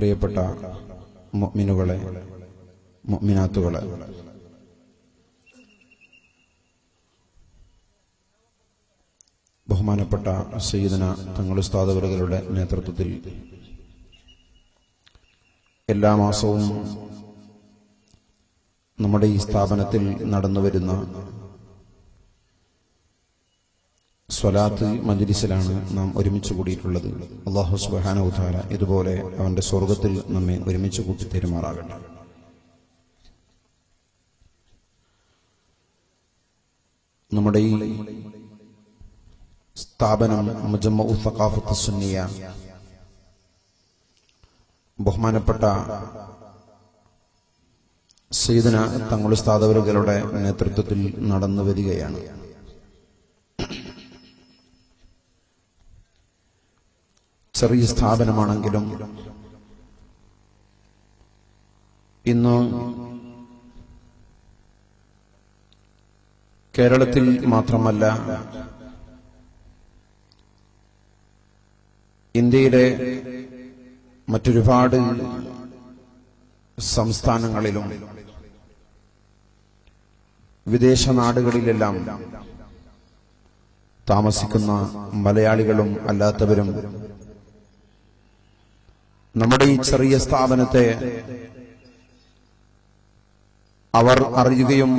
പ്രിയപ്പെട്ട മുഅ്മിനുകളെ മുഅ്മിനാത്തുകളെ ബഹുമാനപ്പെട്ട സയ്യിദന തങ്ങൾ ഉസ്താദവറുകളുടെ നേതൃത്വത്തിൽ എല്ലാ മാസവും നമ്മുടെ ഈ സ്ഥാപനത്തിൽ നടന്നുവരുന്ന സ്വലാത്ത് മജ്ലിസിലാണ് നാം ഒരുമിച്ച് കൂടിയിട്ടുള്ളത് അള്ളാഹു സുബാനവുധാര ഇതുപോലെ അവന്റെ സ്വർഗത്തിൽ നമ്മെ ഒരുമിച്ച് കൂട്ടി തെരുമാറാകട്ടെ നമ്മുടെ ഈ സ്ഥാപനം മുജമ്മ സഖാഫത്ത് സുന്നിയ ബഹുമാനപ്പെട്ട സീദന തങ്ങളുസ്താദവറുകളുടെ നേതൃത്വത്തിൽ നടന്നു വരികയാണ് ചെറിയ സ്ഥാപനമാണെങ്കിലും ഇന്ന് കേരളത്തിൽ മാത്രമല്ല ഇന്ത്യയിലെ മറ്റൊരുപാട് സംസ്ഥാനങ്ങളിലും വിദേശ നാടുകളിലെല്ലാം താമസിക്കുന്ന മലയാളികളും അല്ലാത്തവരും നമ്മുടെ ഈ ചെറിയ സ്ഥാപനത്തെ അവർ അറിയുകയും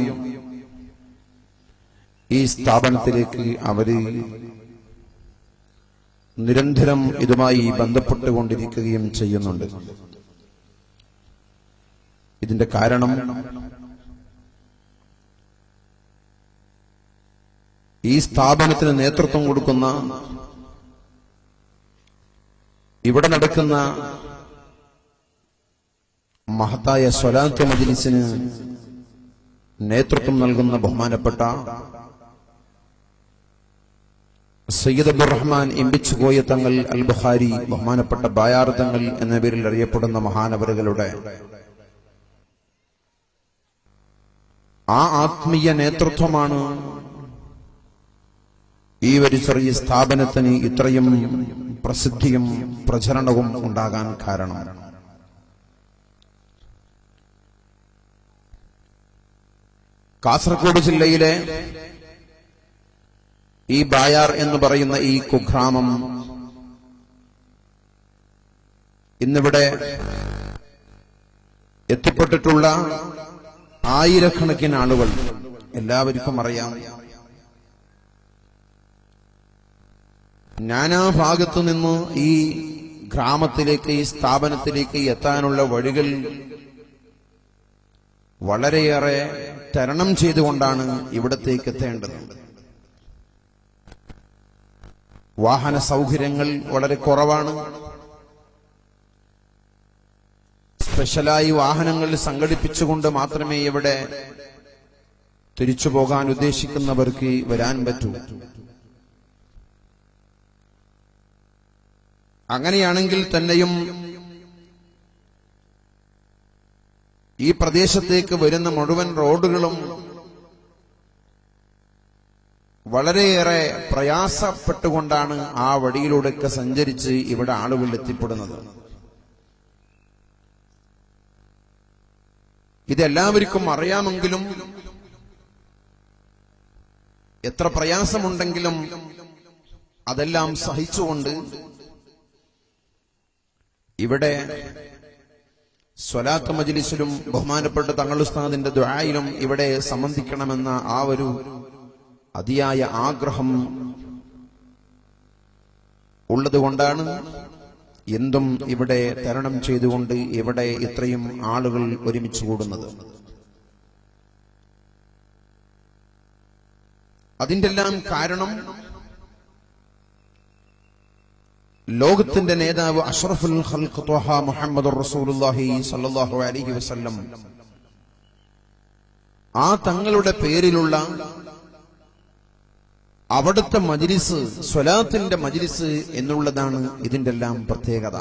ഈ സ്ഥാപനത്തിലേക്ക് അവര് നിരന്തരം ഇതുമായി ബന്ധപ്പെട്ടുകൊണ്ടിരിക്കുകയും ചെയ്യുന്നുണ്ട് ഇതിന്റെ കാരണം ഈ സ്ഥാപനത്തിന് നേതൃത്വം കൊടുക്കുന്ന ഇവിടെ നടക്കുന്ന മഹത്തായ സ്വലാത്ത് മജിലിസിന് നേതൃത്വം നൽകുന്ന ബഹുമാനപ്പെട്ട സയ്യിദ് അബ്ദുറഹ്മാൻ എംബിച്ചുകോയ തങ്ങൾ അൽ ബുഖാരി ബഹുമാനപ്പെട്ട ബായാർ തങ്ങൾ എന്ന പേരിൽ അറിയപ്പെടുന്ന മഹാനവറുകളുടെ ആ ആത്മീയ നേതൃത്വമാണ് ഈ ഒരു ചെറിയ സ്ഥാപനത്തിന് ഇത്രയും പ്രസിദ്ധിയും പ്രചരണവും ഉണ്ടാകാൻ കാരണം കാസർഗോഡ് ജില്ലയിലെ ഈ ബായാർ എന്ന് പറയുന്ന ഈ കുഗ്രാമം ഇന്നിവിടെ എത്തിപ്പെട്ടിട്ടുള്ള ആയിരക്കണക്കിന് ആളുകൾ എല്ലാവർക്കും അറിയാം നാനാഭാഗത്തു നിന്ന് ഈ ഗ്രാമത്തിലേക്ക് ഈ സ്ഥാപനത്തിലേക്ക് എത്താനുള്ള വഴികൾ വളരെയേറെ തരണം ചെയ്തുകൊണ്ടാണ് ഇവിടത്തേക്ക് എത്തേണ്ടത് വാഹന സൗകര്യങ്ങൾ വളരെ കുറവാണ് സ്പെഷ്യലായി വാഹനങ്ങൾ സംഘടിപ്പിച്ചുകൊണ്ട് മാത്രമേ ഇവിടെ തിരിച്ചു പോകാൻ ഉദ്ദേശിക്കുന്നവർക്ക് വരാൻ പറ്റൂ അങ്ങനെയാണെങ്കിൽ തന്നെയും ഈ പ്രദേശത്തേക്ക് വരുന്ന മുഴുവൻ റോഡുകളും വളരെയേറെ പ്രയാസപ്പെട്ടുകൊണ്ടാണ് ആ വഴിയിലൂടെയൊക്കെ സഞ്ചരിച്ച് ഇവിടെ ആളുകൾ എത്തിപ്പെടുന്നത് ഇതെല്ലാവർക്കും അറിയാമെങ്കിലും എത്ര പ്രയാസമുണ്ടെങ്കിലും അതെല്ലാം സഹിച്ചുകൊണ്ട് ഇവിടെ സ്വലാത്ത് മജിലിസിലും ബഹുമാനപ്പെട്ട തങ്ങളുസ്താദിന്റെ ദ്വായിലും ഇവിടെ സംബന്ധിക്കണമെന്ന ആ ഒരു അതിയായ ആഗ്രഹം ഉള്ളതുകൊണ്ടാണ് എന്തും ഇവിടെ തരണം ചെയ്തുകൊണ്ട് ഇവിടെ ഇത്രയും ആളുകൾ ഒരുമിച്ച് കൂടുന്നത് അതിന്റെ എല്ലാം കാരണം ലോകത്തിന്റെ നേതാവ് അഷ്റഫുൽ ഖൽഖ് ത്വഹ മുഹമ്മദ് റസൂലുള്ളാഹി സല്ലല്ലാഹു അലൈഹി വസല്ലം ആ തങ്ങളുടെ പേരിലുള്ള അവിടുത്തെ മജിലിസ് സ്വലാത്തിന്റെ മജിലിസ് എന്നുള്ളതാണ് ഇതിന്റെ എല്ലാം പ്രത്യേകത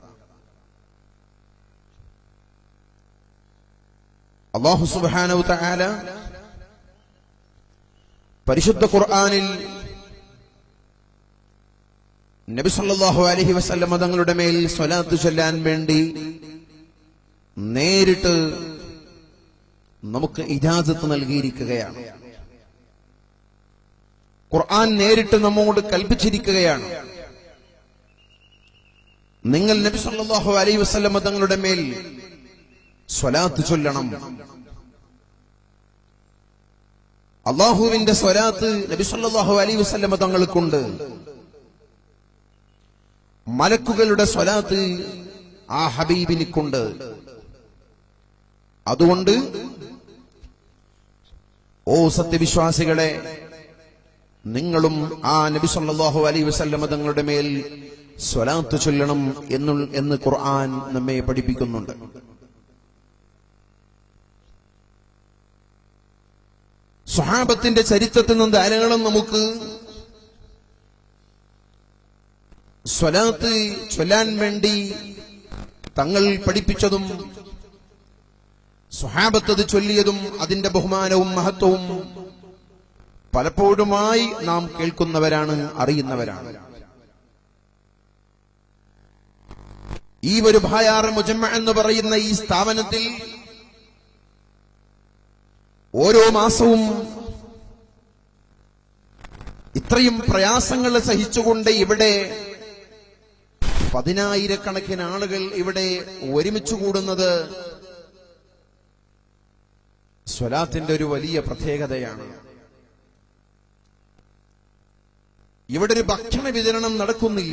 അള്ളാഹു സുബ്ഹാനഹു തആല പരിശുദ്ധ ഖുർആനിൽ നബി സല്ലല്ലാഹു അലൈഹി വസല്ലം തങ്ങളുടെ മേൽ സ്വലാത്ത് ചൊല്ലാൻ വേണ്ടി നേരിട്ട് നമുക്ക് ഇജാസത്ത് നൽകിയിരിക്കുകയാണ് ഖുർആൻ നേരിട്ട് നമ്മോട് കൽപ്പിച്ചിരിക്കുകയാണ് നിങ്ങൾ നബി സല്ലല്ലാഹു അലൈഹി വസല്ലം തങ്ങളുടെ മേൽ സ്വലാത്ത് ചൊല്ലണം അള്ളാഹുവിന്റെ സ്വലാത്ത് നബി സല്ലല്ലാഹു അലൈഹി വസല്ലം തങ്ങൾക്കുണ്ട് മലക്കുകളുടെ സ്വലാത്ത് ആ ഹബീബിനിക്കുണ്ട് അതുകൊണ്ട് ഓ സത്യവിശ്വാസികളെ നിങ്ങളും ആ നബി സല്ലല്ലാഹു അലൈഹി വസല്ലം തങ്ങളുടെ മേൽ സ്വലാത്ത് ചൊല്ലണം എന്നു എന്ന് ഖുർആൻ നമ്മെ പഠിപ്പിക്കുന്നുണ്ട് സ്വഹാബത്തിന്റെ ചരിത്രത്തിൽ നിന്ന് ധാരാളം നമുക്ക് സ്വലാത്ത് ചൊല്ലാൻ വേണ്ടി തങ്ങൾ പഠിപ്പിച്ചതും സ്വഹാബത്ത് അത് ചൊല്ലിയതും അതിന്റെ ബഹുമാനവും മഹത്വവും പലപ്പോഴുമായി നാം കേൾക്കുന്നവരാണ് അറിയുന്നവരാണ് ഈ ഒരു ഭായാർ മുജമ്മ എന്ന് പറയുന്ന ഈ സ്ഥാപനത്തിൽ ഓരോ മാസവും ഇത്രയും പ്രയാസങ്ങൾ സഹിച്ചുകൊണ്ട് ഇവിടെ പതിനായിരക്കണക്കിന് ആളുകൾ ഇവിടെ ഒരുമിച്ച് കൂടുന്നത് സ്വലാത്തിന്റെ ഒരു വലിയ പ്രത്യേകതയാണ് ഇവിടെ ഒരു ഭക്ഷണ വിതരണം നടക്കുന്നില്ല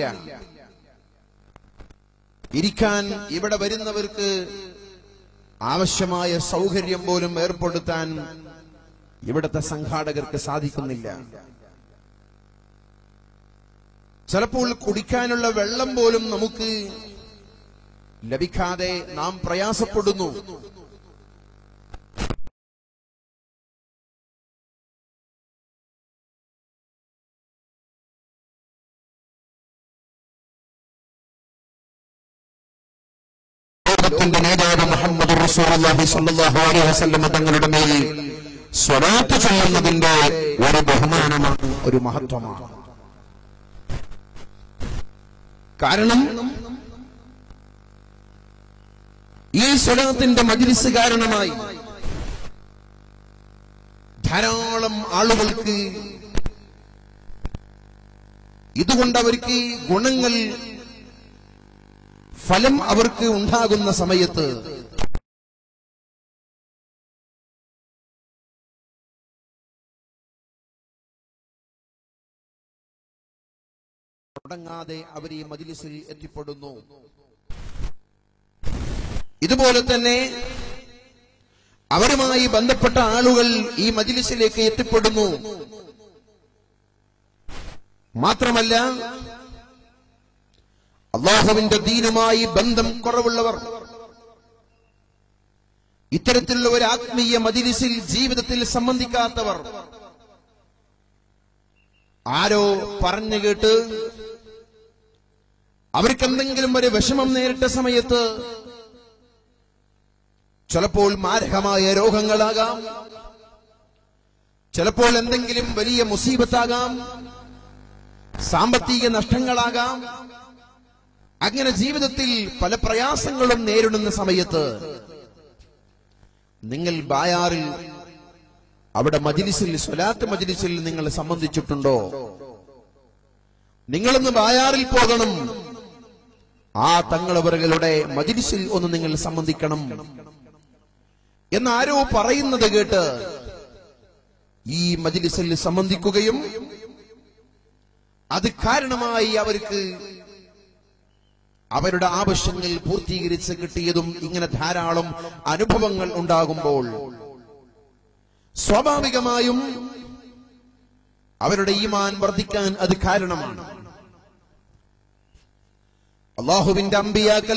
ഇരിക്കാൻ ഇവിടെ വരുന്നവർക്ക് ആവശ്യമായ സൗകര്യം പോലും ഏർപ്പെടുത്താൻ ഇവിടുത്തെ സംഘാടകർക്ക് സാധിക്കുന്നില്ല ചിലപ്പോൾ കുടിക്കാനുള്ള വെള്ളം പോലും നമുക്ക് ലഭിക്കാതെ നാം പ്രയാസപ്പെടുന്നു ലോകത്തിന്റെ നേതാവ് മുഹമ്മദ് റസൂലുള്ളാഹി സ്വല്ലല്ലാഹു അലൈഹി വസല്ലം തങ്ങളുടെ മേൽ സ്വലാത്ത് ചൊല്ലുന്നതിന്റെ ഒരു ബഹുമാനമാണ് ഒരു മഹത്വമാണ് കാരണം ഈ സ്വലാത്തിന്റെ മജ്ലിസ് കാരണമായി ധാരാളം ആളുകൾക്ക് ഇതുകൊണ്ട് അവർക്ക് ഗുണങ്ങൾ ഫലം അവർക്ക് ഉണ്ടാകുന്ന സമയത്ത് തുടങ്ങാതെ അവർ ഈ മജിലിസിൽ എത്തിപ്പെടുന്നു ഇതുപോലെ തന്നെ അവരുമായി ബന്ധപ്പെട്ട ആളുകൾ ഈ മജിലിസിലേക്ക് എത്തിപ്പെടുന്നു മാത്രമല്ല അള്ളാഹുവിന്റെ ദീനുമായി ബന്ധം കുറവുള്ളവർ ഇത്തരത്തിലുള്ള ഒരു ആത്മീയ മജിലിസിൽ ജീവിതത്തിൽ സംബന്ധിക്കാത്തവർ ആരോ പറഞ്ഞു കേട്ട് അവർക്ക് എന്തെങ്കിലും ഒരു വിഷമം നേരിട്ട സമയത്ത് ചിലപ്പോൾ മാരകമായ രോഗങ്ങളാകാം ചിലപ്പോൾ എന്തെങ്കിലും വലിയ മുസീബത്താകാം സാമ്പത്തിക നഷ്ടങ്ങളാകാം അങ്ങനെ ജീവിതത്തിൽ പല പ്രയാസങ്ങളും നേരിടുന്ന സമയത്ത് നിങ്ങൾ ബായാറിൽ അവിടെ മജിലിസിൽ സ്വലാത്ത് മജിലിസിൽ നിങ്ങൾ സംബന്ധിച്ചിട്ടുണ്ടോ നിങ്ങളൊന്ന് ബായാറിൽ പോകണം ആ തങ്ങളവറുകളുടെ മജിലിസിൽ ഒന്ന് നിങ്ങൾ സംബന്ധിക്കണം എന്നാരോ പറയുന്നത് കേട്ട് ഈ മജിലിസിൽ സംബന്ധിക്കുകയും അത് കാരണമായി അവർക്ക് അവരുടെ ആവശ്യങ്ങൾ പൂർത്തീകരിച്ച് കിട്ടിയതും ഇങ്ങനെ ധാരാളം അനുഭവങ്ങൾ ഉണ്ടാകുമ്പോൾ സ്വാഭാവികമായും അവരുടെ ഈമാൻ വർദ്ധിക്കാൻ അത് കാരണമാണ് അള്ളാഹുവിന്റെ അമ്പിയാക്കൽ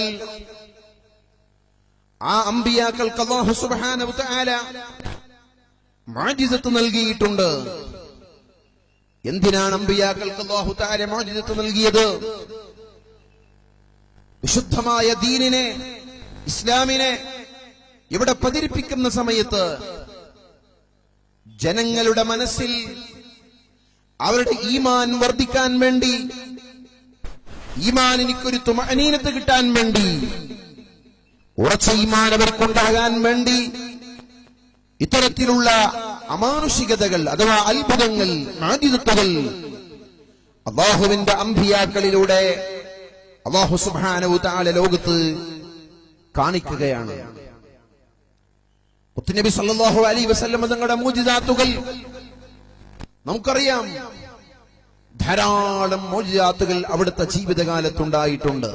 ആ അമ്പിയാക്കൾക്ക് അള്ളാഹു സുബ്ഹാനഹു തആല മാജിസത്ത് നൽകിയിട്ടുണ്ട് എന്തിനാണ് അമ്പിയാക്കൾക്ക് അള്ളാഹു തആല മാജിസത്ത് നൽകിയത് വിശുദ്ധമായ ദീനിനെ ഇസ്ലാമിനെ ഇവിടെ പ്രചരിപ്പിക്കുന്ന സമയത്ത് ജനങ്ങളുടെ മനസ്സിൽ അവരുടെ ഈമാൻ വർദ്ധിക്കാൻ വേണ്ടി ഈമാൻ എനിക്കൊരു തുമനീനത്ത് കിട്ടാൻ വേണ്ടി ഉറച്ച ഈമാൻ അവർക്കുണ്ടാകാൻ വേണ്ടി ഇത്തരത്തിലുള്ള അമാനുഷികതകൾ അഥവാ അത്ഭുതങ്ങൾ ആദിതത്വകൾ അള്ളാഹുവിന്റെ അമ്പിയാക്കളിലൂടെ അള്ളാഹു സുബാനവു താല ലോകത്ത് കാണിക്കുകയാണ് മുത്തുനബി സല്ലല്ലാഹു അലൈഹി വസല്ലം തങ്ങളുടെ മോചിതാത്തുകൾ നമുക്കറിയാം ധാരാളം മോചിതാത്തുകൾ അവിടുത്തെ ജീവിതകാലത്തുണ്ടായിട്ടുണ്ട്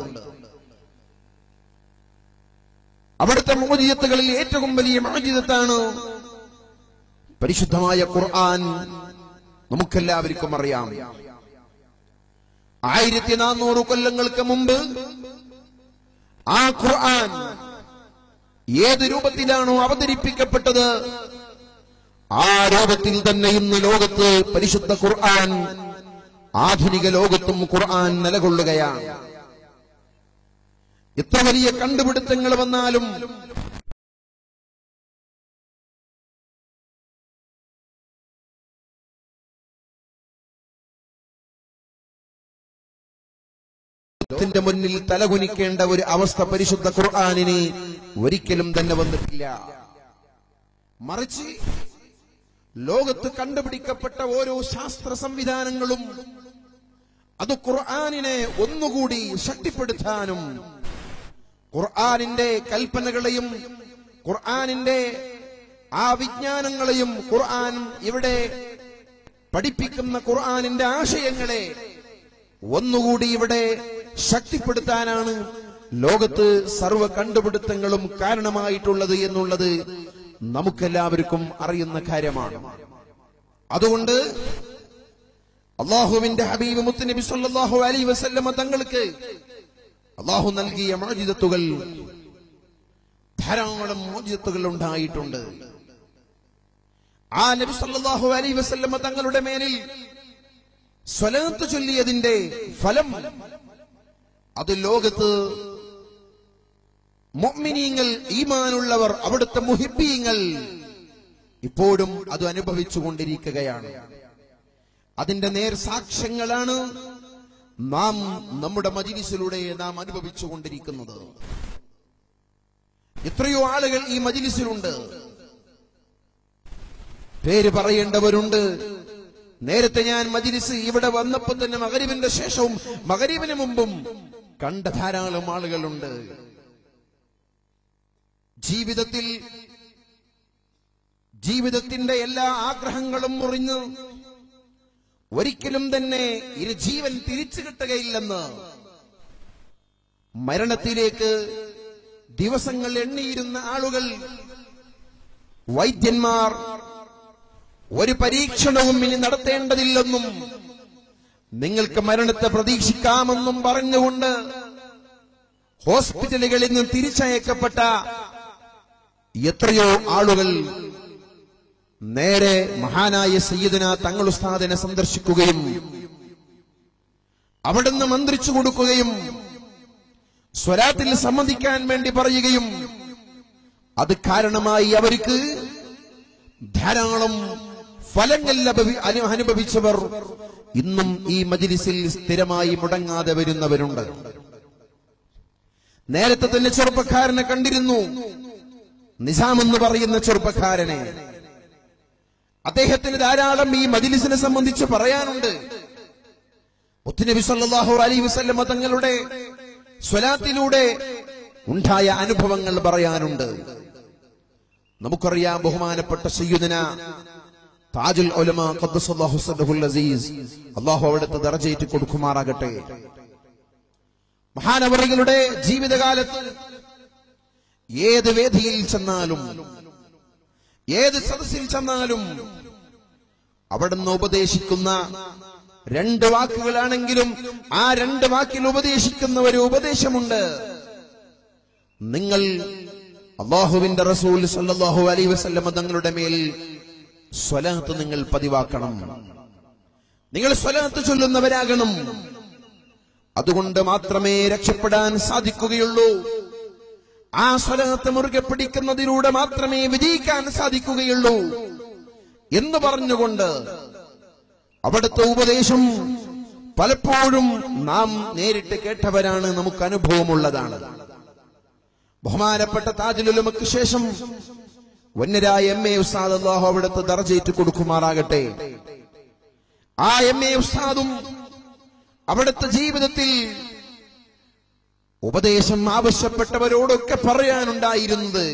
അവിടുത്തെ മോചിതത്തുകളിൽ ഏറ്റവും വലിയ മോചിതത്താണ് പരിശുദ്ധമായ ഖുർആൻ നമുക്കെല്ലാവർക്കും അറിയാം ആയിരത്തി നാനൂറ് കൊല്ലങ്ങൾക്ക് മുമ്പ് ആ ഖുർആൻ ഏത് രൂപത്തിലാണോ അവതരിപ്പിക്കപ്പെട്ടത് ആ രൂപത്തിൽ തന്നെ ഇന്ന് ലോകത്ത് പരിശുദ്ധ ഖുർആൻ ആധുനിക ലോകത്തും ഖുർആൻ നിലകൊള്ളുകയാണ് എത്ര വലിയ കണ്ടുപിടുത്തങ്ങൾ വന്നാലും ത്തിന്റെ മുന്നിൽ തലകുനിക്കേണ്ട ഒരു അവസ്ഥ പരിശുദ്ധ ഖുർആാനിന് ഒരിക്കലും തന്നെ വന്നിട്ടില്ല മറിച്ച് ലോകത്ത് കണ്ടുപിടിക്കപ്പെട്ട ഓരോ ശാസ്ത്ര സംവിധാനങ്ങളും അത് ഖുർആാനിനെ ഒന്നുകൂടി ശക്തിപ്പെടുത്താനും ഖുർആാനിന്റെ കൽപ്പനകളെയും ഖുർആാനിന്റെ ആ വിജ്ഞാനങ്ങളെയും ഖുർആൻ ഇവിടെ പഠിപ്പിക്കുന്ന ഖുർആാനിന്റെ ആശയങ്ങളെ ഒന്നുകൂടി ഇവിടെ ശക്തിപ്പെടുത്താനാണ് ലോകത്ത് സർവ കണ്ടുപിടുത്തങ്ങളും കാരണമായിട്ടുള്ളത് എന്നുള്ളത് നമുക്കെല്ലാവർക്കും അറിയുന്ന കാര്യമാണ് അതുകൊണ്ട് അള്ളാഹുവിന്റെ ഹബീബ് മുത്തുനബി സല്ലല്ലാഹു അലൈഹി വസല്ലമ തങ്ങൾക്ക് അള്ളാഹു നൽകിയ മോചിതത്തുകൾ ധാരാളം മോചിതത്തുകൾ ഉണ്ടായിട്ടുണ്ട് ആ നബി സല്ലല്ലാഹു അലൈഹി വസല്ലമ തങ്ങളുടെ മേലിൽ സ്വലാത്ത് ചൊല്ലിയതിന്റെ ഫലം അത് ലോകത്ത് മൊമിനീങ്ങൾ ഈമാനുള്ളവർ അവിടുത്തെ മുഹിബീങ്ങൾ ഇപ്പോഴും അത് അനുഭവിച്ചുകൊണ്ടിരിക്കുകയാണ് അതിന്റെ നേർ സാക്ഷ്യങ്ങളാണ് നാം നമ്മുടെ മജിലിസിലൂടെ നാം അനുഭവിച്ചുകൊണ്ടിരിക്കുന്നത് എത്രയോ ആളുകൾ ഈ മജിലിസിലുണ്ട് പേര് പറയേണ്ടവരുണ്ട് നേരത്തെ ഞാൻ മജിലിസ് ഇവിടെ വന്നപ്പോൾ തന്നെ മകരിവിന്റെ ശേഷവും മകരിവിന് മുമ്പും കണ്ട ധാരാളം ആളുകളുണ്ട് ജീവിതത്തിൽ ജീവിതത്തിന്റെ എല്ലാ ആഗ്രഹങ്ങളും മുറിഞ്ഞ് ഒരിക്കലും തന്നെ ഇരു ജീവൻ തിരിച്ചു കിട്ടുകയില്ലെന്ന് മരണത്തിലേക്ക് ദിവസങ്ങൾ എണ്ണിയിരുന്ന ആളുകൾ വൈദ്യന്മാർ ഒരു പരീക്ഷണവും ഇനി നടത്തേണ്ടതില്ലെന്നും നിങ്ങൾക്ക് മരണത്തെ പ്രതീക്ഷിക്കാമെന്നും പറഞ്ഞുകൊണ്ട് ഹോസ്പിറ്റലുകളിൽ നിന്ന് തിരിച്ചയക്കപ്പെട്ട എത്രയോ ആളുകൾ നേരെ മഹാനായ സയ്യിദന തങ്ങൾ ഉസ്താദിനെ സന്ദർശിക്കുകയും അവിടുന്ന് മന്ത്രിച്ചു കൊടുക്കുകയും സ്വരാത്തിൽ സംബന്ധിക്കാൻ വേണ്ടി പറയുകയും അത് കാരണമായി അവർക്ക് ധാരാളം ഫലങ്ങൾ ലഭവി- അനു- അനുഭവിച്ചവർ ഇന്നും ഈ മജിലിസിൽ സ്ഥിരമായി മുടങ്ങാതെ വരുന്നവരുണ്ട് നേരത്തെ തന്നെ ചെറുപ്പക്കാരനെ കണ്ടിരുന്നു നിസാം എന്ന് പറയുന്ന ചെറുപ്പക്കാരനെ അദ്ദേഹത്തിന് ധാരാളം ഈ മജിലിസിനെ സംബന്ധിച്ച് പറയാനുണ്ട് മുത്തുനബി സല്ലല്ലാഹു അലൈഹി വസല്ലമ തങ്ങളുടെ സ്വലാത്തിലൂടെ ഉണ്ടായ അനുഭവങ്ങൾ പറയാനുണ്ട് നമുക്കറിയാം ബഹുമാനപ്പെട്ട സയ്യിദന താജുൽ ഉലമ ഖദ്ദസല്ലാഹു സദ്ദഹുൽ അസീസ് അള്ളാഹു അവിടുത്തെ ദർജയേറ്റ് കൊടുക്കുമാറാകട്ടെ മഹാനവറികളുടെ ജീവിതകാലത്ത് ഏത് വേദിയിൽ ചെന്നാലും ഏത് സദസ്സിൽ ചെന്നാലും അവിടുന്ന് ഉപദേശിക്കുന്ന രണ്ട് വാക്കുകളാണെങ്കിലും ആ രണ്ട് വാക്കിൽ ഉപദേശിക്കുന്ന ഒരു ഉപദേശമുണ്ട് നിങ്ങൾ അള്ളാഹുവിന്റെ റസൂൽ സല്ലല്ലാഹു അലൈഹി വസല്ലമ തങ്ങളുടെ മേൽ സ്വലാത്ത് നിങ്ങൾ പതിവാക്കണം നിങ്ങൾ സ്വലാത്ത് ചൊല്ലുന്നവരാകണം അതുകൊണ്ട് മാത്രമേ രക്ഷപ്പെടാൻ സാധിക്കുകയുള്ളൂ ആ സ്വലാത്ത് മുറുകെ പിടിക്കുന്നതിലൂടെ മാത്രമേ വിജയിക്കാൻ സാധിക്കുകയുള്ളൂ എന്ന് പറഞ്ഞുകൊണ്ട് അവിടുത്തെ ഉപദേശം പലപ്പോഴും നാം നേരിട്ട് കേട്ടവരാണ് നമുക്ക് അനുഭവമുള്ളതാണ് ബഹുമാനപ്പെട്ട താജുലുലമക്ക് ശേഷം വന്യരായ എം എ ഉസ്താദ് അള്ളാഹു അവിടുത്തെ ദർജയേറ്റ് കൊടുക്കുമാറാകട്ടെ ആ എം എ ഉസ്താദും അവിടുത്തെ ജീവിതത്തിൽ ഉപദേശം ആവശ്യപ്പെട്ടവരോടൊക്കെ പറയാനുണ്ടായിരുന്നത്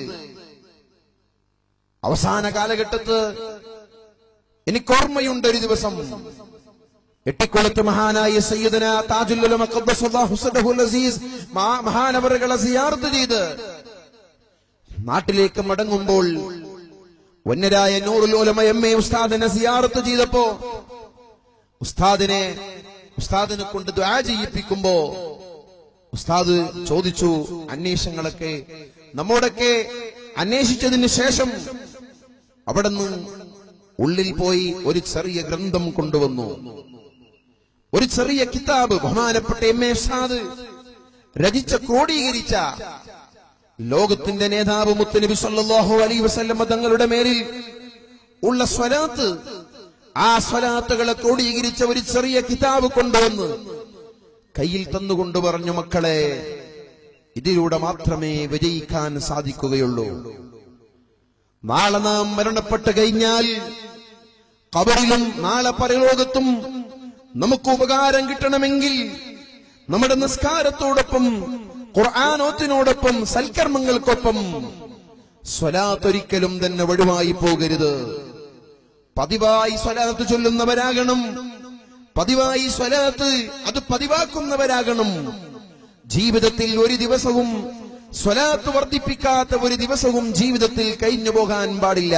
അവസാന കാലഘട്ടത്ത് എനിക്ക് ഓർമ്മയുണ്ട് ഒരു ദിവസം എട്ടിക്കുളത്ത് മഹാനായ സയ്യിദന താജുല്ലുലമ ഖദ്ദസല്ലാഹു സദഹുൽ അസീസ് മഹാ- മഹാനവറുകളെ സിയാർത്ത് ചെയ്ത് നാട്ടിലേക്ക് മടങ്ങുമ്പോൾ വന്യരായ നൂറുൽ ഉലമ എം എ ഉസ്താദിനെ സിയാറത്ത് ചെയ്തപ്പോ ഉസ്താദിനെ ഉസ്താദിനെ കൊണ്ട് ദ്വാ ചെയ്യിപ്പിക്കുമ്പോ ഉസ്താദ് ചോദിച്ചു അന്വേഷണങ്ങളൊക്കെ നമ്മോടൊക്കെ അന്വേഷിച്ചതിന് ശേഷം അവിടുന്ന് ഉള്ളിൽ പോയി ഒരു ചെറിയ ഗ്രന്ഥം കൊണ്ടുവന്നു ഒരു ചെറിയ കിതാബ് ബഹുമാനപ്പെട്ട എം എ ഉസ്താദ് രചിച്ച ക്രോഡീകരിച്ച ലോകത്തിന്റെ നേതാവ് മുത്തനബി സല്ലല്ലാഹു അലൈഹി വസല്ലമ തങ്ങളുടെ മേലിൽ ഉള്ള സ്വലാത്ത് ആ സ്വലാത്തുകളെ ക്രോഡീകരിച്ച ഒരു ചെറിയ കിതാബ് കൊണ്ടുവന്ന് കയ്യിൽ തന്നുകൊണ്ട് പറഞ്ഞു മക്കളെ ഇതിലൂടെ മാത്രമേ വിജയിക്കാൻ സാധിക്കുകയുള്ളൂ നാളെ നാം മരണപ്പെട്ട് കഴിഞ്ഞാൽ കബറിലും നാളെ പരലോകത്തും നമുക്ക് ഉപകാരം കിട്ടണമെങ്കിൽ നമ്മുടെ നിസ്കാരത്തോടൊപ്പം ഖുർആാനോത്തിനോടൊപ്പം സൽക്കർമ്മങ്ങൾക്കൊപ്പം സ്വലാത്തൊരിക്കലും തന്നെ വഴുവായി പോകരുത് പതിവായി സ്വലാത്ത് ചൊല്ലുന്നവരാകണം പതിവായി സ്വലാത്ത് അത് പതിവാക്കുന്നവരാകണം ജീവിതത്തിൽ ഒരു ദിവസവും സ്വലാത്ത് വർദ്ധിപ്പിക്കാത്ത ഒരു ദിവസവും ജീവിതത്തിൽ കഴിഞ്ഞു പോകാൻ പാടില്ല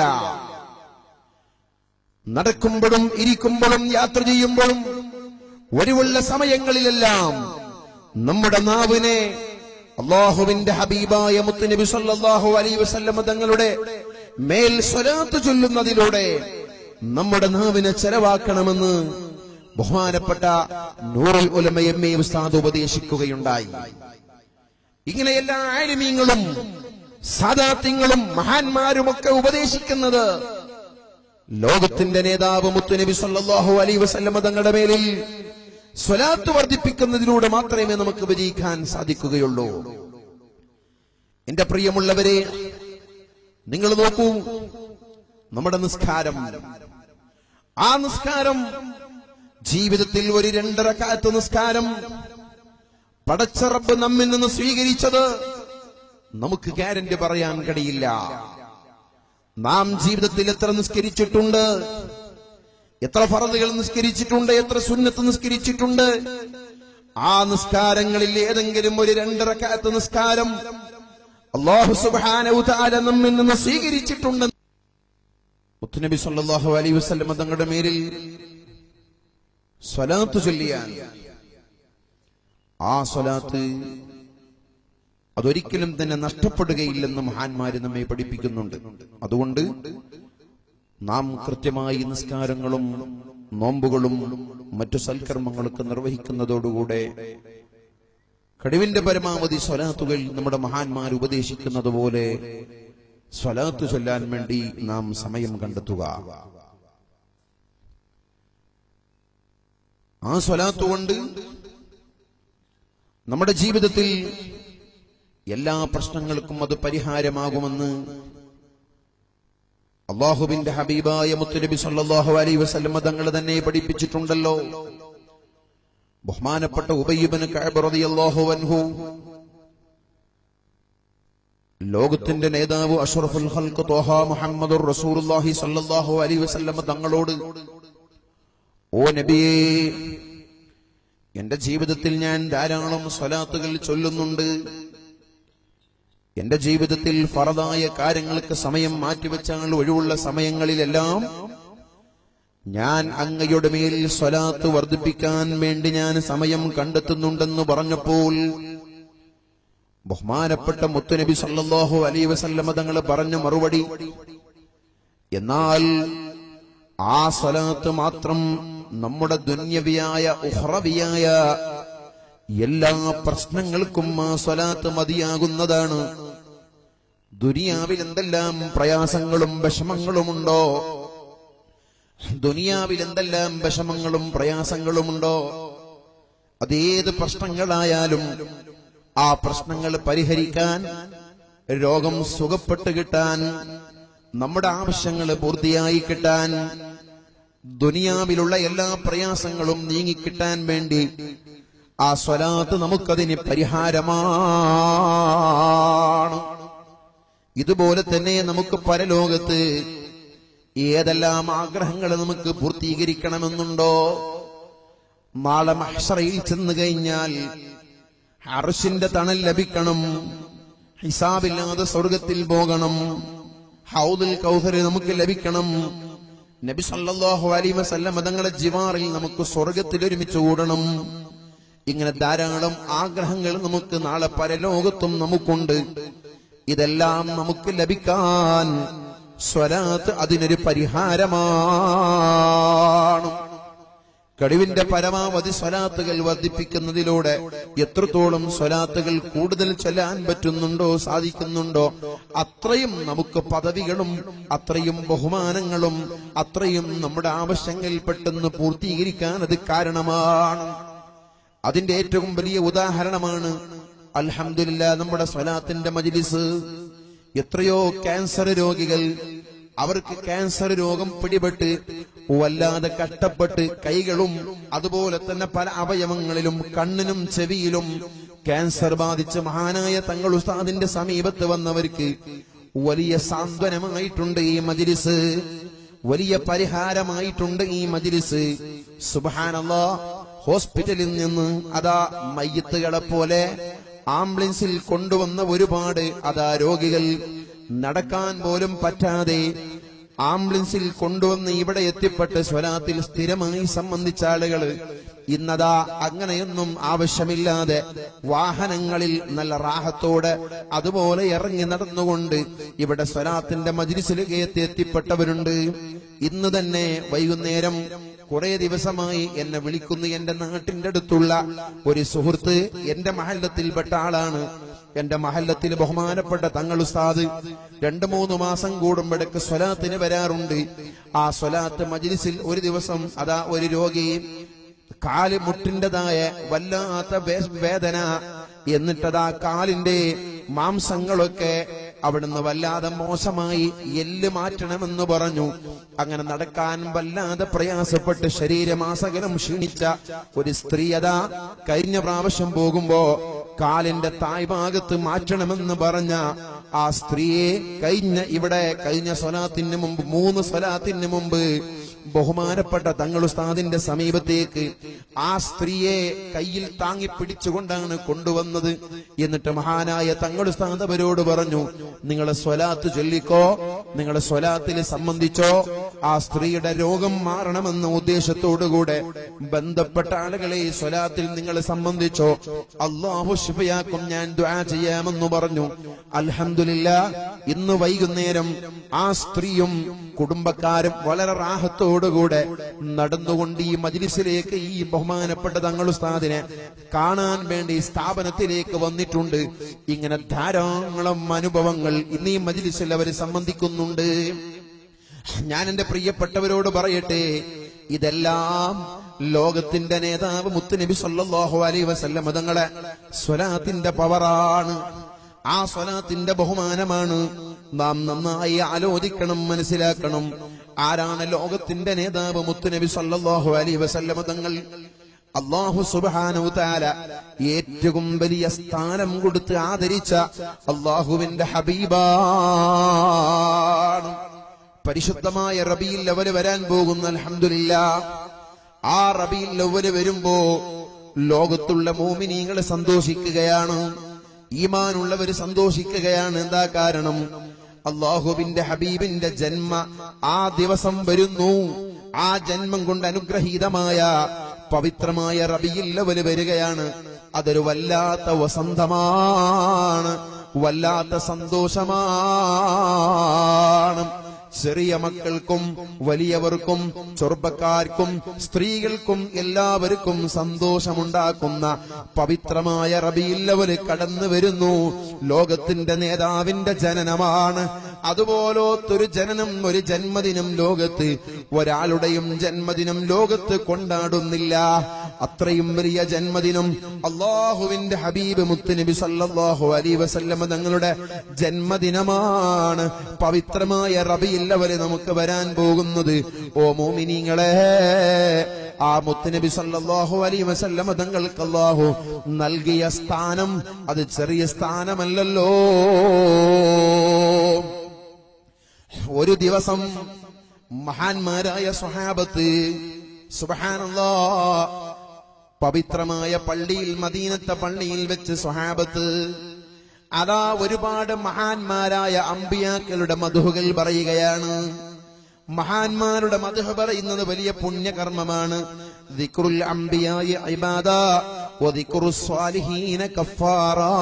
നടക്കുമ്പോഴും ഇരിക്കുമ്പോഴും യാത്ര ചെയ്യുമ്പോഴും ഒഴിവുള്ള സമയങ്ങളിലെല്ലാം നമ്മുടെ നാവിനെ അള്ളാഹുവിന്റെ ഹബീബായ മുത്തുനബി സല്ലല്ലാഹു അലൈഹി വസല്ലമ തങ്ങളുടെ മേൽ സ്വലാത്ത് ചൊല്ലുന്നതിലൂടെ നമ്മുടെ നാവിനെ ചെലവാക്കണമെന്ന് ബഹുമാനപ്പെട്ട നൂറുൽ ഉലമ എം എ ഉസ്താദ് ഉപദേശിക്കുകയുണ്ടായി ഇങ്ങനെ എല്ലാ ആലിമീങ്ങളും സാദാത്യങ്ങളും മഹാന്മാരുമൊക്കെ ഉപദേശിക്കുന്നത് ലോകത്തിന്റെ നേതാവ് മുത്തുനബി സല്ലല്ലാഹു അലൈഹി വസല്ലമ തങ്ങളുടെ മേലിൽ സ്വലാത്ത് വർദ്ധിപ്പിക്കുന്നതിലൂടെ മാത്രമേ നമുക്ക് വിജയിക്കാൻ സാധിക്കുകയുള്ളൂ എന്റെ പ്രിയമുള്ളവരെ നിങ്ങൾ നോക്കൂ നമ്മുടെ നിസ്കാരം ആ നിസ്കാരം ജീവിതത്തിൽ ഒരു രണ്ടര കാലത്ത് നിസ്കാരം പടച്ച റബ്ബ് നമ്മിൽ നിന്ന് സ്വീകരിച്ചത് നമുക്ക് ഗ്യാരണ്ടി പറയാൻ കഴിയില്ല നാം ജീവിതത്തിൽ എത്ര നിസ്കരിച്ചിട്ടുണ്ട് എത്ര ഫറതുകൾ നിസ്കരിച്ചിട്ടുണ്ട് എത്ര സുന്നത്ത് നിസ്കരിച്ചിട്ടുണ്ട് ആ നിസ്കാരങ്ങളിൽ ഏതെങ്കിലും ഒരു രണ്ടരക്കാലത്ത് നിസ്കാരം അള്ളാഹു സുബ്ഹാനഹു തആല നമ്മിൽ നിന്ന് സ്വീകരിച്ചിട്ടുണ്ട് മുത്തുനബി സല്ലല്ലാഹു അലൈഹി വസല്ലം തങ്ങളുടെ മേലിൽ സ്വലാത്ത് ചൊല്ലിയാൽ ആ സ്വലാത്ത് അതൊരിക്കലും തന്നെ നഷ്ടപ്പെടുകയില്ലെന്ന് മഹാന്മാര് നമ്മെ പഠിപ്പിക്കുന്നുണ്ട് അതുകൊണ്ട് നാം കൃത്യമായി നിസ്കാരങ്ങളും നോമ്പുകളും മറ്റു സൽക്കർമ്മങ്ങളൊക്കെ നിർവഹിക്കുന്നതോടുകൂടെ കഴിവിന്റെ പരമാവധി സ്വലാത്തുകൾ നമ്മുടെ മഹാന്മാർ ഉപദേശിക്കുന്നത് പോലെ സ്വലാത്ത് ചൊല്ലാൻ വേണ്ടി നാം സമയം കണ്ടെത്തുക ആ സ്വലാത്ത് കൊണ്ട് നമ്മുടെ ജീവിതത്തിൽ എല്ലാ പ്രശ്നങ്ങൾക്കും അത് പരിഹാരമാകുമെന്ന് അള്ളാഹുവിന്റെ ഹബീബായ മുത്തുനബി സല്ലല്ലാഹു അലൈഹി വസല്ലമ തങ്ങൾ തന്നെ പഠിപ്പിച്ചിട്ടുണ്ടല്ലോ ബഹുമാനപ്പെട്ട ഉബയ്യബിന് കഅബ് റളിയല്ലാഹു അൻഹു ലോകത്തിന്റെ നേതാവ് അഷ്റഫുൽ ഖൽഖ് ത്വഹ മുഹമ്മദുർ റസൂലുള്ളാഹി സല്ലല്ലാഹു അലൈഹി വസല്ലമ തങ്ങളോട് ഓ നബിയേ എന്റെ ജീവിതത്തിൽ ഞാൻ ധാരാളം സ്വലാത്തുകൾ ചൊല്ലുന്നുണ്ട് എന്റെ ജീവിതത്തിൽ ഫറതായ കാര്യങ്ങൾക്ക് സമയം മാറ്റിവെച്ചാൽ ഒഴിവുള്ള സമയങ്ങളിലെല്ലാം ഞാൻ അങ്ങയുടെ മേൽ സ്വലാത്ത് വർദ്ധിപ്പിക്കാൻ വേണ്ടി ഞാൻ സമയം കണ്ടെത്തുന്നുണ്ടെന്ന് പറഞ്ഞപ്പോൾ ബഹുമാനപ്പെട്ട മുത്തുനബി സല്ലല്ലാഹു അലൈഹി വസല്ലമ തങ്ങൾ പറഞ്ഞ മറുപടി എന്നാൽ ആ സ്വലാത്ത് മാത്രം നമ്മുടെ ദുന്യവിയായ ഉഹ്റവിയായ എല്ലാ പ്രശ്നങ്ങൾക്കും ആ സ്വലാത്ത് മതിയാകുന്നതാണ് ദുനിയാവിൽ എന്തെല്ലാം പ്രയാസങ്ങളും വിഷമങ്ങളുമുണ്ടോ ദുനിയാവിൽ എന്തെല്ലാം വിഷമങ്ങളും പ്രയാസങ്ങളുമുണ്ടോ അതേത് പ്രശ്നങ്ങളായാലും ആ പ്രശ്നങ്ങൾ പരിഹരിക്കാൻ രോഗം സുഖപ്പെട്ട് കിട്ടാൻ നമ്മുടെ ആവശ്യങ്ങൾ പൂർത്തിയായി കിട്ടാൻ ദുനിയാവിലുള്ള എല്ലാ പ്രയാസങ്ങളും നീങ്ങിക്കിട്ടാൻ വേണ്ടി ആ സ്വലാത്ത് നമുക്കതിന് പരിഹാരമാണ് ഇതുപോലെ തന്നെ നമുക്ക് പരലോകത്ത് ഏതെല്ലാം ആഗ്രഹങ്ങൾ നമുക്ക് പൂർത്തീകരിക്കണമെന്നുണ്ടോ നാളെ മഹ്ഷറയിൽ ചെന്ന് കഴിഞ്ഞാൽ അർഷിന്റെ തണൽ ലഭിക്കണം ഹിസാബില്ലാതെ സ്വർഗത്തിൽ പോകണം ഹൗദുൽ കൗസര് നമുക്ക് ലഭിക്കണം നബി സല്ലല്ലാഹു അലൈഹി വസല്ലം തങ്ങളുടെ ജിവാറിൽ നമുക്ക് സ്വർഗത്തിൽ ഒരുമിച്ച് കൂടണം ഇങ്ങനെ ധാരാളം ആഗ്രഹങ്ങൾ നമുക്ക് നാളെ പരലോകത്തും നമുക്കുണ്ട് ഇതെല്ലാം നമുക്ക് ലഭിക്കാൻ സ്വലാത്ത് അതിനൊരു പരിഹാരമാണ് കഴിവിന്റെ പരമാവധി സ്വലാത്തുകൾ വർദ്ധിപ്പിക്കുന്നതിലൂടെ എത്രത്തോളം സ്വലാത്തുകൾ കൂടുതൽ ചെല്ലാൻ പറ്റുന്നുണ്ടോ സാധിക്കുന്നുണ്ടോ അത്രയും നമുക്ക് പദവികളും അത്രയും ബഹുമാനങ്ങളും അത്രയും നമ്മുടെ ആവശ്യങ്ങൾ പെട്ടെന്ന് പൂർത്തീകരിക്കാൻ അത് കാരണമാണ് അതിന്റെ ഏറ്റവും വലിയ ഉദാഹരണമാണ് അൽഹംദുലില്ല നമ്മുടെ സ്വലാത്തിന്റെ മജിലിസ് എത്രയോ ക്യാൻസർ രോഗികൾ അവർക്ക് ക്യാൻസർ രോഗം പിടിപെട്ട് വല്ലാതെ കഷ്ടപ്പെട്ട് കൈകളും അതുപോലെ തന്നെ പല അവയവങ്ങളിലും കണ്ണിനും ചെവിയിലും ക്യാൻസർ ബാധിച്ച് മഹാനായ തങ്ങൾ ഉസ്താദിന്റെ സമീപത്ത് വന്നവർക്ക് വലിയ സാന്ത്വനമായിട്ടുണ്ട് ഈ മജിലിസ് വലിയ പരിഹാരമായിട്ടുണ്ട് ഈ മജിലിസ് സുബാനല്ലാ ഹോസ്പിറ്റലിൽ നിന്ന് അതാ മയ്യത്തുകളെ പോലെ ആംബുലൻസിൽ കൊണ്ടുവന്ന ഒരുപാട് അതാ രോഗികൾ നടക്കാൻ പോലും പറ്റാതെ ആംബുലൻസിൽ കൊണ്ടുവന്ന് ഇവിടെ എത്തിപ്പെട്ട് സ്വലാത്തിൽ സ്ഥിരമായി സംബന്ധിച്ച ആളുകൾ ഇന്നതാ അങ്ങനെയൊന്നും ആവശ്യമില്ലാതെ വാഹനങ്ങളിൽ നല്ല റാഹത്തോടെ അതുപോലെ ഇറങ്ങി നടന്നുകൊണ്ട് ഇവിടെ സ്വലാത്തിന്റെ മജിലിസിലേക്ക് എത്തിപ്പെട്ടവരുണ്ട് ഇന്ന് തന്നെ വൈകുന്നേരം കുറെ ദിവസമായി എന്നെ വിളിക്കുന്നു എന്റെ നാട്ടിന്റെ അടുത്തുള്ള ഒരു സുഹൃത്ത് എന്റെ മഹല്ലത്തിൽപ്പെട്ട ആളാണ് എന്റെ മഹല്ലത്തിൽ ബഹുമാനപ്പെട്ട തങ്ങൾ ഉസ്താദ് രണ്ടു മൂന്ന് മാസം കൂടുമ്പോഴേക്ക് സ്വലാത്തിന് വരാറുണ്ട് ആ സ്വലാത്ത് മജിലിസിൽ ഒരു ദിവസം അതാ ഒരു രോഗി കാല് മുട്ടിൻ്റെതായ വല്ലാത്ത വേ- വേദന എന്നിട്ടതാ കാലിന്റെ മാംസങ്ങളൊക്കെ അവിടുന്ന് വല്ലാതെ മോശമായി എല്ല് മാറ്റണമെന്ന് പറഞ്ഞു അങ്ങനെ നടക്കാൻ വല്ലാതെ പ്രയാസപ്പെട്ട് ശരീരമാസകലം ക്ഷീണിച്ച ഒരു സ്ത്രീ അതാ കഴിഞ്ഞ പ്രാവശ്യം പോകുമ്പോ കാലിന്റെ തായ്ഭാഗത്ത് മാറ്റണമെന്ന് പറഞ്ഞ ആ സ്ത്രീയെ കഴിഞ്ഞ ഇവിടെ കഴിഞ്ഞ സ്വലാത്തിന് മുമ്പ് മൂന്ന് സ്വലാത്തിന് മുമ്പ് ബഹുമാനപ്പെട്ട തങ്ങൾ ഉസ്താദിന്റെ സമീപത്തേക്ക് ആ സ്ത്രീയെ കയ്യിൽ താങ്ങി പിടിച്ചുകൊണ്ടാണ് കൊണ്ടുവന്നത് എന്നിട്ട് മഹാനായ തങ്ങൾ ഉസ്താദ് അവരോട് പറഞ്ഞു നിങ്ങളെ സ്വലാത്ത് ചൊല്ലിക്കോ നിങ്ങളെ സ്വലാത്തിൽ സംബന്ധിച്ചോ ആ സ്ത്രീയുടെ രോഗം മാറണമെന്ന ഉദ്ദേശത്തോടുകൂടെ ബന്ധപ്പെട്ട ആളുകളെ ഈ സ്വലാത്തിൽ നിങ്ങൾ സംബന്ധിച്ചോ അള്ളാഹു ശുഭയാക്കും ഞാൻ ദ്വാ ചെയ്യാമെന്ന് പറഞ്ഞു അൽഹംദുലില്ല ഇന്ന് വൈകുന്നേരം ആ സ്ത്രീയും കുടുംബക്കാരും വളരെ റാഹത്തോടുകൂടെ നടന്നുകൊണ്ട് ഈ മജിലിസിലേക്ക് ഈ ബഹുമാനപ്പെട്ട തങ്ങൾ ഉസ്താദിനെ കാണാൻ വേണ്ടി സ്ഥാപനത്തിലേക്ക് വന്നിട്ടുണ്ട് ഇങ്ങനെ ധാരാളം അനുഭവങ്ങൾ ഇന്ന് ഈ മജിലിസിൽ അവർ സംബന്ധിക്കുന്നുണ്ട് ഞാൻ എന്റെ പ്രിയപ്പെട്ടവരോട് പറയട്ടെ ഇതെല്ലാം ലോകത്തിന്റെ നേതാവ് മുത്തുനബി സല്ലല്ലാഹു അലൈഹി വസല്ലം തങ്ങളെ സ്വലാത്തിന്റെ പവറാണ് ആ സ്വലാത്തിന്റെ ബഹുമാനമാണ് നാം നന്നായി ആലോചിക്കണം മനസ്സിലാക്കണം ആരാണ് ലോകത്തിന്റെ നേതാവ് മുത്തുനബി സല്ലല്ലാഹു അലൈഹി വസല്ലം തങ്ങൾ അള്ളാഹു സുബ്ഹാനഹു തആല ഏറ്റവും വലിയ സ്ഥാനം കൊടുത്ത് ആദരിച്ച അള്ളാഹുവിന്റെ ഹബീബാണ് പരിശുദ്ധമായ റബിയിൽ അവര് വരാൻ പോകുന്ന അൽഹംദുലില്ല ആ റബിയിൽ അവര് വരുമ്പോ ലോകത്തുള്ള മോമിനീങ്ങൾ സന്തോഷിക്കുകയാണ് ഈമാനുള്ളവര് സന്തോഷിക്കുകയാണ് എന്താ കാരണം അള്ളാഹുവിന്റെ ഹബീബിന്റെ ജന്മ ആ ദിവസം വരുന്നു ആ ജന്മം കൊണ്ട് അനുഗ്രഹീതമായ പവിത്രമായ റബിയിൽ അവര് വരികയാണ് അതൊരു വല്ലാത്ത വസന്തമാണ് വല്ലാത്ത സന്തോഷമാണ് ചെറിയ മക്കൾക്കും വലിയവർക്കും ചെറുപ്പക്കാർക്കും സ്ത്രീകൾക്കും എല്ലാവർക്കും സന്തോഷമുണ്ടാക്കുന്ന പവിത്രമായ റബിയില്ലവര് കടന്നു വരുന്നു ലോകത്തിന്റെ നേതാവിന്റെ ജനനമാണ് അതുപോലത്തൊരു ജനനം ഒരു ജന്മദിനം ലോകത്ത് ഒരാളുടെയും ജന്മദിനം ലോകത്ത് കൊണ്ടാടുന്നില്ല അത്രയും വലിയ ജന്മദിനം അള്ളാഹുവിന്റെ ഹബീബ് മുത്തുനബി സല്ലല്ലാഹു അലൈഹി വസല്ലമ തങ്ങളുടെ ജന്മദിനമാണ് പവിത്രമായ റബിയില്ലവരെ നമുക്ക് വരാൻ പോകുന്നത് ഓ മോമിനിങ്ങളെ ആ മുത്തുനബി സല്ലല്ലാഹു അലൈഹി വസല്ലമ തങ്ങൾക്ക് അല്ലാഹു നൽകിയ സ്ഥാനം അത് ചെറിയ സ്ഥാനമല്ലല്ലോ ഒരു ദിവസം മഹാന്മാരായ സ്വഹാബത്ത് സുബ്ഹാനല്ലാ പവിത്രമായ പള്ളിയിൽ മദീനത്തെ പള്ളിയിൽ വെച്ച് സ്വഹാബത്ത് അതാ ഒരുപാട് മഹാന്മാരായ അമ്പിയാക്കളുടെ മധുഹുകൾ പറയുകയാണ് മഹാന്മാരുടെ മധുഹ പറയുന്നത് വലിയ പുണ്യകർമ്മമാണ് ദിക്റുൽ അംബിയായി ഇബാദ വദിക്റു സ്വാലിഹീന കഫാറാ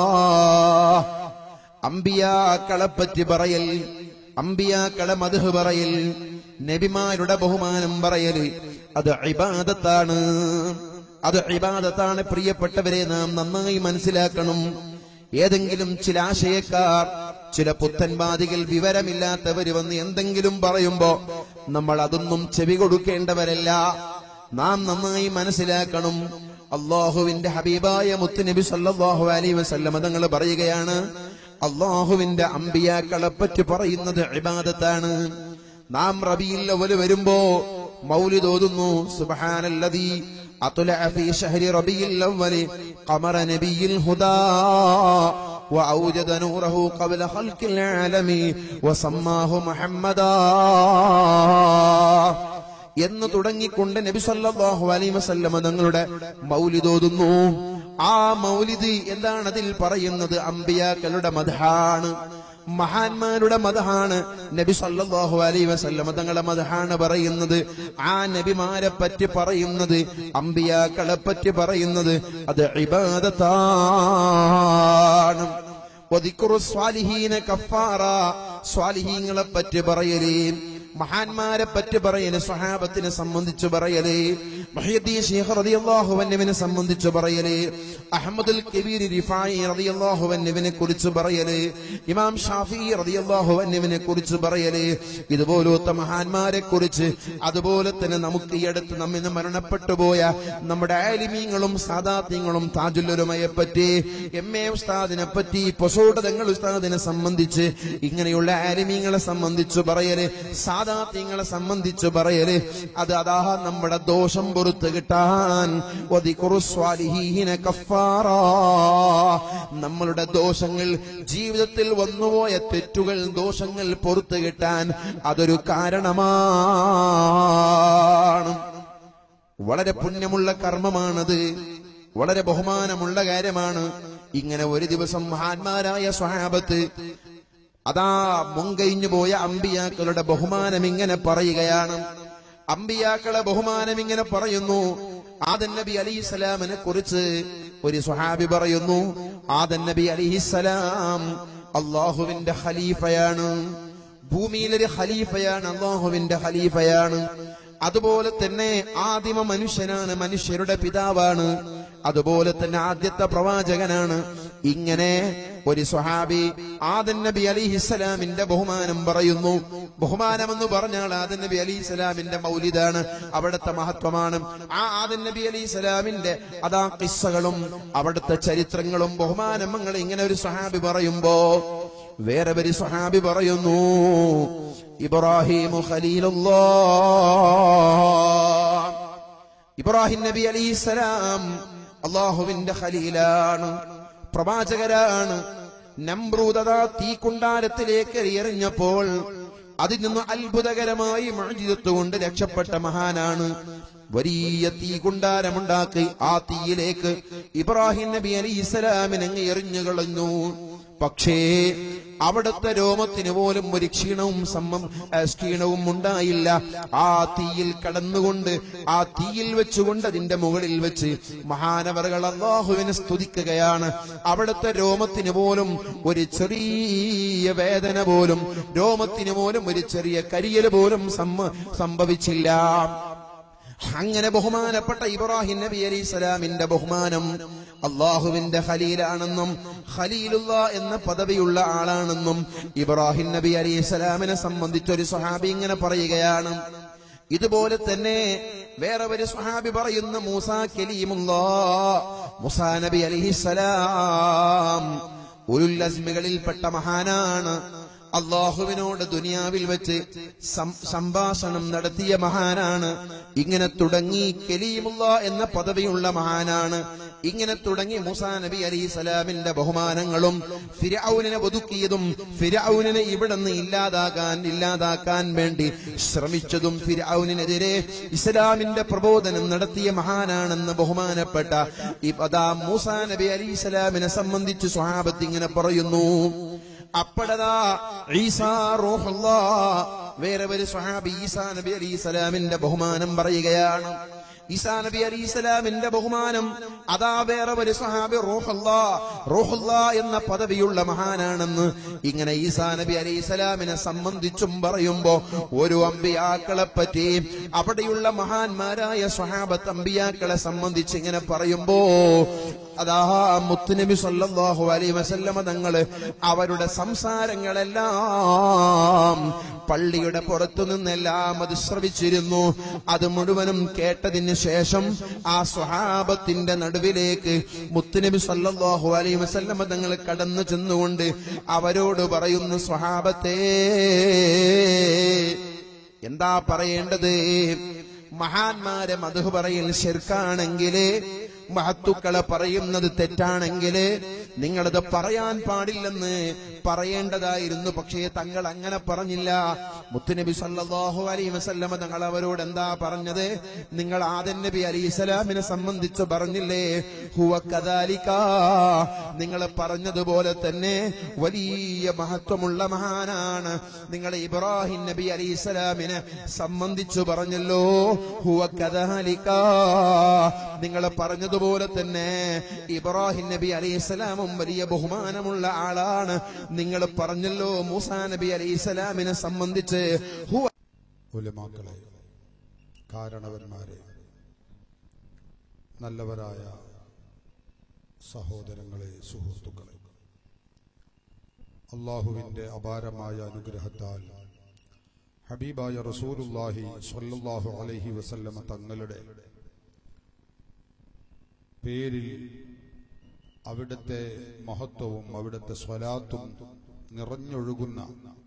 അമ്പിയാക്കളെ പറ്റി പറയൽ അമ്പിയാക്കളെ മധു പറയൽ നബിമാരുടെ ബഹുമാനം പറയൽ അത് ഇബാദത്താണ് അത് ഇബാദത്താണ് പ്രിയപ്പെട്ടവരെ നാം നന്നായി മനസ്സിലാക്കണം ഏതെങ്കിലും ചില ആശയക്കാർ ചില പുത്തൻവാദികൾ വിവരമില്ലാത്തവര് വന്ന് എന്തെങ്കിലും പറയുമ്പോ നമ്മൾ അതൊന്നും ചെവി കൊടുക്കേണ്ടവരല്ല നാം നന്നായി മനസ്സിലാക്കണം അള്ളാഹുവിന്റെ ഹബീബായ മുത്തുനബി സല്ലല്ലാഹു അലൈഹി വസല്ലമ തങ്ങൾ പറയുകയാണ് അള്ളാഹുവിന്റെ അമ്പിയാക്കളെ പറ്റി പറയുന്നത് ഇബാദത്താണ് നാം റബിയിൽ അവല് വരുമ്പോ മൗലിദ് ഓതുന്നു സുബ്ഹാനല്ലദീ أطلع في شهر ربيع الأول قمر نبي الهدى وأوجد نوره قبل خلق العالم وسماه محمدا എന്ന് തുടങ്ങിക്കൊണ്ട് നബി സല്ലല്ലാഹു അലൈഹി വസല്ലമ തങ്ങളുടെ മൗലിദ് ഓതുന്നു ആ മൗലിദ് എന്താണ് അതിൽ പറയുന്നത് അമ്പിയാക്കളുടെ മദഹാണ് മഹാന്മാരുടെ മതഹാണ് നബി സല്ലല്ലാഹു അലൈഹി വസല്ലമ തങ്ങളുടെ മതഹാണ് പറയുന്നത് ആ നബിമാരെ പറ്റി പറയുന്നത് അമ്പിയാക്കളെ പറ്റി പറയുന്നത് അത് ഇബാദത്താണ് വദിക്റു സ്വാലിഹീന കഫാറ സ്വാലിഹീങ്ങളെ പറ്റി പറയലേ മഹാന്മാരെ പറ്റി പറയല് സ്വഹാബത്തിനെ സംബന്ധിച്ച് പറയല് മുഹ്യദ്ദീൻ ശൈഖ് റളിയല്ലാഹു അൻഹുവിനെ സംബന്ധിച്ച് പറയല് അഹമ്മദുൽ കബീർ റിഫായി റളിയല്ലാഹു അൻഹുവിനെ കുറിച്ച് പറയല് ഇമാം ഷാഫി റളിയല്ലാഹു അൻഹുവിനെ കുറിച്ച് പറയല് ഇതുപോലത്തെ മഹാന്മാരെ കുറിച്ച് അതുപോലെ തന്നെ നമുക്ക് ഈ അടുത്ത് നമ്മിൽ നിന്ന് മരണപ്പെട്ടു പോയ നമ്മുടെ ആലിമീങ്ങളും സാദാത്യങ്ങളും താജുല്ലുലമയെ പറ്റി എം എ ഉസ്താദിനെ പറ്റി പൊസോടതങ്ങൾ ഉസ്താദിനെ സംബന്ധിച്ച് ഇങ്ങനെയുള്ള ആലിമീങ്ങളെ സംബന്ധിച്ച് പറയല് സാദാത്യങ്ങളെ സംബന്ധിച്ച് പറയല് അത് അതാ നമ്മുടെ ദോഷം പൊറത്ത് കിട്ടാൻ വദിഖുറു സ്വാലിഹീന കഫാറാ. നമ്മളുടെ ദോഷങ്ങൾ ജീവിതത്തിൽ വന്നുപോയ തെറ്റുകൾ ദോഷങ്ങൾ പൊറത്ത് കിട്ടാൻ അതൊരു കാരണമാണ് വളരെ പുണ്യമുള്ള കർമ്മമാണത് വളരെ ബഹുമാനമുള്ള കാര്യമാണ് ഇങ്ങനെ ഒരു ദിവസം മഹാന്മാരായ സ്വഹാബത്ത് അതാ മുൻകഴിഞ്ഞു പോയ അമ്പിയാക്കളുടെ ബഹുമാനം ഇങ്ങനെ പറയുകയാണ് അമ്പിയാക്കളെ ബഹുമാനം ഇങ്ങനെ പറയുന്നു ആദൻ നബി അലിഹിസ്സലാമിനെ കുറിച്ച് ഒരു സ്വഹാബി പറയുന്നു ആദൻ നബി അലിഹിസ്സലാം അള്ളാഹുവിന്റെ ഖലീഫയാണ് ഭൂമിയിലൊരു ഖലീഫയാണ് അള്ളാഹുവിന്റെ ഖലീഫയാണ് അതുപോലെ തന്നെ ആദിമ മനുഷ്യനാണ് മനുഷ്യരുടെ പിതാവാണ് അതുപോലെ തന്നെ ആദ്യത്തെ പ്രവാചകനാണ് ഇങ്ങനെ ഒരു സ്വഹാബി ആദൻ നബി അലിഹിസ്സലാമിന്റെ ബഹുമാനം പറയുന്നു ബഹുമാനമെന്ന് പറഞ്ഞാൽ ആദൻ നബി അലി ഇസ്ലാമിന്റെ മൗലിദാണ് അവിടുത്തെ മഹത്വമാണ് ആ ആദൻ നബി അലി ഇസ്ലാമിന്റെ അതാ കിസ്സകളും അവിടുത്തെ ചരിത്രങ്ങളും ബഹുമാനങ്ങൾ ഇങ്ങനെ ഒരു സ്വഹാബി പറയുമ്പോ വേറെ ഒരു സ്വഹാബി പറയുന്നു ഇബ്രാഹിം ഇബ്രാഹിം നബി അലിസ്സലാം അള്ളാഹുവിന്റെ ഖലീലാണ് പ്രവാചകരാണ് നമ്രൂദത തീക്കുണ്ടാരത്തിലേക്ക് എറിഞ്ഞപ്പോൾ അതിൽ നിന്ന് അത്ഭുതകരമായി മഴജിതത്വ കൊണ്ട് രക്ഷപ്പെട്ട മഹാനാണ് വലിയ തീ കുണ്ടാരമുണ്ടാക്കി ആ തീയിലേക്ക് ഇബ്രാഹിം നബി അലി ഇസ്ലാമിനെ അങ്ങ് എറിഞ്ഞു കളഞ്ഞു പക്ഷേ അവിടുത്തെ രോമത്തിന് പോലും ഒരു ക്ഷീണവും സമ്മം ആ, ക്ഷീണവും ഉണ്ടായില്ല ആ തീയിൽ കടന്നുകൊണ്ട് ആ തീയിൽ വെച്ചുകൊണ്ട് അതിന്റെ മുകളിൽ വെച്ച് മഹാനവറുകൾ അള്ളാഹുവിനെ സ്തുതിക്കുകയാണ് അവിടുത്തെ രോമത്തിന് പോലും ഒരു ചെറിയ വേദന പോലും രോമത്തിന് പോലും ഒരു ചെറിയ കരിയൽ പോലും സമ്മ- സംഭവിച്ചില്ല അങ്ങനെ ബഹുമാനപ്പെട്ട ഇബ്രാഹിം നബി അലി ഇസ്ലാമിന്റെ ബഹുമാനം അള്ളാഹുവിന്റെ ഖലീലാണെന്നും ഖലീലുള്ള എന്ന പദവിയുള്ള ആളാണെന്നും ഇബ്രാഹിം നബി അലി ഇസ്ലാമിനെ സംബന്ധിച്ച് ഒരു സ്വഹാബി ഇങ്ങനെ പറയുകയാണ് ഇതുപോലെ തന്നെ വേറെ ഒരു സ്വഹാബി പറയുന്ന മൂസ കലീമുല്ലാ മുസാ നബി അലിഹിസലാം ഉലുൽ അസ്മികളിൽപ്പെട്ട മഹാനാണ് അള്ളാഹുവിനോട് ദുനിയാവിൽ വെച്ച് സം- സംഭാഷണം നടത്തിയ മഹാനാണ് ഇങ്ങനെ തുടങ്ങി കലീമുള്ള എന്ന പദവിയുള്ള മഹാനാണ് ഇങ്ങനെ തുടങ്ങി മുസാ നബി അലി സലാമിന്റെ ബഹുമാനങ്ങളും ഫിരൌനിനെ ഒതുക്കിയതും ഫിരൌനിനെ ഇവിടെ നിന്ന് ഇല്ലാതാക്കാൻ ഇല്ലാതാക്കാൻ വേണ്ടി ശ്രമിച്ചതും ഫിരൌനിനെതിരെ ഇസ്ലാമിന്റെ പ്രബോധനം നടത്തിയ മഹാനാണെന്ന് ബഹുമാനപ്പെട്ട ഈ അതാ മൂസാ നബി അലി സലാമിനെ സംബന്ധിച്ച് സ്വഹാബത്ത് ഇങ്ങനെ പറയുന്നു അപ്പടതാ ഈസാ റൂഹുല്ലാ വേറെ ഒരു സ്വഹാബി ഈസാ നബി അലി സ്വലാമിന്റെ ബഹുമാനം പറയുകയാണ് ഈസാ നബി അലി സ്വലാമിന്റെ ബഹുമാനം അതാ വേറെ ഒരു സ്വഹാബി റൂഹുല്ലാ റൂഹുല്ലാ എന്ന പദവിയുള്ള മഹാനാണെന്ന് ഇങ്ങനെ ഈസാ നബി അലി സ്വലാമിനെ സംബന്ധിച്ചും പറയുമ്പോ ഓരോ അമ്പിയാക്കളെ പറ്റി അവിടെയുള്ള മഹാന്മാരായ സ്വഹാബത്ത് അമ്പിയാക്കളെ സംബന്ധിച്ച് ഇങ്ങനെ പറയുമ്പോ അതാ മുത്തുനബി സല്ലല്ലാഹു അലൈഹി വസല്ലമ തങ്ങള് അവരുടെ സംസാരങ്ങളെല്ലാം പള്ളിയുടെ പുറത്തു നിന്നെല്ലാം അത് ശ്രവിച്ചിരുന്നു അത് മുഴുവനും കേട്ടതിന് ശേഷം ആ സ്വഹാബത്തിന്റെ നടുവിലേക്ക് മുത്തുനബി സല്ലല്ലാഹു അലൈഹി വസല്ലമ തങ്ങൾ കടന്നു ചെന്നുകൊണ്ട് അവരോട് പറയുന്നു സ്വഹാബത്തേ എന്താ പറയേണ്ടത് മഹാന്മാരെ മധു പറയൽ ശിർക്കാണെങ്കില് മഹത്തുക്കളെ പറയുന്നത് തെറ്റാണെങ്കില് നിങ്ങളത് പറയാൻ പാടില്ലെന്ന് പറയേണ്ടതായിരുന്നു പക്ഷേ തങ്ങൾ അങ്ങനെ പറഞ്ഞില്ല മുത്തുനബി സല്ലല്ലാഹു അലൈഹി വസല്ലമ തങ്ങൾ അവരോട് എന്താ പറഞ്ഞത് നിങ്ങൾ ആദൻ നബി അലൈഹി സ്വലാമിനെ സംബന്ധിച്ച് പറഞ്ഞില്ലേ ഹുവ കദാലിക നിങ്ങൾ പറഞ്ഞതുപോലെ തന്നെ വലിയ മഹത്വമുള്ള മഹാനാണ് നിങ്ങൾ ഇബ്രാഹിം നബി അലൈഹി സ്വലാമിനെ സംബന്ധിച്ചു പറഞ്ഞല്ലോ ഹുവ കദാലിക നിങ്ങൾ പറഞ്ഞതുപോലെ തന്നെ ഇബ്രാഹിം നബി അലൈഹി സ്വലാമും വലിയ ബഹുമാനമുള്ള ആളാണ് നിങ്ങൾ പറഞ്ഞല്ലോ മൂസാ നബി അലൈഹി സ്വലാമിനെ സംബന്ധിച്ച് ഹുവ ഉലമാക്കളെ കാരണവന്മാരെ നല്ലവരായ സഹോദരങ്ങളെ സുഹൃത്തുക്കളെ അള്ളാഹുവിന്റെ അപാരമായ അനുഗ്രഹത്താൽ ഹബീബായ റസൂലുല്ലാഹി സ്വല്ലല്ലാഹു അലൈഹി വസല്ലമ തങ്ങളുടെ പേരിൽ അവിടുത്തെ മഹത്വവും അവിടുത്തെ സ്വലാത്തും നിറഞ്ഞൊഴുകുന്ന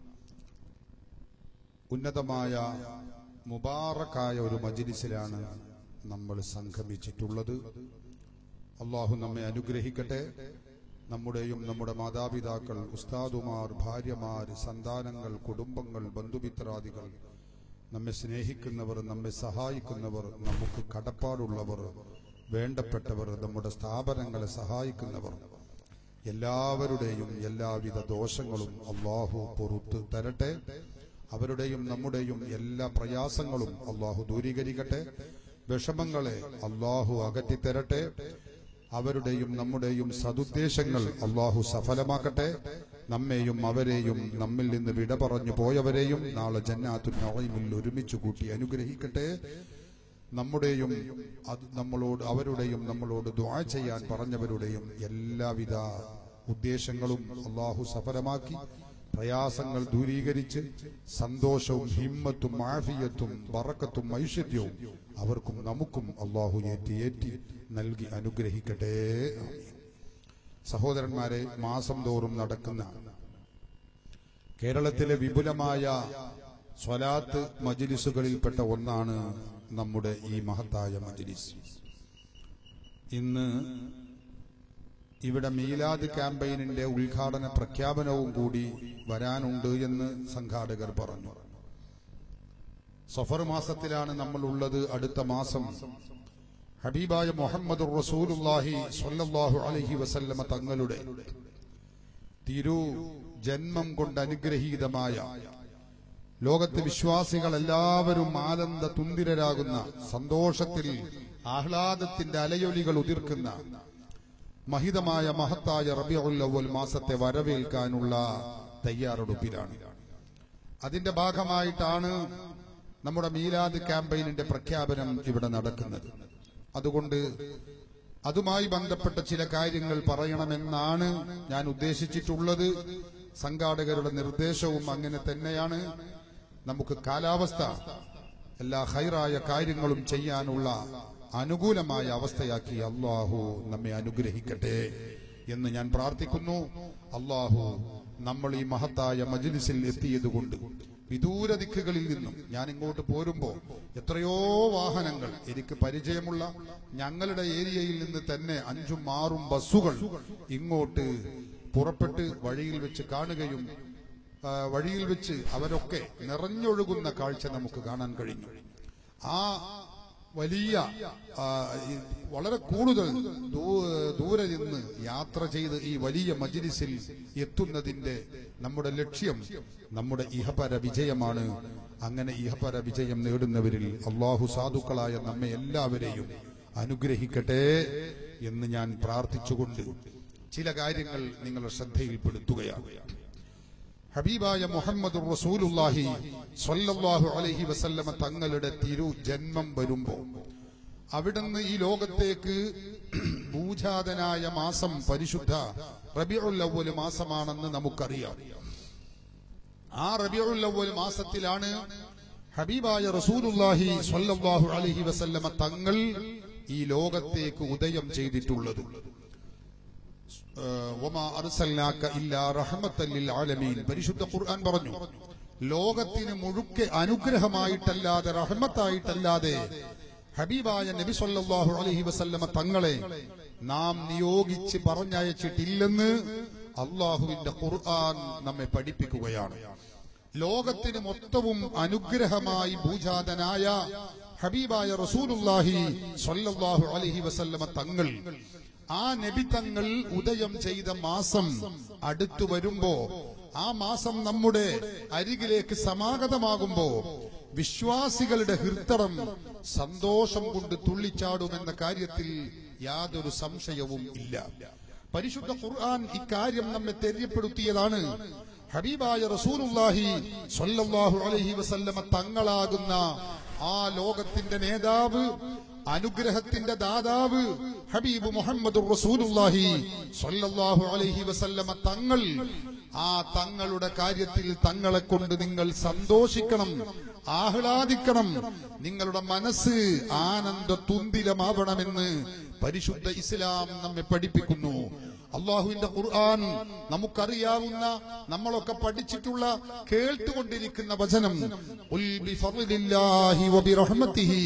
ഉന്നതമായ മുബാറക്കായ ഒരു മജിലിസിലാണ് നമ്മൾ സംഗമിച്ചിട്ടുള്ളത് അള്ളാഹു നമ്മെ അനുഗ്രഹിക്കട്ടെ നമ്മുടെയും നമ്മുടെ മാതാപിതാക്കൾ ഉസ്താദുമാർ ഭാര്യമാർ സന്താനങ്ങൾ കുടുംബങ്ങൾ ബന്ധുമിത്രാദികൾ നമ്മെ സ്നേഹിക്കുന്നവർ നമ്മെ സഹായിക്കുന്നവർ നമുക്ക് കടപ്പാടുള്ളവർ വേണ്ടപ്പെട്ടവർ നമ്മുടെ സ്ഥാപനങ്ങളെ സഹായിക്കുന്നവർ എല്ലാവരുടെയും എല്ലാവിധ ദോഷങ്ങളും അള്ളാഹു പൊറത്തു തരട്ടെ അവരുടെയും നമ്മുടെയും എല്ലാ പ്രയാസങ്ങളും അള്ളാഹു ദൂരീകരിക്കട്ടെ വിഷമങ്ങളെ അള്ളാഹു അകറ്റിത്തരട്ടെ അവരുടെയും നമ്മുടെയും സതുദ്ദേശങ്ങൾ അള്ളാഹു സഫലമാക്കട്ടെ നമ്മെയും അവരെയും നമ്മിൽ നിന്ന് വിട പറഞ്ഞു പോയവരെയും നാളെ ജന്നാത്തു നവൈമിൽ ഒരുമിച്ച് കൂട്ടി അനുഗ്രഹിക്കട്ടെ നമ്മുടെയും അത് നമ്മളോട് അവരുടെയും നമ്മളോട് ദുആ ചെയ്യാൻ പറഞ്ഞവരുടെയും എല്ലാവിധ ഉദ്ദേശങ്ങളും അള്ളാഹു സഫലമാക്കി പ്രയാസങ്ങൾ ദൂരീകരിച്ച് സന്തോഷവും ഹിമ്മത്തും ആഫിയത്തും വറക്കത്തും ഐശ്വര്യവും അവർക്കും നമുക്കും അള്ളാഹു ഏറ്റി ഏറ്റി നൽകി അനുഗ്രഹിക്കട്ടെ ആമീൻ. സഹോദരന്മാരെ മാസം തോറും നടക്കുന്ന കേരളത്തിലെ വിപുലമായ സ്വലാത്ത് മജിലിസുകളിൽപ്പെട്ട ഒന്നാണ് നമ്മുടെ ഈ മഹത്തായ മജിലിസ് ഇന്ന് ഇവിടെ മീലാദ് ക്യാമ്പയിനിന്റെ ഉദ്ഘാടന പ്രഖ്യാപനവും കൂടി വരാനുണ്ട് എന്ന് സംഘാടകർ പറഞ്ഞു സഫർ മാസത്തിലാണ് നമ്മൾ ഉള്ളത് അടുത്ത മാസം ഹബീബായ മുഹമ്മദ് റസൂലുല്ലാഹി സ്വല്ലല്ലാഹു അലൈഹി വസല്ലമ തങ്ങളുടെ തിരു ജന്മം കൊണ്ട് അനുഗ്രഹീതമായ ലോകത്തെ വിശ്വാസികൾ എല്ലാവരും ആനന്ദ തുന്തിരരാകുന്ന സന്തോഷത്തിൽ ആഹ്ലാദത്തിന്റെ അലയൊലികൾ ഉതിർക്കുന്ന മഹിതമായ മഹത്തായ റബിയുൽ അവൽ മാസത്തെ വരവേൽക്കാനുള്ള തയ്യാറെടുപ്പിലാണ് അതിന്റെ ഭാഗമായിട്ടാണ് നമ്മുടെ മീലാദ് ക്യാമ്പയിനിന്റെ പ്രഖ്യാപനം ഇവിടെ നടക്കുന്നത് അതുകൊണ്ട് അതുമായി ബന്ധപ്പെട്ട ചില കാര്യങ്ങൾ പറയണമെന്നാണ് ഞാൻ ഉദ്ദേശിച്ചിട്ടുള്ളത് സംഘാടകരുടെ നിർദ്ദേശവും അങ്ങനെ തന്നെയാണ് നമുക്ക് കാലാവസ്ഥ എല്ലാ ഹൈറായ കാര്യങ്ങളും ചെയ്യാനുള്ള അനുകൂലമായ അവസ്ഥയാക്കി അള്ളാഹു നമ്മെ അനുഗ്രഹിക്കട്ടെ എന്ന് ഞാൻ പ്രാർത്ഥിക്കുന്നു അള്ളാഹു നമ്മൾ ഈ മഹത്തായ മജ്ലിസിൽ എത്തിയതുകൊണ്ട് വിദൂര ദിക്കുകളിൽ നിന്നും ഞാൻ ഇങ്ങോട്ട് പോരുമ്പോ എത്രയോ വാഹനങ്ങൾ എനിക്ക് പരിചയമുള്ള ഞങ്ങളുടെ ഏരിയയിൽ നിന്ന് തന്നെ അഞ്ചും ആറും ബസ്സുകൾ ഇങ്ങോട്ട് പുറപ്പെട്ട് വഴിയിൽ വെച്ച് കാണുകയും ആ, വഴിയിൽ വെച്ച് അവരൊക്കെ നിറഞ്ഞൊഴുകുന്ന കാഴ്ച നമുക്ക് കാണാൻ കഴിഞ്ഞു ആ വലിയ ആ, ഈ വളരെ കൂടുതൽ ദൂ- ദൂരെ നിന്ന് യാത്ര ചെയ്ത് ഈ വലിയ മജിലിസിൽ എത്തുന്നതിന്റെ നമ്മുടെ ലക്ഷ്യം നമ്മുടെ ഇഹപര വിജയമാണ് അങ്ങനെ ഇഹപര വിജയം നേടുന്നവരിൽ അള്ളാഹു സാധുക്കളായ നമ്മെ എല്ലാവരെയും അനുഗ്രഹിക്കട്ടെ എന്ന് ഞാൻ പ്രാർത്ഥിച്ചുകൊണ്ട് ചില കാര്യങ്ങൾ നിങ്ങളുടെ ശ്രദ്ധയിൽപ്പെടുത്തുകയാണ് ഹബീബായ മുഹമ്മദ് റസൂലുല്ലാഹി സ്വല്ലല്ലാഹു അലൈഹി വസല്ലമ തങ്ങളുടെ തിരു ജന്മം വരുമ്പോ അവിടുന്ന് ഈ ലോകത്തേക്ക് ഭൂജാതനായ മാസം പരിശുദ്ധ റബിഉൽ അവ്വൽ മാസമാണെന്ന് നമുക്കറിയാം ആ റബിഉൽ അവ്വൽ മാസത്തിലാണ് ഹബീബായ റസൂലുല്ലാഹി സ്വല്ലല്ലാഹു അലൈഹി വസല്ലമ തങ്ങൾ ഈ ലോകത്തേക്ക് ഉദയം ചെയ്തിട്ടുള്ളത് ഏഹ് വമാ അർസൽനാക ഇല്ലാ റഹ്മത്തൻ ലിൽ ആലമീൻ പരിശുദ്ധ ഖുർആൻ പറഞ്ഞു ലോകത്തിന് മുഴുക്കെ അനുഗ്രഹമായിട്ടല്ലാതെ റഹ്മത്തായിട്ടല്ലാതെ ഹബീബായ നബി സല്ലല്ലാഹു അലൈഹി വസല്ലമ തങ്ങളെ നാം നിയോഗിച്ച് പറഞ്ഞയച്ചിട്ടില്ലെന്ന് അള്ളാഹുവിന്റെ ഖുർആൻ നമ്മെ പഠിപ്പിക്കുകയാണ് ലോകത്തിന് മൊത്തവും അനുഗ്രഹമായി ഭൂജാതനായ ഹബീബായ റസൂലുല്ലാഹി സ്വല്ലല്ലാഹു അലൈഹി വസല്ലമ തങ്ങൾ ആ നബി തങ്ങൾ ഉദയം ചെയ്ത മാസം അടുത്തു വരുമ്പോ ആ മാസം നമ്മുടെ അരികിലേക്ക് സമാഗതമാകുമ്പോ വിശ്വാസികളുടെ ഹൃത്തടം സന്തോഷം കൊണ്ട് തുള്ളിച്ചാടുമെന്ന കാര്യത്തിൽ യാതൊരു സംശയവും ഇല്ല പരിശുദ്ധ ഖുർആൻ ഇക്കാര്യം നമ്മെ തെര്യപ്പെടുത്തിയതാണ് ഹബീബായ റസൂലുള്ളാഹി സ്വല്ലല്ലാഹു അലൈഹി വസല്ലമ തങ്ങളാകുന്ന ആ ലോകത്തിന്റെ നേതാവ് അനുഗ്രഹത്തിന്റെ ദാതാവ് ഹബീബ് മുഹമ്മദ് റസൂലുള്ളാഹി സ്വല്ലല്ലാഹു അലൈഹി വസല്ലമ തങ്ങൾ ആ തങ്ങളുടെ കാര്യത്തിൽ തങ്ങളെ കൊണ്ട് നിങ്ങൾ സന്തോഷിക്കണം ആഹ്ലാദിക്കണം നിങ്ങളുടെ മനസ്സ് ആനന്ദ തുന്തിലമാവണമെന്ന് പരിശുദ്ധ ഇസ്ലാം നമ്മെ പഠിപ്പിക്കുന്നു അള്ളാഹുവിന്റെ ഖുർആൻ നമുക്കറിയാവുന്ന നമ്മളൊക്കെ പഠിച്ചിട്ടുള്ള കേട്ടുകൊണ്ടിരിക്കുന്ന വചനം "ഖുൽ ബിഫദ്ലില്ലാഹി വബിറഹ്മതിഹി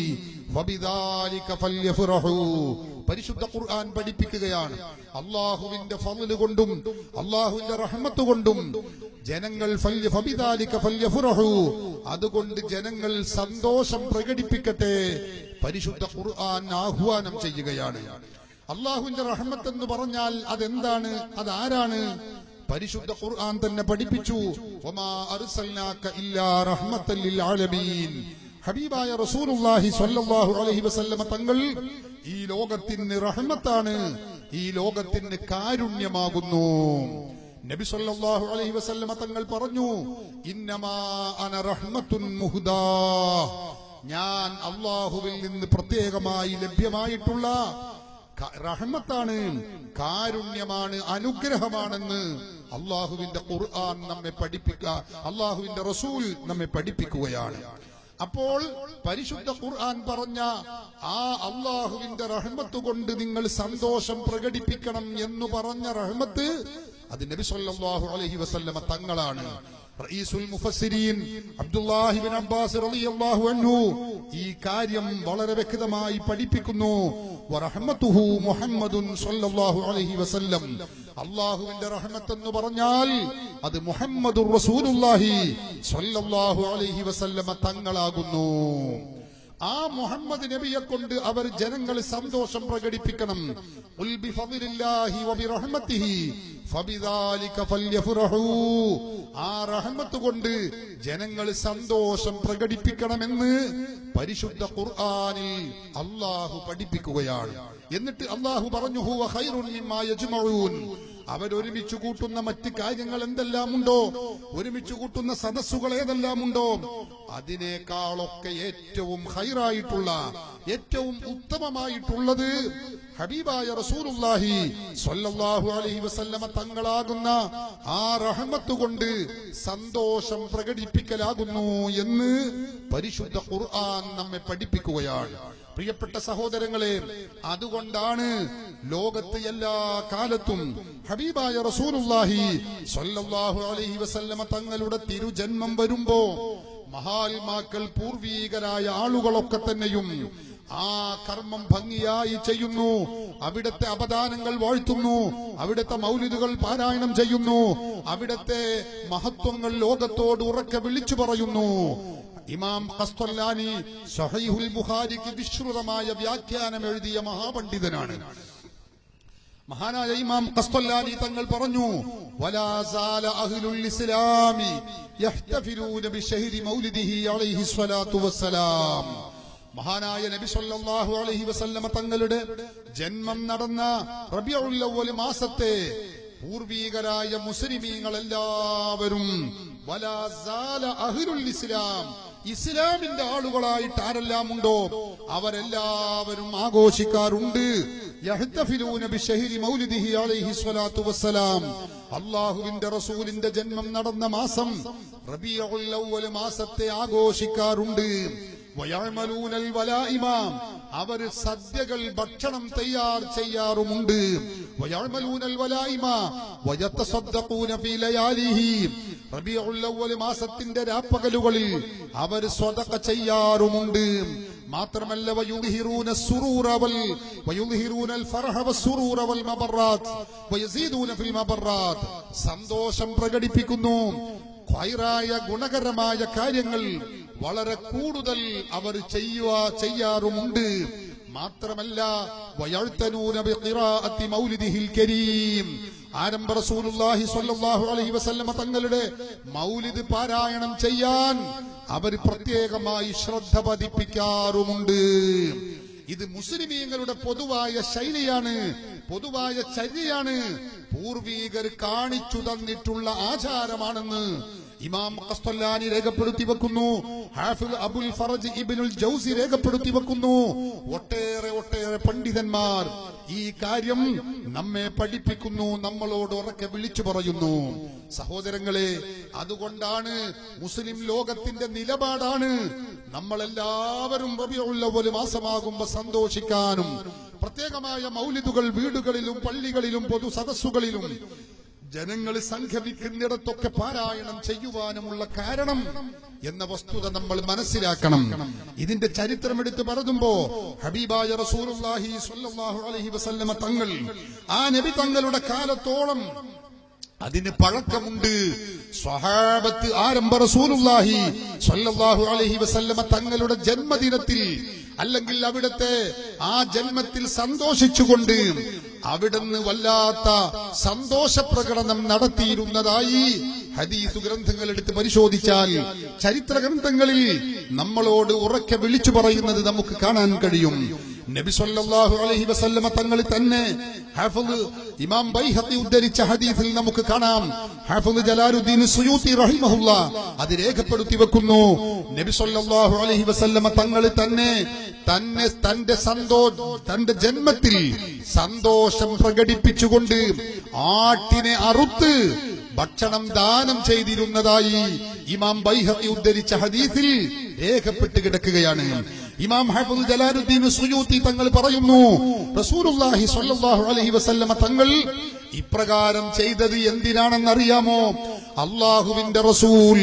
ഫബിദാലിക ഫല്യഫ്റഹൂ." പരിശുദ്ധ ഖുർആൻ പഠിപ്പിക്കുകയാണ് അള്ളാഹുവിന്റെ ഫضല് കൊണ്ടും അള്ളാഹുവിന്റെ റഹ്മത്ത് കൊണ്ടും ജനങ്ങൾ ഫല്യ- ഫബിദാലിക ഫല്യഫ്റഹൂ. അതുകൊണ്ട് ജനങ്ങൾ സന്തോഷം പ്രകടിപ്പിക്കട്ടെ പരിശുദ്ധ ഖുർആൻ ആഹ്വാനം ചെയ്യുകയാണ് അള്ളാഹുവിന്റെ റഹ്മത്ത് എന്ന് പറഞ്ഞാൽ അതെന്താണ് അതാരാണ് പരിശുദ്ധ ഖുർആൻ തന്നെ പഠിപ്പിച്ചു വമാ അർസൽനാക ഇല്ലാ റഹ്മത്തൻ ലിൽ ആലമീൻ ഹബീബായ റസൂലുള്ളാഹി സ്വല്ലല്ലാഹു അലൈഹി വസല്ലമ തങ്ങൾ ഈ ലോകത്തിന് റഹ്മത്താണ് ഈ ലോകത്തിന് കാരുണ്യമാകുന്നു നബി സല്ലല്ലാഹു അലൈഹി വസല്ലമ തങ്ങൾ പറഞ്ഞു ഇന്നമാ അന റഹ്മത്തുൻ മുഹ്ദാ ഞാൻ അള്ളാഹുവിൽ നിന്ന് പ്രത്യേകമായി ലഭ്യമായിട്ടുള്ള ക- റഹ്മത്താണ് കാരുണ്യമാണ് അനുഗ്രഹമാണെന്ന് അള്ളാഹുവിന്റെ ഖുർആൻ നമ്മെ പഠിപ്പിക്കുക അള്ളാഹുവിന്റെ റസൂൽ നമ്മെ പഠിപ്പിക്കുകയാണ് അപ്പോൾ പരിശുദ്ധ ഖുർആൻ പറഞ്ഞ ആ അള്ളാഹുവിന്റെ റഹ്മത്ത് കൊണ്ട് നിങ്ങൾ സന്തോഷം പ്രകടിപ്പിക്കണം എന്ന് പറഞ്ഞ റഹ്മത്ത് അത് നബി സല്ലല്ലാഹു അലൈഹി വസല്ലമ തങ്ങളാണ് റഈസുൽ മുഫസ്സിരീൻ അബ്ദുല്ലാഹി ബിൻ അബ്ബാസ് റളിയല്ലാഹു അൻഹു ഈ കാര്യം വളരെ വ്യക്തമായി പഠിപ്പിക്കുന്നു വറഹ്മത്തുഹു മുഹമ്മദുൻ സ്വല്ലല്ലാഹു അലൈഹി വസല്ലം അള്ളാഹുവിന്റെ റഹ്മത്ത് എന്ന് പറഞ്ഞാൽ അത് മുഹമ്മദുർ റസൂലുള്ളാഹി സ്വല്ലല്ലാഹു അലൈഹി വസല്ലമ തങ്ങളാകുന്നു ആ മുഹമ്മദ് നബിയെ കൊണ്ട് അവർ ജനങ്ങൾ സന്തോഷം പ്രകടിപ്പിക്കണം ഖുൽ ബിഫദ്ലില്ലാഹി വബിറഹ്മത്തിഹി ഫബിദാലിക ഫല്യഫ്റഹൂ ആ റഹ്മത്ത് കൊണ്ട് ജനങ്ങൾ സന്തോഷം പ്രകടിപ്പിക്കണമെന്ന് പരിശുദ്ധ ഖുർആനിൽ അള്ളാഹു പഠിപ്പിക്കുകയാണ് എന്നിട്ട് അള്ളാഹു പറഞ്ഞു ഹുവ ഖൈറുൻ മിമ്മാ യജ്മഊൻ അവരൊരുമിച്ച് കൂട്ടുന്ന മറ്റ് കാര്യങ്ങൾ എന്തെല്ലാം ഉണ്ടോ ഒരുമിച്ച് കൂട്ടുന്ന സദസ്സുകൾ ഏതെല്ലാം ഉണ്ടോ അതിനേക്കാളൊക്കെ ഏറ്റവും ഹൈറായിട്ടുള്ള ഏറ്റവും ഉത്തമമായിട്ടുള്ളത് ഹബീബായ റസൂലുള്ളാഹി സ്വല്ലല്ലാഹു അലൈഹി വസല്ലമ തങ്ങളാകുന്ന ആ റഹ്മത്ത് കൊണ്ട് സന്തോഷം പ്രകടിപ്പിക്കലാകുന്നു എന്ന് പരിശുദ്ധ ഖുർആൻ നമ്മെ പഠിപ്പിക്കുകയാണ് പ്രിയപ്പെട്ട സഹോദരങ്ങളെ അതുകൊണ്ടാണ് ലോകത്ത് എല്ലാ കാലത്തും ഹബീബായ റസൂലുള്ളാഹി സ്വല്ലല്ലാഹു അലൈഹി വസല്ലമ തങ്ങളുടെ തിരുജന്മം വരുമ്പോ മഹാത്മാക്കൾ പൂർവീകരായ ആളുകളൊക്കെ തന്നെയും ആ കർമ്മം ഭംഗിയായി ചെയ്യുന്നു അവിടുത്തെ അപദാനങ്ങൾ വാഴ്ത്തുന്നു അവിടുത്തെ മൗലിദുകൾ പാരായണം ചെയ്യുന്നു അവിടുത്തെ മഹത്വങ്ങൾ ലോകത്തോട് ഉറക്കെ വിളിച്ചു പറയുന്നു ഇമാം ഖസ്തല്ലാനി സഹീഹുൽ ബുഖാരിക്ക് വിശ്രുതമായ വ്യാഖ്യാനം എഴുതിയ മഹാപണ്ഡിതനാണ് മഹാനായ ഇമാം ഖസ്തല്ലാനി തങ്ങൾ പറഞ്ഞു വലാ സാല അഹ്ലുൽ ഇസ്ലാമി യഹ്തഫിലൂന ബിശഹരി മൗലിദിഹി അലൈഹി സ്വലാത്തു വസ്സലാം മഹാനായ നബി സല്ലല്ലാഹു അലൈഹി വസല്ലമ തങ്ങളുടെ ജന്മം നടന്ന റബിയുൽ അവ്വൽ മാസത്തെ പൂർവീകരായ മുസ്ലിമീങ്ങൾ എല്ലാവരും വലാ സാല അഹ്ലുൽ ഇസ്ലാം ഇസ്ലാമിന്റെ ആളുകളായിട്ട് ആരെല്ലാം ഉണ്ടോ അവരെല്ലാവരും ആഘോഷിക്കാറുണ്ട് യഹ്തഫിലൂന ബിശഹരി മൗലിദിഹി അലൈഹി സ്വലാത്തു വസ്സലാം അള്ളാഹുവിന്റെ റസൂലിന്റെ ജന്മം നടന്ന മാസം റബീഉൽ അവ്വൽ മാസത്തെ ആഘോഷിക്കാറുണ്ട് വയഅമലൂനൽ വലായിമ അവർ സദ്യകൾ ഭക്ഷണം തയ്യാർ ചെയ്യാറുമുണ്ട് വയഅമലൂനൽ വലായിമ വയതസദ്ദഖൂന ഫീ ലയാലിഹി റബീഉൽ അവ്വൽ മാസത്തിന്റെ രാപ്പകലുകളിൽ അവർ സ്വതക ചെയ്യാറുമുണ്ട് മാത്രമല്ല വയുദ്ഹിറൂന സുറൂറ വൽ വയുദ്ഹിറൂന അൽ ഫർഹ വസ്സുറൂറ വൽ മബറാത്ത് വയസീദൂന ഫിൽ മബറാത്ത് സന്തോഷം പ്രകടിപ്പിക്കുന്നു ഖൈറായ ഗുണകരമായ കാര്യങ്ങൾ വളരെ കൂടുതൽ അവർ ചെയ്യുക ചെയ്യാറുമുണ്ട് മാത്രമല്ല വയഴ്ത്തനൂന ബിഖിറാഅത്തി മൗലിദിഹിൽ കരീം ആരംഭ റസൂലുള്ളാഹി സ്വല്ലല്ലാഹു അലൈഹി വസല്ലമ തങ്ങളുടെ മൗലിദ് പാരായണം ചെയ്യാൻ അവർ പ്രത്യേകമായി ശ്രദ്ധ പതിപ്പിക്കാറുമുണ്ട് ഇത് മുസ്ലിമീങ്ങളുടെ പൊതുവായ ശൈലിയാണ് പൊതുവായ ചര്യയാണ് പൂർവീകർ കാണിച്ചു തന്നിട്ടുള്ള ആചാരമാണെന്ന് ഇമാം ഖസ്തല്ലാനി രേഖപ്പെടുത്തി വെക്കുന്നു ഹാഫിദ് അബുൽ ഫറജ് ഇബ്നുൽ ജൗസി രേഖപ്പെടുത്തി വെക്കുന്നു ഒട്ടേറെ ഒട്ടേറെ പണ്ഡിതന്മാർ ഈ കാര്യം നമ്മെ പഠിപ്പിക്കുന്നു നമ്മളോട് ഉറക്കെ വിളിച്ചു പറയുന്നു സഹോദരങ്ങളെ അതുകൊണ്ടാണ് മുസ്ലിം ലോകത്തിന്റെ നിലപാടാണ് നമ്മളെല്ലാവരും റബിയുള്ള ഒരു മാസമാകുമ്പോ സന്തോഷിക്കാനും പ്രത്യേകമായ മൗലിദുകൾ വീടുകളിലും പള്ളികളിലും പൊതു സദസ്സുകളിലും ജനങ്ങൾ സംഘമിക്കുന്നിടത്തൊക്കെ പാരായണം ചെയ്യുവാനുമുള്ള കാരണം എന്ന വസ്തുത നമ്മൾ മനസ്സിലാക്കണം ഇതിന്റെ ചരിത്രമെടുത്ത് പറഞ്ഞുമ്പോ ഹബീബായ റസൂലുള്ളാഹി സ്വല്ലല്ലാഹു അലൈഹി വസല്ലമ തങ്ങൾ ആ നബി തങ്ങളുടെ കാലത്തോളം അതിന് പഴക്കമുണ്ട് സ്വഹാബത്ത് ആരംഭ റസൂലുള്ളാഹി സ്വല്ലല്ലാഹു അലൈഹി വസല്ലമ തങ്ങളുടെ ജന്മദിനത്തിൽ അല്ലെങ്കിൽ അവിടുത്തെ ആ ജന്മത്തിൽ സന്തോഷിച്ചുകൊണ്ട് അവിടുന്ന് വല്ലാത്ത സന്തോഷ പ്രകടനം നടത്തിയിരുന്നതായി ഹദീസ് ഗ്രന്ഥങ്ങൾ എടുത്ത് പരിശോധിച്ചാൽ ചരിത്ര ഗ്രന്ഥങ്ങളിൽ നമ്മളോട് ഉറക്കെ വിളിച്ചു പറയുന്നത് നമുക്ക് കാണാൻ കഴിയും നബി സല്ലല്ലാഹു അലൈഹി വസല്ലമ തങ്ങൾ തന്നെ ഹാഫിദ് ഇമാം ബൈഹഖി ഉദ്ധരിച്ച ഹദീസിൽ നമുക്ക് കാണാം ഹാഫിദ് ജലാലുദ്ദീൻ സുയൂത്തി റഹിമഹുല്ല അത് രേഖപ്പെടുത്തി വെക്കുന്നു നബി സല്ലല്ലാഹു അലൈഹി വസല്ലമ തങ്ങൾ തന്നെ തന്നെ തന്റെ സന്തോ തന്റെ ജന്മത്തിൽ സന്തോഷം പ്രകടിപ്പിച്ചുകൊണ്ട് ആട്ടിനെ അറുത്ത് ഭക്ഷണം ദാനം ചെയ്തിരുന്നതായി ഇമാം ബൈഹഖി ഉദ്ധരിച്ച ഹദീസിൽ രേഖപ്പെട്ട് കിടക്കുകയാണ് ഇമാം ഹാഫിദ് ജലാലുദ്ദീൻ സുയൂത്തി തങ്ങൾ പറയുന്നു റസൂലുള്ളാഹി സ്വല്ലല്ലാഹു അലൈഹി വസല്ലമ തങ്ങൾ ഇപ്രകാരം ചെയ്തത് എന്തിനാണെന്നറിയാമോ അള്ളാഹുവിന്റെ റസൂൽ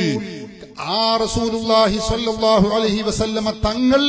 ആ റസൂലുള്ളാഹി സ്വല്ലല്ലാഹു അലൈഹി വസല്ലമ തങ്ങൾ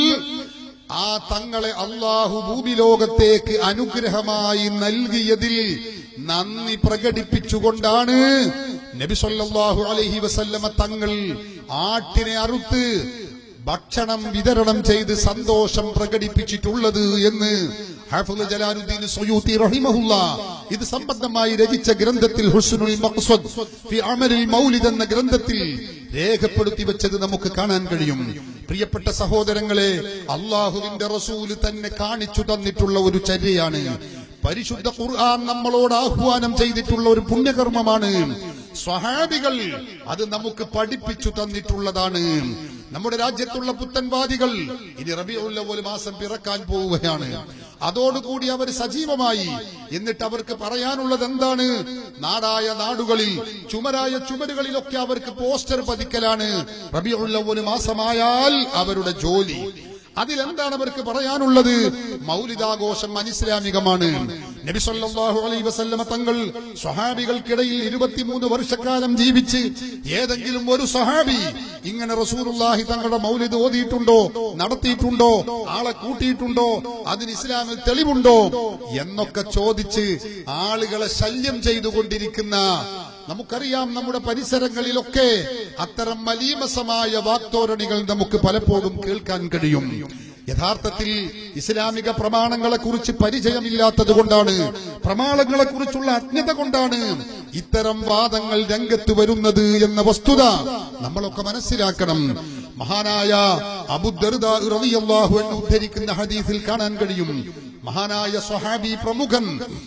ആ തങ്ങളെ അള്ളാഹു ഭൂമിലോകത്തേക്ക് അനുഗ്രഹമായി നൽകിയതിൽ നന്ദി പ്രകടിപ്പിച്ചുകൊണ്ടാണ് നബി സല്ലല്ലാഹു അലൈഹി വസല്ലമ തങ്ങൾ ആട്ടിനെ അറുത്ത് ഭക്ഷണം വിതരണം ചെയ്ത് സന്തോഷം പ്രകടിപ്പിച്ചിട്ടുള്ളത് എന്ന് ഹാഫിദ് ജലാലുദ്ദീൻ സുയൂത്തി റഹിമഹുല്ല ഇത് സംബന്ധമായി രചിച്ച ഗ്രന്ഥത്തിൽ ഹുസ്നുൽ മഖ്സദ് ഫി അമലിൽ മൗലിദ് എന്ന ഗ്രന്ഥത്തിൽ രേഖപ്പെടുത്തി വെച്ചത് നമുക്ക് കാണാൻ കഴിയും പ്രിയപ്പെട്ട സഹോദരങ്ങളെ അള്ളാഹുവിന്റെ റസൂല് തന്നെ കാണിച്ചു തന്നിട്ടുള്ള ഒരു ചര്യയാണ് പരിശുദ്ധ ഖുർആൻ നമ്മളോട് ആഹ്വാനം ചെയ്തിട്ടുള്ള ഒരു പുണ്യകർമ്മമാണ് സ്വഹാബികൾ അത് നമുക്ക് പഠിപ്പിച്ചു തന്നിട്ടുള്ളതാണ് നമ്മുടെ രാജ്യത്തുള്ള പുത്തൻവാദികൾ ഇനി റബിയുള്ള ഒരു മാസം പിറക്കാൻ പോവുകയാണ് അതോടുകൂടി അവർ സജീവമായി എന്നിട്ട് അവർക്ക് പറയാനുള്ളത് എന്താണ് നാടായ നാടുകളിൽ ചുമരായ ചുമരുകളിലൊക്കെ അവർക്ക് പോസ്റ്റർ പതിക്കലാണ് റബിയുള്ള ഒരു മാസമായാൽ അവരുടെ ജോലി അതിലെന്താണ് അവർക്ക് പറയാനുള്ളത് മൗലിദാഘോഷം അനിസ്ലാമികമാണ് നബി സല്ലല്ലാഹു അലൈഹി വസല്ലമ തങ്ങൾ സ്വഹാബികൾക്കിടയിൽ ഇരുപത്തിമൂന്ന് വർഷക്കാലം ജീവിച്ച് ഏതെങ്കിലും ഒരു സ്വഹാബി ഇങ്ങനെ റസൂലുള്ളാഹി തങ്ങളുടെ മൗലിദ് ഓതിയിട്ടുണ്ടോ നടത്തിയിട്ടുണ്ടോ ആളെ കൂട്ടിയിട്ടുണ്ടോ അതിന് ഇസ്ലാമിൽ തെളിവുണ്ടോ എന്നൊക്കെ ചോദിച്ച് ആളുകളെ ശല്യം ചെയ്തുകൊണ്ടിരിക്കുന്ന നമുക്കറിയാം നമ്മുടെ പരിസരങ്ങളിലൊക്കെ അത്തരം മലീമസമായ വാക്തോരണികൾ നമുക്ക് പലപ്പോഴും കേൾക്കാൻ കഴിയും യഥാർത്ഥത്തിൽ ഇസ്ലാമിക പ്രമാണങ്ങളെ കുറിച്ച് പരിചയമില്ലാത്തത് കൊണ്ടാണ് പ്രമാണങ്ങളെ കുറിച്ചുള്ള അജ്ഞത കൊണ്ടാണ് ഇത്തരം വാദങ്ങൾ രംഗത്ത് വരുന്നത് എന്ന വസ്തുത നമ്മളൊക്കെ മനസ്സിലാക്കണം മഹാനായ അബുദർദ റളിയല്ലാഹു അൻഹു ഉദ്ധരിക്കുന്ന ഹദീസിൽ കാണാൻ കഴിയും മഹാനായ സ്വഹാബി പ്രമുഖൻ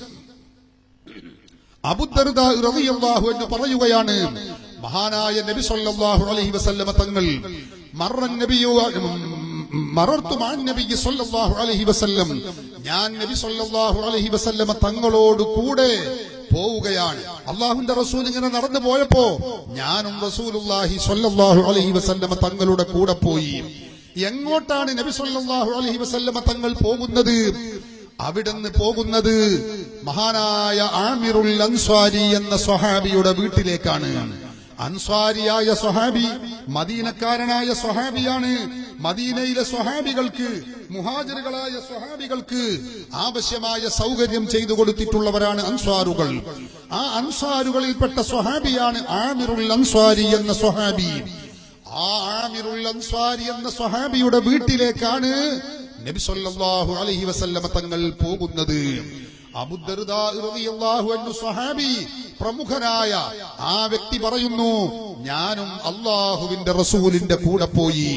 അബുദർദ റളിയല്ലാഹു എന്ന് പറയുകയാണ് മഹാനായ നബി സല്ലല്ലാഹു അലൈഹി വസല്ലമ തങ്ങൾ മറൻ നബിയോ മറർത്തു മാൻ നബി സല്ലല്ലാഹു അലൈഹി വസല്ലം ഞാൻ നബി സല്ലല്ലാഹു അലൈഹി വസല്ലമ തങ്ങളോട് കൂടെ പോവുകയാണ് അള്ളാഹുന്റെ റസൂൽ ഇങ്ങനെ നടന്നു പോയപ്പോ ഞാനും റസൂലുള്ളാഹി സല്ലല്ലാഹു അലൈഹി വസല്ലമ തങ്ങളുടെ കൂടെ പോയി എങ്ങോട്ടാണ് നബി സല്ലല്ലാഹു അലൈഹി വസല്ലമ തങ്ങൾ പോകുന്നത് അവിടുന്ന് പോകുന്നത് മഹാനായ ആമിറുൽ അൻസ്വാരി എന്ന സ്വഹാബിയുടെ വീട്ടിലേക്കാണ് അൻസ്വാരിയായ സ്വഹാബി മദീനക്കാരനായ സ്വഹാബിയാണ് മദീനയിലെ സ്വഹാബികൾക്ക് മുഹാജിറുകളായ സ്വഹാബികൾക്ക് ആവശ്യമായ സൗകര്യം ചെയ്തു കൊടുത്തിട്ടുള്ളവരാണ് അൻസ്വാറുകൾ ആ അൻസ്വാറുകളിൽപ്പെട്ട സ്വഹാബിയാണ് ആമിറുൽ അൻസ്വാരി എന്ന സ്വഹാബി ആ ആമിറുൽ അൻസ്വാരി എന്ന സ്വഹാബിയുടെ വീട്ടിലേക്കാണ് നബി സല്ലല്ലാഹു അലൈഹി വസല്ലമ തങ്ങൾ പോകുന്നത് അബുദർദാ റളിയല്ലാഹു അൻഹു സ്വഹാബി പ്രമുഖനായ ആ വ്യക്തി പറയുന്നു ഞാനും അള്ളാഹുവിന്റെ റസൂലിന്റെ കൂടെ പോയി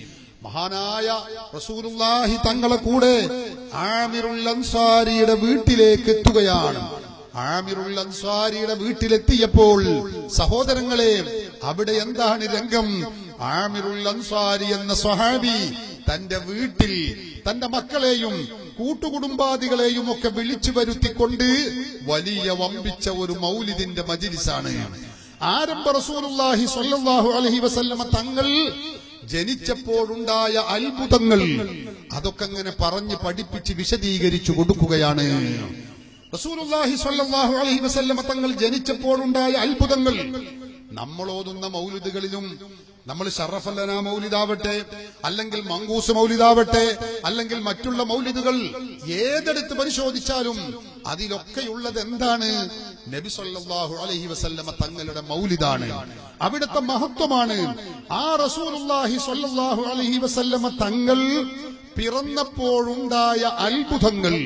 മഹാനായ റസൂലുള്ളാഹി തങ്ങളെ കൂടെ ആമിറുൽ അൻസാരിയുടെ വീട്ടിലേക്ക് എത്തുകയാണ് ആമിറുൽ അൻസാരിയുടെ വീട്ടിലെത്തിയപ്പോൾ സഹോദരങ്ങളെ അവിടെ എന്താണ് രംഗം ആമിറുൽ അൻസാരി എന്ന സ്വഹാബി തന്റെ വീട്ടിൽ തന്റെ മക്കളെയും കൂട്ടുകുടുംബാദികളെയും ഒക്കെ വിളിച്ചു വരുത്തിക്കൊണ്ട് വലിയ വമ്പിച്ച ഒരു മൗലിദിന്റെ മജിലിസാണ് ആരംഭ റസൂലുള്ളാഹി സ്വല്ലല്ലാഹു അലൈഹി വസല്ലമ തങ്ങൾ ജനിച്ചപ്പോഴുണ്ടായ അത്ഭുതങ്ങൾ അതൊക്കെ അങ്ങനെ പറഞ്ഞ് പഠിപ്പിച്ച് വിശദീകരിച്ചു കൊടുക്കുകയാണ് റസൂലുള്ളാഹി സ്വല്ലല്ലാഹു അലൈഹി വസല്ലമ തങ്ങൾ ജനിച്ചപ്പോഴുണ്ടായ അത്ഭുതങ്ങൾ നമ്മൾ ഓതുന്ന മൗലിദുകളിലും നമ്മൾ ഷറഫല്ലന മൗലിദാവട്ടെ അല്ലെങ്കിൽ മങ്കൂസ് മൗലിദാവട്ടെ അല്ലെങ്കിൽ മറ്റുള്ള മൗലിദുകൾ ഏതെടുത്ത് പരിശോധിച്ചാലും അതിലൊക്കെയുള്ളത് എന്താണ് നബി സല്ലല്ലാഹു അലൈഹി വസല്ലമ തങ്ങളുടെ മൗലിദാണ് അവിടുത്തെ മഹത്വമാണ് ആ റസൂലുള്ളാഹി സ്വല്ലല്ലാഹു അലൈഹി വസല്ലമ തങ്ങൾ പിറന്നപ്പോഴുണ്ടായ അത്ഭുതങ്ങൾ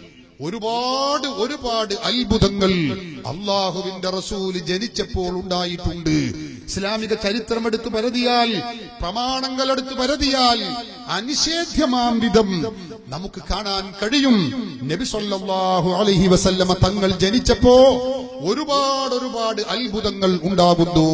ഒരുപാട് ഒരുപാട് അത്ഭുതങ്ങൾ അള്ളാഹുവിന്റെ റസൂല് ജനിച്ചപ്പോൾ ഉണ്ടായിട്ടുണ്ട് ഇസ്ലാമിക ചരിത്രമെടുത്ത് പരതിയാൽ പ്രമാണങ്ങൾ എടുത്ത് പരതിയാൽ അനിഷേധ്യമാം വിധം നമുക്ക് കാണാൻ കഴിയും നബി സല്ലല്ലാഹു അലൈഹി വസല്ലമ തങ്ങൾ ജനിച്ചപ്പോ ഒരുപാട് ഒരുപാട് അത്ഭുതങ്ങൾ ഉണ്ടാകുന്നു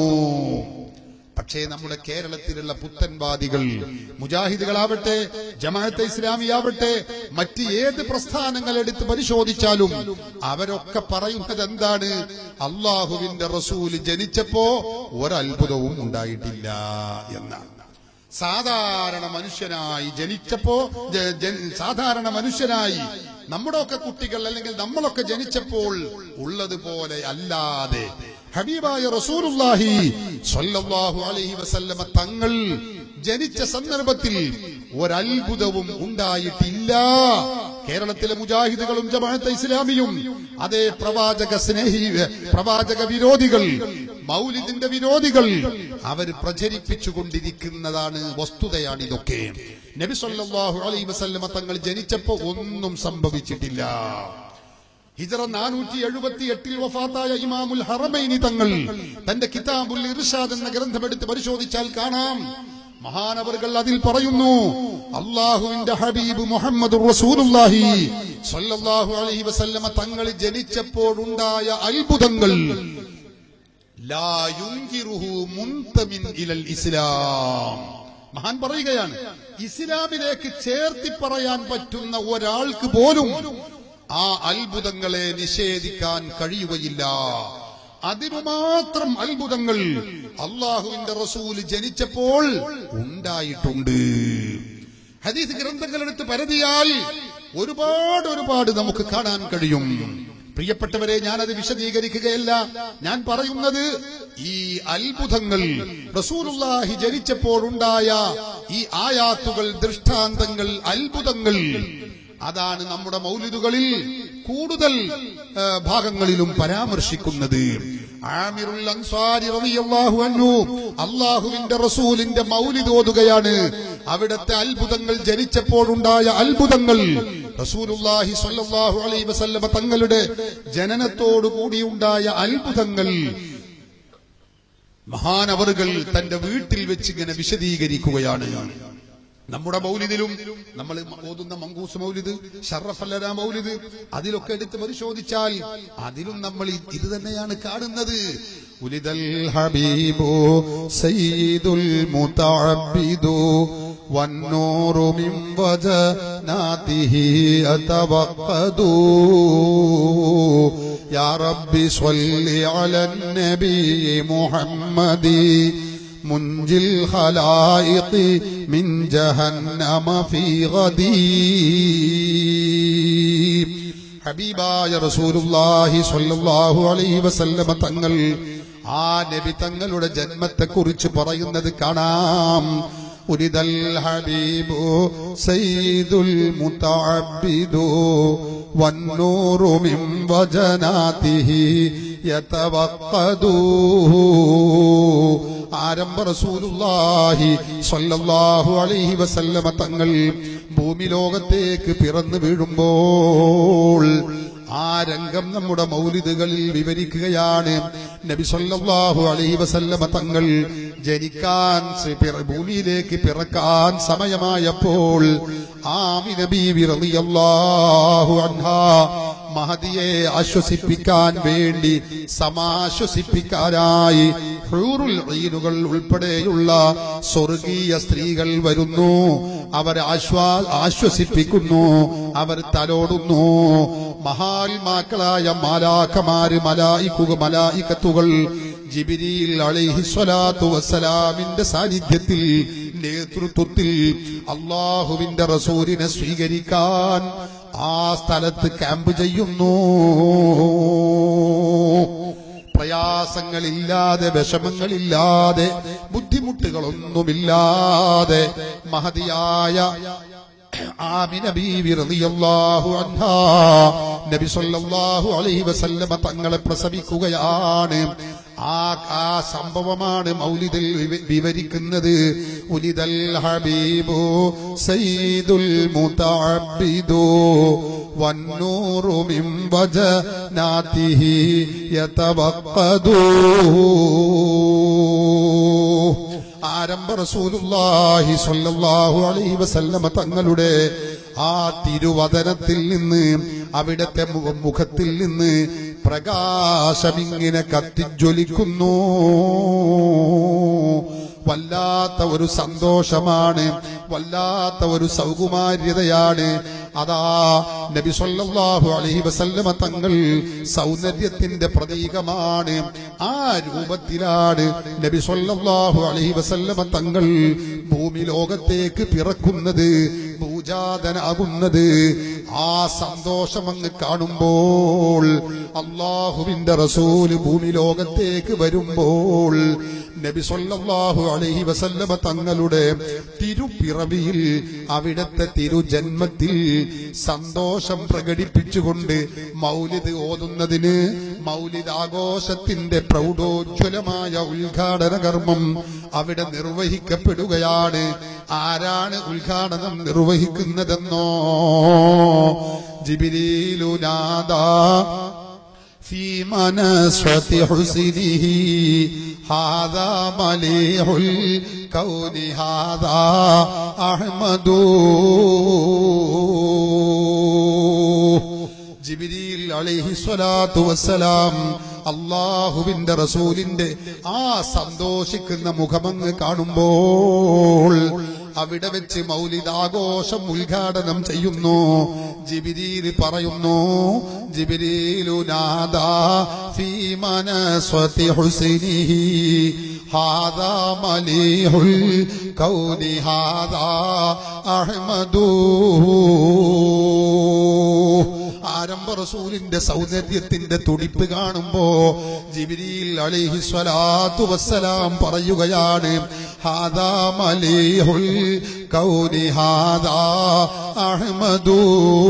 പക്ഷേ നമ്മുടെ കേരളത്തിലുള്ള പുത്തൻവാദികൾ മുജാഹിദുകളാവട്ടെ ജമാഅത്തെ ഇസ്ലാമിയാവട്ടെ മറ്റ് ഏത് പ്രസ്ഥാനങ്ങൾ എടുത്ത് പരിശോധിച്ചാലും അവരൊക്കെ പറയുന്നത് എന്താണ് അള്ളാഹുവിന്റെ റസൂല് ജനിച്ചപ്പോ ഒരത്ഭുതവും ഉണ്ടായിട്ടില്ല എന്നാണ് സാധാരണ മനുഷ്യനായി ജനിച്ചപ്പോ ജ- ജ- സാധാരണ മനുഷ്യനായി നമ്മുടെയൊക്കെ കുട്ടികൾ അല്ലെങ്കിൽ നമ്മളൊക്കെ ജനിച്ചപ്പോൾ ഉള്ളതുപോലെ അല്ലാതെ ഹബീബായ റസൂലുള്ളാഹി സ്വല്ലല്ലാഹു അലൈഹി വസല്ലമ തങ്ങൾ ജനിച്ച സന്ദർഭത്തിൽ ഒരത്ഭുതവും ഉണ്ടായിട്ടില്ല കേരളത്തിലെ മുജാഹിദുകളും ജമാഅത്തെ ഇസ്ലാമിയും അതേ പ്രവാചക സ്നേഹി പ്രവാചക വിരോധികൾ മൗലിദിന്റെ വിരോധികൾ അവർ പ്രചരിപ്പിച്ചു കൊണ്ടിരിക്കുന്നതാണ് വസ്തുതയാണ് ഇതൊക്കെ നബി സല്ലല്ലാഹു അലൈഹി വസല്ലമ തങ്ങൾ ജനിച്ചപ്പോ ഒന്നും സംഭവിച്ചിട്ടില്ല ഹിജറ നാനൂറ്റി എഴുപത്തി എട്ടിൽ വഫാത്തായ ഇമാമുൽ ഹറമൈനി തങ്ങൾ തന്റെ കിതാബുൽ ഇർഷാദ് എന്ന ഗ്രന്ഥമെടുത്ത് പരിശോധിച്ചാൽ കാണാം മഹാനവറുകൾ അതിൽ പറയുന്നു അള്ളാഹുവിന്റെ ഹബീബ് മുഹമ്മദ് റസൂലുള്ളാഹി സ്വല്ലല്ലാഹു അലൈഹി വസല്ലമ തങ്ങൾ ജനിച്ചപ്പോഴുണ്ടായ അത്ഭുതങ്ങൾ ലാ യുൻകിറുഹു മുൻതമിൻ ഇലൽ ഇസ്ലാം മഹാൻ പറയുകയാണ് ഇസ്ലാമിലേക്ക് ചേർത്തി പറയാൻ പറ്റുന്ന ഒരാൾക്ക് പോലും ആ അത്ഭുതങ്ങളെ നിഷേധിക്കാൻ കഴിയുകയില്ല അതിനു മാത്രം അത്ഭുതങ്ങൾ അള്ളാഹുവിന്റെ റസൂല് ജനിച്ചപ്പോൾ ഉണ്ടായിട്ടുണ്ട് ഹദീസ് ഗ്രന്ഥങ്ങളെടുത്ത് പരതിയാൽ ഒരുപാട് ഒരുപാട് നമുക്ക് കാണാൻ കഴിയും പ്രിയപ്പെട്ടവരെ ഞാനത് വിശദീകരിക്കുകയല്ല ഞാൻ പറയുന്നത് ഈ അത്ഭുതങ്ങൾ റസൂലുള്ളാഹി ജനിച്ചപ്പോൾ ഉണ്ടായ ഈ ആയാത്തുകൾ ദൃഷ്ടാന്തങ്ങൾ അത്ഭുതങ്ങൾ അതാണ് നമ്മുടെ മൗലിദുകളിൽ കൂടുതൽ ആ, ഭാഗങ്ങളിലും പരാമർശിക്കുന്നത് ആമിറുൽ അൻസാരി റളിയല്ലാഹു അൻഹു അള്ളാഹുവിന്റെ റസൂലിന്റെ മൗലിദ് ഓതുകയാണ് അവിടത്തെ അത്ഭുതങ്ങൾ ജനിച്ചപ്പോഴുണ്ടായ അത്ഭുതങ്ങൾ റസൂലുള്ളാഹി സ്വല്ലല്ലാഹു അലൈഹി വസല്ലമ തങ്ങളുടെ ജനനത്തോടു കൂടിയുണ്ടായ അത്ഭുതങ്ങൾ മഹാനവറുകൾ തന്റെ വീട്ടിൽ വെച്ച് ഇങ്ങനെ വിശദീകരിക്കുകയാണ് നമ്മുടെ മൗലിദിലും നമ്മൾ ഓതുന്ന മങ്കൂസ് മൗലിദ് ഷറഫല്ലര മൗലിദ് അതിലൊക്കെ എടുത്ത് പരിശോധിച്ചാൽ അതിലും നമ്മൾ ഇ- ഇത് തന്നെയാണ് കാണുന്നത് ഉലിദൽ ഹബീബു സയ്യിദുൽ മുതഅബ്ബിദു والنور من وجناته أتوقدوا يا رب صل على النبي محمد منجي الخلائق من جهنم في غدي ഹബീബായ റസൂലുള്ളാഹി സ്വല്ലല്ലാഹു അലൈഹി വസല്ലമ തങ്ങൾ ആ നബി തങ്ങളുടെ ജന്മത്തെക്കുറിച്ച് പറയുന്നത് കാണാം ഉരിദൽ ഹബീബു സയ്യിദുൽ മുതഅബ്ബിദു വന്നൂറു മിൻ വജനാതിഹി യതവഖദു ആരംഭ റസൂലുള്ളാഹി സ്വല്ലല്ലാഹു അലൈഹി വസല്ലമ തങ്ങൾ ഭൂമി ലോകത്തേക്ക് പിറന്നു വീഴുമ്പോൾ ആ രംഗം നമ്മുടെ മൗലിദുകളിൽ വിവരിക്കുകയാണ് നബി സല്ലല്ലാഹു അലൈഹി വസല്ലമ തങ്ങൾ ജനിക്കാൻ സ- പിറ- ഭൂമിയിലേക്ക് പിറക്കാൻ സമയമായപ്പോൾ ആമിന ബീവി റളിയല്ലാഹു അൻഹാ മഹദിയെ ആശ്വസിപ്പിക്കാൻ വേണ്ടി സമാശ്വസിപ്പിക്കാനായി ഹൂറുൽ ഈനുകൾ ഉൾപ്പെടെയുള്ള സ്വർഗീയ സ്ത്രീകൾ വരുന്നു അവരെ ആശ്വാ ആശ്വസിപ്പിക്കുന്നു അവർ തലോടുന്നു മഹാത്മാക്കളായ മാലാഖമാര് മലായിക്കുക മലായിക്കത്തുകൾ ജിബിരിയിൽ അലൈഹിസ്വലാത്തു വസ്സലാമിന്റെ സാന്നിധ്യത്തിൽ നേതൃത്വത്തിൽ അള്ളാഹുവിന്റെ റസൂലിനെ സ്വീകരിക്കാൻ ആ സ്ഥലത്ത് ക്യാമ്പ് ചെയ്യുന്നു പ്രയാസങ്ങളില്ലാതെ വിഷമങ്ങളില്ലാതെ ബുദ്ധിമുട്ടുകളൊന്നുമില്ലാതെ മഹതിയായ ആമിന ബീവി റളിയല്ലാഹു അൻഹാ നബി സല്ലല്ലാഹു അലൈഹി വസല്ലമ തങ്ങളെ പ്രസവിക്കുകയാണ് ആ ആ സംഭവമാണ് മൗലിദിൽ വിവ- വിവരിക്കുന്നത് ഉലിദൽ ഹബീബു സയ്യിദുൽ മുതഅബ്ബിദു വന്നൂറു മിൻ വജനാതിഹി യതവഖദു ആരംഭ റസൂലുള്ളാഹി സ്വല്ലല്ലാഹു അലൈഹി വസല്ലമ തങ്ങളുടെ ആ തിരുവദനത്തിൽ നിന്ന് അവിടത്തെ മു- മുഖത്തിൽ നിന്ന് പ്രകാശമിങ്ങനെ കത്തിജ്വലിക്കുന്നു വല്ലാത്ത ഒരു സന്തോഷമാണ് വല്ലാത്ത ഒരു സൗകുമാര്യതയാണ് അതാ നബി സല്ലല്ലാഹു അലൈഹി വസല്ലമ തങ്ങൾ സൗന്ദര്യത്തിന്റെ പ്രതീകമാണ് ആ രൂപത്തിലാണ് നബി സല്ലല്ലാഹു അലൈഹി വസല്ലമ തങ്ങൾ ഭൂമി ലോകത്തേക്ക് പിറക്കുന്നത് ഭൂജാതനാകുന്നത് ആ സന്തോഷം അങ്ങ് കാണുമ്പോൾ അള്ളാഹുവിന്റെ റസൂല് ഭൂമി ലോകത്തേക്ക് വരുമ്പോൾ നബി സല്ലല്ലാഹു അലൈഹി വസല്ലമ തങ്ങളുടെ തിരുപ്പിറവിയിൽ അവിടത്തെ തിരുജന്മത്തിൽ സന്തോഷം പ്രകടിപ്പിച്ചുകൊണ്ട് മൗലിദ് ഓതുന്നതിന് മൗലിദ് ആഘോഷത്തിന്റെ പ്രൗഢോജ്വലമായ ഉദ്ഘാടന കർമ്മം അവിടെ നിർവഹിക്കപ്പെടുകയാണ് ആരാണ് ഉദ്ഘാടനം നിർവഹിക്കുന്നതെന്നോ ജിബിരിലുനാദാ في منصة حسنه هذا مليح الكون هذا أحمد ജിബിരിയിൽ അലൈഹി സ്വലാത്തു വസ്സലാം അള്ളാഹുവിന്റെ റസൂലിന്റെ ആ സന്തോഷിക്കുന്ന മുഖമങ്ങ് കാണുമ്പോൾ അവിടെ വെച്ച് മൗലിദാഘോഷം ഉദ്ഘാടനം ചെയ്യുന്നു ജിബിരിയിൽ പറയുന്നു ജിബിരിലു നാദാ ഫീ മനസ്വതി ഹുസ്നിഹി ഹാദാ മലീഹുൽ കൗനി ഹാദാ അഹ്മദൂ ആരംഭ റസൂലിന്റെ സൗന്ദര്യത്തിന്റെ തുടിപ്പ് കാണുമ്പോ ജിബിരിയിൽ അലിഹി സ്വലാത്തു വസ്സലാം പറയുകയാണ് ഹാദാ മലീഹുൽ കൗനി ഹാദാ അഹ്മദൂ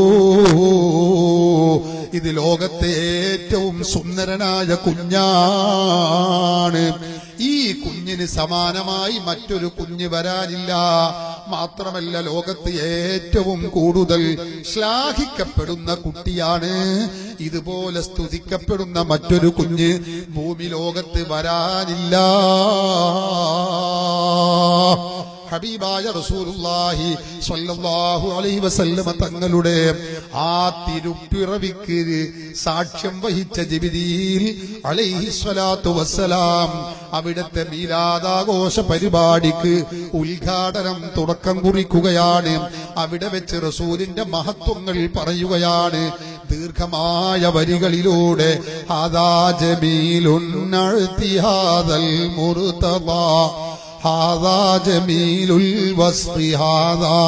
ഇത് ലോകത്തെ ഏറ്റവും സുന്ദരനായ കുഞ്ഞാണ് ഈ കുഞ്ഞിന് സമാനമായി മറ്റൊരു കുഞ്ഞ് വരാനില്ല മാത്രമല്ല ലോകത്ത് ഏറ്റവും കൂടുതൽ ശ്ലാഘിക്കപ്പെടുന്ന കുട്ടിയാണ് ഇതുപോലെ സ്തുതിക്കപ്പെടുന്ന മറ്റൊരു കുഞ്ഞ് ഭൂമി ലോകത്ത് വരാനില്ല ഹബീബായ റസൂലുള്ളാഹി സ്വല്ലല്ലാഹു അലൈഹി വസല്ലമ തങ്ങളുടെ ആ തിരുപ്പിറവിക്ക് സാക്ഷ്യം വഹിച്ച ജിബിരിയിൽ അലൈഹി സ്വലാത്തു വസ്സലാം അവിടുത്തെ മീലാദാഘോഷ പരിപാടിക്ക് ഉദ്ഘാടനം തുടക്കം കുറിക്കുകയാണ് അവിടെ വെച്ച് റസൂലിന്റെ മഹത്വങ്ങൾ പറയുകയാണ് ദീർഘമായ വരികളിലൂടെ ഹാദാ ജമീലുൻ അഴ്തിഹാദൽ മുർതദാ هذا جميل الوصف هذا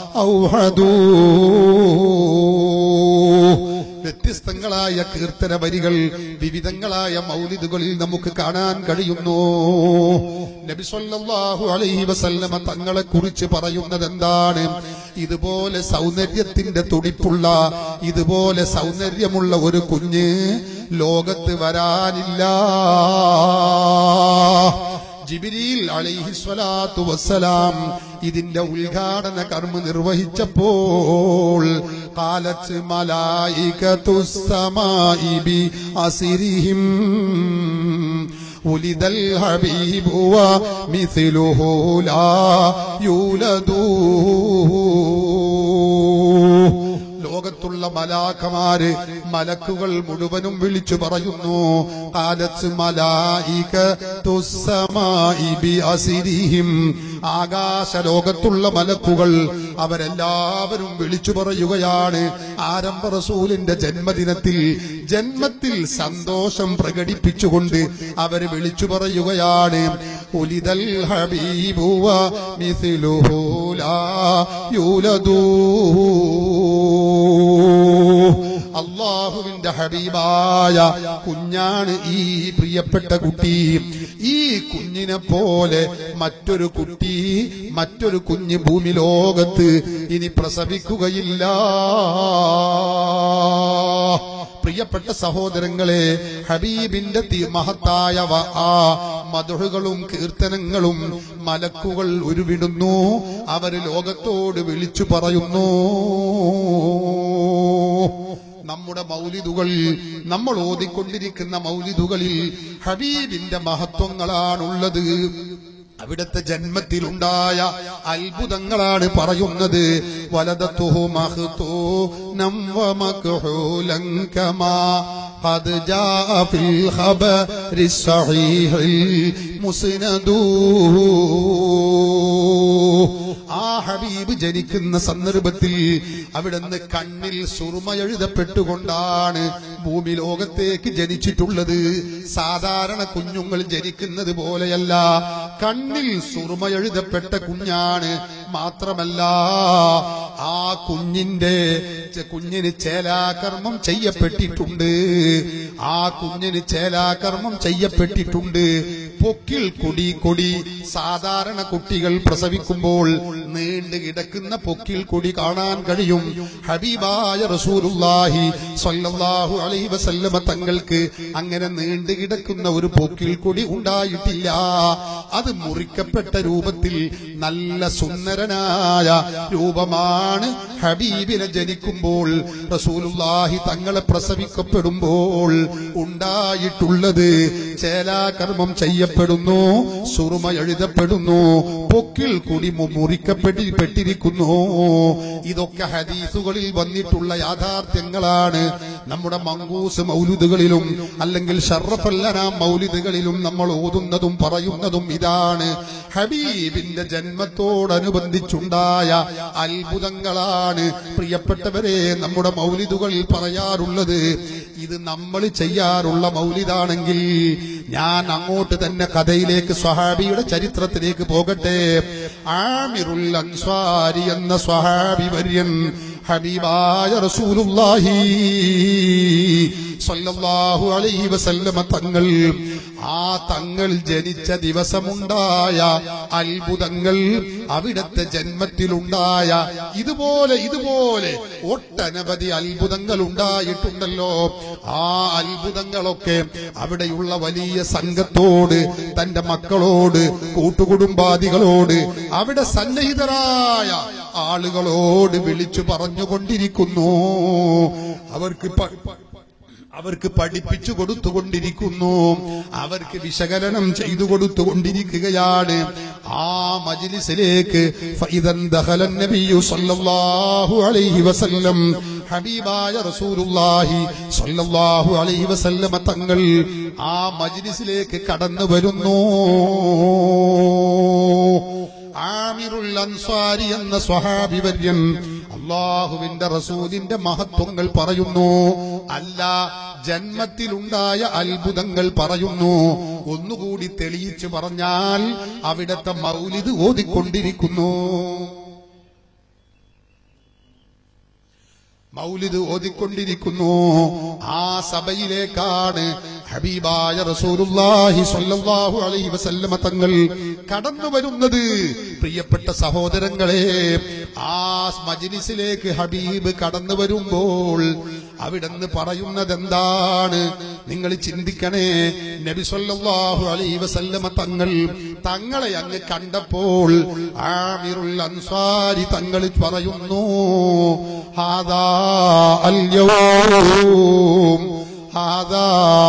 أوحدوه വ്യത്യസ്തങ്ങളായ കീർത്തന വരികൾ വിവിധങ്ങളായ മൗലിദുകളിൽ നമുക്ക് കാണാൻ കഴിയുന്നു നബി സല്ലല്ലാഹു അലൈഹി വസല്ലമ തങ്ങളെ കുറിച്ച് പറയുന്നത് എന്താണ് ഇതുപോലെ സൗന്ദര്യത്തിന്റെ തുടിപ്പുള്ള ഇതുപോലെ സൗന്ദര്യമുള്ള ഒരു കുഞ്ഞ് ലോകത്ത് വരാനില്ല ജിബിരിൽ അലൈഹി സ്വലാത്തു വസ്സലാം ഇതിന്റെ ഉദ്ഘാടന കർമ്മ നിർവഹിച്ചപ്പോൾ കാലത്ത് മലായികത്തു സമായിബി അസിരിഹിം ولد الحبيب ومثله لا يولد ലോകത്തുള്ള മലാഖമാര് മലക്കുകൾ മുഴുവനും വിളിച്ചു പറയുന്നു കാലത്ത് മലായിക അസിരിഹിം ആകാശ ലോകത്തുള്ള മലക്കുകൾ അവരെല്ലാവരും വിളിച്ചു പറയുകയാണ് ആരംഭ റസൂലിന്റെ ജന്മദിനത്തിൽ ജന്മത്തിൽ സന്തോഷം പ്രകടിപ്പിച്ചുകൊണ്ട് അവര് വിളിച്ചു പറയുകയാണ് ഉലിതൽ ഹബീബുവ മിഥിലുഹു ലാ യൂലദൂ അള്ളാഹുവിന്റെ ഹബീബായ കുഞ്ഞാണ് ഈ പ്രിയപ്പെട്ട കുട്ടി ഈ കുഞ്ഞിനെ പോലെ മറ്റൊരു കുട്ടി മറ്റൊരു കുഞ്ഞ് ഭൂമി ലോകത്ത് ഇനി പ്രസവിക്കുകയില്ല പ്രിയപ്പെട്ട സഹോദരങ്ങളെ ഹബീബിന്റെ തി- മഹത്തായ വ- ആ മധുഹകളും കീർത്തനങ്ങളും മലക്കുകൾ ഉരുവിടുന്നു അവര് ലോകത്തോട് വിളിച്ചു പറയുന്നു നമ്മുടെ മൗലിദുകളിൽ നമ്മൾ ഓതിക്കൊണ്ടിരിക്കുന്ന മൗലിദുകളിൽ ഹബീബിന്റെ മഹത്വങ്ങളാണുള്ളത് അവിടുത്തെ ജന്മത്തിലുണ്ടായ അത്ഭുതങ്ങളാണ് പറയുന്നത് വലതത്തുഹു മഹ്തൂ നംവ മക്ഹൂലൻ കമാ قد جاء في الخبر الصحيح المسند ആ ഹബീബ് ജനിക്കുന്ന സന്ദർഭത്തിൽ അവിടുന്ന് കണ്ണിൽ സുറുമ എഴുതപ്പെട്ടുകൊണ്ടാണ് ഭൂമി ലോകത്തേക്ക് ജനിച്ചിട്ടുള്ളത് സാധാരണ കുഞ്ഞുങ്ങൾ ജനിക്കുന്നത് പോലെയല്ല കണ്ണിൽ സുറുമ എഴുതപ്പെട്ട കുഞ്ഞാണ് മാത്രമല്ല ആ കുഞ്ഞിന്റെ ചെ- കുഞ്ഞിന് ചേലാകർമ്മം ചെയ്യപ്പെട്ടിട്ടുണ്ട് ആ കുഞ്ഞിന് ചേലാകർമ്മം ചെയ്യപ്പെട്ടിട്ടുണ്ട് പൊക്കിൽ കൊടി കൊടി സാധാരണ കുട്ടികൾ പ്രസവിക്കുമ്പോൾ നീണ്ടു കിടക്കുന്ന പൊക്കിൽ കൊടി കാണാൻ കഴിയും ഹബീബായ റസൂലുള്ളാഹി സ്വല്ലല്ലാഹു അലൈഹി വസല്ലമ തങ്ങൾക്ക് അങ്ങനെ നീണ്ടു കിടക്കുന്ന ഒരു പൊക്കിൽ കൊടി ഉണ്ടായിട്ടില്ല അത് മുറിക്കപ്പെട്ട രൂപത്തിൽ നല്ല സുന്ദരനായ രൂപമാണ് ഹബീബിനെ ജനിക്കുമ്പോൾ റസൂലുള്ളാഹി തങ്ങളെ പ്രസവിക്കപ്പെടുമ്പോൾ ഉണ്ടായിട്ടുള്ളത് ചേലാകർമ്മം ചെയ്യപ്പെട്ട ചെയ്യപ്പെടുന്നു സുറുമ എഴുതപ്പെടുന്നു പൊക്കിൽ കുടി മു- മുറിക്കപ്പെട്ടി പെട്ടിരിക്കുന്നു ഇതൊക്കെ ഹദീസുകളിൽ വന്നിട്ടുള്ള യാഥാർത്ഥ്യങ്ങളാണ് നമ്മുടെ മങ്കൂസ് മൗലിദുകളിലും അല്ലെങ്കിൽ ഷറഫല്ലനാം മൗലിദുകളിലും നമ്മൾ ഓതുന്നതും പറയുന്നതും ഇതാണ് ഹബീബിന്റെ ജന്മത്തോടനുബന്ധിച്ചുണ്ടായ അത്ഭുതങ്ങളാണ് പ്രിയപ്പെട്ടവരെ നമ്മുടെ മൗലിദുകളിൽ പറയാറുള്ളത് ഇത് നമ്മൾ ചെയ്യാറുള്ള മൗലിദാണെങ്കിൽ ഞാൻ അങ്ങോട്ട് തന്നെ കഥയിലേക്ക് സ്വഹാബിയുടെ ചരിത്രത്തിലേക്ക് പോകട്ടെ ആമിറുൽ അൻസ്വാരി എന്ന സ്വഹാബി വര്യൻ ഹബീബായ റസൂലുള്ളാഹി സല്ലല്ലാഹു അലൈഹി വസല്ലമ തങ്ങൾ ആ തങ്ങൾ ജനിച്ച ദിവസമുണ്ടായ അത്ഭുതങ്ങൾ അവിടത്തെ ജന്മത്തിലുണ്ടായ ഇതുപോലെ ഇതുപോലെ ഒട്ടനവധി അത്ഭുതങ്ങൾ ഉണ്ടായിട്ടുണ്ടല്ലോ ആ അത്ഭുതങ്ങളൊക്കെ അവിടെയുള്ള വലിയ സംഘത്തോട് തന്റെ മക്കളോട് കൂട്ടുകുടുംബാദികളോട് അവിടെ സന്നിഹിതരായ ആളുകളോട് വിളിച്ചു പറഞ്ഞുകൊണ്ടിരിക്കുന്നു അവർക്ക് പ- അവർക്ക് പഠിപ്പിച്ചു കൊടുത്തുകൊണ്ടിരിക്കുന്നു അവർക്ക് വിശകലനം ചെയ്തു കൊടുത്തുകൊണ്ടിരിക്കുകയാണ് ആ മജിലിസിലേക്ക് ഫൈദൻ ദഖലൻ നബിയു സല്ലല്ലാഹു അലൈഹി വസല്ലം ഹബീബായ റസൂലുള്ളാഹി സല്ലല്ലാഹു അലൈഹി വസല്ലമ തങ്ങൾ ആ മജിലിസിലേക്ക് കടന്നു വരുന്നു ആമിറുൽ അൻസാരി എന്ന സ്വഹാബി വര്യൻ അള്ളാഹുവിന്റെ റസൂലിന്റെ മഹത്വങ്ങൾ പറയുന്നു അല്ല ജന്മത്തിലുണ്ടായ അത്ഭുതങ്ങൾ പറയുന്നു ഒന്നുകൂടി തെളിയിച്ചു പറഞ്ഞാൽ അവിടത്തെ മൗലിദ് ഓതിക്കൊണ്ടിരിക്കുന്നു മൗലിദ് ഓതിക്കൊണ്ടിരിക്കുന്നു ആ സഭയിലേക്കാണ് ഹബീബായ റസൂലുള്ളാഹി സ്വല്ലല്ലാഹു അലൈഹി വസല്ലമ തങ്ങൾ കടന്നു വരുന്നത് പ്രിയപ്പെട്ട സഹോദരങ്ങളെ ആ മജ്ലിസിലേക്ക് ഹബീബ് കടന്നു വരുമ്പോൾ അവിടുന്ന് പറയുന്നത് എന്താണ് നിങ്ങൾ ചിന്തിക്കണേ നബി സല്ലല്ലാഹു അലൈഹി വസല്ലമ തങ്ങൾ തങ്ങളെ അങ്ങ് കണ്ടപ്പോൾ ആമിറുൽ അൻസാരി തങ്ങൾ പറയുന്നു ഹാദാ അൽയൗം ഹാദാ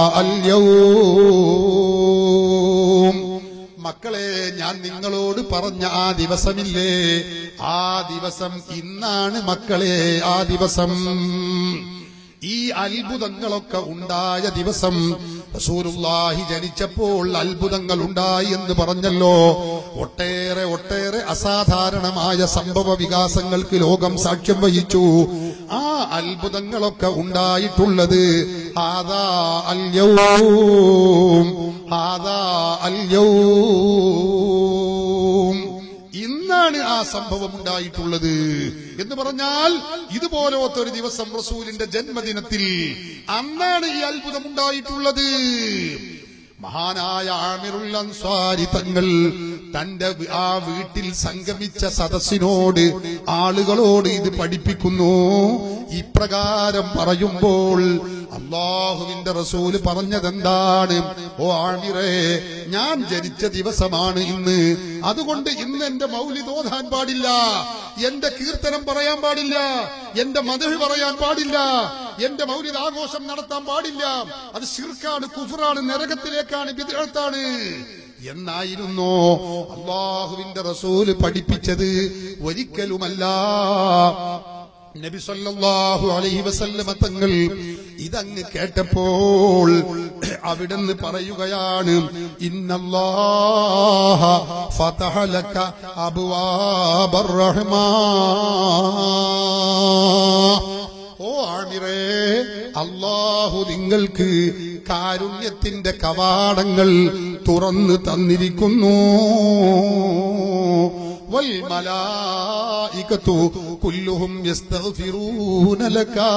അൽയൗം മക്കളെ ഞാൻ നിങ്ങളോട് പറഞ്ഞ ആ ദിവസമില്ലേ ആ ദിവസം ഇന്നാണ് മക്കളെ ആ ദിവസം ഈ അത്ഭുതങ്ങളൊക്കെ ഉണ്ടായ ദിവസം റസൂലുള്ളാഹി ജനിച്ചപ്പോൾ അത്ഭുതങ്ങൾ ഉണ്ടായി എന്ന് പറഞ്ഞല്ലോ ഒട്ടേറെ ഒട്ടേറെ അസാധാരണമായ സംഭവ വികാസങ്ങൾക്ക് ലോകം സാക്ഷ്യം വഹിച്ചു ആ അത്ഭുതങ്ങളൊക്കെ ഉണ്ടായിട്ടുള്ളത് ആദാ അല്യവും ആദാ അല്യവും ഇന്നാണ് ആ സംഭവം ഉണ്ടായിട്ടുള്ളത് എന്ന് പറഞ്ഞാൽ ഇതുപോലത്തെ ഒരു ദിവസം റസൂലിന്റെ ജന്മദിനത്തിൽ അന്നാണ് ഈ അത്ഭുതം ഉണ്ടായിട്ടുള്ളത് മഹാനായ ആമിറുൽ അൻസ്വാരി തങ്ങൾ തന്റെ വി- ആ വീട്ടിൽ സംഗമിച്ച സദസ്സിനോട് ആളുകളോട് ഇത് പഠിപ്പിക്കുന്നു ഇപ്രകാരം പറയുമ്പോൾ അള്ളാഹുവിന്റെ റസൂല് പറഞ്ഞതെന്താണ് ഓ ആമിറേ ഞാൻ ജനിച്ച ദിവസമാണ് ഇന്ന് അതുകൊണ്ട് ഇന്ന് എന്റെ മൗലിദ് ഓതാൻ പാടില്ല എന്റെ കീർത്തനം പറയാൻ പാടില്ല എന്റെ മധു പറയാൻ പാടില്ല എന്റെ മൗലിദ് ആഘോഷം നടത്താൻ പാടില്ല അത് ശിർക്കാണ് കുഫറാണ് നരകത്തിലേക്കാണ് വിദ്യാർത്ഥാണ് എന്നായിരുന്നു അള്ളാഹുവിന്റെ റസൂല് പഠിപ്പിച്ചത് ഒരിക്കലുമല്ല നബി സല്ലല്ലാഹു അലൈഹി വസല്ലമ തങ്ങൾ ഇതങ്ങ് കേട്ടപ്പോൾ അവിടുന്ന് പറയുകയാണ് ഇന്നല്ലാഹ ഫതഹ ലക അബ്വാബർ റഹ്മാൻ ഓ ആമിറേ അള്ളാഹു നിങ്ങൾക്ക് കാരുണ്യത്തിന്റെ കവാടങ്ങൾ തുറന്നു തന്നിരിക്കുന്നു വൽ മലായികത്തു കുല്ലുഹും യസ്തഗ്ഫിറൂന ലകാ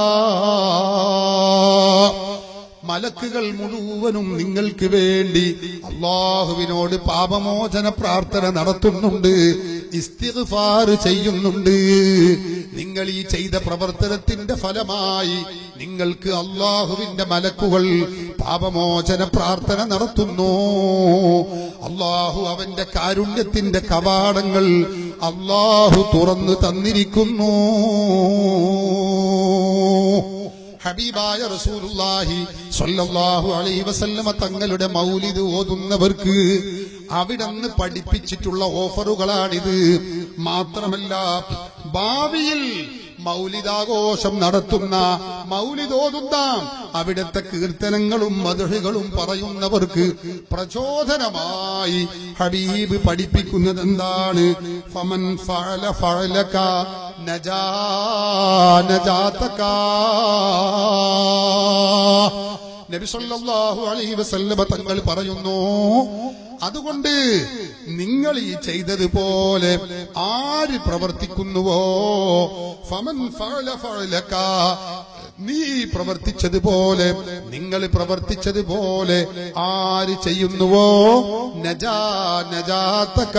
മലക്കുകൾ മുഴുവനും നിങ്ങൾക്ക് വേണ്ടി അള്ളാഹുവിനോട് പാപമോചന പ്രാർത്ഥന നടത്തുന്നുണ്ട് ഇസ്തിഗ്ഫാർ ചെയ്യുന്നുണ്ട് നിങ്ങൾ ഈ ചെയ്ത പ്രവർത്തനത്തിന്റെ ഫലമായി നിങ്ങൾക്ക് അള്ളാഹുവിന്റെ മലക്കുകൾ പാപമോചന പ്രാർത്ഥന നടത്തുന്നു അള്ളാഹു അവന്റെ കാരുണ്യത്തിന്റെ കവാടങ്ങൾ അള്ളാഹു തുറന്നു തന്നിരിക്കുന്നു ഹബീബായ റസൂലുള്ളാഹി സല്ലല്ലാഹു അലൈഹി വസല്ലമ തങ്ങളുടെ മൗലിദ് ഓതുന്നവർക്ക് അവിടുന്ന് പഠിപ്പിച്ചിട്ടുള്ള ഓഫറുകളാണിത് മാത്രമല്ല ഭാവിയിൽ മൗലിദാഘോഷം നടത്തുന്ന മൗലിദോതുന്ന അവിടുത്തെ കീർത്തനങ്ങളും മധുഹകളും പറയുന്നവർക്ക് പ്രചോദനമായി ഹബീബ് പഠിപ്പിക്കുന്നത് എന്താണ് ഫമൻ ഫഅല ഫഅലക നജാ നജാതക നബി സല്ലല്ലാഹു അലൈഹി വസല്ലമ തങ്ങൾ പറയുന്നു അതുകൊണ്ട് നിങ്ങൾ ഈ ചെയ്തതുപോലെ ആര് പ്രവർത്തിക്കുന്നുവോ ഫമൻ ഫഅല ഫഅലക നീ പ്രവർത്തിച്ചതുപോലെ നിങ്ങൾ പ്രവർത്തിച്ചതുപോലെ ആര് ചെയ്യുന്നുവോ നജാ നജാതക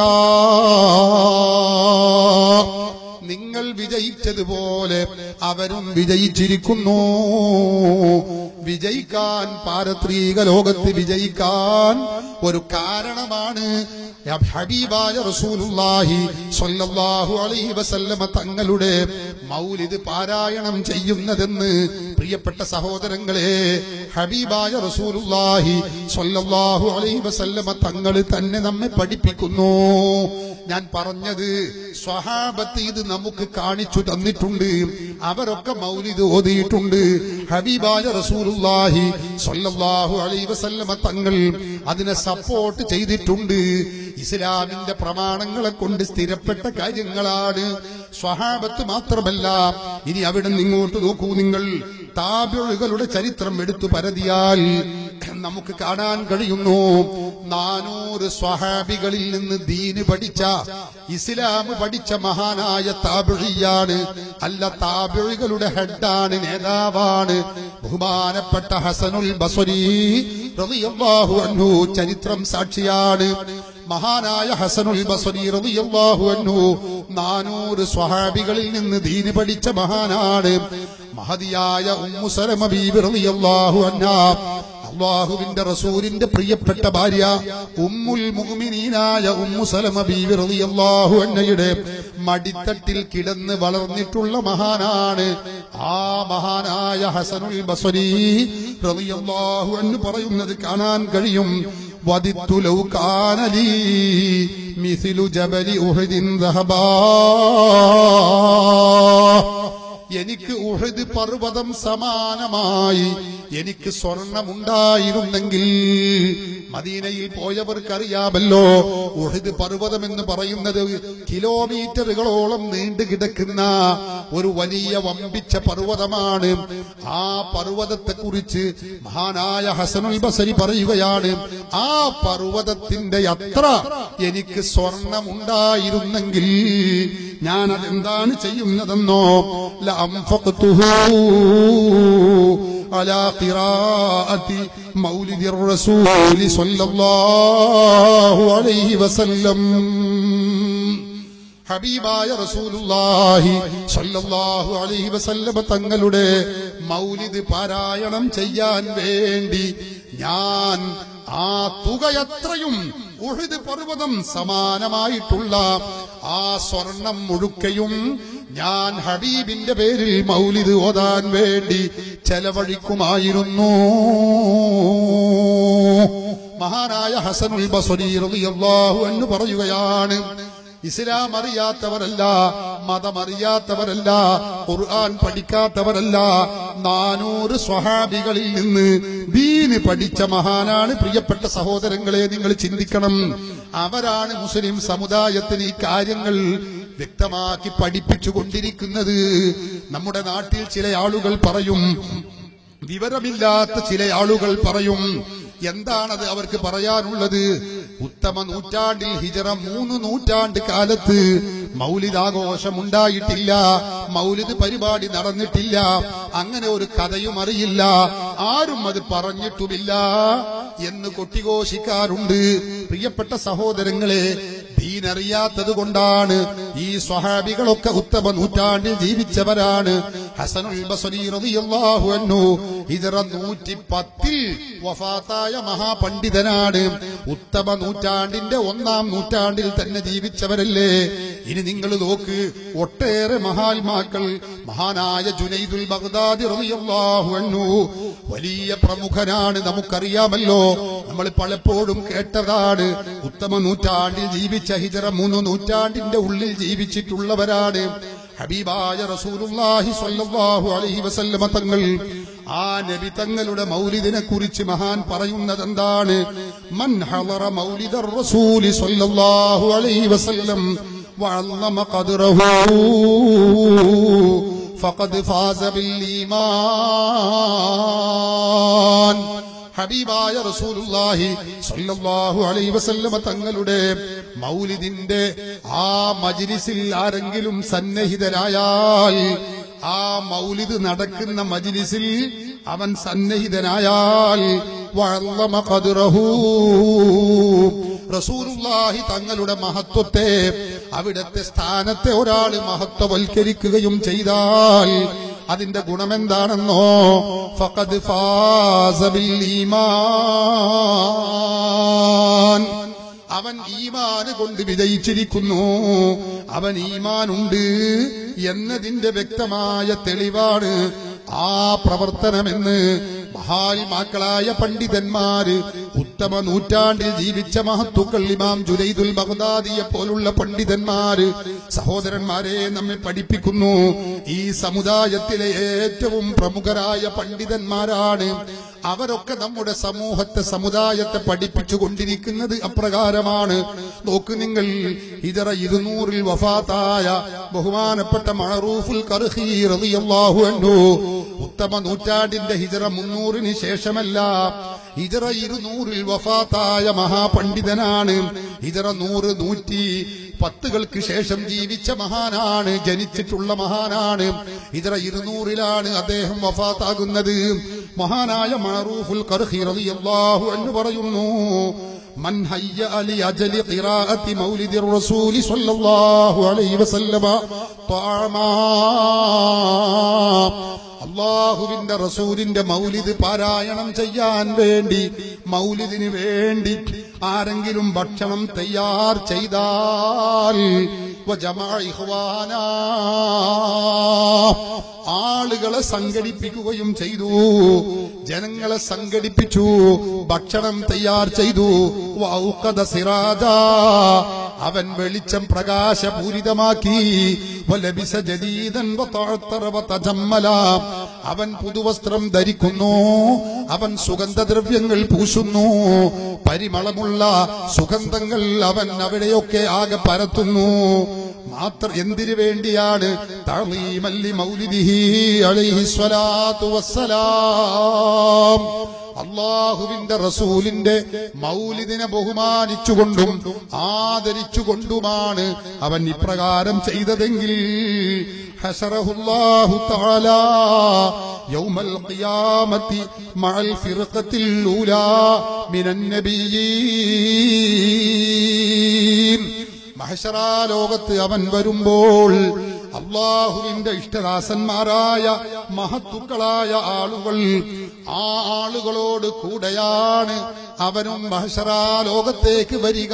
നിങ്ങൾ വിജയിച്ചതുപോലെ അവരും വിജയിച്ചിരിക്കുന്നു വിജയിക്കാൻ പാരത്രീക ലോകത്ത് വിജയിക്കാൻ ഒരു കാരണമാണ് ഹബീബായ റസൂലുള്ളാഹി സ്വല്ലല്ലാഹു അലൈഹി വസല്ലമ തങ്ങളുടെ മൗലിദ് പാരായണം ചെയ്യുന്നതെന്ന് പ്രിയപ്പെട്ട സഹോദരങ്ങളെ ഹബീബായ റസൂലുള്ളാഹി സ്വല്ലല്ലാഹു അലൈഹി വസല്ലമ തങ്ങൾ തന്നെ നമ്മെ പഠിപ്പിക്കുന്നു ഞാൻ പറഞ്ഞത് സ്വഹാബത്ത് ഇത് നമുക്ക് കാണിച്ചു തന്നിട്ടുണ്ട് അവരൊക്കെ മൗലിദ് ഓതിയിട്ടുണ്ട് ഹബീബായ റസൂലുള്ളാഹി സ്വല്ലല്ലാഹു അലൈഹി വസല്ലമ തങ്ങൾ അതിനെ സപ്പോർട്ട് ചെയ്തിട്ടുണ്ട് ഇസ്ലാമിന്റെ പ്രമാണങ്ങളെ കൊണ്ട് സ്ഥിരപ്പെട്ട കാര്യങ്ങളാണ് സ്വഹാബത്ത് മാത്രമല്ല ഇനി അവിടെ നിന്ന് ഇങ്ങോട്ട് നോക്കൂ നിങ്ങൾ താബിഴുകളുടെ ചരിത്രം എടുത്തു പരതിയാൽ നമുക്ക് കാണാൻ കഴിയുന്നു നാനൂറ് സ്വഹാബികളിൽ നിന്ന് ദീന് പഠിച്ച ഇസ്ലാം പഠിച്ച മഹാനായ താബിഴിയാണ് അല്ല താബിഴികളുടെ ഹെഡാണ് നേതാവാണ് ബഹുമാനപ്പെട്ട ഹസനുൽ ബസ്വരി റളിയല്ലാഹു അൻഹു ചരിത്രം സാക്ഷിയാണ് മഹാനായ ഹസനുൽ ബസ്വരി റളിയല്ലാഹു അൻഹു നാനൂറ് സ്വഹാബികളിൽ നിന്ന് ദീന് പഠിച്ച മഹാനാണ് മഹതിയായ ഉമ്മു സലമ ബീബി റളിയല്ലാഹു അൻഹാ അള്ളാഹുവിന്റെ റസൂലിന്റെ പ്രിയപ്പെട്ട ഭാര്യ ഉമ്മുൽ മുഅ്മിനീനായ ഉമ്മു സലമ ബീവി റളിയല്ലാഹു അൻഹയുടെ മടിത്തട്ടിൽ കിടന്ന് വളർന്നിട്ടുള്ള മഹാനാണ് ആ മഹാനായ ഹസനുൽ ബസ്വരി റളിയല്ലാഹു അൻഹു പറയുന്നത് കാണാൻ കഴിയും വദിത്തു ലൗ കാന ലീ മിസ്ലു ജബലി ഉഹദിൻ ദഹബാ എനിക്ക് ഉഹദ് പർവ്വതം സമാനമായി എനിക്ക് സ്വർണമുണ്ടായിരുന്നെങ്കിൽ മദീനയിൽ പോയവർക്കറിയാമല്ലോ ഉഹദ് പർവ്വതം എന്ന് പറയുന്നത് കിലോമീറ്ററുകളോളം നീണ്ടു കിടക്കുന്ന ഒരു വലിയ വമ്പിച്ച പർവ്വതമാണ് ആ പർവ്വതത്തെ കുറിച്ച് മഹാനായ ഹസനുൽ ബസരി പറയുകയാണ് ആ പർവ്വതത്തിന്റെ അത്ര എനിക്ക് സ്വർണമുണ്ടായിരുന്നെങ്കിൽ ഞാൻ അതെന്താണ് ചെയ്യുന്നതെന്നോ لأنفقته على قراءة مولد الرسول صلى الله عليه وسلم ഹബീബായ റസൂലുള്ളാഹി സ്വല്ലല്ലാഹു അലൈഹി വസല്ലമ തങ്ങളുടെ മൗലിദ് പാരായണം ചെയ്യാൻ വേണ്ടി ഞാൻ ആ തുകയത്രയും ഉഹദ് പർവ്വതം സമാനമായിട്ടുള്ള ആ സ്വർണം മുഴുക്കയും ഞാൻ ഹബീബിന്റെ പേരിൽ മൗലിദ് ഓതാൻ വേണ്ടി ചെലവഴിക്കുമായിരുന്നു മഹാനായ ഹസനുൽ ബസ്വരി റളിയല്ലാഹു അൻഹു പറയുകയാണ് ഇസ്ലാം അറിയാത്തവരല്ല മതം അറിയാത്തവരല്ല ഖുർആൻ പഠിക്കാത്തവരല്ല നാനൂറ് സ്വഹാബികളിൽ നിന്ന് ദീന് പഠിച്ച മഹാനാണ് പ്രിയപ്പെട്ട സഹോദരങ്ങളെ നിങ്ങൾ ചിന്തിക്കണം അവരാണ് മുസ്ലിം സമുദായത്തിന് ഈ കാര്യങ്ങൾ വ്യക്തമാക്കി പഠിപ്പിച്ചു കൊണ്ടിരിക്കുന്നത് നമ്മുടെ നാട്ടിൽ ചില ആളുകൾ പറയും വിവരമില്ലാത്ത ചില ആളുകൾ പറയും എന്താണത് അവർക്ക് പറയാനുള്ളത് ഉത്തമ നൂറ്റാണ്ടിൽ ഹിജറ മൂന്ന് നൂറ്റാണ്ട് കാലത്ത് മൗലിദാഘോഷം ഉണ്ടായിട്ടില്ല മൗലിദ് പരിപാടി നടന്നിട്ടില്ല അങ്ങനെ ഒരു കഥയും അറിയില്ല ആരും അത് പറഞ്ഞിട്ടുമില്ല എന്ന് കൊട്ടിഘോഷിക്കാറുണ്ട് പ്രിയപ്പെട്ട സഹോദരങ്ങളെ ദീനറിയാത്തത് കൊണ്ടാണ് ഈ സ്വഹാബികളൊക്കെ ഉത്തമ നൂറ്റാണ്ടിൽ ജീവിച്ചവരാണ് ഹസനുൽ ബസരി റളിയല്ലാഹു അൻഹു ഹിജറ 110 വഫാത്തായ മഹാപണ്ഡിതനാണ് ഉത്തമ നൂറ്റാണ്ടിന്റെ ഒന്നാം നൂറ്റാണ്ടിൽ തന്നെ ജീവിച്ചവരല്ലേ ഇനി നിങ്ങൾ നോക്ക് ഒട്ടേറെ മഹാത്മാക്കൾ മഹാനായ ജുനൈദുൽ ബഗ്ദാദി റളിയല്ലാഹു അൻഹു വലിയ പ്രമുഖനാണ് നമുക്കറിയാമല്ലോ നമ്മൾ പലപ്പോഴും കേട്ടതാണ് ഉത്തമ നൂറ്റാണ്ടിൽ ജീവിച്ച ഹിജറ മൂന്ന് നൂറ്റാണ്ടിന്റെ ഉള്ളിൽ ജീവിച്ചിട്ടുള്ളവരാണ് ഹബീബായ റസൂലുള്ളാഹി സ്വല്ലല്ലാഹു അലൈഹി വസല്ലമ തങ്ങൾ ആ നബി തങ്ങളുടെ മൗലിദിനെ കുറിച്ച് മഹാൻ പറയുന്നത് എന്താണ് മൻ ഹളറ മൗലിദർ റസൂലി സ്വല്ലല്ലാഹു അലൈഹി വസല്ലം വഅല്ലമ ഖദ്റഹു ഫഖദ് ഫാസ ബിൽ ഈമാൻ ഹബീബായ റസൂലുള്ളാഹി സ്വല്ലല്ലാഹു അലൈഹി വസല്ലമ തങ്ങളുടെ മൗലിദിന്റെ ആ മജ്ലിസിൽ ആരെങ്കിലും സന്നിഹിതരായാൽ ആ മൗലിദ് നടക്കുന്ന മജ്ലിസിൽ അവൻ സന്നിഹിതനായാൽ വഅല്ലമ ഖദ്റഹു റസൂലുള്ളാഹി തങ്ങളുടെ മഹത്വത്തെ അവിടത്തെ സ്ഥാനത്തെ ഒരാൾ മഹത്വവൽക്കരിക്കുകയും ചെയ്താൽ അതിന്റെ ഗുണമെന്താണെന്നോ ഫഖദ് ഫാസ ബിൽ ഈമാൻ അവൻ ഈമാന് കൊണ്ട് വിജയിച്ചിരിക്കുന്നു അവൻ ഈമാനുണ്ട് എന്നതിന്റെ വ്യക്തമായ തെളിവാണ് ആ പ്രവർത്തനമെന്ന് മഹാത്മാക്കളായ പണ്ഡിതന്മാര് ഉത്തമ നൂറ്റാണ്ടിൽ ജീവിച്ച മഹത്തുക്കൾ ഇമാം ജുലൈദുൽ ബഗ്ദാദിയെ പോലുള്ള പണ്ഡിതന്മാര് സഹോദരന്മാരെ നമ്മെ പഠിപ്പിക്കുന്നു ഈ സമുദായത്തിലെ ഏറ്റവും പ്രമുഖരായ പണ്ഡിതന്മാരാണ് അവരൊക്കെ നമ്മുടെ സമൂഹത്തെ സമുദായത്തെ പഠിപ്പിച്ചു കൊണ്ടിരിക്കുന്നത് അപ്രകാരമാണ് നോക്ക് നിങ്ങൾ ഇതറ ഇരുന്നൂറിൽ വഫാത്തായ ബഹുമാനപ്പെട്ട മണറൂഫുൽ കർഹി റളിയല്ലാഹു അൻഹു ഉത്തമ നൂറ്റാണ്ടിന്റെ ഹിജറ മുന്നൂറിന് ശേഷമല്ല ഹിജറ ഇരുന്നൂറിൽ വഫാത്തായ മഹാപണ്ഡിതനാണ് ഹിജറ നൂറ് നൂറ്റി പത്തുകൾക്ക് ശേഷം ജീവിച്ച മഹാനാണ് ജനിച്ചിട്ടുള്ള മഹാനാണ് ഹിജറ ഇരുന്നൂറിലാണ് അദ്ദേഹം വഫാത്താകുന്നത് മഹാനായ മണറൂഫുൽ കർഹി റളിയല്ലാഹു അൻഹു പറയുന്നു من هيأ لأجل قراءة مولد الرسول صلى الله عليه وسلم طعاما അള്ളാഹുവിന്റെ റസൂലിന്റെ മൗലിദ് പാരായണം ചെയ്യാൻ വേണ്ടി മൗലിദിന് വേണ്ടി ആരെങ്കിലും ഭക്ഷണം തയ്യാർ ചെയ്താൽ വജമഅ ഇഖ്വാനാ. ആളുകളെ സംഘടിപ്പിക്കുകയും ചെയ്തു ജനങ്ങളെ സംഘടിപ്പിച്ചു ഭക്ഷണം തയ്യാർ ചെയ്തു വൗഖദ സിറാജാ. അവൻ വെളിച്ചം പ്രകാശപൂരിതമാക്കി വലബിസ ജദീദൻ വതഅത്തറ വതജമ്മല അവൻ പുതുവസ്ത്രം ധരിക്കുന്നു അവൻ സുഗന്ധദ്രവ്യങ്ങൾ പൂശുന്നു പരിമളമുള്ള സുഗന്ധങ്ങൾ അവൻ അവിടെയൊക്കെ ആകെ പരത്തുന്നു മാത്രം എന്തിനു വേണ്ടിയാണ് തളീമല്ലി മൗലിദിഹി അലൈഹി സ്വലാത്തു വസ്സലാം അള്ളാഹുവിന്റെ റസൂലിന്റെ മൗലിദിനെ ബഹുമാനിച്ചുകൊണ്ടും ആദരിച്ചുകൊണ്ടുമാണ് അവൻ ഇപ്രകാരം ചെയ്തതെങ്കിൽ ഹസറഹുല്ലാഹു തആല യൗമൽ ഖിയാമത്തി മഅൽ ഫിർഖത്തിൽ ഊലാ മിനൻ നബിയീൻ മഹശറാ ലോകത്ത് അവൻ വരുമ്പോൾ അള്ളാഹുവിന്റെ ഇഷ്ടദാസന്മാരായ മഹത്തുക്കളായ ആളുകൾ ആ ആളുകളോട് കൂടെയാണ് അവനും മഹശറാ ലോകത്തേക്ക് വരിക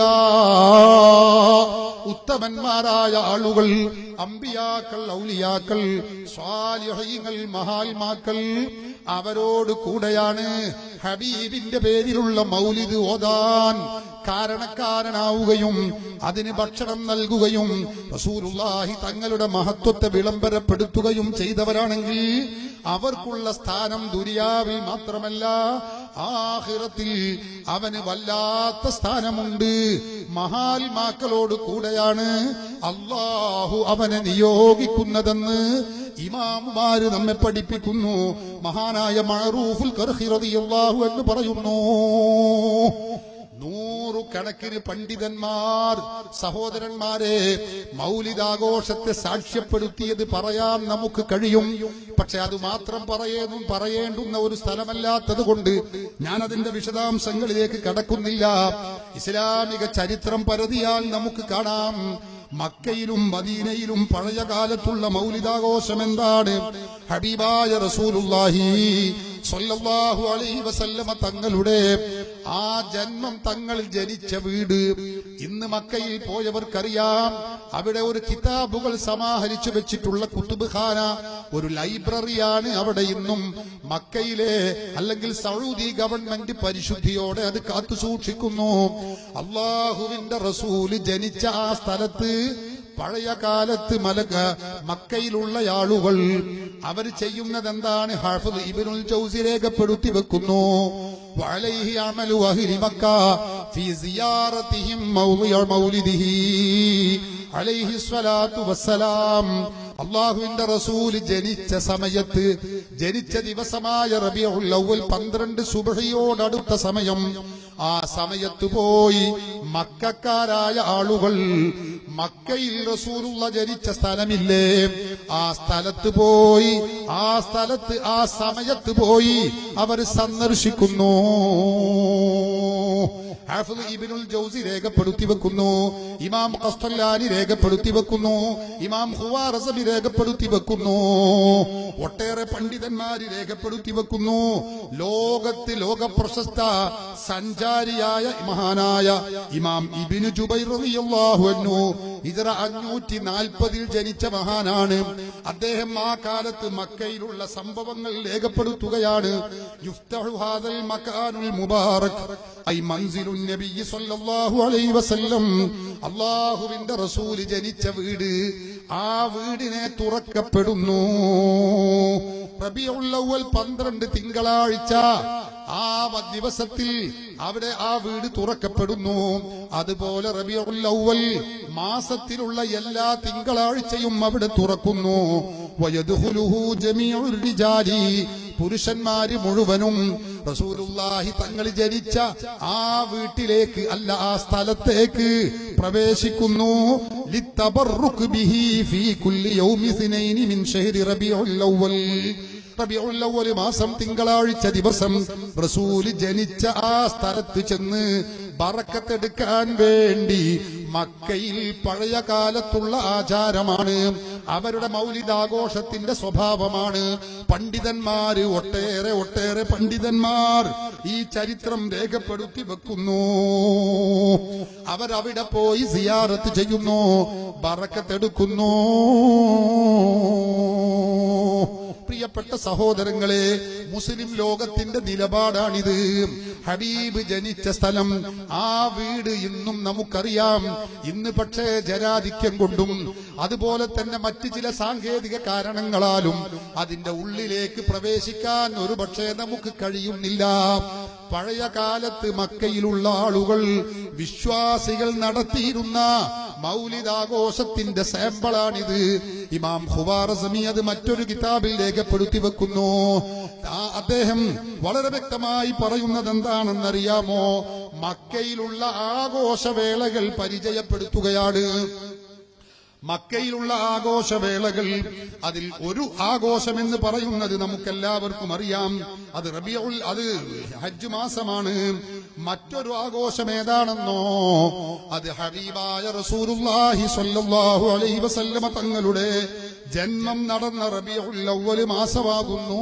ഉത്തമന്മാരായ ആളുകൾ അമ്പിയാക്കൾ ഔലിയാക്കൾ സ്വാലിഹീങ്ങൾ മഹാത്മാക്കൾ അവരോട് കൂടെയാണ് ഹബീബിന്റെ പേരിലുള്ള മൗലിദ് ഓതാൻ കാരണക്കാരനാവുകയും അതിന് ഭക്ഷണം നൽകുകയും റസൂലുള്ളാഹി തങ്ങളുടെ മഹത്വത്തെ വിളംബരപ്പെടുത്തുകയും ചെയ്തവരാണെങ്കിൽ അവർക്കുള്ള സ്ഥാനം ദുരിയാവിൽ മാത്രമല്ല ആഹിറത്തിൽ അവന് വല്ലാത്ത സ്ഥാനമുണ്ട് മഹാത്മാക്കളോട് കൂടെയാണ് അള്ളാഹു അവനെ നിയോഗിക്കുന്നതെന്ന് ഇമാമുമാര് നമ്മെ പഠിപ്പിക്കുന്നു മഹാനായ മഴറൂഫുൽ കർഹി റളിയല്ലാഹു എന്ന് പറയുന്നു നൂറുകണക്കിന് പണ്ഡിതന്മാർ സഹോദരന്മാരെ മൗലികാഘോഷത്തെ സാക്ഷ്യപ്പെടുത്തിയത് പറയാൻ നമുക്ക് കഴിയും പക്ഷെ അത് മാത്രം പറയുന്നു പറയേണ്ടുന്ന ഒരു സ്ഥലമല്ലാത്തത് കൊണ്ട് ഞാൻ അതിന്റെ വിശദാംശങ്ങളിലേക്ക് കടക്കുന്നില്ല ഇസ്ലാമിക ചരിത്രം പരതിയാൽ നമുക്ക് കാണാം മക്കയിലും മദീനയിലും പഴയ കാലത്തുള്ള മൗലിദാഘോഷം എന്താണ് ഹബീബായ റസൂലുള്ളാഹി സ്വല്ലല്ലാഹു അലൈഹി വസല്ലമ തങ്ങളുടെ ആ ജന്മം തങ്ങൾ ജനിച്ച വീട് ഇന്ന് മക്കയിൽ പോയവർക്കറിയാം അവിടെ ഒരു കിതാബുകൾ സമാഹരിച്ചു വെച്ചിട്ടുള്ള കുത്തുബ് ഖാന ഒരു ലൈബ്രറിയാണ് അവിടെ ഇന്നും മക്കയിലെ അല്ലെങ്കിൽ സൗദി ഗവൺമെന്റ് പരിശുദ്ധിയോടെ അത് കാത്തു സൂക്ഷിക്കുന്നു അള്ളാഹുവിന്റെ റസൂല് ജനിച്ച ആ സ്ഥലത്ത് പഴയ കാലത്ത് മലക മക്കയിലുള്ള ആളുകൾ അവർ ചെയ്യുന്നത് എന്താണ് ഹാഫിദ് ഇബ്നുൽ ജൗസി രേഖപ്പെടുത്തി വെക്കുന്നു വഅലൈഹി അമലു അഹ്ലി മക്ക ഫീ സിയാറത്തിഹിം മൗളിയ മൗലിദിഹി അലൈഹി സ്വലാത്തു വസ്സലാം അള്ളാഹുവിന്റെ റസൂല് ജനിച്ച സമയത്ത് ജനിച്ച ദിവസമായ റബിയുൽ അവ്വൽ പന്ത്രണ്ട് സുബഹിയോടടുത്ത സമയം ആ സമയത്ത് പോയി മക്കാരായ ആളുകൾ മക്കയിൽ റസൂലുള്ള ജനിച്ച സ്ഥലമില്ലേ ആ സ്ഥലത്ത് പോയി ആ സ്ഥലത്ത് ആ സമയത്ത് പോയി അവർ സന്ദർശിക്കുന്നു ഹാഫിദ് ഇബ്നുൽ ജൗസി രേഖപ്പെടുത്തി വെക്കുന്നു ഇമാം ഖസ്തല്ലാനി രേഖപ്പെടുത്തി വെക്കുന്നു ഇമാം ഹുവാറസബി രേഖപ്പെടുത്തി വെക്കുന്നു ഒട്ടേറെ പണ്ഡിതന്മാര് രേഖപ്പെടുത്തി വെക്കുന്നു ലോകത്ത് ലോക പ്രശസ്ത സഞ്ചാരിയായ മഹാനായ ഇമാം ഇബിനു ജുബൈർ റളിയല്ലാഹു അൻഹു ഇതര അഞ്ഞൂറ്റി നാൽപ്പതിൽ ജനിച്ച മഹാനാണ് അദ്ദേഹം ആ കാലത്ത് മക്കയിലുള്ള സംഭവങ്ങൾ രേഖപ്പെടുത്തുകയാണ് യുഫ്തഹു ഹാദൽ മക്കാനുൽ മുബാറക് ഐ മൻസിലുൻ നബി സല്ലല്ലാഹു അലൈഹി വസല്ലം അള്ളാഹുവിന്റെ റസൂല് ജനിച്ച വീട് ആ വീടിനെ തുറക്കപ്പെടുന്നു റബിയുൽ അവ്വൽ പന്ത്രണ്ട് തിങ്കളാഴ്ച ആ ദിവസത്തിൽ അവിടെ ആ വീട് തുറക്കപ്പെടുന്നു അതുപോലെ റബിയുൽ അവ്വൽ മാസത്തിലുള്ള എല്ലാ തിങ്കളാഴ്ചയും അവിടെ തുറക്കുന്നു വയദ്ഖുലുഹു ജമീഉർ റിജാലി പുരുഷന്മാര് മുഴുവനും റസൂലുള്ളാഹി തങ്ങൾ ജനിച്ച ആ വീട്ടിലേക്ക് അല്ല ആ സ്ഥലത്തേക്ക് പ്രവേശിക്കുന്നു ലിത്തബറുക് ബിഹി ഫീ കുല്ലി യൗമി സിനൈനി മിൻ ഷഹ്രി റബീഉൽ അവ്വൽ റബീഉൽ അവ്വൽ മാസം തിങ്കളാഴ്ച ദിവസം റസൂൽ ജനിച്ച ആ സ്ഥലത്ത് ചെന്ന് ബറക്കത്തെടുക്കാൻ വേണ്ടി മക്കയിൽ പഴയ കാലത്തുള്ള ആചാരമാണ് അവരുടെ മൗലികാഘോഷത്തിന്റെ സ്വഭാവമാണ് പണ്ഡിതന്മാര് ഒട്ടേറെ ഒട്ടേറെ പണ്ഡിതന്മാർ ഈ ചരിത്രം രേഖപ്പെടുത്തി വെക്കുന്നു അവരവിടെ പോയി സിയാറത്ത് ചെയ്യുന്നു ബറക്കത്തെടുക്കുന്നു പ്രിയപ്പെട്ട സഹോദരങ്ങളെ മുസ്ലിം ലോകത്തിന്റെ നിലപാടാണിത് ഹബീബ് ജനിച്ച സ്ഥലം ആ വീട് ഇന്നും നമുക്കറിയാം ഇന്ന് പക്ഷേ ജരാധിക്യം കൊണ്ടും അതുപോലെ തന്നെ മറ്റു ചില സാങ്കേതിക കാരണങ്ങളാലും അതിന്റെ ഉള്ളിലേക്ക് പ്രവേശിക്കാൻ ഒരു പക്ഷേ നമുക്ക് കഴിയുന്നില്ല പഴയ കാലത്ത് മക്കയിലുള്ള ആളുകൾ വിശ്വാസികൾ നടത്തിയിരുന്ന മൗലികാഘോഷത്തിന്റെ സാമ്പിളാണിത് ഇമാം ഹുവാറസമി അത് മറ്റൊരു കിതാബിൽ രേഖപ്പെടുത്തി വെക്കുന്നു ആ അദ്ദേഹം വളരെ വ്യക്തമായി പറയുന്നത് എന്താണെന്നറിയാമോ മക്കയിലുള്ള ആഘോഷവേളകൾ പരിചയപ്പെടുത്തുകയാണ് മക്കയിലുള്ള ആഘോഷവേളകൾ അതിൽ ഒരു ആഘോഷം എന്ന് പറയുന്നത് നമുക്കെല്ലാവർക്കും അറിയാം അത് റബിയുൽ അത് ഹജ്ജ് മാസമാണ് മറ്റൊരു ആഘോഷം ഏതാണെന്നോ അത് ഹബീബായ റസൂലുള്ളാഹി സ്വല്ലല്ലാഹു അലൈഹി വസല്ലമ തങ്ങളുടെ ജന്മം നടന്ന റബിയുൽ അവ്വൽ മാസമാകുന്നു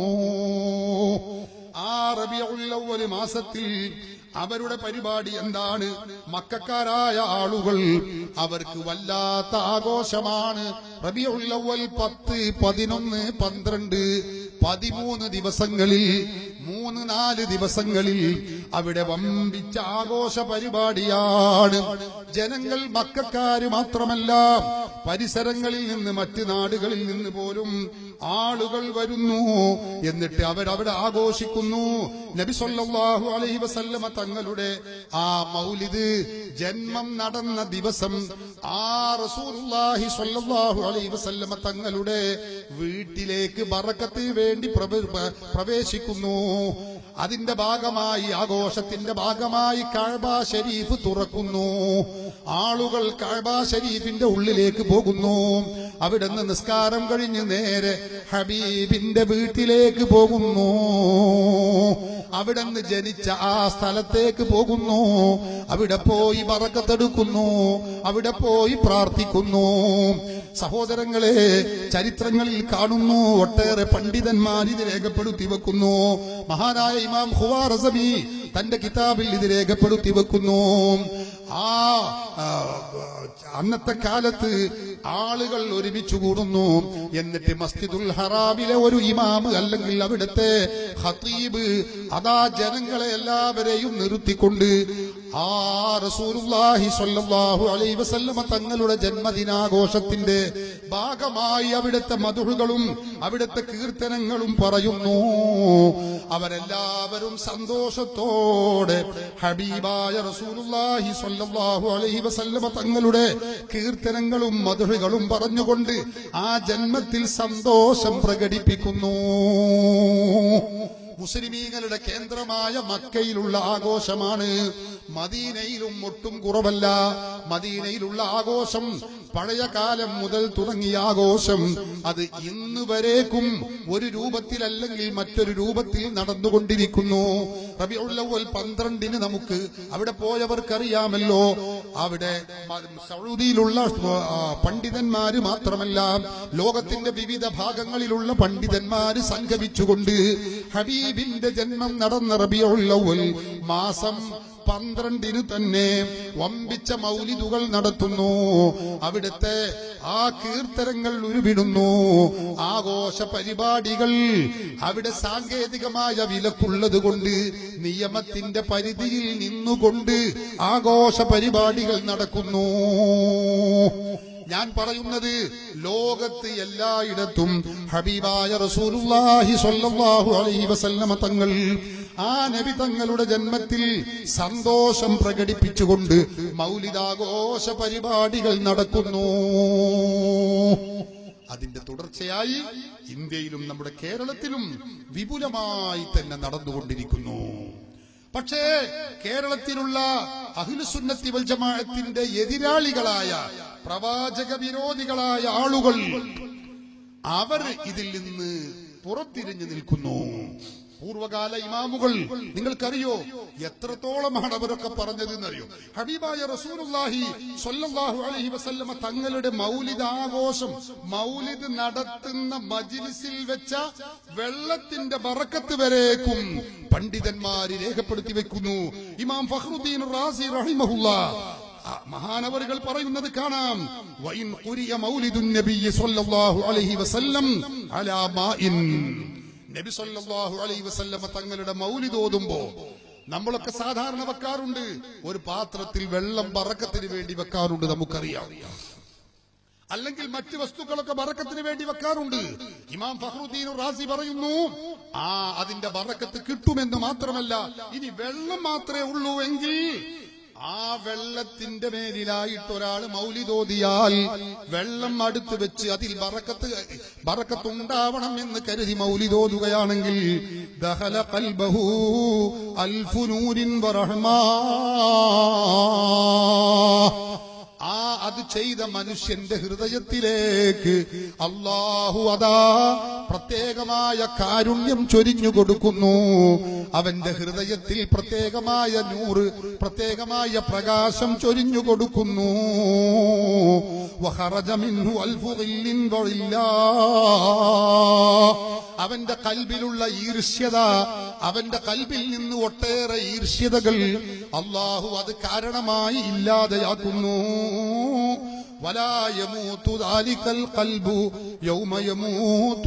ആ റബിയുൽ അവ്വൽ മാസത്തിൽ അവരുടെ പരിപാടി എന്താണ് മക്കാരായ ആളുകൾ അവർക്ക് വല്ലാത്ത ആഘോഷമാണ് റബിയുൽ അവ്വൽ പത്ത് പതിനൊന്ന് പന്ത്രണ്ട് പതിമൂന്ന് ദിവസങ്ങളിൽ മൂന്ന് നാല് ദിവസങ്ങളിൽ അവിടെ വമ്പിച്ച ആഘോഷ പരിപാടിയാണ് ജനങ്ങൾ മക്കാര് മാത്രമല്ല പരിസരങ്ങളിൽ നിന്ന് മറ്റ് നാടുകളിൽ നിന്ന് പോലും ആളുകൾ വരുന്നു എന്നിട്ട് അവരവിടെ ആഘോഷിക്കുന്നു നബി സല്ലല്ലാഹു അലൈഹി വസല്ലമ തങ്ങളുടെ ആ മൗലിദ് ജന്മം നടന്ന ദിവസം ആ റസൂലുള്ളാഹി സ്വല്ലല്ലാഹു അലൈഹി വസല്ലമ തങ്ങളുടെ വീട്ടിലേക്ക് ബറക്കത്തിന് വേണ്ടി പ്രവ- പ്ര- പ്രവേശിക്കുന്നു അതിന്റെ ഭാഗമായി ആഘോഷത്തിന്റെ ഭാഗമായി കഅബ ഷരീഫ് തുറക്കുന്നു ആളുകൾ കഅബ ഷരീഫിന്റെ ഉള്ളിലേക്ക് പോകുന്നു അവിടുന്ന് നിസ്കാരം കഴിഞ്ഞ് നേരെ ഹബീബിന്റെ വീട്ടിലേക്ക് പോകുന്നു അവിടെ നിന്ന് ജനിച്ച ആ സ്ഥലത്തേക്ക് പോകുന്നു അവിടെ പോയി പറക്കത്തെടുക്കുന്നു അവിടെ പോയി പ്രാർത്ഥിക്കുന്നു സഹോദരങ്ങളെ ചരിത്രങ്ങളിൽ കാണുന്നു ഒട്ടേറെ പണ്ഡിതന്മാർ ഇത് രേഖപ്പെടുത്തി വെക്കുന്നു മഹാനായ ഇമാം ഹുവാറസബി തന്റെ കിതാബിൽ ഇത് രേഖപ്പെടുത്തി വെക്കുന്നു ആ ആ, അന്നത്തെ കാലത്ത് ആളുകൾ ഒരുമിച്ച് കൂടുന്നു എന്നിട്ട് മസ്ജിദുൽ ഹറാമിലെ ഒരു ഇമാമ് അല്ലെങ്കിൽ അവിടുത്തെ ഖത്തീബ് അതാ ജനങ്ങളെ എല്ലാവരെയും നിർത്തിക്കൊണ്ട് ആ റസൂലുള്ളാഹി സ്വല്ലല്ലാഹു അലൈഹി വസല്ലമ തങ്ങളുടെ ജന്മദിനാഘോഷത്തിന്റെ ഭാഗമായി അവിടുത്തെ മധുഹുകളും അവിടുത്തെ കീർത്തനങ്ങളും പറയുന്നു അവരെല്ലാവരും സന്തോഷത്തോടെ ഹബീബായ റസൂലുള്ളാഹി സ്വല്ലല്ലാഹു അലൈഹി വസല്ലമ തങ്ങളുടെ കീർത്തനങ്ങളും മധുഹുകളും പറഞ്ഞുകൊണ്ട് ആ ജന്മത്തിൽ സന്തോഷം പ്രകടിപ്പിക്കുന്നു മുസ്ലിമീങ്ങളുടെ കേന്ദ്രമായ മക്കയിലുള്ള ആഘോഷമാണ് മദീനയിലും ഒട്ടും കുറവല്ല മദീനയിലുള്ള ആഘോഷം പഴയ കാലം മുതൽ തുടങ്ങിയ ആഘോഷം അത് ഇന്ന് വരേക്കും ഒരു രൂപത്തിലല്ലെങ്കിൽ മറ്റൊരു രൂപത്തിൽ നടന്നുകൊണ്ടിരിക്കുന്നു റബിഉല്ലവൽ പന്ത്രണ്ടിന് നമുക്ക് അവിടെ പോയവർക്കറിയാമല്ലോ അവിടെ മ- സൗദിയിലുള്ള ആ, പണ്ഡിതന്മാര് മാത്രമല്ല ലോകത്തിന്റെ വിവിധ ഭാഗങ്ങളിലുള്ള പണ്ഡിതന്മാര് സംഗമിച്ചുകൊണ്ട് ഹബീബിന്റെ ജന്മം നടന്ന റബിയുള്ളവൽ മാസം പന്ത്രണ്ടിന് തന്നെ വമ്പിച്ച മൗലിദുകൾ നടത്തുന്നു അവിടുത്തെ ആ കീർത്തനങ്ങൾ ഉരുവിടുന്നു ആഘോഷ പരിപാടികൾ അവിടെ സാങ്കേതികമായ വിലക്കുള്ളത് കൊണ്ട് നിയമത്തിന്റെ പരിധിയിൽ നിന്നുകൊണ്ട് ആഘോഷ പരിപാടികൾ നടക്കുന്നു ഞാൻ പറയുന്നത് ലോകത്ത് എല്ലായിടത്തും ഹബീബായ റസൂലുള്ളാഹി സ്വല്ലല്ലാഹു അലൈഹി വസല്ലമ തങ്ങൾ ആ നബി തങ്ങളുടെ ജന്മത്തിൽ സന്തോഷം പ്രകടിപ്പിച്ചുകൊണ്ട് മൗലിദാഘോഷ പരിപാടികൾ നടക്കുന്നു അതിന്റെ തുടർച്ചയായി ഇന്ത്യയിലും നമ്മുടെ കേരളത്തിലും വിപുലമായി തന്നെ നടന്നുകൊണ്ടിരിക്കുന്നു പക്ഷേ കേരളത്തിലുള്ള അഖിലുസുന്നത്തി വൽ ജമാഅത്തിന്റെ എതിരാളികളായ പ്രവാചക വിരോധികളായ ആളുകൾ അവർ ഇതിൽ നിന്ന് പുറത്തിരിഞ്ഞു നിൽക്കുന്നു പൂർവകാല ഇമാമുകൾ നിങ്ങൾക്കറിയോ എത്രത്തോളമാണ് അവരൊക്കെ പറഞ്ഞത് എന്നറിയോ ഹബീബായ റസൂലുള്ളാഹി സ്വല്ലല്ലാഹു അലൈഹി വസല്ലമ തങ്ങളുടെ മൗലിദ് ആഘോഷം മൗലിദ് നടത്തുന്ന മജിലിസിൽ വെച്ച വെള്ളത്തിന്റെ ബറക്കത്ത് വരേക്കും പണ്ഡിതന്മാര് രേഖപ്പെടുത്തി വെക്കുന്നു ഇമാം ഫഖ്റുദ്ദീൻ റാസി റഹിമഹുല്ല ആ മഹാനവറുകൾ പറയുന്നത് കാണാം വൈൻ ഖുരിയ മൗലിദുൻ നബിയ്യ സ്വല്ലല്ലാഹു അലൈഹി വസല്ലം അലാ മാഇൻ നബി സല്ലല്ലാഹു അലൈഹി വസല്ലമ തങ്ങളുടെ മൗലിദ് ഓതുമ്പോ നമ്മളൊക്കെ സാധാരണ വെക്കാറുണ്ട് ഒരു പാത്രത്തിൽ വെള്ളം ബറക്കത്തിന് വേണ്ടി വെക്കാറുണ്ട് നമുക്കറിയാം അല്ലെങ്കിൽ മറ്റ് വസ്തുക്കളൊക്കെ ബറക്കത്തിന് വേണ്ടി വെക്കാറുണ്ട് ഇമാം ഫഹ്റുദ്ദീൻ റാസി പറയുന്നു ആ അതിന്റെ ബറക്കത്ത് കിട്ടുമെന്ന് മാത്രമല്ല ഇനി വെള്ളം മാത്രമേ ഉള്ളൂ എങ്കിൽ ആ വെള്ളത്തിന്റെ മേലിലായിട്ട് ഒരാൾ മൗലിതോതിയാൽ വെള്ളം അടുത്ത് വെച്ച് അതിൽ ബറക്കത്ത് ബറക്കത്ത് ഉണ്ടാവണം എന്ന് കരുതി മൗലിതോതുകയാണെങ്കിൽ ദഹല കൽബഹു അൽഫുനൂരിൻ വറഹ്മാ ആ അത് ചെയ്ത മനുഷ്യന്റെ ഹൃദയത്തിലേക്ക് അള്ളാഹു അതാ പ്രത്യേകമായ കാരുണ്യം ചൊരിഞ്ഞു കൊടുക്കുന്നു അവന്റെ ഹൃദയത്തിൽ പ്രത്യേകമായ നൂറ് പ്രത്യേകമായ പ്രകാശം ചൊരിഞ്ഞു കൊടുക്കുന്നു വഖറജ മിൻഹു അൽഫു ളില്ലിൻ വഇല്ലാ. അവന്റെ കൽബിലുള്ള ഈർഷ്യത അവന്റെ കൽബിൽ നിന്ന് ഒട്ടേറെ ഈർഷ്യതകൾ അള്ളാഹു അത് കാരണമായി ഇല്ലാതെയാക്കുന്നു ولا يموت ذلك القلب يوم يموت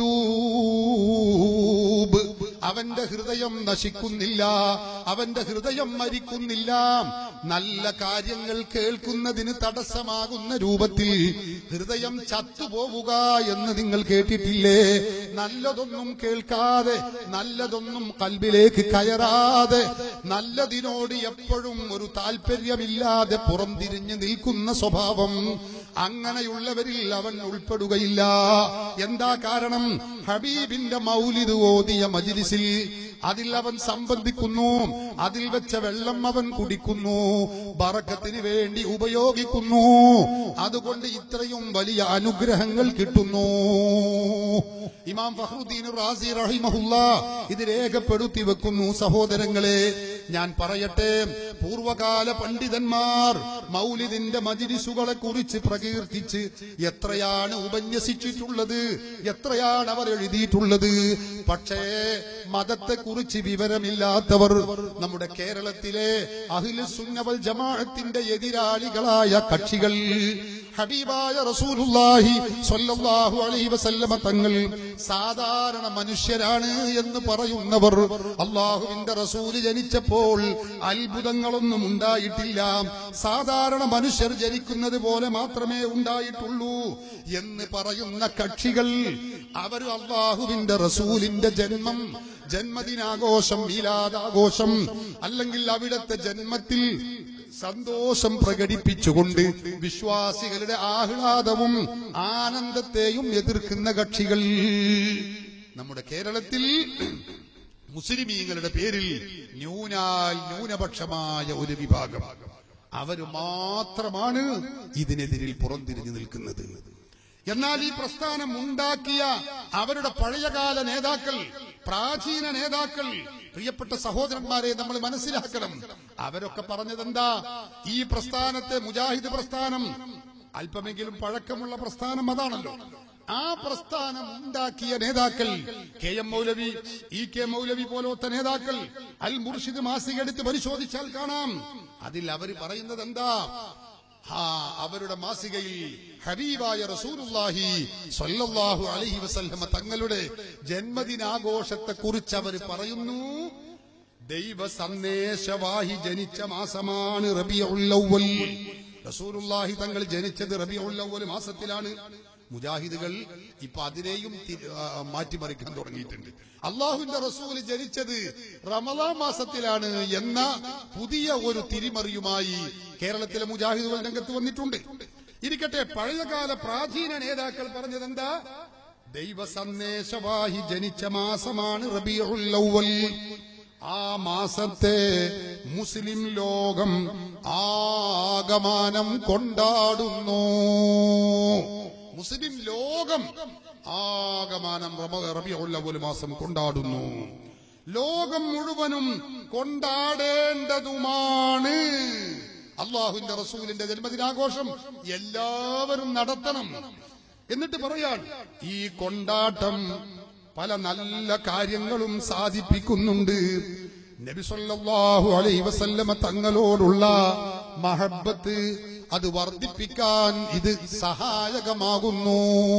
القلوب അവന്റെ ഹൃദയം നശിക്കുന്നില്ല അവന്റെ ഹൃദയം മരിക്കുന്നില്ല നല്ല കാര്യങ്ങൾ കേൾക്കുന്നതിന് തടസ്സമാകുന്ന രൂപത്തിൽ ഹൃദയം ചത്തുപോവുക എന്ന് നിങ്ങൾ കേട്ടിട്ടില്ലേ നല്ലതൊന്നും കേൾക്കാതെ നല്ലതൊന്നും കൽബിലേക്ക് കയറാതെ നല്ലതിനോട് എപ്പോഴും ഒരു താല്പര്യമില്ലാതെ പുറംതിരിഞ്ഞു നിൽക്കുന്ന സ്വഭാവം അങ്ങനെയുള്ളവരിൽ അവൻ ഉൾപ്പെടുകയില്ല എന്താ കാരണം ഹബീബിന്റെ മൗലിദ് ഓതിയ മജിലിസിൽ അതിൽ അവൻ സംബന്ധിക്കുന്നു അതിൽ വെച്ച വെള്ളം അവൻ കുടിക്കുന്നു ബറക്കത്തിന് വേണ്ടി ഉപയോഗിക്കുന്നു അതുകൊണ്ട് ഇത്രയും വലിയ അനുഗ്രഹങ്ങൾ കിട്ടുന്നു ഇമാം ഫഹ്റുദ്ദീൻ റാസി റഹിമഹുല്ല ഇത് രേഖപ്പെടുത്തി വെക്കുന്നു സഹോദരങ്ങളെ ഞാൻ പറയട്ടെ പൂർവകാല പണ്ഡിതന്മാർ മൗലിദിന്റെ മജിലിസുകളെ കുറിച്ച് പ്രകീർത്തിച്ച് എത്രയാണ് ഉപന്യസിച്ചിട്ടുള്ളത് എത്രയാണ് അവർ എഴുതിയിട്ടുള്ളത് പക്ഷേ മതത്തെക്കുറിച്ച് വിവരമില്ലാത്തവർ നമ്മുടെ കേരളത്തിലെ അഹില് സുന്നവൽ ജമാഅത്തിന്റെ എതിരാളികളായ കക്ഷികൾ ഹബീബായ റസൂലുള്ളാഹി സ്വല്ലല്ലാഹു അലൈഹി വസല്ലമ തങ്ങൾ സാധാരണ മനുഷ്യരാണ് എന്ന് പറയുന്നവർ അള്ളാഹുവിന്റെ റസൂല് ജനിച്ചപ്പോൾ അത്ഭുതങ്ങളൊന്നും ഉണ്ടായിട്ടില്ല സാധാരണ മനുഷ്യർ ജനിക്കുന്നത് പോലെ മാത്രമേ ഉണ്ടായിട്ടുള്ളൂ എന്ന് പറയുന്ന കക്ഷികൾ അവർ അള്ളാഹുവിന്റെ റസൂലിന്റെ ജന്മം ജന്മദിനാഘോഷം മീലാദാഘോഷം അല്ലെങ്കിൽ അവിടത്തെ ജന്മത്തിൽ സന്തോഷം പ്രകടിപ്പിച്ചുകൊണ്ട് വിശ്വാസികളുടെ ആഹ്ലാദവും ആനന്ദത്തെയും എതിർക്കുന്ന കക്ഷികൾ നമ്മുടെ കേരളത്തിൽ മുസ്ലിമീങ്ങളുടെ പേരിൽ ന്യൂനാൽ ന്യൂനപക്ഷമായ ഒരു വിഭാഗം അവര് മാത്രമാണ് ഇതിനെതിരിൽ പുറംതിരിഞ്ഞു നിൽക്കുന്നത് എന്നാൽ ഈ പ്രസ്ഥാനം ഉണ്ടാക്കിയ അവരുടെ പഴയകാല നേതാക്കൾ പ്രാചീന നേതാക്കൾ പ്രിയപ്പെട്ട സഹോദരന്മാരെ നമ്മൾ മനസ്സിലാക്കണം അവരൊക്കെ പറഞ്ഞതെന്താ ഈ പ്രസ്ഥാനത്തെ മുജാഹിദ് പ്രസ്ഥാനം അല്പമെങ്കിലും പഴക്കമുള്ള പ്രസ്ഥാനം അതാണല്ലോ ആ പ്രസ്ഥാനം ഉണ്ടാക്കിയ നേതാക്കൾ K M Maulavi E K Maulavi പോലത്തെ നേതാക്കൾ അൽ മുർഷിദ് മാസിക എടുത്ത് പരിശോധിച്ചാൽ കാണാം അതിൽ അവർ പറയുന്നത് എന്താ ആ അവരുടെ മാസികയിൽ ഹബീബായ റസൂലുള്ളാഹി സ്വല്ലല്ലാഹു അലൈഹി വസല്ലമ തങ്ങളുടെ ജന്മദിനാഘോഷത്തെ കുറിച്ച് അവർ പറയുന്നു ദൈവ സന്ദേശവാഹി ജനിച്ച മാസമാണ് റബിയുൽ അവ്വൽ റസൂലുള്ളാഹി തങ്ങൾ ജനിച്ചത് റബിയുൽ അവ്വൽ മാസത്തിലാണ് മുജാഹിദുകൾ ഇപ്പൊ അതിനെയും തി- ആ, മാറ്റിമറിക്കാൻ തുടങ്ങിയിട്ടുണ്ട് അള്ളാഹുവിന്റെ റസൂല് ജനിച്ചത് റമദാ മാസത്തിലാണ് എന്ന പുതിയ ഒരു തിരിമറിയുമായി കേരളത്തിലെ മുജാഹിദുകൾ രംഗത്ത് വന്നിട്ടുണ്ട് ഇരിക്കട്ടെ പഴയകാല പ്രാചീന നേതാക്കൾ പറഞ്ഞതെന്താ ദൈവ സന്ദേശവാഹി ജനിച്ച മാസമാണ് റബിയുൽ അവ്വൽ ആ മാസത്തെ മുസ്ലിം ലോകം ആകമാനം കൊണ്ടാടുന്നു മുസ്ലിം ലോകം ആകമാനം റമ- റബീഉൽ അവ്വൽ മാസം കൊണ്ടാടുന്നു ലോകം മുഴുവനും കൊണ്ടാടേണ്ടതുമാണ് അള്ളാഹുവിന്റെ റസൂലിന്റെ ജന്മദിനാഘോഷം എല്ലാവരും നടത്തണം എന്നിട്ട് പറയാൻ ഈ കൊണ്ടാട്ടം പല നല്ല കാര്യങ്ങളും സാധിപ്പിക്കുന്നുണ്ട് നബി സല്ലല്ലാഹു അലൈഹി വസല്ലമ തങ്ങളോടുള്ള മഹബത്ത് അത് വർദ്ധിപ്പിക്കാൻ ഇത് സഹായകമാകുന്നു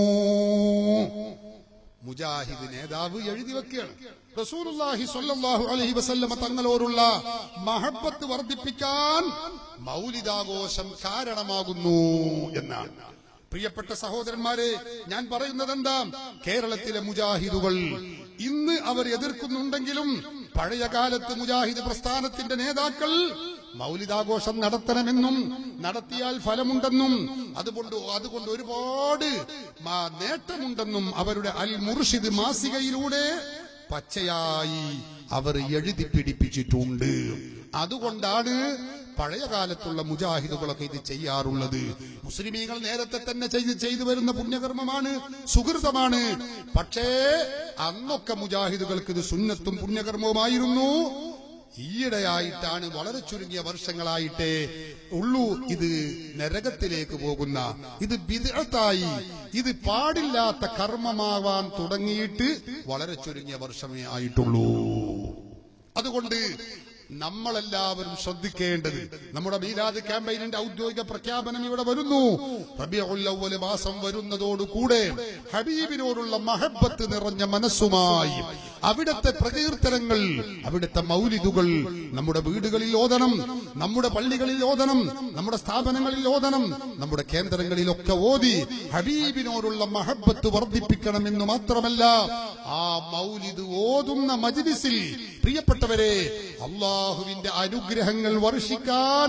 മുജാഹിദ് നേതാവ് എഴുതി വെക്കുകയാണ് റസൂലുള്ളാഹി സ്വല്ലല്ലാഹു അലൈഹി വസല്ലമ തങ്ങളോടുള്ള മഹബത്ത് വർദ്ധിപ്പിക്കാൻ മൗലിദാഘോഷം കാരണമാകുന്നു എന്നാണ് പ്രിയപ്പെട്ട സഹോദരന്മാരെ ഞാൻ പറയുന്നത് എന്താ കേരളത്തിലെ മുജാഹിദുകൾ ഇന്ന് അവർ എതിർക്കുന്നുണ്ടെങ്കിലും പഴയ കാലത്ത് മുജാഹിദ് പ്രസ്ഥാനത്തിന്റെ നേതാക്കൾ മൗലിദാഘോഷം നടത്തണമെന്നും നടത്തിയാൽ ഫലമുണ്ടെന്നും അതുകൊണ്ട് അതുകൊണ്ട് ഒരുപാട് മാ- നേട്ടമുണ്ടെന്നും അവരുടെ അൽ മുർഷിദ് മാസികയിലൂടെ പച്ചയായി അവർ എഴുതി പിടിപ്പിച്ചിട്ടുണ്ട് അതുകൊണ്ടാണ് പഴയ കാലത്തുള്ള മുജാഹിദുകളൊക്കെ ഇത് ചെയ്യാറുള്ളത് മുസ്ലിമീങ്ങൾ നേരത്തെ തന്നെ ചെയ്ത് ചെയ്തു വരുന്ന പുണ്യകർമ്മമാണ് സുഹൃതമാണ് പക്ഷേ അന്നൊക്കെ മുജാഹിദുകൾക്ക് ഇത് സുന്നത്തും പുണ്യകർമ്മവുമായിരുന്നു ഈയിടെയായിട്ടാണ് വളരെ ചുരുങ്ങിയ വർഷങ്ങളായിട്ടേ ഉള്ളൂ ഇത് നരകത്തിലേക്ക് പോകുന്ന ഇത് ബിദഅത്തായി ഇത് പാടില്ലാത്ത കർമ്മമാവാൻ തുടങ്ങിയിട്ട് വളരെ ചുരുങ്ങിയ വർഷമേ ആയിട്ടുള്ളൂ അതുകൊണ്ട് നമ്മളെല്ലാവരും ശ്രദ്ധിക്കേണ്ടത് നമ്മുടെ മീലാദ് ക്യാമ്പയിനിന്റെ ഔദ്യോഗിക പ്രഖ്യാപനം ഇവിടെ വരുന്നു റബിയുൽ അവ്വൽ മാസം വരുന്നതോടുകൂടെ ഹബീബിനോടുള്ള മഹബത്ത് നിറഞ്ഞ മനസ്സുമായി അവിടുത്തെ പ്രകീർത്തനങ്ങൾ അവിടുത്തെ മൗലിദുകൾ നമ്മുടെ വീടുകളിൽ ഓതണം നമ്മുടെ പള്ളികളിൽ ഓതണം നമ്മുടെ സ്ഥാപനങ്ങളിൽ ഓതണം നമ്മുടെ കേന്ദ്രങ്ങളിലൊക്കെ ഓതി ഹബീബിനോടുള്ള മഹബത്ത് വർദ്ധിപ്പിക്കണമെന്ന് മാത്രമല്ല ആ മൗലിദ് ഓതുന്ന മജ്ലിസിൽ പ്രിയപ്പെട്ടവരെ അള്ളാഹുവിന്റെ അനുഗ്രഹങ്ങൾ വർഷിക്കാൻ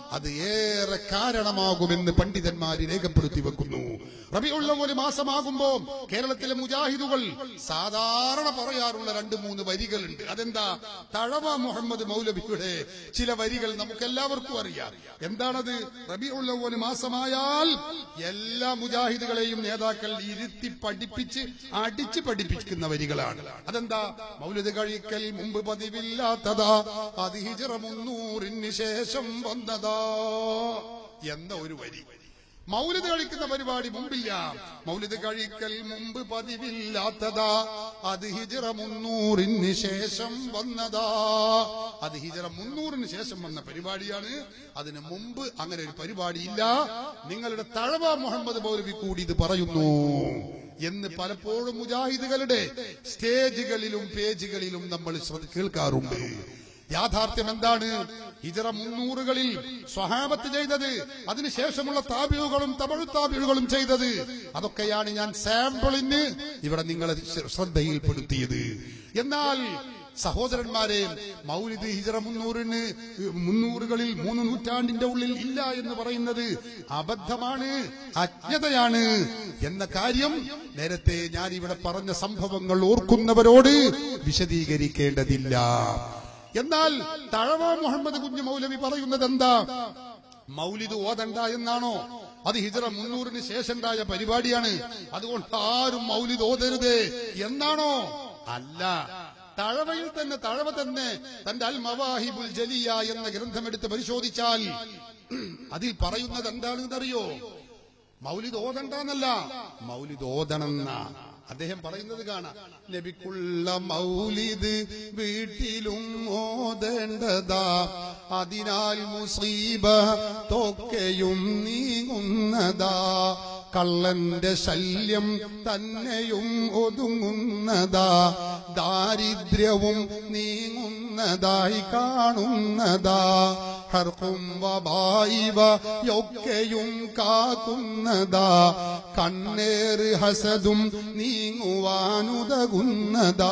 അത് ഏറെ കാരണമാകുമെന്ന് പണ്ഡിതന്മാര് രേഖപ്പെടുത്തി വെക്കുന്നു റബിയുള്ള ഒരു മാസമാകുമ്പോ കേരളത്തിലെ മുജാഹിദുകൾ സാധാരണ പറയാറുള്ള രണ്ട് മൂന്ന് വരികളുണ്ട് അതെന്താ തഴവ മുഹമ്മദ് മൗലവിയുടെ ചില വരികൾ നമുക്ക് എല്ലാവർക്കും അറിയാം എന്താണത് റബിയുള്ള ഒരു മാസമായാൽ എല്ലാ മുജാഹിദുകളെയും നേതാക്കൾ ഇരുത്തി പഠിപ്പിച്ച് അടിച്ച് പഠിപ്പിക്കുന്ന വരികളാണ് അതെന്താ മൗലിദ് കഴിക്കൽ മുമ്പ് പതിവില്ലാത്തതാ അത് ഹിജറ മുന്നൂറിന് ശേഷം വന്നതാ എന്ന ഒരു വരി മൗലിദ് കഴിക്കുന്ന പരിപാടി മുമ്പില്ല മൗലിദ് കഴിക്കൽ മുമ്പ് പതിവില്ലാത്തതാ അത് ഹിജറ മുന്നൂറിന് ശേഷം വന്നതാ അത് ഹിജറ മുന്നൂറിന് ശേഷം വന്ന പരിപാടിയാണ് അതിന് മുമ്പ് അങ്ങനെ ഒരു പരിപാടിയില്ല നിങ്ങളുടെ തഴവ മുഹമ്മദ് മൗലവി കൂടി ഇത് പറയുന്നു എന്ന് പലപ്പോഴും മുജാഹിദുകളുടെ സ്റ്റേജുകളിലും പേജുകളിലും നമ്മൾ ശ്രദ്ധ കേൾക്കാറുണ്ട് യാഥാർത്ഥ്യം എന്താണ് ഇതര മുന്നൂറുകളിൽ സ്വഹാബത്ത് ചെയ്തത് അതിനുശേഷമുള്ള താബിഴുകളും തമിഴ് താബിഴുകളും ചെയ്തത് അതൊക്കെയാണ് ഞാൻ സാമ്പിളിന് ഇവിടെ നിങ്ങളെ ശ്രദ്ധയിൽപ്പെടുത്തിയത് എന്നാൽ സഹോദരന്മാരെ മൗലിദ് ഹിജറ മുന്നൂറിന് മുന്നൂറുകളിൽ മൂന്ന് നൂറ്റാണ്ടിന്റെ ഉള്ളിൽ ഇല്ല എന്ന് പറയുന്നത് അബദ്ധമാണ് അജ്ഞതയാണ് എന്ന കാര്യം നേരത്തെ ഞാൻ ഇവിടെ പറഞ്ഞ സംഭവങ്ങൾ ഓർക്കുന്നവരോട് വിശദീകരിക്കേണ്ടതില്ല എന്നാൽ തഴവ മുഹമ്മദ് കുഞ്ഞു മൗലവി പറയുന്നത് എന്താ മൗലിദ് ഓതണ്ട എന്നാണോ അത് ഹിജറ മുന്നൂറിന് ശേഷം ഉണ്ടായ പരിപാടിയാണ് അതുകൊണ്ട് ആരും മൗലിദ് ഓതരുത് എന്നാണോ അല്ല തഴവയിൽ തന്നെ തഴവ തന്നെ തന്റെ അൽ മവാഹിബുൽ ജലിയ എന്ന ഗ്രന്ഥമെടുത്ത് പരിശോധിച്ചാൽ അതിൽ പറയുന്നത് എന്താണെന്നറിയോ മൗലിദ് ഓതണ്ടെന്നല്ല മൗലിദ് ഓതണമെന്ന അദ്ദേഹം പറയുന്നത് കാണാം നബിക്കുള്ള മൗലിദ് വീട്ടിലും ഓതേണ്ടതാ അതിനാൽ മുസീബ തൊക്കെയും നീങ്ങുന്നതാ കള്ളന്റെ ശല്യം തന്നെയും ഒതുങ്ങുന്നതാ ദാരിദ്ര്യവും നീങ്ങുന്നതായി കാണുന്നതാ ഹർക്കും വബായിവയൊക്കെയും കാക്കുന്നതാ കണ്ണേറ് ഹസതും നീങ്ങുവാനുതകുന്നതാ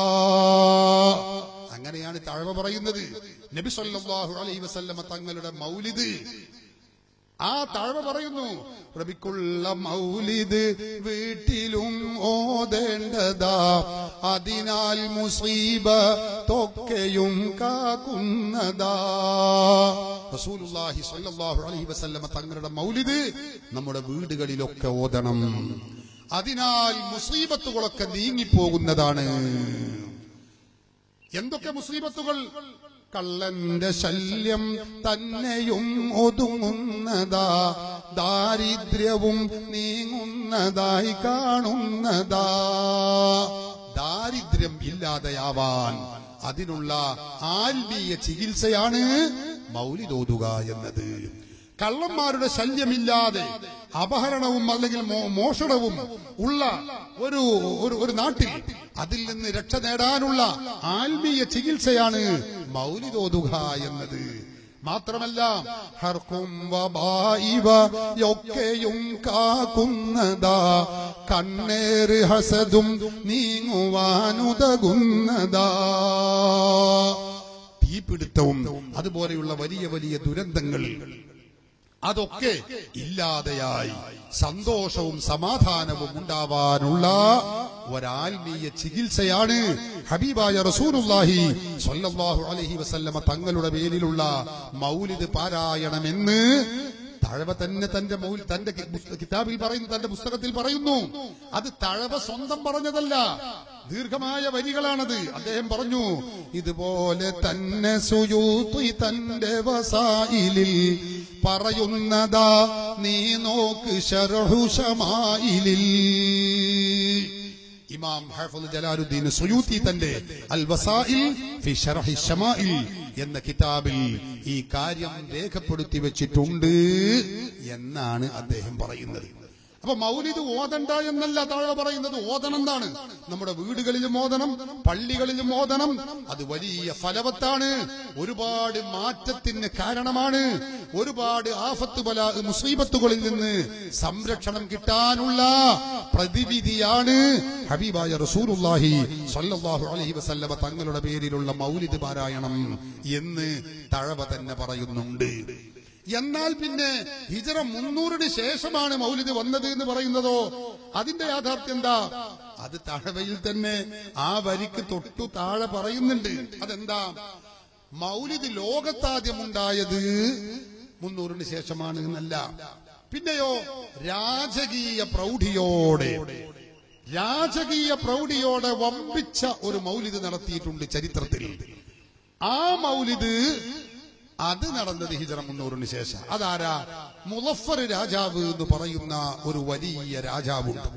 അങ്ങനെയാണ് തഴവ പറയുന്നത് നബി സല്ലല്ലാഹു അലൈഹി വസല്ലമ തങ്ങളുടെ മൗലിദ് ആ താഴ്വ പറയുന്നു റബിക്കുള്ള മൗലിദ് വീട്ടിലും ഓതേണ്ടതാ അതിനാൽ മുസീബ തൊക്കെയും കാക്കുന്നതാ റസൂലുള്ളാഹി സ്വല്ലല്ലാഹു അലൈഹി വസല്ലമ തങ്ങളുടെ മൗലിദ് നമ്മുടെ വീടുകളിലൊക്കെ ഓതണം അതിനാൽ മുസീബത്തുകളൊക്കെ നീങ്ങിപ്പോകുന്നതാണ് എന്തൊക്കെ മുസീബത്തുകൾ കള്ളന്റെ ശല്യം തന്നെയും ഒതുങ്ങുന്നതാ ദാരിദ്ര്യവും നീങ്ങുന്നതായി കാണുന്നതാ ദാരിദ്ര്യം ഇല്ലാതെയാവാൻ അതിനുള്ള ആത്മീയ ചികിത്സയാണ് മൗലിതോതുക എന്നത് കള്ളന്മാരുടെ ശല്യമില്ലാതെ അപഹരണവും അല്ലെങ്കിൽ മോ- മോഷണവും ഉള്ള ഒരു ഒരു- ഒരു നാട്ടിൽ അതിൽ നിന്ന് രക്ഷ നേടാനുള്ള ആത്മീയ ചികിത്സയാണ് മൗലിതോതുക എന്നത് മാത്രമല്ല ഹർക്കും വബായിവയൊക്കെയും കാക്കുന്നതാ കണ്ണേറ് ഹസതും നീങ്ങുവാനുതകുന്നതാ തീപിടുത്തവും അതുപോലെയുള്ള വലിയ വലിയ ദുരന്തങ്ങൾ അതൊക്കെ ഇല്ലാതെയായി സന്തോഷവും സമാധാനവും ഉണ്ടാവാനുള്ള ഒരാത്മീയ ചികിത്സയാണ് ഹബീബായ റസൂലുള്ളാഹി സ്വല്ലല്ലാഹു അലൈഹി വസല്ലമ തങ്ങളുടെ പേരിലുള്ള മൗലിദ് പാരായണമെന്ന് തഴവ തന്നെ തന്റെ മൗൽ തന്റെ കി- പുസ്ത- കിതാബിൽ പറയുന്നു തന്റെ പുസ്തകത്തിൽ പറയുന്നു അത് തഴവ സ്വന്തം പറഞ്ഞതല്ല ദീർഘമായ വരികളാണത് അദ്ദേഹം പറഞ്ഞു ഇതുപോലെ തന്നെ സുയൂത്തി തന്റെ വസായിലിൽ പറയുന്നതാ നീ നോക്ക് ശരഹുഷമായിലിൽ ഇമാം ഹഫദ് ജലാലുദ്ദീൻ സുയൂത്തി തന്റെ അൽ വസായിൽ ഫി ശറഹി ശമായിൽ എന്ന കിതാബിൽ ഈ കാര്യം രേഖപ്പെടുത്തി വെച്ചിട്ടുണ്ട് എന്നാണ് അദ്ദേഹം പറയുന്നത് അപ്പൊ മൗലിദ് ഓതണ്ട എന്നല്ല താഴെ പറയുന്നത് ഓതണം എന്നാണ് നമ്മുടെ വീടുകളിലും ഓതണം പള്ളികളിലും ഓതണം അത് വലിയ ഫലവത്താണ് ഒരുപാട് മാറ്റത്തിന് കാരണമാണ് ഒരുപാട് ആഫത്ത് ബല മുസീബത്തുകളിൽ നിന്ന് സംരക്ഷണം കിട്ടാനുള്ള പ്രതിവിധിയാണ് ഹബീബായ റസൂലുള്ളാഹി സ്വല്ലല്ലാഹു അലൈഹി വസല്ലമ തങ്ങളുടെ പേരിലുള്ള മൗലിദ് പാരായണം എന്ന് തഴവ തന്നെ പറയുന്നുണ്ട് എന്നാൽ പിന്നെ ഹിജറ മുന്നൂറിന് ശേഷമാണ് മൗലിദ് വന്നത് എന്ന് പറയുന്നതോ അതിന്റെ യാഥാർത്ഥ്യം എന്താ അത് തഴവയിൽ തന്നെ ആ വരിക്ക് തൊട്ടു താഴെ പറയുന്നുണ്ട് അതെന്താ മൗലിദ് ലോകത്താദ്യമുണ്ടായത് മുന്നൂറിന് ശേഷമാണ് എന്നല്ല പിന്നെയോ രാജകീയ പ്രൗഢിയോടെ രാജകീയ പ്രൗഢിയോടെ വമ്പിച്ച ഒരു മൗലിദ് നടത്തിയിട്ടുണ്ട് ചരിത്രത്തിൽ ആ മൗലിദ് അത് നടന്നത് ഹിജറ മുന്നൂറിന് ശേഷം അതാരാ മുലഫർ രാജാവ് എന്ന് പറയുന്ന ഒരു വലിയ രാജാവുണ്ട്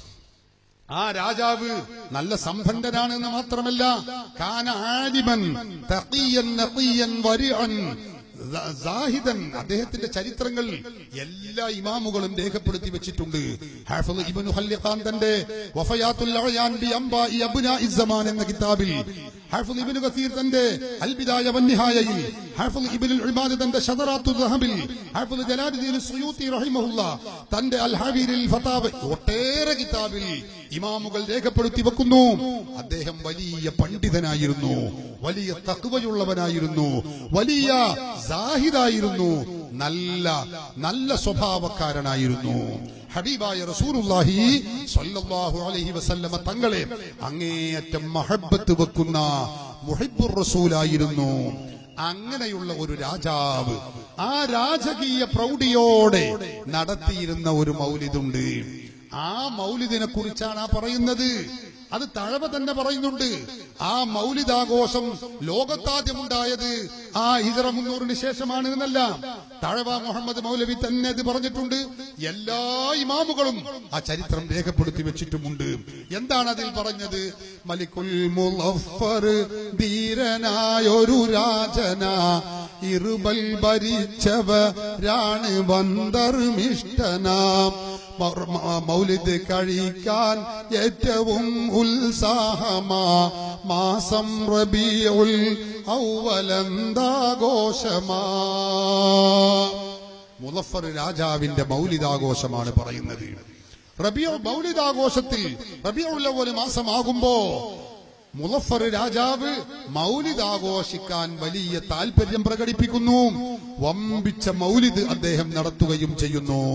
ആ രാജാവ് നല്ല സമ്പന്നനാണ് എന്ന് മാത്രമല്ല കാന ആലിമൻ തഖിയൻ നഖിയൻ വരിഅൻ സ- സാഹിദൻ അദ്ദേഹത്തിന്റെ ചരിത്രങ്ങൾ എല്ലാ ഇമാമുകളും രേഖപ്പെടുത്തി വെച്ചിട്ടുണ്ട് ഹാഫിള് ഇബ്നു ഖല്ലിഖാൻ തന്റെ വഫയാത്തുൽ അഅയാൻ ബി അംബാഇ അബ്നാഇ സമാൻ എന്ന കിതാബിൽ ഹാഫിള് ഇബ്നു കസീർ തന്റെ അൽ ബിദായ വൻ നിഹായയിൽ ഹാഫിള് ഇബ്നുൽ ഇമാദ് തന്റെ ഷദറാത്തു ദഹബിൽ ഹാഫിള് ജലാലുദ്ദീൻ സുയൂത്തി റഹിമഹുല്ല തന്റെ അൽ ഹബീരിൽ ഫതാവ് ഒട്ടേറെ കിതാബിൽ ഇമാമുകൾ രേഖപ്പെടുത്തി വെക്കുന്നു അദ്ദേഹം വലിയ പണ്ഡിതനായിരുന്നു വലിയ തക്കുവയുള്ളവനായിരുന്നു വലിയ സാഹിദായിരുന്നു നല്ല നല്ല സ്വഭാവക്കാരനായിരുന്നു ഹബീബായ റസൂലുള്ളാഹി സ്വല്ലല്ലാഹു അലൈഹി വസല്ലമ തങ്ങളെ അങ്ങേയറ്റം മഹബത്ത് വെക്കുന്ന മുഹിബ്ബുർ റസൂലായിരുന്നു അങ്ങനെയുള്ള ഒരു രാജാവ് ആ രാജകീയ പ്രൗഢിയോടെ നടത്തിയിരുന്ന ഒരു മൗലിദുണ്ട് ആ മൗലിദിനെ കുറിച്ചാണ് ആ പറയുന്നത് അത് തഴവ തന്നെ പറയുന്നുണ്ട് ആ മൗലിദാഘോഷം ലോകത്താദ്യമുണ്ടായത് ആ ഹിജറ മുന്നൂറിന് ശേഷമാണ് എന്നല്ല തഴവ മുഹമ്മദ് മൗലവി തന്നെ അത് പറഞ്ഞിട്ടുണ്ട് എല്ലാ ഇമാമുകളും ആ ചരിത്രം രേഖപ്പെടുത്തി വെച്ചിട്ടുമുണ്ട് എന്താണ് അതിൽ പറഞ്ഞത് മലിക്കുൽ മുലഫർ ധീരനായൊരു രാജന ഇരുബൽ ഭരിച്ചവരാണ് വന്തർമിഷ്ടനാം മൗ- മ- മൗലിദ് കഴിക്കാൻ ഏറ്റവും ഉത്സാഹമാ മാസം റബിയുൽ ഔവലന്താഘോഷമാ മുലഫർ രാജാവിന്റെ മൗലിദാഘോഷമാണ് പറയുന്നത് റബിയോ മൗലിദാഘോഷത്തിൽ റബിയുള്ള ഒരു മാസമാകുമ്പോ മുലഫർ രാജാവ് മൗലിദാഘോഷിക്കാൻ വലിയ താല്പര്യം പ്രകടിപ്പിക്കുന്നു വമ്പിച്ച മൗലിദ് അദ്ദേഹം നടത്തുകയും ചെയ്യുന്നു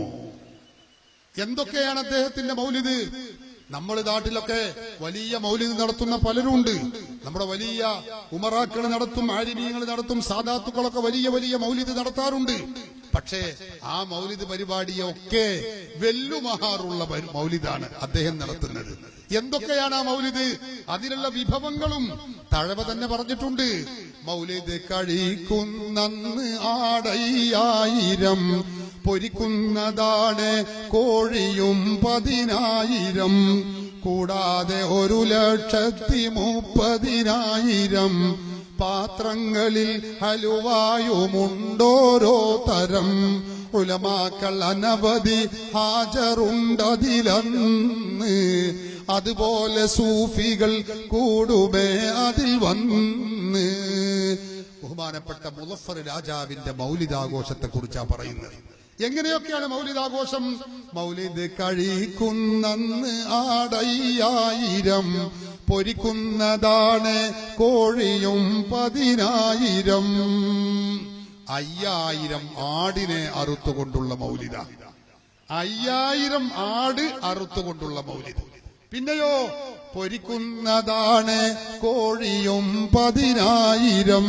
എന്തൊക്കെയാണ് അദ്ദേഹത്തിന്റെ മൗലിദ് നമ്മുടെ നാട്ടിലൊക്കെ വലിയ മൗലിദ് നടത്തുന്ന പലരുണ്ട് നമ്മുടെ വലിയ ഉമറാക്കൾ നടത്തും ആരിമീങ്ങൾ നടത്തും സാദാത്തുക്കളൊക്കെ വലിയ വലിയ മൗലിദ് നടത്താറുണ്ട് പക്ഷേ ആ മൗലിദ് പരിപാടിയൊക്കെ വെല്ലുമഹാറുള്ള പരി- മൗലിദാണ് അദ്ദേഹം നടത്തുന്നത് എന്തൊക്കെയാണ് ആ മൗലിദ് അതിനുള്ള വിഭവങ്ങളും തഴവ തന്നെ പറഞ്ഞിട്ടുണ്ട് മൗലിദ് കഴിക്കുന്നന്ന് ആടയ്യായിരം പൊരിക്കുന്നതാണ് കോഴിയും പതിനായിരം കൂടാതെ ഒരു ലക്ഷത്തി മുപ്പതിനായിരം പാത്രങ്ങളിൽ ഹലുവായുമുണ്ടോരോ തരം ഉലമാക്കൾ അനവധി ഹാജറുണ്ടതിലന്ന് അതുപോലെ സൂഫികൾ കൂടുമേ അതിൽ വന്ന് ബഹുമാനപ്പെട്ട മുലഫർ രാജാവിന്റെ മൗലിദാഘോഷത്തെ കുറിച്ചാ പറയുന്നത് എങ്ങനെയൊക്കെയാണ് മൗലിദാഘോഷം മൗലിദ് കഴിക്കുന്നന്ന് ആടയ്യായിരം പൊരിക്കുന്നതാണ് കോഴിയും പതിനായിരം അയ്യായിരം ആടിനെ അറുത്തുകൊണ്ടുള്ള മൗലിദ അയ്യായിരം ആട് അറുത്തുകൊണ്ടുള്ള മൗലിദ് പിന്നെയോ പൊരിക്കുന്നതാണ് കോഴിയും പതിനായിരം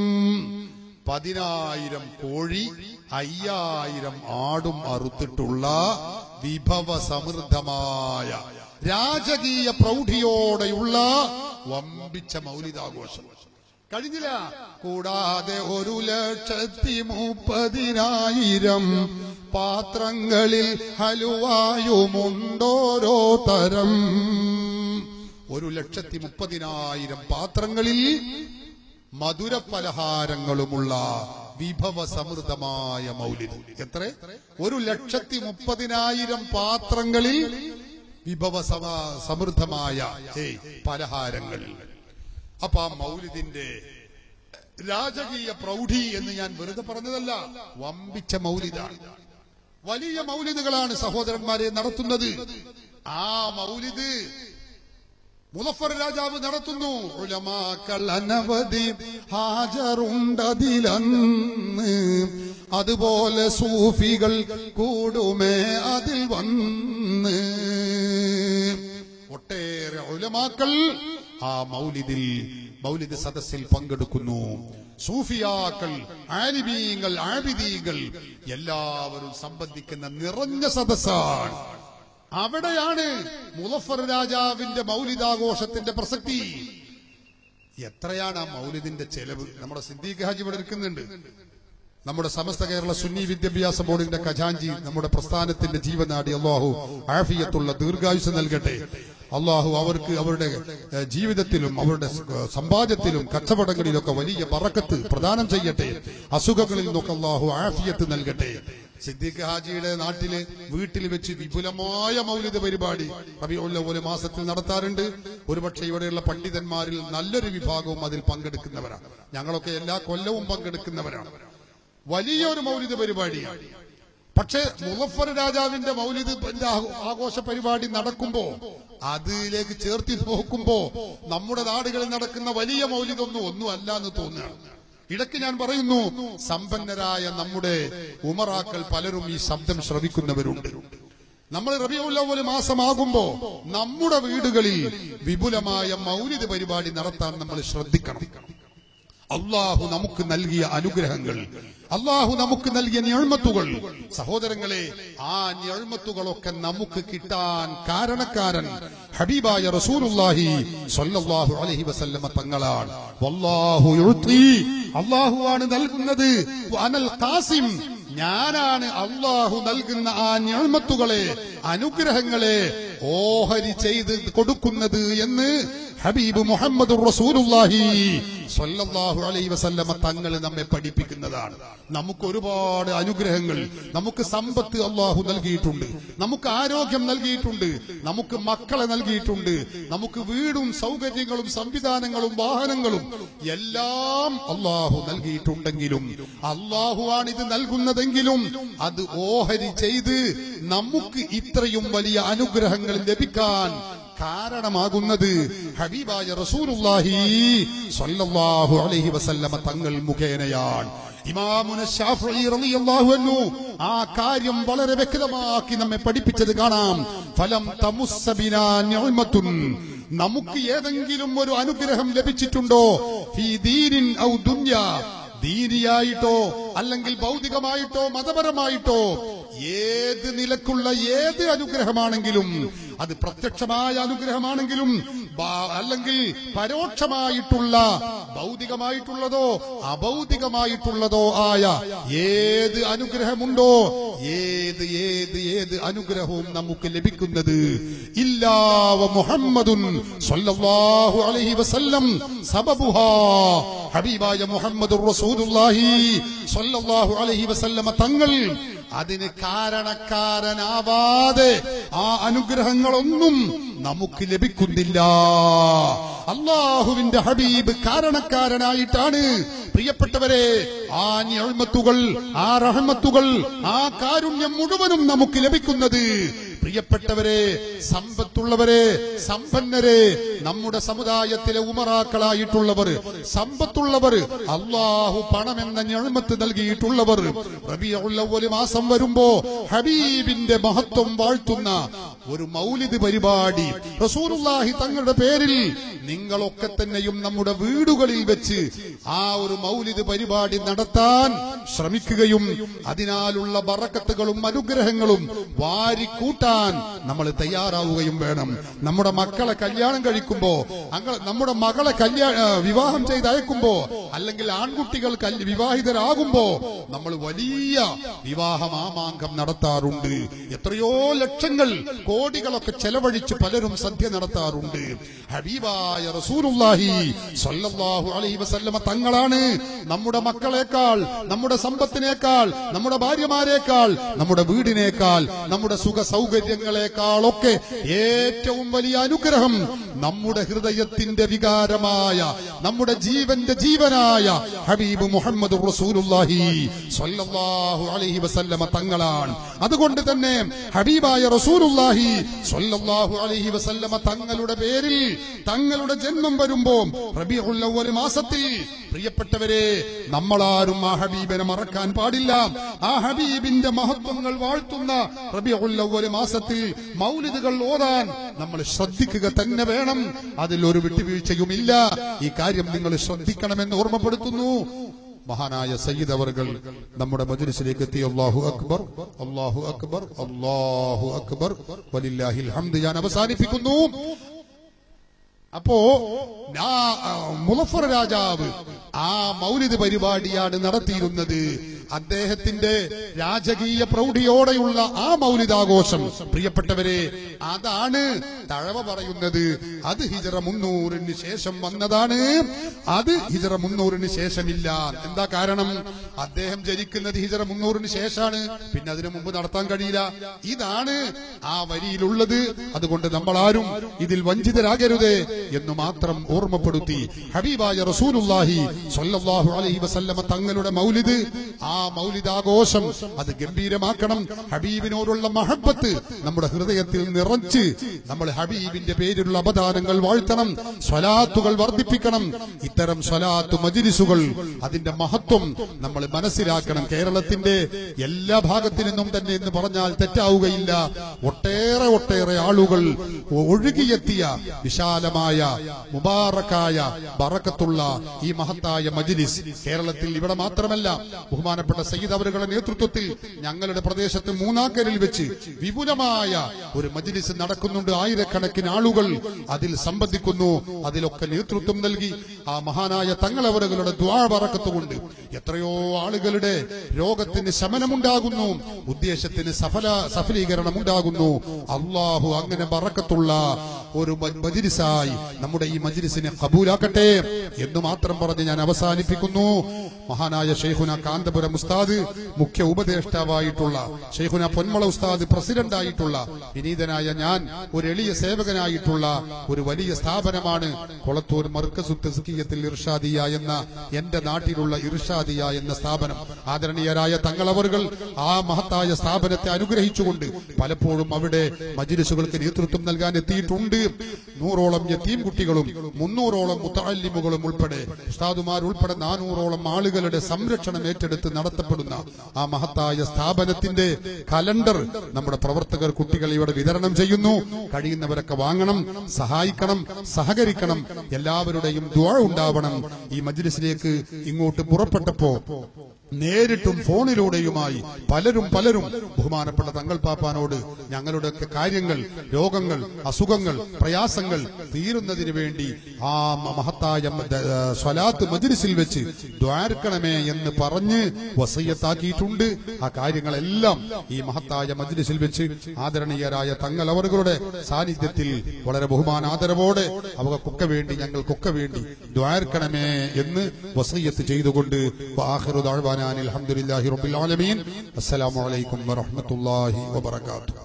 പതിനായിരം കോഴി അയ്യായിരം ആടും അറുത്തിട്ടുള്ള വിഭവ സമൃദ്ധമായ രാജകീയ പ്രൗഢിയോടെയുള്ള വമ്പിച്ച മൗലിതാഘോഷം കഴിഞ്ഞില്ല കൂടാതെ ഒരു ലക്ഷത്തി മുപ്പതിനായിരം പാത്രങ്ങളിൽ ഹലുവായുമുണ്ടോരോ തരം ഒരു ലക്ഷത്തി മുപ്പതിനായിരം പാത്രങ്ങളിൽ മധുര പലഹാരങ്ങളുമുള്ള വിഭവ സമൃദ്ധമായ മൗലിദ് എത്ര ഒരു ലക്ഷത്തി മുപ്പതിനായിരം പാത്രങ്ങളിൽ വിഭവ സമ- സമൃദ്ധമായ ഏയ് പലഹാരങ്ങൾ അപ്പൊ ആ മൗലിദിന്റെ രാജകീയ പ്രൗഢി എന്ന് ഞാൻ വെറുതെ പറഞ്ഞതല്ല വമ്പിച്ച മൗലിദാണ് വലിയ മൗലിദുകളാണ് സഹോദരന്മാരെ നടത്തുന്നത് ആ മൗലിദ് മുലഫർ രാജാവ് നടത്തുന്നു ഉലമാക്കൾ അനവധി ഹാജറുണ്ടതിലന്ന് അതുപോലെ സൂഫികൾ കൂടുമേ അതിൽ വന്ന് ഒട്ടേറെ ഉലമാക്കൾ ആ മൗലിദിൽ മൗലിദ് സദസ്സിൽ പങ്കെടുക്കുന്നു സൂഫിയാക്കൾ ആലിമീങ്ങൾ ആബിദീങ്ങൾ എല്ലാവരും സംബന്ധിക്കുന്ന നിറഞ്ഞ സദസ്സാണ് അവിടെയാണ് മുലഫർ രാജാവിന്റെ മൗലിദാഘോഷത്തിന്റെ പ്രസക്തി എത്രയാണ് ആ മൗലിദിന്റെ ചെലവ് നമ്മുടെ സിദ്ദീഖ് ഹാജി ഇവിടെ ഇരിക്കുന്നുണ്ട് നമ്മുടെ സമസ്ത കേരള സുന്നി വിദ്യാഭ്യാസ ബോർഡിന്റെ ഖജാഞ്ചി നമ്മുടെ പ്രസ്ഥാനത്തിന്റെ ജീവനാടി അള്ളാഹു ആഫിയത്തുള്ള ദീർഘായുസ് നൽകട്ടെ അള്ളാഹു അവർക്ക് അവരുടെ ഏഹ്, ജീവിതത്തിലും അവരുടെ ഏഹ്, സമ്പാദ്യത്തിലും കച്ചവടങ്ങളിലൊക്കെ വലിയ പറക്കത്ത് പ്രദാനം ചെയ്യട്ടെ അസുഖങ്ങളിൽ നിന്നൊക്കെ അള്ളാഹു ആഫിയത്ത് നൽകട്ടെ സിദ്ദീഖ് ഹാജിയുടെ നാട്ടില് വീട്ടിൽ വെച്ച് വിപുലമായ മൗലിക പരിപാടി റബിയുള്ള പോലെ മാസത്തിൽ നടത്താറുണ്ട് ഒരുപക്ഷെ ഇവിടെയുള്ള പണ്ഡിതന്മാരിൽ നല്ലൊരു വിഭാഗവും അതിൽ പങ്കെടുക്കുന്നവരാണ് ഞങ്ങളൊക്കെ എല്ലാ കൊല്ലവും പങ്കെടുക്കുന്നവരാണ് വലിയൊരു മൗലിക പരിപാടിയാണ് പക്ഷേ മുലഫർ രാജാവിന്റെ മൗലിദ് ആഘോ- ആഘോഷ പരിപാടി നടക്കുമ്പോ അതിലേക്ക് ചേർത്തി നോക്കുമ്പോ നമ്മുടെ നാടുകളിൽ നടക്കുന്ന വലിയ മൗലിതൊന്നും ഒന്നും അല്ല എന്ന് തോന്നുകയാണ് ഇടയ്ക്ക് ഞാൻ പറയുന്നു സമ്പന്നരായ നമ്മുടെ ഉമറാക്കൾ പലരും ഈ ശബ്ദം ശ്രവിക്കുന്നവരുണ്ട് നമ്മൾ റബിയുള്ളവല് മാസമാകുമ്പോ നമ്മുടെ വീടുകളിൽ വിപുലമായ മൗലിക പരിപാടി നടത്താൻ നമ്മൾ ശ്രദ്ധിക്കണം അള്ളാഹു നമുക്ക് നൽകിയ അനുഗ്രഹങ്ങൾ അള്ളാഹു നമുക്ക് നൽകിയ ഞെഴ്മത്തുകൾ സഹോദരങ്ങളെ ആ ഞെഴ്മത്തുകളൊക്കെ നമുക്ക് കിട്ടാൻ കാരണക്കാരൻ ഹബീബായ റസൂലുള്ളാഹി സ്വല്ലല്ലാഹു അലൈഹി വസല്ലമ തങ്ങളാണ് വല്ലാഹു യുഅ്തി അള്ളാഹുവാണ് നൽകുന്നത് അനൽ ഖാസിം ഞാനാണ് അള്ളാഹു നൽകുന്ന ആ ഞെഴ്മത്തുകളെ അനുഗ്രഹങ്ങളെ ഓഹരി ചെയ്ത് കൊടുക്കുന്നത് എന്ന് ഹബീബ് മുഹമ്മദ് റസൂലുള്ളാഹി സ്വല്ലല്ലാഹു അലൈഹി വസല്ലമ തങ്ങൾ നമ്മെ പഠിപ്പിക്കുന്നതാണ് നമുക്ക് ഒരുപാട് അനുഗ്രഹങ്ങൾ നമുക്ക് സമ്പത്ത് അള്ളാഹു നൽകിയിട്ടുണ്ട് നമുക്ക് ആരോഗ്യം നൽകിയിട്ടുണ്ട് നമുക്ക് മക്കളെ നൽകിയിട്ടുണ്ട് നമുക്ക് വീടും സൗകര്യങ്ങളും സംവിധാനങ്ങളും വാഹനങ്ങളും എല്ലാം അള്ളാഹു നൽകിയിട്ടുണ്ടെങ്കിലും അള്ളാഹുവാണ് ഇത് നൽകുന്നതെങ്കിലും അത് ഓഹരി ചെയ്ത് നമുക്ക് ഇത്രയും വലിയ അനുഗ്രഹങ്ങൾ ലഭിക്കാൻ കാരണമാകുന്നത് ഹബീബായ റസൂലുള്ളാഹി സ്വല്ലല്ലാഹു അലൈഹി വസല്ലമ തങ്ങൾ മുഖേനയാണ് ഇമാമുന ശാഫിഈ റളിയല്ലാഹു അൻഹു ആ കാര്യം വളരെ വ്യക്തമാക്കി നമ്മെ പഠിപ്പിച്ചത് കാണാം ഫലം തമുസ്സ ബിനാ നിഅമത്തുൻ നമുക്ക് ഏതെങ്കിലും ഒരു അനുഗ്രഹം ലഭിച്ചിട്ടുണ്ടോ ഫീ ദീനിൻ ഔ ദുനിയ ദീനിയായിട്ടോ അല്ലെങ്കിൽ ഭൗതികമായിട്ടോ മതപരമായിട്ടോ ഏത് നിലക്കുള്ള ഏത് അനുഗ്രഹമാണെങ്കിലും അത് പ്രത്യക്ഷമായ അനുഗ്രഹമാണെങ്കിലും ബാ- അല്ലെങ്കിൽ പരോക്ഷമായിട്ടുള്ള ഭൗതികമായിട്ടുള്ളതോ അഭൗതികമായിട്ടുള്ളതോ ആയ ഏത് അനുഗ്രഹമുണ്ടോ ഏത് ഏത് ഏത് അനുഗ്രഹവും നമുക്ക് ലഭിക്കുന്നത് ഇല്ലാവ മുഹമ്മദുൻ സ്വല്ലല്ലാഹു അലൈഹി വസല്ലം സബബുഹാ ഹബീബായ മുഹമ്മദുർ റസൂലുള്ളാഹി സ്വല്ലല്ലാഹു അലൈഹി വസല്ലമ തങ്ങൾ അതിന് കാരണക്കാരനാവാതെ ആ അനുഗ്രഹങ്ങളൊന്നും നമുക്ക് ലഭിക്കുന്നില്ല അള്ളാഹുവിന്റെ ഹബീബ് കാരണക്കാരനായിട്ടാണ് പ്രിയപ്പെട്ടവരെ ആ ഞഴ്മത്തുകൾ ആ റഹമത്തുകൾ ആ കാരുണ്യം മുഴുവനും നമുക്ക് ലഭിക്കുന്നത് പ്രിയപ്പെട്ടവരെ സമ്പത്തുള്ളവരെ സമ്പന്നരെ നമ്മുടെ സമുദായത്തിലെ ഉമറാക്കളായിട്ടുള്ളവർ സമ്പത്തുള്ളവർ അള്ളാഹു പണമെന്ന ഞഴ്മത്ത് നൽകിയിട്ടുള്ളവർ റബിയുള്ള ഒരു മാസം വരുമ്പോ ഹബീബിന്റെ മഹത്വം വാഴ്ത്തുന്ന ഒരു മൗലിദ് പരിപാടി റസൂലുള്ളാഹി തങ്ങളുടെ പേരിൽ നിങ്ങളൊക്കെ തന്നെയും നമ്മുടെ വീടുകളിൽ വെച്ച് ആ ഒരു മൗലിദ് പരിപാടി നടത്താൻ ശ്രമിക്കുകയും അതിനാലുള്ള ബറക്കത്തുകളും അനുഗ്രഹങ്ങളും വാരിക്കൂട്ടാൻ നമ്മൾ തയ്യാറാവുകയും വേണം നമ്മുടെ മക്കളെ കല്യാണം കഴിക്കുമ്പോ അങ്ക- നമ്മുടെ മകളെ കല്യാണ വിവാഹം ചെയ്ത് അയക്കുമ്പോ അല്ലെങ്കിൽ ആൺകുട്ടികൾ കല്യ- വിവാഹിതരാകുമ്പോ നമ്മൾ വലിയ വിവാഹ മാമാങ്കം നടത്താറുണ്ട് എത്രയോ ലക്ഷങ്ങൾ കോടികളൊക്കെ ചെലവഴിച്ച് പലരും സദ്യ നടത്താറുണ്ട് ഹബീബായ റസൂലുള്ളാഹി സ്വല്ലല്ലാഹു അലൈഹി വസല്ലമ തങ്ങളാണ് നമ്മുടെ മക്കളെക്കാൾ നമ്മുടെ സമ്പത്തിനേക്കാൾ നമ്മുടെ ഭാര്യമാരെക്കാൾ നമ്മുടെ വീടിനേക്കാൾ നമ്മുടെ സുഖ സൗകര്യങ്ങളെക്കാളൊക്കെ ഏറ്റവും വലിയ അനുഗ്രഹം നമ്മുടെ ഹൃദയത്തിന്റെ വികാരമായ നമ്മുടെ ജീവന്റെ ജീവനായ ഹബീബ് മുഹമ്മദ് റസൂലുള്ളാഹി സ്വല്ലല്ലാഹു അലൈഹി വസല്ലമ തങ്ങളാണ് അതുകൊണ്ട് തന്നെ ഹബീബായ റസൂലുള്ളാഹി സ്വല്ലല്ലാഹു അലൈഹി വസല്ലമ തങ്ങളുടെ പേരിൽ തങ്ങളുടെ ജന്മം വരുമ്പോ റബീഉൽ അവ്വൽ മാസത്തിൽ പ്രിയപ്പെട്ടവരെ നമ്മളാരും ആ ഹബീബിനെ മറക്കാൻ പാടില്ല ആ ഹബീബിന്റെ മഹത്വങ്ങൾ വാഴ്ത്തുന്ന റബീഉൽ അവ്വൽ മാസത്തിൽ മൗലിദുകൾ ഓതാൻ നമ്മൾ ശ്രദ്ധിക്കുക തന്നെ വേണം അതിൽ ഒരു വിട്ടുവീഴ്ചയുമില്ല ഈ കാര്യം നിങ്ങൾ ശ്രദ്ധിക്കണമെന്ന് ഓർമ്മപ്പെടുത്തുന്നു മഹാനായ സയ്യിദ് അവർകൾ നമ്മുടെ മജ്ലിസിലേക്ക് എത്തി അല്ലാഹു അക്ബർ അല്ലാഹു അക്ബർ അല്ലാഹു അക്ബർ വലില്ലാഹിൽ ഹംദ് ഞാൻ അവസാനിപ്പിക്കുന്നു അപ്പോ നാ- ആ, മുളഫർ രാജാവ് ആ മൗലിദ് പരിപാടിയാണ് നടത്തിയിരുന്നത് അദ്ദേഹത്തിന്റെ രാജകീയ പ്രൗഢിയോടെയുള്ള ആ മൗലിദാഘോഷം പ്രിയപ്പെട്ടവരെ അതാണ് തഴവ പറയുന്നത് അത് ഹിജറ മുന്നൂറിന് ശേഷം വന്നതാണ് അത് ഹിജറ മുന്നൂറിന് ശേഷമില്ല എന്താ കാരണം അദ്ദേഹം ജനിക്കുന്നത് ഹിജറ മുന്നൂറിന് ശേഷമാണ് പിന്നെ അതിനു മുമ്പ് നടത്താൻ കഴിയില്ല ഇതാണ് ആ വരിയിലുള്ളത് അതുകൊണ്ട് നമ്മൾ ആരും ഇതിൽ വഞ്ചിതരാകരുത് എന്ന് മാത്രം ഓർമ്മപ്പെടുത്തി ഹബീബായ റസൂലുള്ളാഹി സ്വല്ലല്ലാഹു അലൈഹി വസല്ലമ തങ്ങളുടെ മൗലിദ് ആ മൗലിദാഘോഷം അത് ഗംഭീരമാക്കണം ഹബീബിനോടുള്ള മഹബത്ത് നമ്മുടെ ഹൃദയത്തിൽ നിറച്ച് നമ്മൾ ഹബീബിന്റെ പേരിലുള്ള അപദാനങ്ങൾ വാഴ്ത്തണം സ്വലാത്തുകൾ വർദ്ധിപ്പിക്കണം ഇത്തരം സ്വലാത്ത് മജിലിസുകൾ അതിന്റെ മഹത്വം നമ്മൾ മനസ്സിലാക്കണം കേരളത്തിന്റെ എല്ലാ ഭാഗത്തു നിന്നും തന്നെ എന്ന് പറഞ്ഞാൽ തെറ്റാവുകയില്ല ഒട്ടേറെ ഒട്ടേറെ ആളുകൾ ഒഴുകിയെത്തിയ വിശാലമായ മുബാറക്കായ ബറക്കത്തുള്ള ഈ മഹത്തായ മജ്ലിസ് കേരളത്തിൽ ഇവിടെ മാത്രമല്ല ബഹുമാനപ്പെട്ട സയ്യിദ് അവരുടെ നേതൃത്വത്തിൽ ഞങ്ങളുടെ പ്രദേശത്ത് മൂന്നാക്കരിൽ വെച്ച് വിപുലമായ ഒരു മജ്ലിസ് നടക്കുന്നുണ്ട് ആയിരക്കണക്കിന് ആളുകൾ അതിൽ സംബന്ധിക്കുന്നു അതിലൊക്കെ നേതൃത്വം നൽകി ആ മഹാനായ തങ്ങളവറുകളുടെ ദ്വാ പറക്കത്തുകൊണ്ട് എത്രയോ ആളുകളുടെ രോഗത്തിന് ശമനമുണ്ടാകുന്നു ഉദ്ദേശത്തിന് സഫല സഫലീകരണം ഉണ്ടാകുന്നു അള്ളാഹു അങ്ങനെ ബറക്കത്തുള്ള ഒരു മ- മജ്ലിസായി നമ്മുടെ ഈ മജ്ലിസിനെ കബൂലാക്കട്ടെ എന്ന് മാത്രം പറഞ്ഞ് ഞാൻ അവസാനിപ്പിക്കുന്നു മഹാനായ ഷെയ്ഖുന കാന്തപുരം ഉസ്താദ് മുഖ്യ ഉപദേഷ്ടാവായിട്ടുള്ള ഷെയ്ഖുന പൊന്മള ഉസ്താദ് പ്രസിഡന്റായിട്ടുള്ള വിനീതനായ ഞാൻ ഒരു എളിയ സേവകനായിട്ടുള്ള ഒരു വലിയ സ്ഥാപനമാണ് കൊളത്തൂർ മർക്കസു തസ്കിയത്തിൽ ഇർഷാദിയ എന്ന എന്റെ നാട്ടിലുള്ള ഇർഷാദിയ എന്ന സ്ഥാപനം ആദരണീയരായ തങ്ങളവറുകൾ ആ മഹത്തായ സ്ഥാപനത്തെ അനുഗ്രഹിച്ചുകൊണ്ട് പലപ്പോഴും അവിടെ മജിലിസുകൾക്ക് നേതൃത്വം നൽകാൻ എത്തിയിട്ടുണ്ട് നൂറോളം യത്തീം കുട്ടികളും മുന്നൂറോളം മുത്തല്ലിമുകളും ഉൾപ്പെടെ ഉസ്താദുമാർ ഉൾപ്പെടെ നാനൂറോളം ആളുകളുടെ സംരക്ഷണം ഏറ്റെടുത്ത് നടത്തപ്പെടുന്ന ആ മഹത്തായ സ്ഥാപനത്തിന്റെ കലണ്ടർ നമ്മുടെ പ്രവർത്തകർ കുട്ടികൾ ഇവിടെ വിതരണം ചെയ്യുന്നു കഴിയുന്നവരൊക്കെ വാങ്ങണം സഹായിക്കണം സഹകരിക്കണം എല്ലാവരുടെയും ദ്വാ ഉണ്ടാവണം ഈ മജ്ലിസിലേക്ക് ഇങ്ങോട്ട് പുറപ്പെട്ടപ്പോ നേരിട്ടും ഫോണിലൂടെയുമായി പലരും പലരും ബഹുമാനപ്പെട്ട തങ്ങൾ പാപ്പാനോട് ഞങ്ങളുടെയൊക്കെ കാര്യങ്ങൾ രോഗങ്ങൾ അസുഖങ്ങൾ പ്രയാസങ്ങൾ തീരുന്നതിന് വേണ്ടി ആ മ- മഹത്തായ മ- ദ- ആ, സ്വലാത്ത് മജ്ലിസിൽ വെച്ച് ദ്വാരക്കണമേ എന്ന് പറഞ്ഞ് വസയ്യത്താക്കിയിട്ടുണ്ട് ആ കാര്യങ്ങളെല്ലാം ഈ മഹത്തായ മജ്ലിസിൽ വെച്ച് ആദരണീയരായ തങ്ങൾ അവരുടെ സാന്നിധ്യത്തിൽ വളരെ ബഹുമാനാദരവോടെ അവക്കൊക്കെ വേണ്ടി ഞങ്ങൾക്കൊക്കെ വേണ്ടി ദ്വാരക്കണമേ എന്ന് വസയ്യത്ത് ചെയ്തുകൊണ്ട് ആഖിറു ദഅ്വാനാ അൽഹംദുലില്ലാഹി റബ്ബിൽ ആലമീൻ അസ്സലാമു അലൈക്കും വറഹ്മത്തുള്ളാഹി വബറകാതുഹു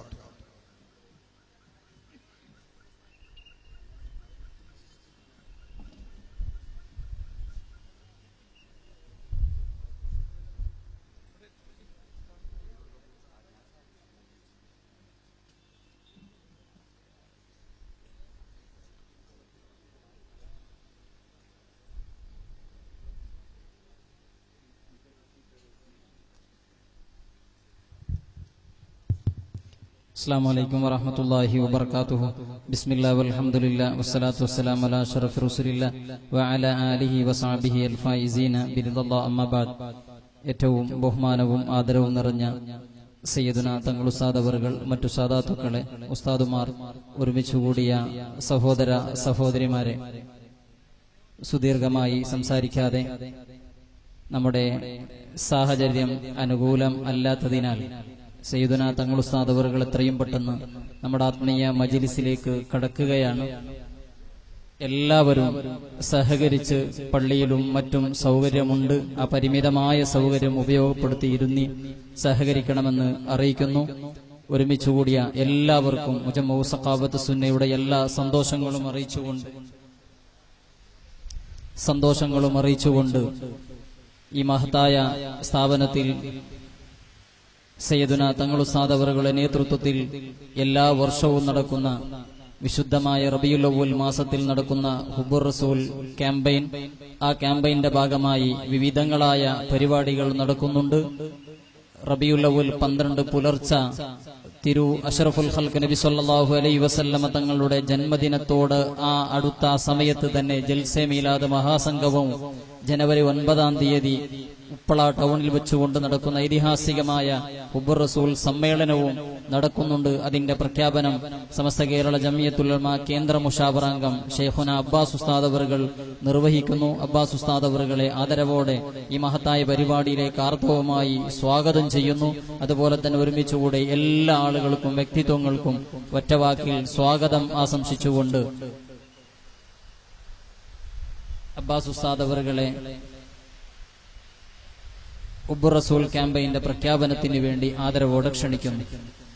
السلام عليكم ورحمة الله وبركاته بسم الله والحمد لله والصلاة والسلام على أشرف رسول الله وعلى آله وصحبه الفائزين برضا الله أما بعد ഏറ്റവും ബഹുമാനവും ആദരവും നിറഞ്ഞ സയ്യദുന തങ്ങൾ ഉസ്താദ് അവർകൾ മറ്റു സാദാത്തുക്കളെ ഉസ്താദുമാർ ഒരുമിച്ച് കൂടിയ സഹോദര സഹോദരിമാരെ സുദീർഘമായി സംസാരിക്കാതെ നമ്മുടെ സാഹചര്യം അനുകൂലം അല്ലാത്തതിനാൽ സയ്യിദുന തങ്ങൾ ഉസ്താദ് അവറുകൾ എത്രയും പെട്ടെന്ന് നമ്മുടെ ആത്മീയ മജിലിസിലേക്ക് കടക്കുകയാണ് എല്ലാവരും സഹകരിച്ച് പള്ളിയിലും മറ്റും സൗകര്യമുണ്ട് ആ പരിമിതമായ സൗകര്യം ഉപയോഗപ്പെടുത്തി ഇരുന്നി സഹകരിക്കണമെന്ന് അറിയിക്കുന്നു ഒരുമിച്ച് കൂടിയ എല്ലാവർക്കും മുജമ്മു സഖാബത്ത് സുന്നയുടെ എല്ലാ സന്തോഷങ്ങളും അറിയിച്ചുകൊണ്ട് സന്തോഷങ്ങളും അറിയിച്ചുകൊണ്ട് ഈ മഹത്തായ സ്ഥാപനത്തിൽ സയ്യദുന തങ്ങളുസാദ് അവരുടെ നേതൃത്വത്തിൽ എല്ലാ വർഷവും നടക്കുന്ന വിശുദ്ധമായ റബിയുൽ അവ്വൽ മാസത്തിൽ നടക്കുന്ന ഹുബുർ റസൂൽ ക്യാമ്പയിൻ ആ ക്യാമ്പയിന്റെ ഭാഗമായി വിവിധങ്ങളായ പരിപാടികൾ നടക്കുന്നുണ്ട് റബിയുൽ അവ്വൽ പന്ത്രണ്ട് പുലർച്ച തിരു അഷറഫുൽ ഖൽക്ക് നബി സല്ലല്ലാഹു അലൈഹി വസല്ലമ തങ്ങളുടെ ജന്മദിനത്തോട് ആ അടുത്ത സമയത്ത് തന്നെ ജൽസെ മീലാദ് മഹാസംഗമവും ജനുവരി ഒൻപതാം തീയതി ഉപ്പള ടൗണിൽ വെച്ചുകൊണ്ട് നടക്കുന്ന ഐതിഹാസികമായ ഹുബുർ റസൂൽ സമ്മേളനവും നടക്കുന്നുണ്ട് അതിന്റെ പ്രഖ്യാപനം സമസ്ത കേരള ജമിയത്തുലമ കേന്ദ്ര മുഷാവറാംഗം ഷെയ്ഖുന അബ്ബാസ് ഉസ്താദ് അവറുകൾ നിർവഹിക്കുന്നു അബ്ബാസ് ഉസ്താദ് അവറുകളെ ആദരവോടെ ഈ മഹത്തായ പരിപാടിയിലേക്ക് ആർത്തവമായി സ്വാഗതം ചെയ്യുന്നു അതുപോലെ തന്നെ ഒരുമിച്ചുകൂടെ എല്ലാ ആളുകൾക്കും വ്യക്തിത്വങ്ങൾക്കും ഒറ്റവാക്കിൽ സ്വാഗതം ആശംസിച്ചുകൊണ്ട് അബ്ബാസ് ഉസ്താദ് അവറുകളെ ഉബ്ബു റസൂൽ ക്യാമ്പയിന്റെ പ്രഖ്യാപനത്തിന് വേണ്ടി ആദരവോടെ ക്ഷണിക്കുന്നു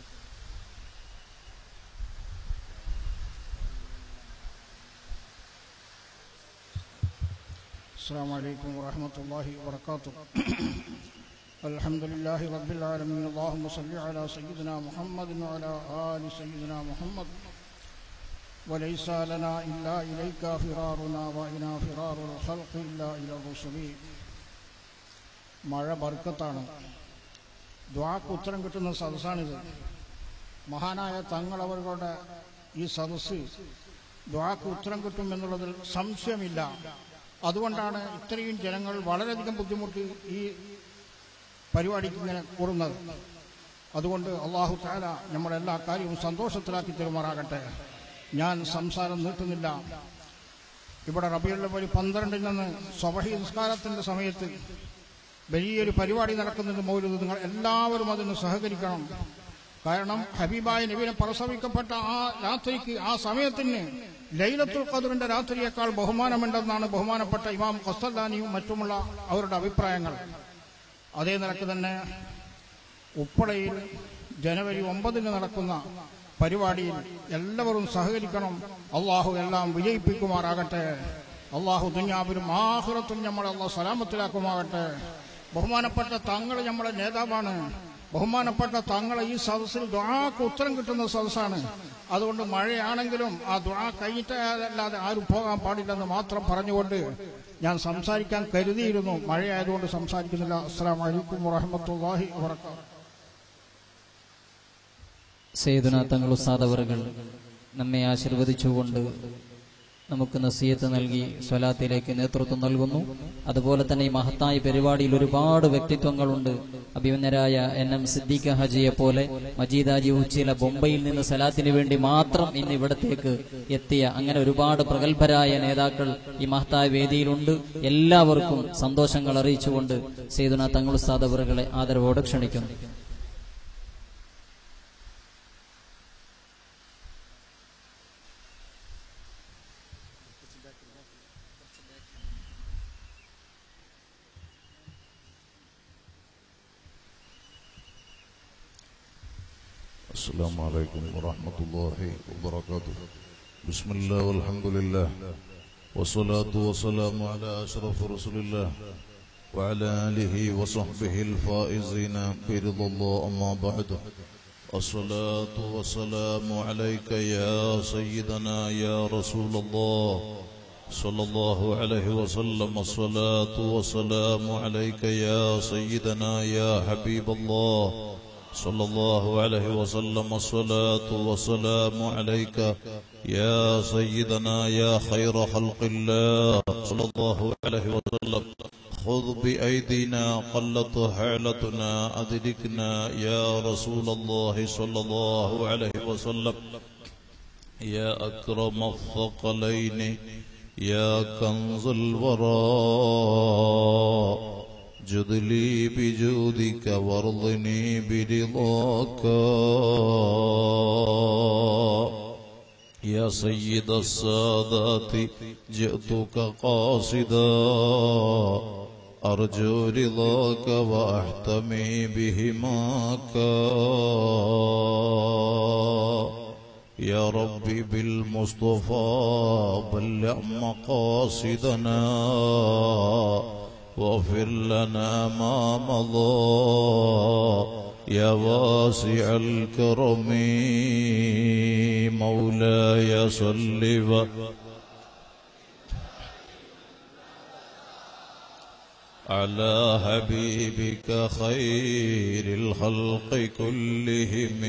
السلام عليكم ورحمة الله وبركاته الحمد لله رب العالمين اللهم صل على سيدنا محمد وعلى آل سيدنا محمد وليس لنا إلا إليك فرارنا وإنا فرار الخلق إلا إلى الرسل മഴ ബർക്കത്താണ് ദ്വാക്ക് ഉത്തരം കിട്ടുന്ന സദസ്സാണിത് മഹാനായ തങ്ങളവരുടെ ഈ സദസ്സ് ദ്വാക്ക് ഉത്തരം കിട്ടും എന്നുള്ളതിൽ സംശയമില്ല അതുകൊണ്ടാണ് ഇത്രയും ജനങ്ങൾ വളരെയധികം ബുദ്ധിമുട്ടി ഈ പരിപാടിക്ക് ഇങ്ങനെ കൂടുന്നത് അതുകൊണ്ട് അള്ളാഹു താല നമ്മളെല്ലാ കാര്യവും സന്തോഷത്തിലാക്കി തരുമാറാകട്ടെ ഞാൻ സംസാരം നീട്ടുന്നില്ല ഇവിടെ റബിയുള്ള വഴി പന്ത്രണ്ടിൽ നിന്ന് സ്വബഹി നിസ്കാരത്തിന്റെ സമയത്ത് വലിയൊരു പരിപാടി നടക്കുന്നുണ്ട് മൗലൂദ് നിങ്ങൾ എല്ലാവരും അതിന് സഹകരിക്കണം കാരണം ഹബീബായ നബീനെ പ്രസവിക്കപ്പെട്ട ആ രാത്രിക്ക് ആ സമയത്തിന് ലൈലത്തുൽ ഖദറിന്റെ രാത്രിയേക്കാൾ ബഹുമാനമുണ്ടെന്നാണ് ബഹുമാനപ്പെട്ട ഇമാം ഖസ്തല്ലാനിയും മറ്റുമുള്ള അവരുടെ അഭിപ്രായങ്ങൾ അതേ നിലക്ക് തന്നെ ഉപ്പളയിൽ ജനുവരി ഒമ്പതിന് നടക്കുന്ന പരിപാടിയിൽ എല്ലാവരും സഹകരിക്കണം അള്ളാഹു എല്ലാം വിജയിപ്പിക്കുമാറാകട്ടെ അള്ളാഹു ദുഞ്ഞാവിലും ആഹുറത്തും നമ്മളെ അള്ളാഹ് സലാമത്തിലാക്കുമാകട്ടെ ബഹുമാനപ്പെട്ട തങ്ങൾ നമ്മളെ നേതാവാണ് ബഹുമാനപ്പെട്ട തങ്ങളെ ഈ സദസ്സിൽ ദ്വാക്ക് ഉത്തരം കിട്ടുന്ന സദസ്സാണ് അതുകൊണ്ട് മഴയാണെങ്കിലും ആ ദ്വാ കഴിഞ്ഞിട്ടല്ലാതെ ആരും പോകാൻ പാടില്ലെന്ന് മാത്രം പറഞ്ഞുകൊണ്ട് ഞാൻ സംസാരിക്കാൻ കരുതിയിരുന്നു മഴയായതുകൊണ്ട് സംസാരിക്കുന്നില്ല അസ്സാം വലൈക്കും വറഹമത്തല്ലാഹി വാത്തു സയ്യിദുന തങ്ങൾ ഉസ്താദ് അവറുകൾ നമ്മെ ആശീർവദിച്ചുകൊണ്ട് നമുക്ക് നസീയത്ത് നൽകി സ്വലാത്തിലേക്ക് നേതൃത്വം നൽകുന്നു അതുപോലെ തന്നെ ഈ മഹത്തായ പരിപാടിയിൽ ഒരുപാട് വ്യക്തിത്വങ്ങളുണ്ട് അഭിമന്യരായ എൻ എം സിദ്ദീഖ ഹജിയെ പോലെ മജീദാജി ഉച്ചില ബൊംബെയിൽ നിന്ന് സലാത്തിന് വേണ്ടി മാത്രം ഇന്ന് ഇവിടത്തേക്ക് എത്തിയ അങ്ങനെ ഒരുപാട് പ്രഗത്ഭരായ നേതാക്കൾ ഈ മഹത്തായ വേദിയിലുണ്ട് എല്ലാവർക്കും സന്തോഷങ്ങൾ അറിയിച്ചുകൊണ്ട് സേതുന തങ്ങളുസ്താദ് അവറുകളെ ആദരവോടെ ക്ഷണിക്കുന്നു السلام عليكم ورحمة الله وبركاته بسم الله والحمد لله والصلاة والسلام على أشرف رسول الله وعلى آله وصحبه الفائزين برضا الله أما بعد الصلاة والسلام عليك يا سيدنا يا رسول الله صلى الله عليه وسلم الصلاة والسلام عليك يا سيدنا يا حبيب الله صلى الله عليه وسلم الصلاة والسلام عليك يا سيدنا يا خير خلق الله صلى الله عليه وسلم خذ بأيدينا قلت حالتنا أدركنا يا رسول الله صلى الله عليه وسلم يا أكرم الثقلين يا كنز الوراء جد لي بجودك وارضني برضاك يا سيد السادات جئتك قاصدا أرجو رضاك وأحتمي بهماك يا ربي بالمصطفى بلغ مقاصدنا واغفر لنا ما مضى يا واسع الكرم مولاي صل و على حبيبك خير الخلق كلهم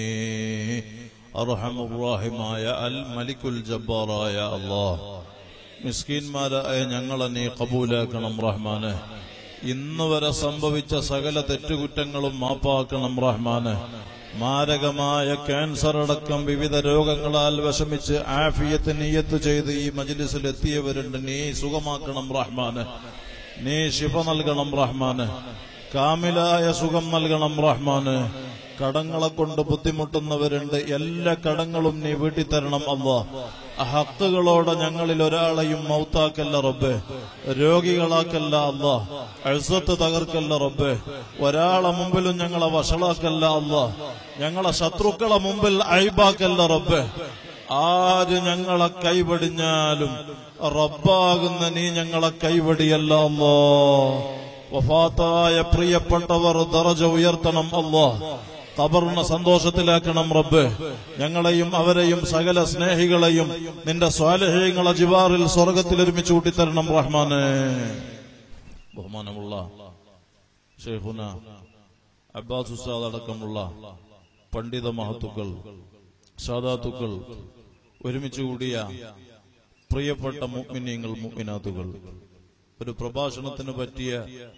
അർഹം റാഹിമായ അൽ മലിക്കുൽ ജബ്ബാറായ അള്ളാഹ് മിസ്കീന്മാരായ ഞങ്ങളെ നീ കബൂലാക്കണം റഹ്മാന് ഇന്ന് വരെ സംഭവിച്ച സകല തെറ്റുകുറ്റങ്ങളും മാപ്പാക്കണം റഹ്മാന് മാരകമായ ക്യാൻസർ അടക്കം വിവിധ രോഗങ്ങളാൽ വിഷമിച്ച് ആഫിയത്ത് നീയത്ത് ചെയ്ത് ഈ മജ്ലിസിൽ എത്തിയവരുണ്ട് നീ സുഖമാക്കണം റഹ്മാന് നീ ശിഫ നൽകണം റഹ്മാന് കാമിലായ സുഖം നൽകണം റഹ്മാന് കടങ്ങളെ കൊണ്ട് ബുദ്ധിമുട്ടുന്നവരുണ്ട് എല്ലാ കടങ്ങളും നീ വീട്ടിത്തരണം അള്ളാ ഹക്കുകളോടെ ഞങ്ങളിൽ ഒരാളെയും മൗത്താക്കല്ല റബ്ബേ രോഗികളാക്കല്ല അള്ളാ അഴുസത്ത് തകർക്കല്ല റബ്ബേ ഒരാളെ മുമ്പിലും ഞങ്ങളെ വഷളാക്കല്ല അള്ളാ ഞങ്ങളെ ശത്രുക്കളെ മുമ്പിൽ അഴിബാക്കല്ല റബ്ബേ ആര് ഞങ്ങളെ കൈവടിഞ്ഞാലും റബ്ബാകുന്ന നീ ഞങ്ങളെ കൈവടിയല്ല അല്ലോ വഫാത്തായ പ്രിയപ്പെട്ടവർ ദറജ ഉയർത്തണം അല്ലോ ഖബറിനെ സന്തോഷത്തിലാക്കണം റബ്ബ് ഞങ്ങളെയും അവരെയും സകല സ്നേഹികളെയും നിന്റെ സ്വാലഹ്യങ്ങളെ ജിവാറിൽ സ്വർഗത്തിൽ ഒരുമിച്ച് കൂട്ടിത്തരണം റഹ്മാനെ ബഹുമാനമുള്ള ഷെയ്ഖുന അബ്ബാസ് ഉസ്താദ് അടക്കമുള്ള പണ്ഡിത മഹത്തുക്കൾ സാദാത്തുക്കൾ ഒരുമിച്ച് കൂടിയ പ്രിയപ്പെട്ട മുഗ്മിനീങ്ങൾ മുഗ്മിനാത്തുകൾ ഒരു പ്രഭാഷണത്തിന് പറ്റിയ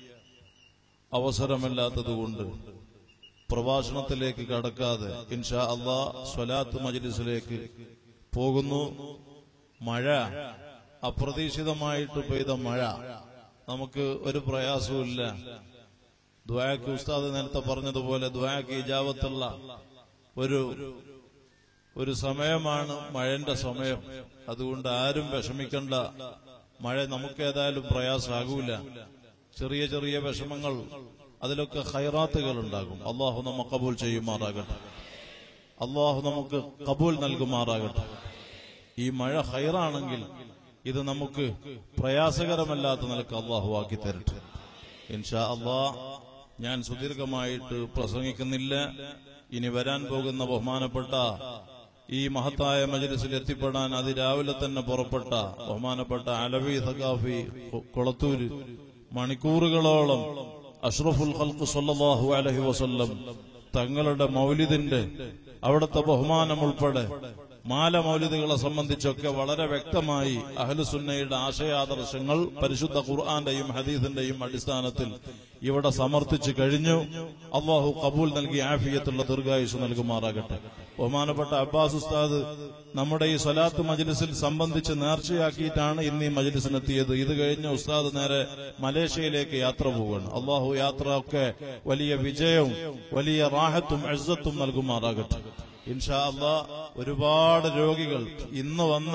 അവസരമല്ലാത്തതുകൊണ്ട് പ്രഭാഷണത്തിലേക്ക് കടക്കാതെ ഇൻഷാ അള്ളാ സ്വലാത്ത് മജ്ലിസിലേക്ക് പോകുന്നു മഴ അപ്രതീക്ഷിതമായിട്ട് പെയ്ത മഴ നമുക്ക് ഒരു പ്രയാസവുമില്ല ദ്വായക്ക് ഉസ്താദ് നേരത്തെ പറഞ്ഞതുപോലെ ദ്വായക്ക് ഇജാവത്തുള്ള ഒരു ഒരു സമയമാണ് മഴന്റെ സമയം അതുകൊണ്ട് ആരും വിഷമിക്കണ്ട മഴ നമുക്ക് ഏതായാലും പ്രയാസമാകൂല ചെറിയ ചെറിയ വിഷമങ്ങൾ അതിലൊക്കെ ഹൈറാത്തുകൾ ഉണ്ടാകും അള്ളാഹു നമ്മ കബൂൽ ചെയ്യുമാറാകട്ടെ അള്ളാഹു നമുക്ക് കബൂൽ നൽകുമാറാകട്ടെ ഈ മഴ ഹൈറാണെങ്കിൽ ഇത് നമുക്ക് പ്രയാസകരമല്ലാത്ത നിലക്ക് അള്ളാഹു ആക്കി തരട്ടെ ഇൻഷാ അള്ളാ ഞാൻ സുദീർഘമായിട്ട് പ്രസംഗിക്കുന്നില്ല ഇനി വരാൻ പോകുന്ന ബഹുമാനപ്പെട്ട ഈ മഹത്തായ മജ്ലിസിൽ എത്തിപ്പെടാൻ അതിരാവിലെ തന്നെ പുറപ്പെട്ട ബഹുമാനപ്പെട്ട അലവി സഖാഫി കൊളത്തൂര് മണിക്കൂറുകളോളം അഷ്റഫുൽ ഖൽഖ് സല്ലല്ലാഹു അലൈഹി വസല്ലം തങ്ങളുടെ മൗലിദിന്റെ അവിടുത്തെ ബഹുമാനം ഉൾപ്പെടെ മാല മൗലിദുകളെ സംബന്ധിച്ചൊക്കെ വളരെ വ്യക്തമായി അഹ്ലുസുന്നയുടെ ആശയാദർശങ്ങൾ പരിശുദ്ധ ഖുർആന്റെയും ഹദീസിന്റെയും അടിസ്ഥാനത്തിൽ ഇവിടെ സമർത്ഥിച്ചു കഴിഞ്ഞു അള്ളാഹു കബൂൽ നൽകി ആഫിയത്തുള്ള ദീർഘായുസ് നൽകുമാറാകട്ടെ ബഹുമാനപ്പെട്ട അബ്ബാസ് ഉസ്താദ് നമ്മുടെ ഈ സ്വലാത്ത് മജ്ലിസിൽ സംബന്ധിച്ച് നേർച്ചയാക്കിയിട്ടാണ് ഇന്ന് ഈ മജ്ലിസിനെത്തിയത് ഇത് കഴിഞ്ഞ ഉസ്താദ് നേരെ മലേഷ്യയിലേക്ക് യാത്ര പോവുകയാണ് അള്ളാഹു യാത്ര ഒക്കെ വലിയ വിജയവും വലിയ റാഹത്തും എഴുത്തും നൽകുമാറാകട്ടെ ഇൻഷാ അള്ളാ ഒരുപാട് രോഗികൾ ഇന്ന് വന്ന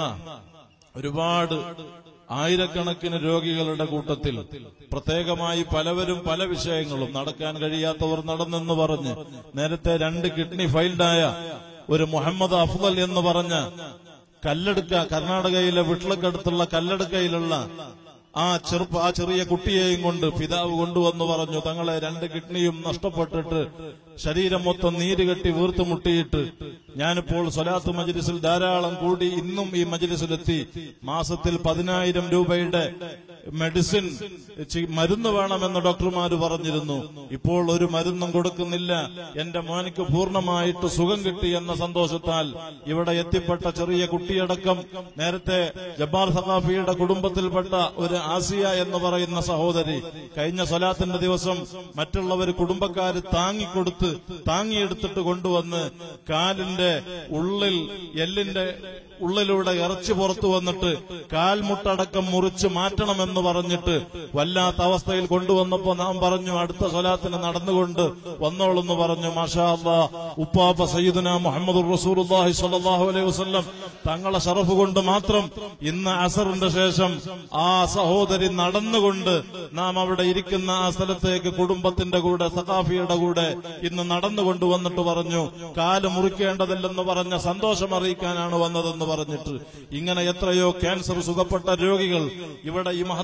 ഒരുപാട് ആയിരക്കണക്കിന് രോഗികളുടെ കൂട്ടത്തിൽ പ്രത്യേകമായി പലവരും പല വിഷയങ്ങളും നടക്കാൻ കഴിയാത്തവർ നടന്നെന്ന് പറഞ്ഞ് നേരത്തെ രണ്ട് കിഡ്നി ഫൈൽഡായ ഒരു മുഹമ്മദ് അഫ്ദൽ എന്ന് പറഞ്ഞ കല്ലെടുക്ക കർണാടകയിലെ വിട്ടിലക്കടുത്തുള്ള കല്ലെടുക്കയിലുള്ള ആ ചെറുപ്പ ആ ചെറിയ കുട്ടിയെയും കൊണ്ട് പിതാവ് കൊണ്ടുവന്നു പറഞ്ഞു തങ്ങളെ രണ്ട് കിഡ്നിയും നഷ്ടപ്പെട്ടിട്ട് ശരീരം മൊത്തം നീര് കെട്ടി വീർത്തുമുട്ടിയിട്ട് ഞാനിപ്പോൾ സ്വലാത്ത് മജ്ലിസിൽ ധാരാളം കൂടി ഇന്നും ഈ മജ്ലിസിലെത്തി മാസത്തിൽ പതിനായിരം രൂപയുടെ മെഡിസിൻ ചി- മരുന്ന് വേണമെന്ന് ഡോക്ടർമാര് പറഞ്ഞിരുന്നു ഇപ്പോൾ ഒരു മരുന്നും കൊടുക്കുന്നില്ല എന്റെ മോനിക്ക് പൂർണ്ണമായിട്ട് സുഖം കിട്ടി എന്ന സന്തോഷത്താൽ ഇവിടെ എത്തിപ്പെട്ട ചെറിയ കുട്ടിയടക്കം നേരത്തെ ജബ്ബാർ സഖാഫിയുടെ കുടുംബത്തിൽപ്പെട്ട ഒരു ആസിയ എന്ന് പറയുന്ന സഹോദരി കഴിഞ്ഞ സ്വലാത്തിന്റെ ദിവസം മറ്റുള്ളവർ കുടുംബക്കാര് താങ്ങിക്കൊടുത്ത് താങ്ങിയെടുത്തിട്ട് കൊണ്ടുവന്ന് കാലിന്റെ ഉള്ളിൽ എല്ലിന്റെ ഉള്ളിലൂടെ ഇറച്ചി പുറത്തു വന്നിട്ട് കാൽമുട്ടടക്കം മുറിച്ച് മാറ്റണമെന്ന് പറഞ്ഞിട്ട് വല്ലാത്ത അവസ്ഥയിൽ കൊണ്ടുവന്നപ്പോ നാം പറഞ്ഞു അടുത്ത സ്വലാത്തിന് നടന്നുകൊണ്ട് വന്നോളെന്ന് പറഞ്ഞു മാഷാ അല്ലാ ഉപ്പാപ്പ സയ്യിദുന മുഹമ്മദ് റസൂലുള്ളാഹി സ്വല്ലല്ലാഹു അലൈഹി വസല്ലം തങ്ങളെ ഷറഫ് കൊണ്ട് മാത്രം ഇന്ന് അസറിന്റെ ശേഷം ആ സഹോദരി നടന്നുകൊണ്ട് നാം അവിടെ ഇരിക്കുന്ന ആ സ്ഥലത്തേക്ക് കുടുംബത്തിന്റെ കൂടെ സഖാഫിയുടെ കൂടെ ഇന്ന് നടന്നുകൊണ്ട് വന്നിട്ട് പറഞ്ഞു കാല് മുറിക്കേണ്ടതില്ലെന്ന് പറഞ്ഞ സന്തോഷം അറിയിക്കാനാണ് വന്നതെന്ന് പറഞ്ഞിട്ട് ഇങ്ങനെ എത്രയോ ക്യാൻസർ സുഖപ്പെട്ട രോഗികൾ ഇവിടെ ഈ മഹ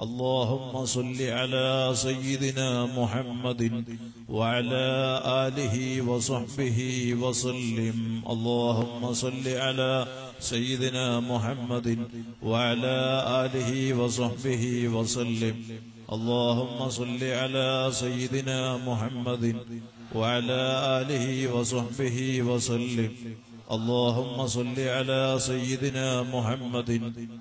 اللهم صل على سيدنا محمد وعلى آله وصحبه وسلم اللهم صل على سيدنا محمد وعلى آله وصحبه وسلم اللهم صل على سيدنا محمد وعلى آله وصحبه وسلم اللهم صل على سيدنا محمد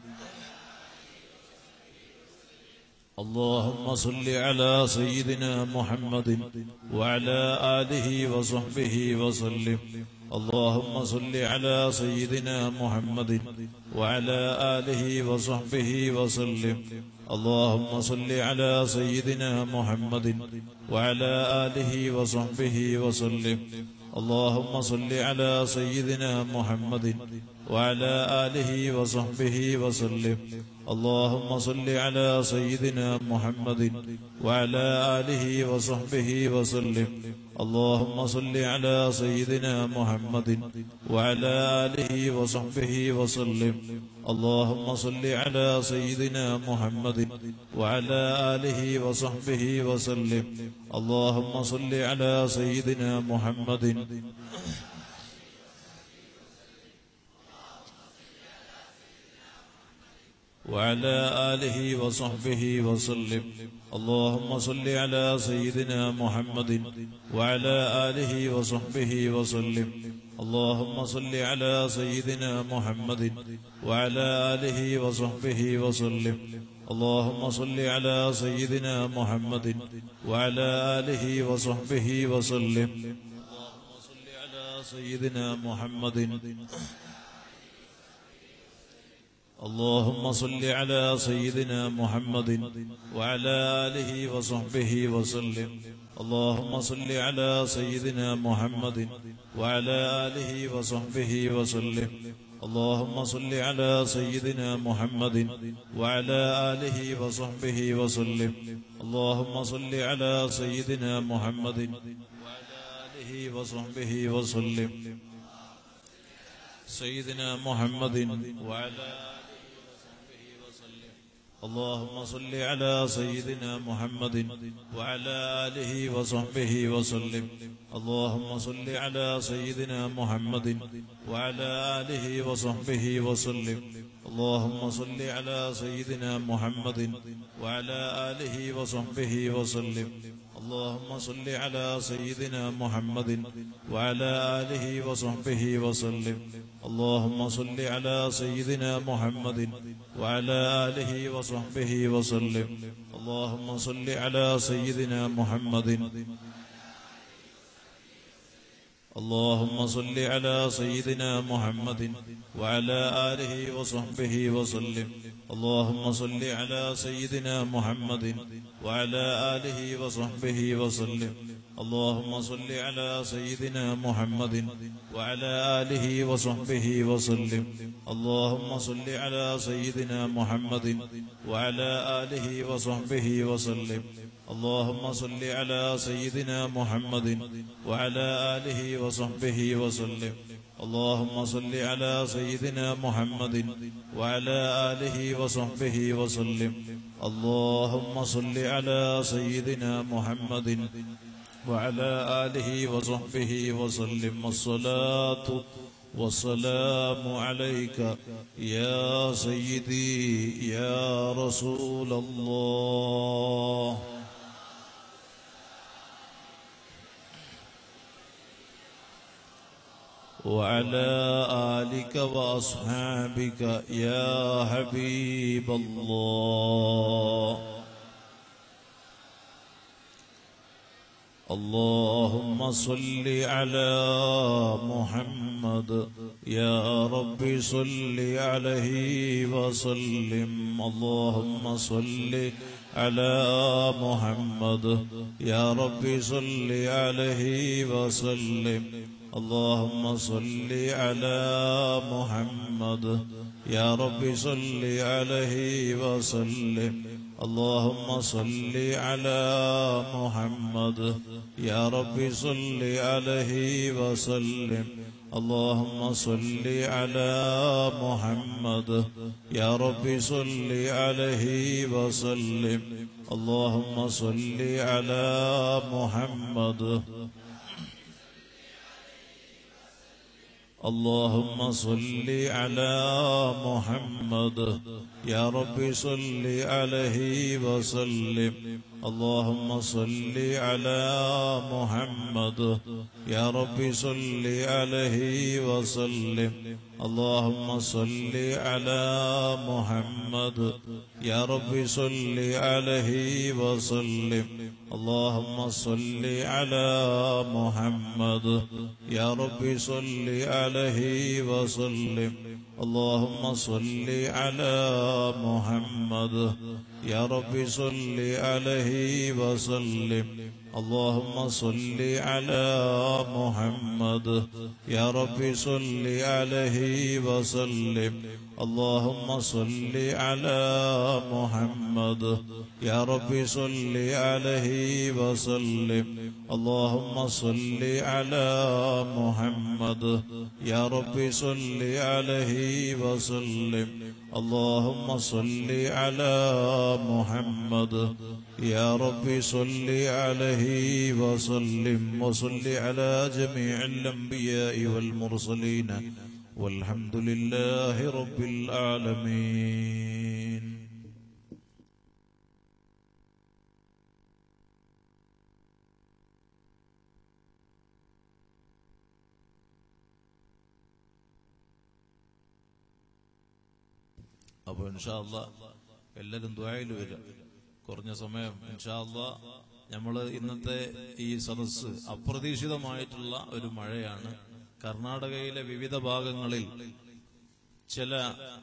اللهم صل على سيدنا محمد وعلى آله وصحبه وسلم اللهم صل على سيدنا محمد وعلى آله وصحبه وسلم اللهم صل على سيدنا محمد وعلى آله وصحبه وسلم اللهم صل على سيدنا محمد وعلى آله وصحبه وسلم اللهم صل على سيدنا محمد وعلى آله وصحبه وسلم اللهم صل على سيدنا محمد وعلى آله وصحبه وسلم اللهم صل على سيدنا محمد وعلى آله وصحبه وسلم اللهم صل على سيدنا محمد وعلى آله وصحبه وسلم اللهم صل على سيدنا محمد وعلى آله وصحبه وسلم اللهم صل على سيدنا محمد وعلى آله وصحبه وسلم اللهم صل على سيدنا محمد وعلى آله وصحبه وسلم اللهم صل على سيدنا محمد اللهم صل على سيدنا محمد وعلى آله وصحبه وسلم اللهم صل على سيدنا محمد وعلى آله وصحبه وسلم اللهم صل على سيدنا محمد وعلى آله وصحبه وسلم اللهم صل على سيدنا محمد وعلى آله وصحبه وسلم سيدنا محمد وعلى اللهم صل على سيدنا محمد وعلى آله وصحبه وسلم اللهم صل على سيدنا محمد وعلى آله وصحبه وسلم اللهم صل على سيدنا محمد وعلى آله وصحبه وسلم اللهم صل على سيدنا محمد وعلى آله وصحبه وسلم اللهم صل على سيدنا محمد وعلى آله وصحبه وسلم اللهم صل على سيدنا محمد اللهم صل على سيدنا محمد وعلى آله وصحبه وسلم اللهم صل على سيدنا محمد وعلى آله وصحبه وسلم اللهم صل على سيدنا محمد وعلى آله وصحبه وسلم اللهم صل على سيدنا محمد وعلى آله وصحبه وسلم اللهم صل على سيدنا محمد وعلى آله وصحبه وسلم اللهم صل على سيدنا محمد وعلى آله وصحبه وسلم اللهم صل على سيدنا محمد وعلى آله وصحبه وسلم الصلاة والسلام عليك يا سيدي يا رسول الله وعلى آلك وأصحابك يا حبيب الله اللهم صل على محمد يا رب صل عليه وسلم اللهم صل على محمد يا رب صل عليه وسلم اللهم صل على محمد يا رب صل عليه وسلم اللهم صل على محمد يا رب صل عليه وسلم اللهم صل على محمد يا رب صل عليه وسلم اللهم صل على محمد اللهم صل على محمد يا رب صل عليه وسلم اللهم صل على محمد يا رب صل عليه وسلم اللهم صل على محمد يا رب صل عليه وسلم اللهم صل على محمد يا رب صل عليه وسلم اللهم صل على محمد يا رب صل عليه وسلم اللهم صل على محمد يا رب صل عليه وسلم اللهم صل على محمد يا رب صل عليه وسلم اللهم صل على محمد يا رب صل عليه وسلم اللهم صل على محمد يا رب صل عليه وسلم وصل على جميع الأنبياء والمرسلين والحمد لله رب العالمين അപ്പൊ ഇൻഷാല്ല എല്ലാരും ദ്വായിൽ വരും കുറഞ്ഞ സമയം ഇൻഷാല്ല നമ്മള് ഇന്നത്തെ ഈ സദസ്സ് അപ്രതീക്ഷിതമായിട്ടുള്ള ഒരു മഴയാണ് കർണാടകയിലെ വിവിധ ഭാഗങ്ങളിൽ ചില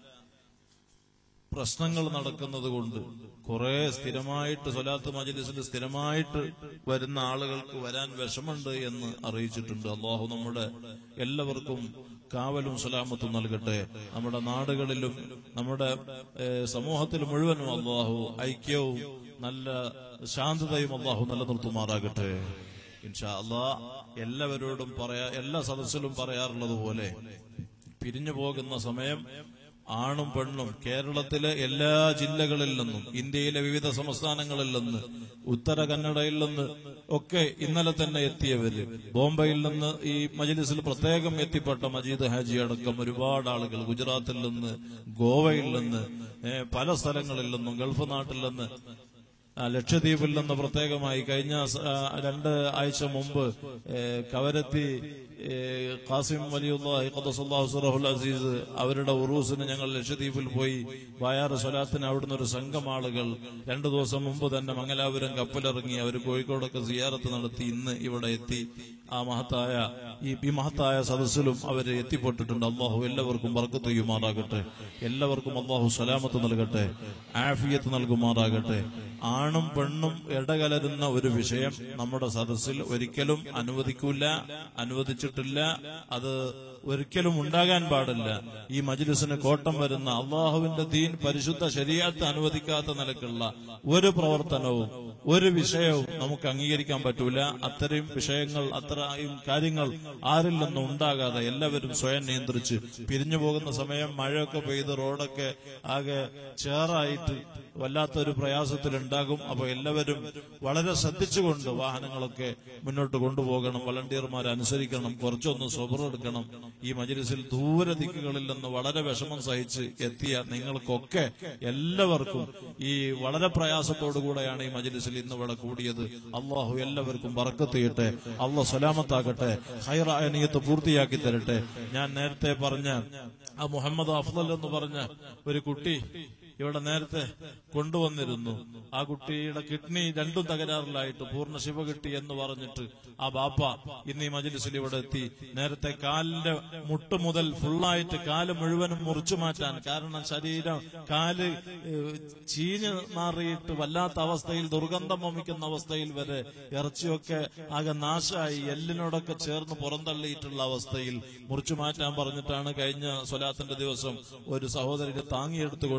പ്രശ്നങ്ങൾ നടക്കുന്നത് കൊണ്ട് കുറെ സ്ഥിരമായിട്ട് സ്വലാത്ത് മജലിസിൽ സ്ഥിരമായിട്ട് വരുന്ന ആളുകൾക്ക് വരാൻ വിഷമുണ്ട് എന്ന് അറിയിച്ചിട്ടുണ്ട് അള്ളാഹു നമ്മുടെ എല്ലാവർക്കും കാവലും സലാമത്തും നൽകട്ടെ നമ്മുടെ നാടുകളിലും നമ്മുടെ ഏഹ്, സമൂഹത്തിൽ മുഴുവനും അള്ളാഹു ഐക്യവും നല്ല ശാന്തതയും അള്ളാഹു നിലനിർത്തുമാറാകട്ടെ ഇൻഷാ അള്ളാ എല്ലാവരോടും പറയാ എല്ലാ സദസ്സിലും പറയാറുള്ളത് പോലെ പിരിഞ്ഞു പോകുന്ന സമയം ആണും പെണ്ണും കേരളത്തിലെ എല്ലാ ജില്ലകളിൽ നിന്നും ഇന്ത്യയിലെ വിവിധ സംസ്ഥാനങ്ങളിൽ നിന്ന് ഉത്തര കന്നഡയിൽ നിന്ന് ഒക്കെ ഇന്നലെ തന്നെ എത്തിയവര് ബോംബെയിൽ നിന്ന് ഈ മജ്ലിസിൽ പ്രത്യേകം എത്തിപ്പെട്ട മജീദ് ഹാജി അടക്കം ഒരുപാട് ആളുകൾ ഗുജറാത്തിൽ നിന്ന് ഗോവയിൽ നിന്ന് ഏ, പല സ്ഥലങ്ങളിൽ നിന്നും ഗൾഫ് നാട്ടിൽ നിന്ന് ആ, ലക്ഷദ്വീപിൽ നിന്ന് പ്രത്യേകമായി കഴിഞ്ഞ സ- ആ, രണ്ട് ആഴ്ച മുമ്പ് ഏ, കവരത്തി ഏ, ഖാസിം വലിയുല്ലാഹി ഖദ്ദസല്ലാഹു സിറഹുൽ അസീസ് അവരുടെ ഉറൂസിന് ഞങ്ങൾ ലക്ഷദ്വീപിൽ പോയി വായാറ് സ്വലാത്തിന് അവിടുന്ന് ഒരു സംഘം ആളുകൾ രണ്ടു ദിവസം മുമ്പ് തന്നെ മംഗലാപുരം കപ്പലിറങ്ങി അവർ കോഴിക്കോടൊക്കെ സിയാറത്ത് നടത്തി ഇന്ന് ഇവിടെ എത്തി ആ മഹത്തായ ഈ ഈ മഹത്തായ സദസ്സിലും അവർ എത്തിപ്പെട്ടിട്ടുണ്ട് അള്ളാഹു എല്ലാവർക്കും ബർക്കത്ത് ചെയ്യുമാറാകട്ടെ എല്ലാവർക്കും അള്ളാഹു സലാമത്ത് നൽകട്ടെ ആഫിയത്ത് നൽകുമാറാകട്ടെ ആണും പെണ്ണും ഇടകലരുന്ന ഒരു വിഷയം നമ്മുടെ സദസ്സിൽ ഒരിക്കലും അനുവദിക്കൂല അനുവദിച്ചിട്ടില്ല അത് ഒരിക്കലും ഉണ്ടാകാൻ പാടില്ല ഈ മജ്ലിസിന് കോട്ടം വരുന്ന അള്ളാഹുവിന്റെ ദീൻ പരിശുദ്ധ ശരീരത്ത് അനുവദിക്കാത്ത നിലക്കുള്ള ഒരു പ്രവർത്തനവും ഒരു വിഷയവും നമുക്ക് അംഗീകരിക്കാൻ പറ്റൂല അത്തരം വിഷയങ്ങൾ അത്രയും കാര്യങ്ങൾ ആരിൽ നിന്നും ഉണ്ടാകാതെ എല്ലാവരും സ്വയം നിയന്ത്രിച്ച് പിരിഞ്ഞു പോകുന്ന സമയം മഴയൊക്കെ പെയ്ത് റോഡൊക്കെ ആകെ ചേറായിട്ട് വല്ലാത്തൊരു പ്രയാസത്തിലുണ്ടാകും അപ്പൊ എല്ലാവരും വളരെ ശ്രദ്ധിച്ചുകൊണ്ട് വാഹനങ്ങളൊക്കെ മുന്നോട്ട് കൊണ്ടുപോകണം വളണ്ടിയർമാർ അനുസരിക്കണം കുറച്ചൊന്ന് സ്വബറെടുക്കണം ഈ മജ്ലിസിൽ ദൂര ദിക്കുകളിൽ നിന്ന് വളരെ വിഷമം സഹിച്ച് എത്തിയ നിങ്ങൾക്കൊക്കെ എല്ലാവർക്കും ഈ വളരെ പ്രയാസത്തോടു കൂടെയാണ് ഈ മജ്ലിസിൽ ഇന്ന് ഇവിടെ കൂടിയത് അള്ളാഹു എല്ലാവർക്കും ബറക്കത്ത് ചെയ്യട്ടെ അള്ളാഹ് സലാമത്താക്കട്ടെ ഹൈറായ നീയത്ത് പൂർത്തിയാക്കി തരട്ടെ ഞാൻ നേരത്തെ പറഞ്ഞ ആ മുഹമ്മദ് അഫ്ദൽ എന്ന് പറഞ്ഞ ഒരു കുട്ടി ഇവിടെ നേരത്തെ കൊണ്ടുവന്നിരുന്നു ആ കുട്ടിയുടെ കിഡ്നി രണ്ടും തകരാറിലായിട്ട് പൂർണ്ണ ശിവ കിട്ടി എന്ന് പറഞ്ഞിട്ട് ആ ബാപ്പ ഇന്ന് ഈ മജ്ലിസിൽ ഇവിടെ എത്തി നേരത്തെ കാലിന്റെ മുട്ട് മുതൽ ഫുള്ളായിട്ട് കാല് മുഴുവനും മുറിച്ചു മാറ്റാൻ കാരണം ശരീരം കാല് ഏഹ്, ചീഞ്ഞ് മാറിയിട്ട് വല്ലാത്ത അവസ്ഥയിൽ ദുർഗന്ധം വമിക്കുന്ന അവസ്ഥയിൽ വരെ ഇറച്ചിയൊക്കെ ആകെ നാശമായി എല്ലിനോടൊക്കെ ചേർന്ന് പുറന്തള്ളിയിട്ടുള്ള അവസ്ഥയിൽ മുറിച്ചു മാറ്റാൻ പറഞ്ഞിട്ടാണ് കഴിഞ്ഞ സ്വലാത്തിന്റെ ദിവസം ഒരു സഹോദരനെ താങ്ങിയെടുത്ത് കൊണ്ടുവന്ന്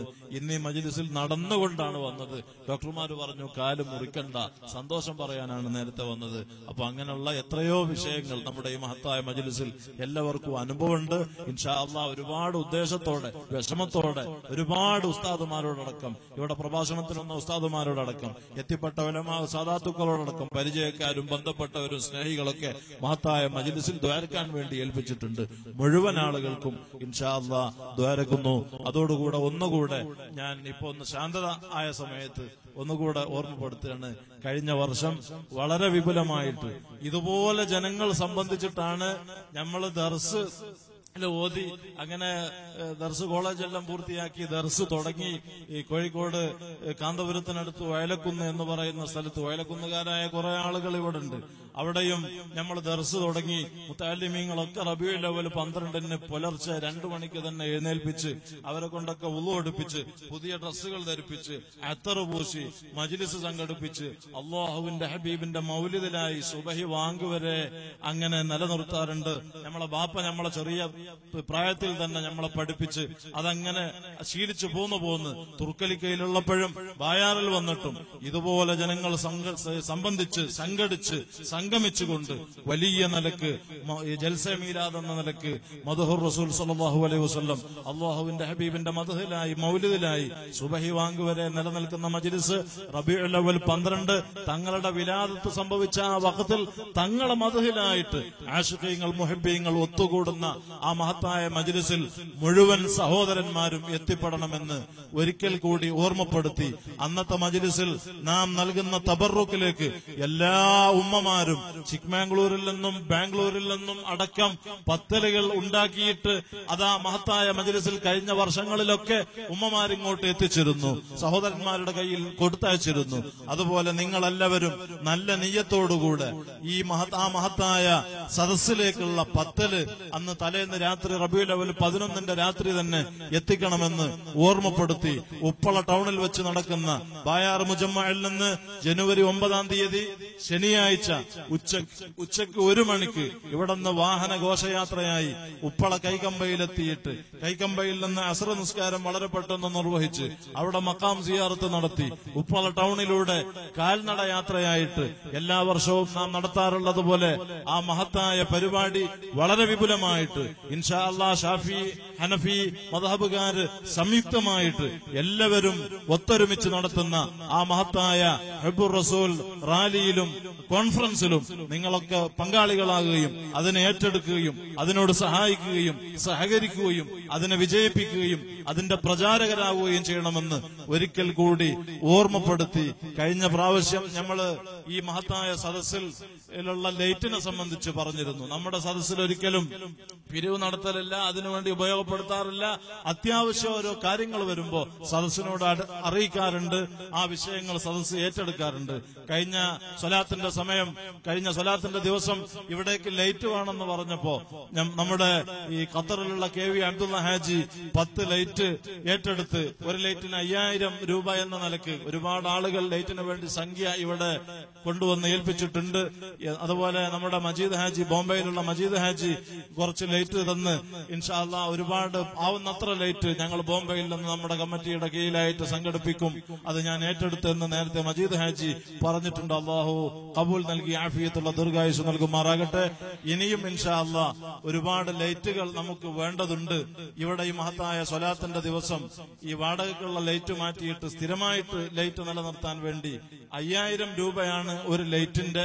ഇന്ന് ഈ മജിലിസിൽ നടന്നുകൊണ്ടാണ് വന്നത് ഡോക്ടർമാർ പറഞ്ഞു കാല് മുറിക്കണ്ട സന്തോഷം പറയാനാണ് നേരത്തെ വന്നത് അപ്പൊ അങ്ങനെയുള്ള എത്രയോ വിഷയങ്ങൾ നമ്മുടെ ഈ മഹത്തായ മജിലിസിൽ എല്ലാവർക്കും അനുഭവമുണ്ട് ഇൻഷാ അള്ളാ ഒരുപാട് ഉദ്ദേശത്തോടെ വിഷമത്തോടെ ഒരുപാട് ഉസ്താദുമാരോടടക്കം ഇവിടെ പ്രഭാഷണത്തിന് വന്ന ഉസ്താദുമാരോടടക്കം എത്തിപ്പെട്ട ഉലമാ സാധാത്തുക്കളോടടക്കം പരിചയക്കാരും ബന്ധപ്പെട്ടവരും സ്നേഹികളൊക്കെ മഹത്തായ മജിലിസിൽ ദ്വാരക്കാൻ വേണ്ടി ഏൽപ്പിച്ചിട്ടുണ്ട് മുഴുവൻ ആളുകൾക്കും ഇൻഷാ അള്ളാ ദ്വാരക്കുന്നു അതോടുകൂടെ ഒന്നുകൂടെ ഞാൻ ഇപ്പൊ ഒന്ന് ശാന്തത ആയ സമയത്ത് ഒന്നുകൂടെ ഓർമ്മപ്പെടുത്തുകയാണ് കഴിഞ്ഞ വർഷം വളരെ വിപുലമായിട്ട് ഇതുപോലെ ജനങ്ങൾ സംബന്ധിച്ചിട്ടാണ് നമ്മൾ ദർസ് ല് ഓതി അങ്ങനെ ഏഹ്, ദർസ് കോളേജ് എല്ലാം പൂർത്തിയാക്കി ദർസ് തുടങ്ങി ഈ കോഴിക്കോട് ഏഹ്, കാന്തപുരത്തിനടുത്ത് വയലക്കുന്ന് എന്ന് പറയുന്ന സ്ഥലത്ത് വയലക്കുന്നുകാരായ കുറെ ആളുകൾ ഇവിടെ ഉണ്ട് അവിടെയും നമ്മൾ ദർസ് തുടങ്ങി മുത്താലിമീങ്ങളൊക്കെ റബിയു ലെവൽ പന്ത്രണ്ടിന് പുലർച്ചെ രണ്ടു മണിക്ക് തന്നെ എഴുന്നേൽപ്പിച്ച് അവരെ കൊണ്ടൊക്കെ ഉള്ളു എടുപ്പിച്ച് പുതിയ ഡ്രസ്സുകൾ ധരിപ്പിച്ച് അത്തറ് പൂശി മജിലിസ് സംഘടിപ്പിച്ച് അള്ളാഹുവിന്റെ ഹബീബിന്റെ മൗലിദിലായി സുബഹി വാങ്ങുവരെ അങ്ങനെ നിലനിർത്താറുണ്ട് നമ്മളെ ബാപ്പ നമ്മളെ ചെറിയ പ്രായത്തിൽ തന്നെ നമ്മളെ പഠിപ്പിച്ച് അതങ്ങനെ ശീലിച്ചു പോന്നു പോന്ന് തുർക്കലിക്കയിലുള്ളപ്പോഴും ബായാറിൽ വന്നിട്ടും ഇതുപോലെ ജനങ്ങൾ സംഘ- സംബന്ധിച്ച് സംഘടിച്ച് സംഗമിച്ചുകൊണ്ട് വലിയ നിലക്ക് മ- ഈ ജൽസ മീലാദ് എന്ന നിലക്ക് മധുഹുർ റസൂൽ സല്ലല്ലാഹു അലൈഹി വസല്ലം അള്ളാഹുവിന്റെ ഹബീബിന്റെ മധുഹിലായി മൗലിദിലായി സുബഹി വാങ്ങുവരെ നിലനിൽക്കുന്ന മജ്ലിസ് റബീഉൽ അവൽ പന്ത്രണ്ട് തങ്ങളുടെ വിലാദത്ത് സംഭവിച്ച ആ വഖത്തിൽ തങ്ങളെ മധുഹിലായിട്ട് ആഷിഖീങ്ങൾ മുഹബീങ്ങൾ ഒത്തുകൂടുന്ന ആ മഹത്തായ മജ്ലിസിൽ മുഴുവൻ സഹോദരന്മാരും എത്തിപ്പെടണമെന്ന് ഒരിക്കൽ കൂടി ഓർമ്മപ്പെടുത്തി അന്നത്തെ മജ്ലിസിൽ നാം നൽകുന്ന തബറുക്കിലേക്ക് എല്ലാ ഉമ്മമാരും ചിക്മാംഗ്ലൂരിൽ നിന്നും ബാംഗ്ലൂരിൽ നിന്നും അടക്കം പത്തലുകൾ ഉണ്ടാക്കിയിട്ട് അതാ മഹത്തായ മജ്ലിസിൽ കഴിഞ്ഞ വർഷങ്ങളിലൊക്കെ ഉമ്മമാരിങ്ങോട്ട് എത്തിച്ചിരുന്നു സഹോദരന്മാരുടെ കയ്യിൽ കൊടുത്തയച്ചിരുന്നു അതുപോലെ നിങ്ങളെല്ലാവരും നല്ല നെയ്യത്തോടുകൂടെ ഈ മഹത് ആ മഹത്തായ സദസ്സിലേക്കുള്ള പത്തല് അന്ന് തലേന്ന് രാത്രി റബി ലെവൽ പതിനൊന്നിന്റെ രാത്രി തന്നെ എത്തിക്കണമെന്ന് ഓർമ്മപ്പെടുത്തി ഉപ്പള ടൗണിൽ വെച്ച് നടക്കുന്ന ബായാർ മുജമ്മയിൽ നിന്ന് ജനുവരി ഒമ്പതാം തീയതി ശനിയാഴ്ച ഉച്ച ഉച്ചയ്ക്ക് ഒരു മണിക്ക് ഇവിടെ നിന്ന് വാഹന ഘോഷയാത്രയായി ഉപ്പള കൈകമ്പയിലെത്തിയിട്ട് കൈകമ്പയിൽ നിന്ന് അസറ നിസ്കാരം വളരെ പെട്ടെന്ന് നിർവഹിച്ച് അവിടെ മക്കാം സിയാറത്ത് നടത്തി ഉപ്പള ടൗണിലൂടെ കാൽനട യാത്രയായിട്ട് എല്ലാ വർഷവും നാം നടത്താറുള്ളത് പോലെ ആ മഹത്തായ പരിപാടി വളരെ വിപുലമായിട്ട് ഇൻഷാ അല്ലാ ഷാഫി ഹനഫി മദഹബുകാര് സംയുക്തമായിട്ട് എല്ലാവരും ഒത്തൊരുമിച്ച് നടത്തുന്ന ആ മഹത്തായ ഹെബുർ റസൂൽ റാലിയിലും കോൺഫറൻസിലും നിങ്ങളൊക്കെ പങ്കാളികളാകുകയും അതിനെ ഏറ്റെടുക്കുകയും അതിനോട് സഹായിക്കുകയും സഹകരിക്കുകയും അതിനെ വിജയിപ്പിക്കുകയും അതിന്റെ പ്രചാരകരാകുകയും ചെയ്യണമെന്ന് ഒരിക്കൽ കൂടി ഓർമ്മപ്പെടുത്തി കഴിഞ്ഞ പ്രാവശ്യം നമ്മള് ഈ മഹത്തായ സദസ്സിൽ ലുള്ള ലൈറ്റിനെ സംബന്ധിച്ച് പറഞ്ഞിരുന്നു നമ്മുടെ സദസ്സിൽ ഒരിക്കലും പിരിവ് നടത്തലില്ല അതിനുവേണ്ടി ഉപയോഗപ്പെടുത്താറില്ല അത്യാവശ്യം ഓരോ കാര്യങ്ങൾ വരുമ്പോ സദസ്സിനോട് അട- അറിയിക്കാറുണ്ട് ആ വിഷയങ്ങൾ സദസ്സ് ഏറ്റെടുക്കാറുണ്ട് കഴിഞ്ഞ സ്വലാത്തിന്റെ സമയം കഴിഞ്ഞ സ്വലാത്തിന്റെ ദിവസം ഇവിടേക്ക് ലൈറ്റ് വേണമെന്ന് പറഞ്ഞപ്പോ ഞം- നമ്മുടെ ഈ ഖത്തറിലുള്ള കെ വി അബ്ദുള്ള ഹാജി പത്ത് ലൈറ്റ് ഏറ്റെടുത്ത് ഒരു ലൈറ്റിന് അയ്യായിരം രൂപ എന്ന നിലക്ക് ഒരുപാട് ആളുകൾ ലൈറ്റിന് വേണ്ടി സംഖ്യ ഇവിടെ കൊണ്ടുവന്ന് ഏൽപ്പിച്ചിട്ടുണ്ട് എ- അതുപോലെ നമ്മുടെ മജീദ് ഹാജി ബോംബെയിലുള്ള മജീദ് ഹാജി കുറച്ച് ലൈറ്റ് തന്ന് ഇൻഷാല്ല ഒരുപാട് ആവുന്നത്ര ലൈറ്റ് ഞങ്ങൾ ബോംബെയിൽ നിന്ന് നമ്മുടെ കമ്മിറ്റിയുടെ കീഴിലായിട്ട് സംഘടിപ്പിക്കും അത് ഞാൻ ഏറ്റെടുത്തെന്ന് നേരത്തെ മജീദ് ഹാജി പറഞ്ഞിട്ടുണ്ട് അള്ളാഹു കബൂൽ നൽകി ആഫിയത്തുള്ള ദീർഘായുസ് നൽകുമാറാകട്ടെ ഇനിയും ഇൻഷാ അല്ലാ ഒരുപാട് ലൈറ്റുകൾ നമുക്ക് വേണ്ടതുണ്ട് ഇവിടെ ഈ മഹത്തായ സ്വലാത്തിന്റെ ദിവസം ഈ വാടകയ്ക്കുള്ള ലൈറ്റ് മാറ്റിയിട്ട് സ്ഥിരമായിട്ട് ലൈറ്റ് നിലനിർത്താൻ വേണ്ടി അയ്യായിരം രൂപയാണ് ഒരു ലൈറ്റിന്റെ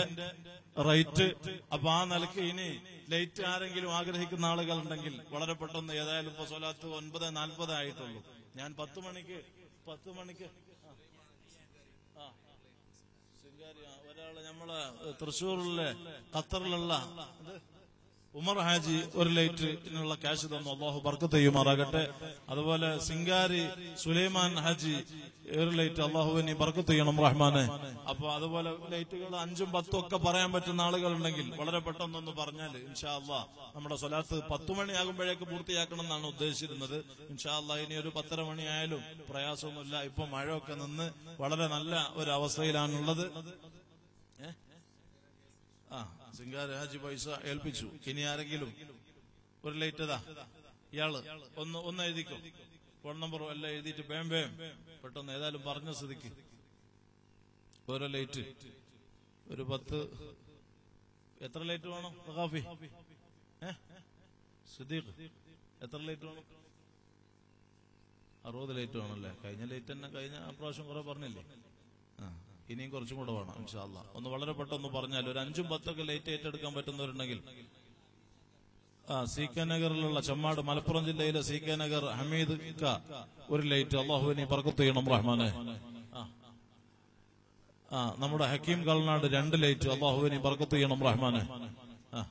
റേറ്റ് അപ്പൊ ആ നിലയ്ക്ക് ഇനി ലൈറ്റ് ആരെങ്കിലും ആഗ്രഹിക്കുന്ന ആളുകൾ ഉണ്ടെങ്കിൽ വളരെ പെട്ടെന്ന് ഏതായാലും ഇപ്പൊ സ്വലാത്ത് ഒൻപത് നാൽപ്പത് ആയിട്ടുള്ളൂ ഞാൻ പത്ത് മണിക്ക് പത്ത് മണിക്ക് ആ. ആ ശൃംഗാരി ആ, ഒരാള് നമ്മളെ ഏഹ്, തൃശ്ശൂരിലെ ഖത്തറിലുള്ള ഇത് ഉമർ ഹാജി ഒരു ലൈറ്റിനുള്ള ക്യാഷ് തന്നു അള്ളാഹു ബർക്കത്ത് ചെയ്യുമാറാകട്ടെ അതുപോലെ സിംഗാരി സുലൈമാൻ ഹാജി ഒരു ലൈറ്റ് അള്ളാഹുവിന് ബർക്കത്ത് ചെയ്യണം റഹ്മാനെ അപ്പൊ അതുപോലെ ലൈറ്റുകൾ അഞ്ചും പത്തും ഒക്കെ പറയാൻ പറ്റുന്ന ആളുകളുണ്ടെങ്കിൽ വളരെ പെട്ടെന്നൊന്ന് പറഞ്ഞാൽ ഇൻഷാ അള്ളാ നമ്മുടെ സ്വലാത്ത് പത്തു മണിയാകുമ്പോഴേക്ക് പൂർത്തിയാക്കണം എന്നാണ് ഉദ്ദേശിച്ചിരുന്നത് ഇൻഷാ അള്ളാ ഇനി ഒരു പത്തര മണിയായാലും പ്രയാസമൊന്നുമില്ല ഇപ്പൊ മഴയൊക്കെ നിന്ന് വളരെ നല്ല ഒരു അവസ്ഥയിലാണുള്ളത് ഏ? ആ സിംഗാർ ഹാജി പൈസ ഏൽപ്പിച്ചു ഇനി ആരെങ്കിലും ഒരു ലൈറ്റ് ഇതാ ഇയാള് ഒന്ന് ഒന്ന് എഴുതിക്കോ ഫോൺ നമ്പറും എല്ലാം എഴുതിയിട്ട് വേം വേം പെട്ടെന്ന് ഏതായാലും പറഞ്ഞ സ്ഥിതിക്ക് ഓരോ ലൈറ്റ് ഒരു പത്ത് എത്ര ലൈറ്റ് വേണം സഖാഫി ഏ സിദ്ദീഖ് എത്ര ലൈറ്റ് വേണം അറുപത് ലൈറ്റ് വേണമല്ലേ കഴിഞ്ഞ ലൈറ്റ് തന്നെ കഴിഞ്ഞ പ്രാവശ്യം കുറെ പറഞ്ഞില്ലേ ആ ഇനിയും കുറച്ചും കൂടെ വേണം ഇൻഷാല്ല ഒന്ന് വളരെ പെട്ടെന്ന് പറഞ്ഞാൽ ഒരു അഞ്ചും പത്തൊക്കെ ലൈറ്റ് ഏറ്റെടുക്കാൻ പറ്റുന്നവരുണ്ടെങ്കിൽ ആ സി കെ നഗറിലുള്ള ചെമ്മാട് മലപ്പുറം ജില്ലയിലെ സി കെ നഗർ ഹമീദ് ക ഒരു ലൈറ്റ് അള്ളാഹുവിനെ പറക്കത്ത് ചെയ്യണം റഹ്മാനെ ആ ആ നമ്മുടെ ഹക്കീം കൾനാട് രണ്ട് ലൈറ്റ് അള്ളാഹുവിനെ പറക്കത്ത് ചെയ്യണം റഹ്മാനെ ആ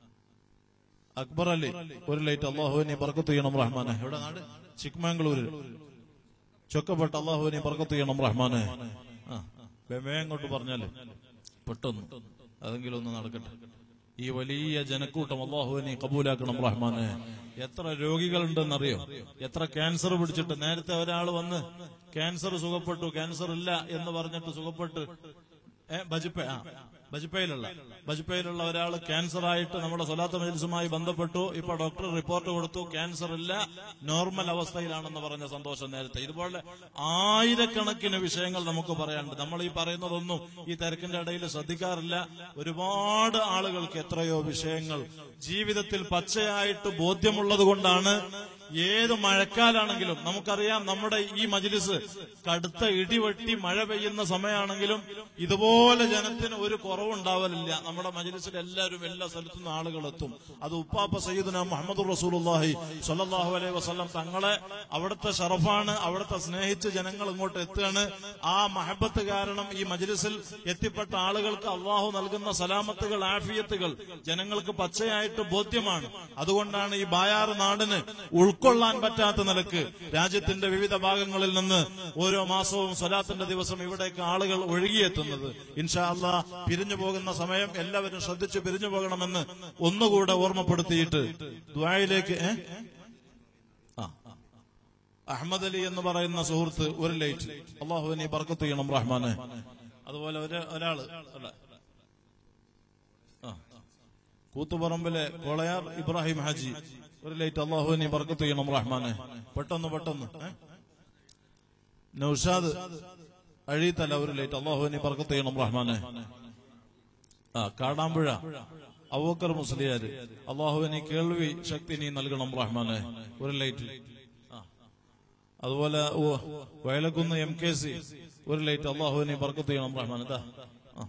അക്ബർ അലി ഒരു ലൈറ്റ് അള്ളാഹുവിനെ പറക്കത്ത് ചെയ്യണം റഹ്മാനെ എവിടെ നാട് ചിക്മാംഗ്ലൂര് ചൊക്കപ്പെട്ട അള്ളാഹുവിനെ പറക്കത്ത് ചെയ്യണം റഹ്മാനെ ആ വേഗം അങ്ങോട്ട് പറഞ്ഞാല് പെട്ടെന്ന് അതെങ്കിലും ഒന്ന് നടക്കട്ടെ ഈ വലിയ ജനക്കൂട്ടം അള്ളാഹുവിനെ കബൂലാക്കണം റഹ്മാനെ എത്ര രോഗികളുണ്ടെന്നറിയോ എത്ര ക്യാൻസർ പിടിച്ചിട്ട് നേരത്തെ ഒരാൾ വന്ന് ക്യാൻസർ സുഖപ്പെട്ടു ക്യാൻസർ ഇല്ല എന്ന് പറഞ്ഞിട്ട് സുഖപ്പെട്ട് ഏ ബജിപ്പ ആ ബജിപ്പയിലുള്ള ബജിപ്പയിലുള്ള ഒരാൾ ക്യാൻസർ ആയിട്ട് നമ്മുടെ സ്വലാത്ത മജിൽസുമായി ബന്ധപ്പെട്ടു ഇപ്പൊ ഡോക്ടർ റിപ്പോർട്ട് കൊടുത്തു ക്യാൻസർ ഇല്ല നോർമൽ അവസ്ഥയിലാണെന്ന് പറഞ്ഞ സന്തോഷം നേരത്തെ ഇതുപോലെ ആയിരക്കണക്കിന് വിഷയങ്ങൾ നമുക്ക് പറയാനുണ്ട് നമ്മൾ ഈ പറയുന്നതൊന്നും ഈ തിരക്കിന്റെ ഇടയിൽ ശ്രദ്ധിക്കാറില്ല ഒരുപാട് ആളുകൾക്ക് എത്രയോ വിഷയങ്ങൾ ജീവിതത്തിൽ പച്ചയായിട്ട് ബോധ്യമുള്ളത് കൊണ്ടാണ് ഏത് മഴക്കാലാണെങ്കിലും നമുക്കറിയാം നമ്മുടെ ഈ മജിലിസ് കടുത്ത ഇടിവെട്ടി മഴ പെയ്യുന്ന സമയമാണെങ്കിലും ഇതുപോലെ ജനത്തിന് ഒരു കുറവുണ്ടാവലില്ല നമ്മുടെ മജിലിസിൽ എല്ലാവരും എല്ലാ സ്ഥലത്തു നിന്ന് ആളുകൾ എത്തും അത് ഉപ്പാപ്പ സയ്യിദുന മുഹമ്മദ് റസൂലുള്ളാഹി സ്വല്ലല്ലാഹു അലൈഹി വസല്ലം തങ്ങളെ അവിടുത്തെ ഷറഫാണ് അവിടുത്തെ സ്നേഹിച്ച് ജനങ്ങൾ ഇങ്ങോട്ട് എത്തുകയാണ് ആ മഹബത്ത് കാരണം ഈ മജിലിസിൽ എത്തിപ്പെട്ട ആളുകൾക്ക് അള്ളാഹു നൽകുന്ന സലാമത്തുകൾ ആഫിയത്തുകൾ ജനങ്ങൾക്ക് പച്ചയായിട്ട് ബോധ്യമാണ് അതുകൊണ്ടാണ് ഈ ബായാറ് നാടിന് ഉൾക്കൊള്ളാൻ പറ്റാത്ത നിലക്ക് രാജ്യത്തിന്റെ വിവിധ ഭാഗങ്ങളിൽ നിന്ന് ഓരോ മാസവും സ്വലാത്തിന്റെ ദിവസം ഇവിടേക്ക് ആളുകൾ ഒഴുകിയെത്തുന്നത് ഇൻഷാ അള്ളാ പിരിഞ്ഞു പോകുന്ന സമയം എല്ലാവരും ശ്രദ്ധിച്ച് പിരിഞ്ഞു പോകണമെന്ന് ഒന്നുകൂടെ ഓർമ്മപ്പെടുത്തിയിട്ട് ദ്വായിലേക്ക് ഏ ആ അഹമ്മദ് അലി എന്ന് പറയുന്ന സുഹൃത്ത് ഒരു ലൈറ്റ് അള്ളാഹുവിനെ ബർക്കത്ത് ചെയ്യണം റഹ്മാനെ അതുപോലെ ഒരു ഒരാള് അല്ല ആ കൂത്തുപറമ്പിലെ കൊളയാർ ഇബ്രാഹിം ഹാജി ഒരു ലൈറ്റ് അള്ളാഹുവിനെ ബർക്കത്ത് ചെയ്യണം റഹ്മാനെ പെട്ടെന്ന് പെട്ടെന്ന് ഏ? നൌഷാദ് അഴീത്തല ഒരു ലൈറ്റ് അള്ളാഹുവിനെ ബർക്കത്ത് ചെയ്യണം റഹ്മാനെ ആ കാടാമ്പുഴ അവക്കർ മുസ്ലിയാര് അള്ളാഹുവിനെ കേൾവി ശക്തി നീ നൽകണം റഹ്മാനെ ഒരു ലൈറ്റ് ആ അതുപോലെ ഓ, വയലക്കുന്ന് എം കെ സി ഒരു ലൈറ്റ് അള്ളാഹുവിനെ ബർക്കത്ത് ചെയ്യണം റഹ്മാൻ ഇതാ ആ.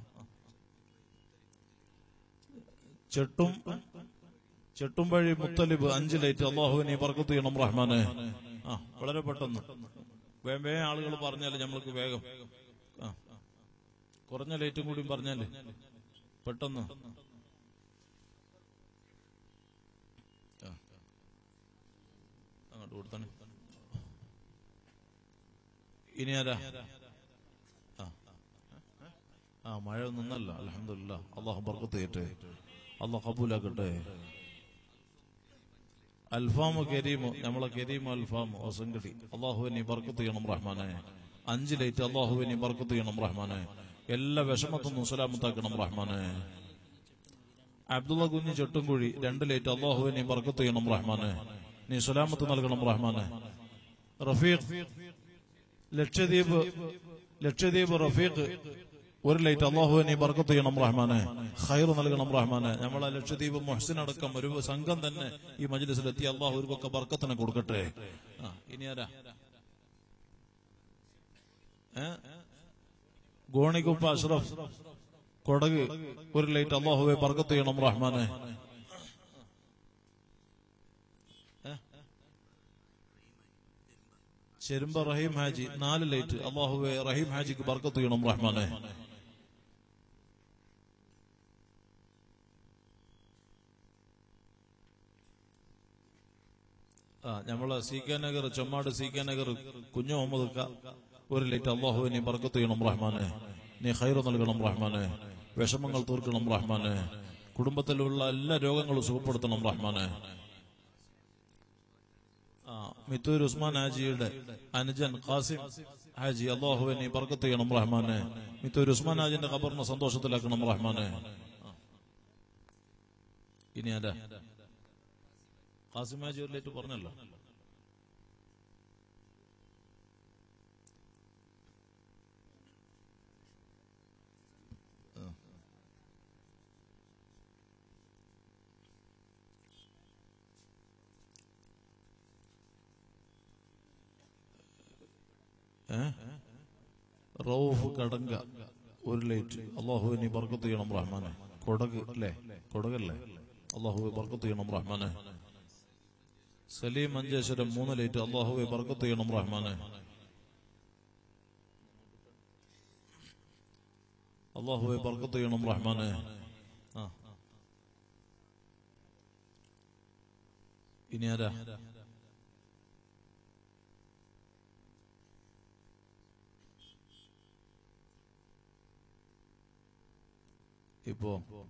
ചെട്ടും ചെട്ടുംപഴി മുത്തലിബ് അഞ്ച് ലൈറ്റ് അള്ളാഹുവിനെ ബർക്കത്ത് ചെയ്യണം റഹ്മാനെ ആ വളരെ പെട്ടെന്ന് വേഗം വേഗം ആളുകൾ പറഞ്ഞാല് നമ്മൾക്ക് വേഗം ആ കുറഞ്ഞ ലൈറ്റും കൂടി പറഞ്ഞാല് പെട്ടെന്ന് ആ. അങ്ങോട്ട് കൊടുത്താണ് ഇനി ആരാ ആ ആ മഴ നിന്നല്ല അലഹമില്ല അള്ളാഹു ബർക്കത്ത് ചെയ്യട്ടെ അള്ളാഹ് കബൂലാക്കട്ടെ അൽഫാമു കരീമു നമ്മളെ കരീമു അൽഫാമു ഒസങ്കടി അള്ളാഹുവിനെ ബർക്കത്ത് ചെയ്യണം റഹ്മാനെ അഞ്ച് ലൈറ്റ് അള്ളാഹുവിനെ ബർക്കത്ത് ചെയ്യണം റഹ്മാനെ എല്ലാ വിഷമത്തൊന്നും സലാമത്താക്കണം റഹ്മാനെ അബ്ദുള്ള കുഞ്ഞ് ചെട്ടുംകുഴി രണ്ട് ലൈറ്റ് അള്ളാഹുവിനെ ബർക്കത്ത് ചെയ്യണം റഹ്മാനെ നീ സലാമത്ത് നൽകണം റഹ്മാനെ റഫീഖ് ലക്ഷദ്വീപ് ലക്ഷദ്വീപ് റഫീഖ് ഒരു ലൈറ്റ് അള്ളാഹുവിനെ ബർക്കത്ത് ചെയ്യണം റഹ്മാനെ ഖൈർ നൽകണം റഹ്മാനെ നമ്മളെ ലക്ഷദ്വീപ് മുഹസിൻ അടക്കം ഒരു സംഘം തന്നെ ഈ മജ്ലിസിലെത്തി അള്ളാഹു ഒരുക്കൊക്കെ ബർക്കത്തിനെ കൊടുക്കട്ടെ ആ ഇനി ആരാ ഏ? ഗോണിക്കുപ്പ അഷ്റഫ് കൊടക് ഒരു ലൈറ്റ് അള്ളാഹുവെ ബർക്കത്ത് ചെയ്യണം റഹ്മാനെ ഏ? ചെരുമ്പ റഹീം ഹാജി നാല് ലൈറ്റ് അള്ളാഹുവെ റഹീം ഹാജിക്ക് ബർക്കത്ത് ചെയ്യണം റഹ്മാനെ ആ നമ്മള് C K Nagar Chemmad C K Nagar Kunhu Muhammad ക ഒരു ലൈറ്റ് അള്ളാഹുവിനെ ബർക്കത്ത് ചെയ്യണം റഹ്മാനെ നീ ഖൈർ നൽകണം റഹ്മാനെ വിഷമങ്ങൾ തീർക്കണം റഹ്മാനെ കുടുംബത്തിലുള്ള എല്ലാ രോഗങ്ങളും സുഖപ്പെടുത്തണം റഹ്മാനെ ആ മിത്തൂർ ഉസ്മാൻ ഹാജിയുടെ അനുജൻ ഖാസിം ഹാജി അള്ളാഹുവിനെ ബർക്കത്ത് ചെയ്യണം റഹ്മാനെ മിത്തൂർ ഉസ്മാൻ ഹാജിന്റെ ഖബറിനെ സന്തോഷത്തിലാക്കണം റഹ്മാനെ ആ. ഇനി ആരാ ഖാസിം ഹാജി ഒരു ലൈറ്റ് പറഞ്ഞല്ലോ ഏ റൌഫ് കടങ്ക ഒരു ലൈറ്റ് അള്ളാഹു നീ ബർക്കത്ത് ചെയ്യണം റഹ്മാനെ കൊടക് അല്ലേ കൊടകല്ലേ അള്ളാഹു ബർക്കത്ത് ചെയ്യണം റഹ്മാനെ സലീം മഞ്ചേശ്വരം മൂന്ന് ലൈറ്റ് അള്ളാഹുവെ ബർക്കത്ത് ചെയ്യണം റഹ്മാനെ അള്ളാഹുവെ ബർക്കത്ത് ചെയ്യണം റഹ്മാനെ ആ ഇനി ആരാ ഇപ്പോ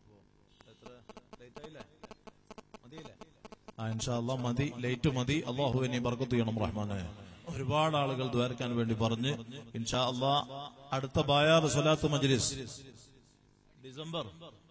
ആ ഇൻഷാ അല്ലാ മതി ലൈറ്റ് മതി അള്ളാഹു നീ ബർക്കത്ത് ചെയ്യണം റഹ്മാനെ ഒരുപാട് ആളുകൾ ദ്വാരക്കാൻ വേണ്ടി പറഞ്ഞ് ഇൻഷാ അല്ലാ അടുത്ത ബായാർ സ്വലാത്ത് മജ്ലിസ് ഡിസംബർ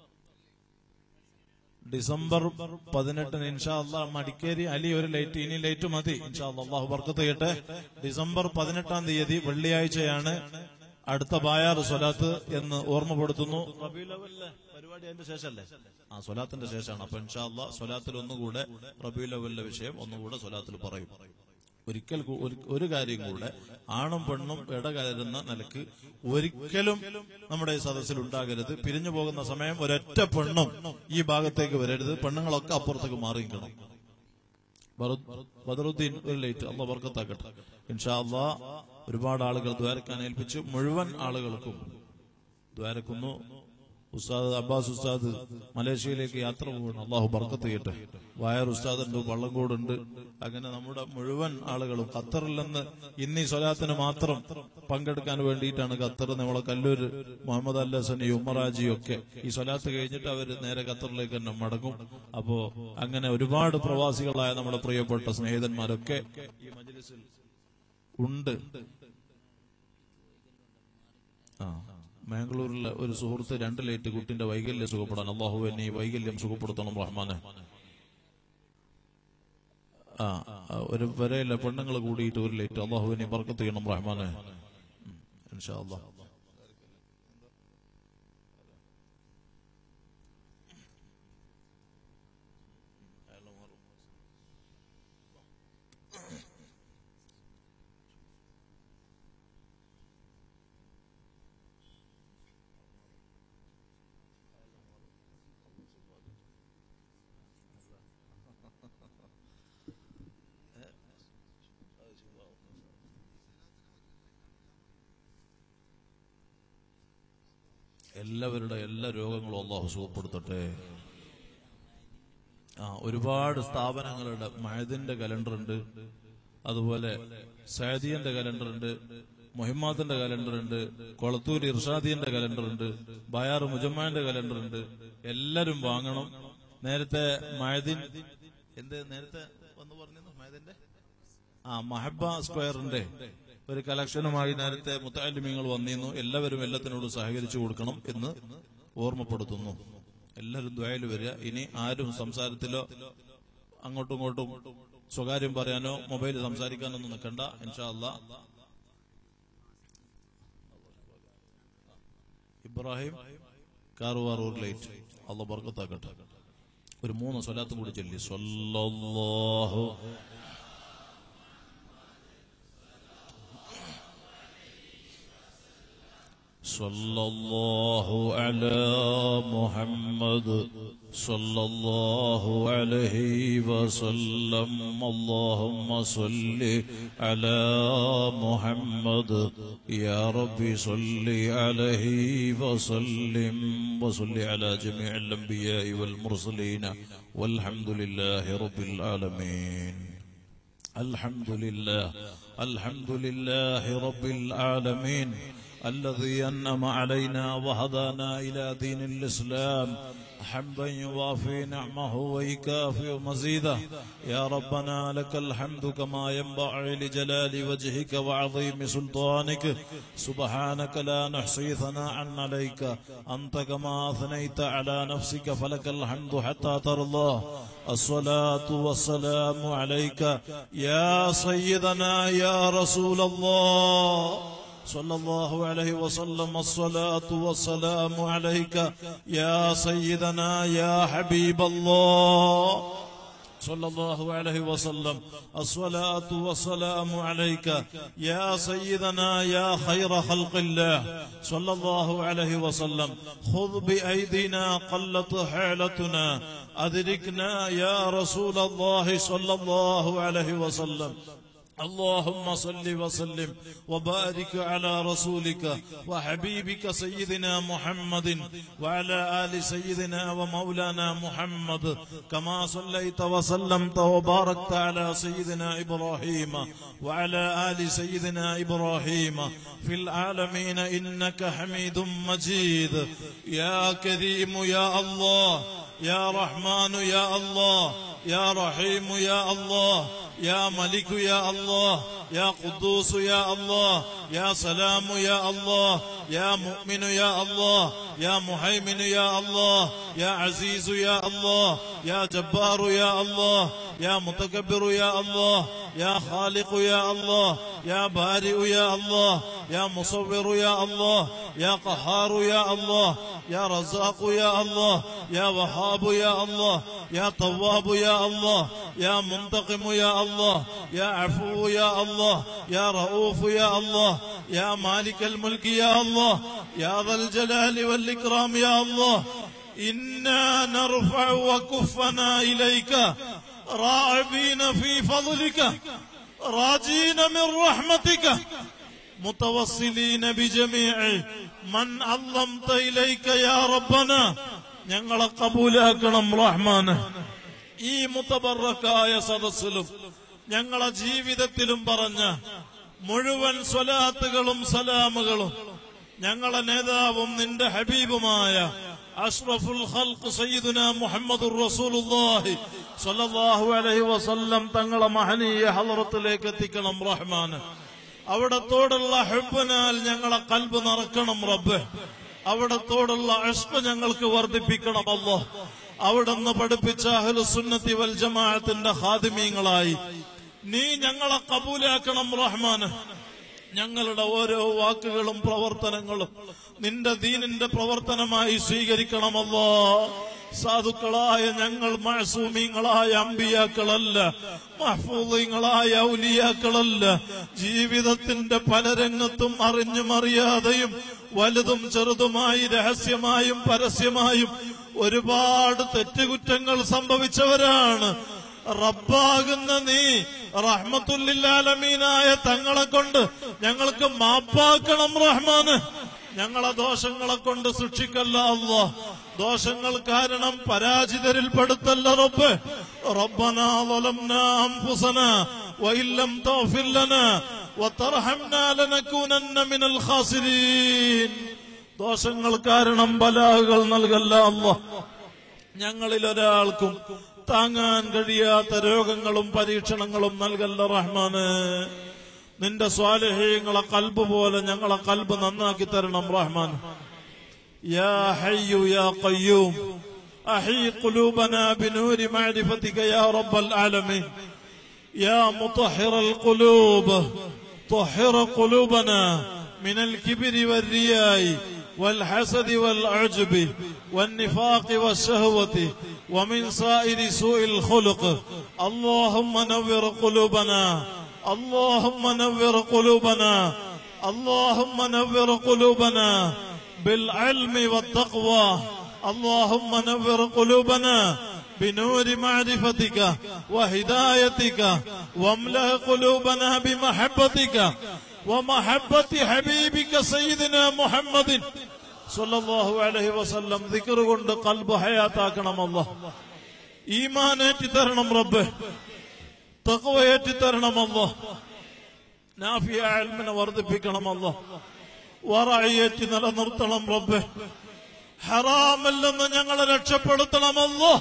ഡിസംബർ പതിനെട്ടിന് ഇൻഷാ അല്ലാ മടിക്കേരി അലി ഒരു ലൈറ്റ് ഇനി ലൈറ്റ് മതി ഇൻഷാ അല്ലാ അള്ളാഹു ബർക്കത്ത് ചെയ്യട്ടെ ഡിസംബർ പതിനെട്ടാം തീയതി വെള്ളിയാഴ്ചയാണ് അടുത്ത ബായാർ സ്വലാത്ത് എന്ന് ഓർമ്മപ്പെടുത്തുന്നു റബീഉൽ അവ്വലിലെ പരിപാടി അതിന്റെ ശേഷമല്ലേ ആ സ്വലാത്തിന്റെ ശേഷമാണ് അപ്പൊ ഇൻഷാ അല്ലാ സ്വലാത്തിൽ ഒന്നുകൂടെ റബീഉൽ അവ്വലിലെ വിഷയം ഒന്നുകൂടെ സ്വലാത്തിൽ പറയും ഒരിക്കൽ കൂ- ഒരു- ഒരു കാര്യം കൂടെ ആണും പെണ്ണും ഇടകലരുന്ന നിലക്ക് ഒരിക്കലും നമ്മുടെ ഈ സദസ്സിൽ ഉണ്ടാകരുത് പിരിഞ്ഞു പോകുന്ന സമയം ഒരൊറ്റ പെണ്ണും ഈ ഭാഗത്തേക്ക് വരരുത് പെണ്ണുങ്ങളൊക്കെ അപ്പുറത്തേക്ക് മാറിയിരിക്കണം ബറു- ബദറുദ്ദീൻ ഒരു ലൈറ്റ് അള്ള ബർക്കത്താക്കട്ടെ ഇൻഷാ അള്ളാ ഒരുപാട് ആളുകൾ ദ്വാരക്കാൻ ഏൽപ്പിച്ചു മുഴുവൻ ആളുകൾക്കും ദ്വാരക്കുന്നു ഉസ്താദ് അബ്ബാസ് ഉസ്താദ് മലേഷ്യയിലേക്ക് യാത്ര പോകണം അള്ളാഹു ബർക്കത്ത് ചെയ്യട്ടെ വായർ ഉസ്താദ് ഉണ്ട് വള്ളങ്കോടുണ്ട് അങ്ങനെ നമ്മുടെ മുഴുവൻ ആളുകളും ഖത്തറിൽ നിന്ന് ഇന്ന് ഈ സ്വലാത്തിന് മാത്രം പങ്കെടുക്കാൻ വേണ്ടിയിട്ടാണ് ഖത്തർ നമ്മളെ കല്ലൂര് മുഹമ്മദ് അല്ലസനി ഉമ്മറാജി ഒക്കെ ഈ സ്വലാത്ത് കഴിഞ്ഞിട്ട് അവർ നേരെ ഖത്തറിലേക്ക് തന്നെ മടങ്ങും അപ്പോ അങ്ങനെ ഒരുപാട് പ്രവാസികളായ നമ്മുടെ പ്രിയപ്പെട്ട സ്നേഹിതന്മാരൊക്കെ ഈ മജ്ലിസിൽ ഉണ്ട് ആ മാംഗ്ലൂരിലെ ഒരു സുഹൃത്ത് രണ്ട് ലൈറ്റ് കുട്ടിന്റെ വൈകല്യം സുഖപ്പെടാൻ അള്ളാഹു എന്നെ ഈ വൈകല്യം സുഖപ്പെടുത്തണം റഹ്മാനെ ആ ആ, ഒരു വരയില്ല പെണ്ണുങ്ങൾ കൂടിയിട്ട് ഒരു ലൈറ്റ് അള്ളാഹു എന്നെ ബർക്കത്ത് ചെയ്യണം റഹ്മാനെ ഉം, ഇൻഷാ അള്ളാഹ് എല്ലാവരുടെ എല്ലാ രോഗങ്ങളും അള്ളാഹു സുഖപ്പെടുത്തട്ടെ ആ ഒരുപാട് സ്ഥാപനങ്ങളുടെ മഴതിന്റെ കലണ്ടർ ഉണ്ട് അതുപോലെ സൈദിയന്റെ കലണ്ടർ ഉണ്ട് മൊഹിമാത്തിന്റെ കലണ്ടർ ഉണ്ട് കൊളത്തൂർ ഇർഷാദിയന്റെ കലണ്ടർ ഉണ്ട് ബയാർ മുജമ്മാന്റെ കലണ്ടർ ഉണ്ട് എല്ലാരും വാങ്ങണം നേരത്തെ മഴദിൻ എന്ത് നേരത്തെ വന്ന് പറഞ്ഞു മഴദിന്റെ ആ മഹബ സ്ക്വയറിന്റെ ഒരു കലക്ഷനുമായി നേരത്തെ മുത്താലിമ്യങ്ങൾ വന്നിരുന്നു എല്ലാവരും എല്ലാത്തിനോടും സഹകരിച്ചു കൊടുക്കണം എന്ന് ഓർമ്മപ്പെടുത്തുന്നു എല്ലാവരും ദ്വയൽ വരിക ഇനി ആരും സംസാരത്തിലോ അങ്ങോട്ടും ഇങ്ങോട്ടും സ്വകാര്യം പറയാനോ മൊബൈൽ സംസാരിക്കാനൊന്നും നിൽക്കണ്ട ഇൻഷാ അല്ലാ ഇബ്രാഹിം കാറുവാറൂർ ലൈറ്റ് അള്ള ബർക്കത്താക്കട്ടെ ഒരു മൂന്ന് സ്വലാത്തും കൂടി ചൊല്ലി സ്വല്ലല്ലാഹു صلى الله على محمد صلى الله عليه وسلم اللهم صل على محمد يا ربي صل عليه وسلم وصل على جميع الأنبياء والمرسلين والحمد لله رب العالمين الحمد لله الحمد لله رب العالمين الذي أنعم علينا وهدانا إلى دين الإسلام حمدا يوافي نعمه ويكافئ مزيده يا ربنا لك الحمد كما ينبغي لجلال وجهك وعظيم سلطانك سبحانك لا نحصي ثناء عليك أنت كما أثنيت على نفسك فلك الحمد حتى ترضى الصلاة والسلام عليك يا سيدنا يا رسول الله صلى الله عليه وسلم الصلاة والسلام عليك يا سيدنا يا حبيب الله صلى الله عليه وسلم الصلاة والسلام عليك يا سيدنا يا خير خلق الله صلى الله عليه وسلم خذ بأيدينا قلت حالتنا أدركنا يا رسول الله صلى الله عليه وسلم اللهم صل وسلم وبارك على رسولك وحبيبك سيدنا محمد وعلى آل سيدنا ومولانا محمد كما صليت وسلمت وباركت على سيدنا إبراهيم وعلى آل سيدنا إبراهيم في العالمين إنك حميد مجيد يا كريم يا الله يا رحمن يا الله يا رحيم يا الله يا ملك يا الله يا قدوس يا الله يا سلام يا الله يا مؤمن يا الله يا مهيمن يا الله يا عزيز يا الله يا جبار يا الله يا متكبر يا الله يا خالق يا الله يا بارئ يا الله يا مصور يا الله يا قهار يا الله يا رزاق يا الله يا وهاب يا الله يا طواب يا الله يا منتقم يا الله يا عفو يا الله يا رؤوف يا الله يا مالك الملك يا الله يا ذا الجلال والإكرام يا الله إنا نرفع وكفنا إليك راعبين في فضلك راجين من رحمتك متوصلين بجميع من علمت إليك يا ربنا ഞങ്ങളെ കബൂലാക്കണം റഹ്മാന് ഈ മുത്തബറക്കായ സദസ്സിലും ഞങ്ങളെ ജീവിതത്തിലും പറഞ്ഞ മുഴുവൻ സ്വലാത്തുകളും സലാമുകളും ഞങ്ങളെ നേതാവും നിന്റെ ഹബീബുമായ അഷ്റഫുൽ ഖൽഖ് സയ്യിദുന മുഹമ്മദുർ റസൂലുള്ളാഹി സ്വല്ലല്ലാഹു അലൈഹി വസല്ലം തങ്ങളെ മഹനീയ ഹളറത്തിലേക്ക് എത്തിക്കണം റഹ്മാന് അവിടത്തോടുള്ള ഹെബിനാൽ ഞങ്ങളെ കൽബ് നിറക്കണം റബ്ബ് അവിടത്തോടുള്ള അഷ്പ ഞങ്ങൾക്ക് വർദ്ധിപ്പിക്കണം അല്ലോ അവിടുന്ന് പഠിപ്പിച്ച അഹ്ലുസുന്നത്തി വൽ ജമാഅത്തിന്റെ ഹാദിമീങ്ങളായി നീ ഞങ്ങളെ കബൂലാക്കണം റഹ്മാന് ഞങ്ങളുടെ ഓരോ വാക്കുകളും പ്രവർത്തനങ്ങളും നിന്റെ ദീനിന്റെ പ്രവർത്തനമായി സ്വീകരിക്കണമല്ലോ സാധുക്കളായ ഞങ്ങൾ മഴസൂമീങ്ങളായ അമ്പിയാക്കളല്ല മഹ്ഫൂദീങ്ങളായ ഔലിയാക്കളല്ല ജീവിതത്തിന്റെ പല രംഗത്തും അറിഞ്ഞും അറിയാതെയും വലുതും ചെറുതുമായി രഹസ്യമായും പരസ്യമായും ഒരുപാട് തെറ്റുകുറ്റങ്ങൾ സംഭവിച്ചവരാണ് റബ്ബാകുന്ന നീ റഹ്മത്തുല്ലാലമീനായ തങ്ങളെ കൊണ്ട് ഞങ്ങൾക്ക് മാപ്പാക്കണം റഹ്മാന് ഞങ്ങളെ ദോഷങ്ങളെ കൊണ്ട് സൂക്ഷിക്കല്ല അല്ലോ ദോഷങ്ങൾ കാരണം പരാജിതരിൽ പെടുത്തല്ല റബ്ബ് റബ്ബനാ ظلمنا أنفسنا وإن لم تغفر لنا وترحمنا لنكونن من الخاسرين ദോഷങ്ങൾ കാരണം ബലാഹുകൾ നൽകല്ല അല്ലോ ഞങ്ങളിൽ ഒരാൾക്കും താങ്ങാൻ കഴിയാത്ത രോഗങ്ങളും പരീക്ഷണങ്ങളും നൽകല്ല റഹ്മാന് നിന്റെ സ്വാലഹ്യങ്ങളെ കൽബ് പോലെ ഞങ്ങളെ കൽബ് നന്നാക്കി തരണം റഹ്മാൻ يا حي يا قيوم أحي قلوبنا بنور معرفتك يا رب العالمين يا مطهر القلوب طهر قلوبنا من الكبر والرياء والحسد والعجب والنفاق والشهوة ومن سائر سوء الخلق اللهم نور قلوبنا اللهم نور قلوبنا اللهم نور قلوبنا بالعلم والتقوى اللهم نور قلوبنا بنور معرفتك وهدايتك واملأ قلوبنا بمحبتك ومحبة حبيبك سيدنا محمد صلى الله عليه وسلم ذكر കൊണ്ട് قلب حياتാക്കണം അല്ലാഹ് ഈമാൻ ഏറ്റി തരണം റബ്ബ് തഖ്വ ഏറ്റി തരണം അല്ലാഹ് നാഫിയ ഇൽമിനെ വർദ്ധിപ്പിക്കണം അല്ലാഹ് വറഅയേറ്റി നിലനിർത്തണം റബ്ബ് ഹറാമിൽ നിന്ന് ഞങ്ങളെ രക്ഷപ്പെടുത്തണമല്ലോ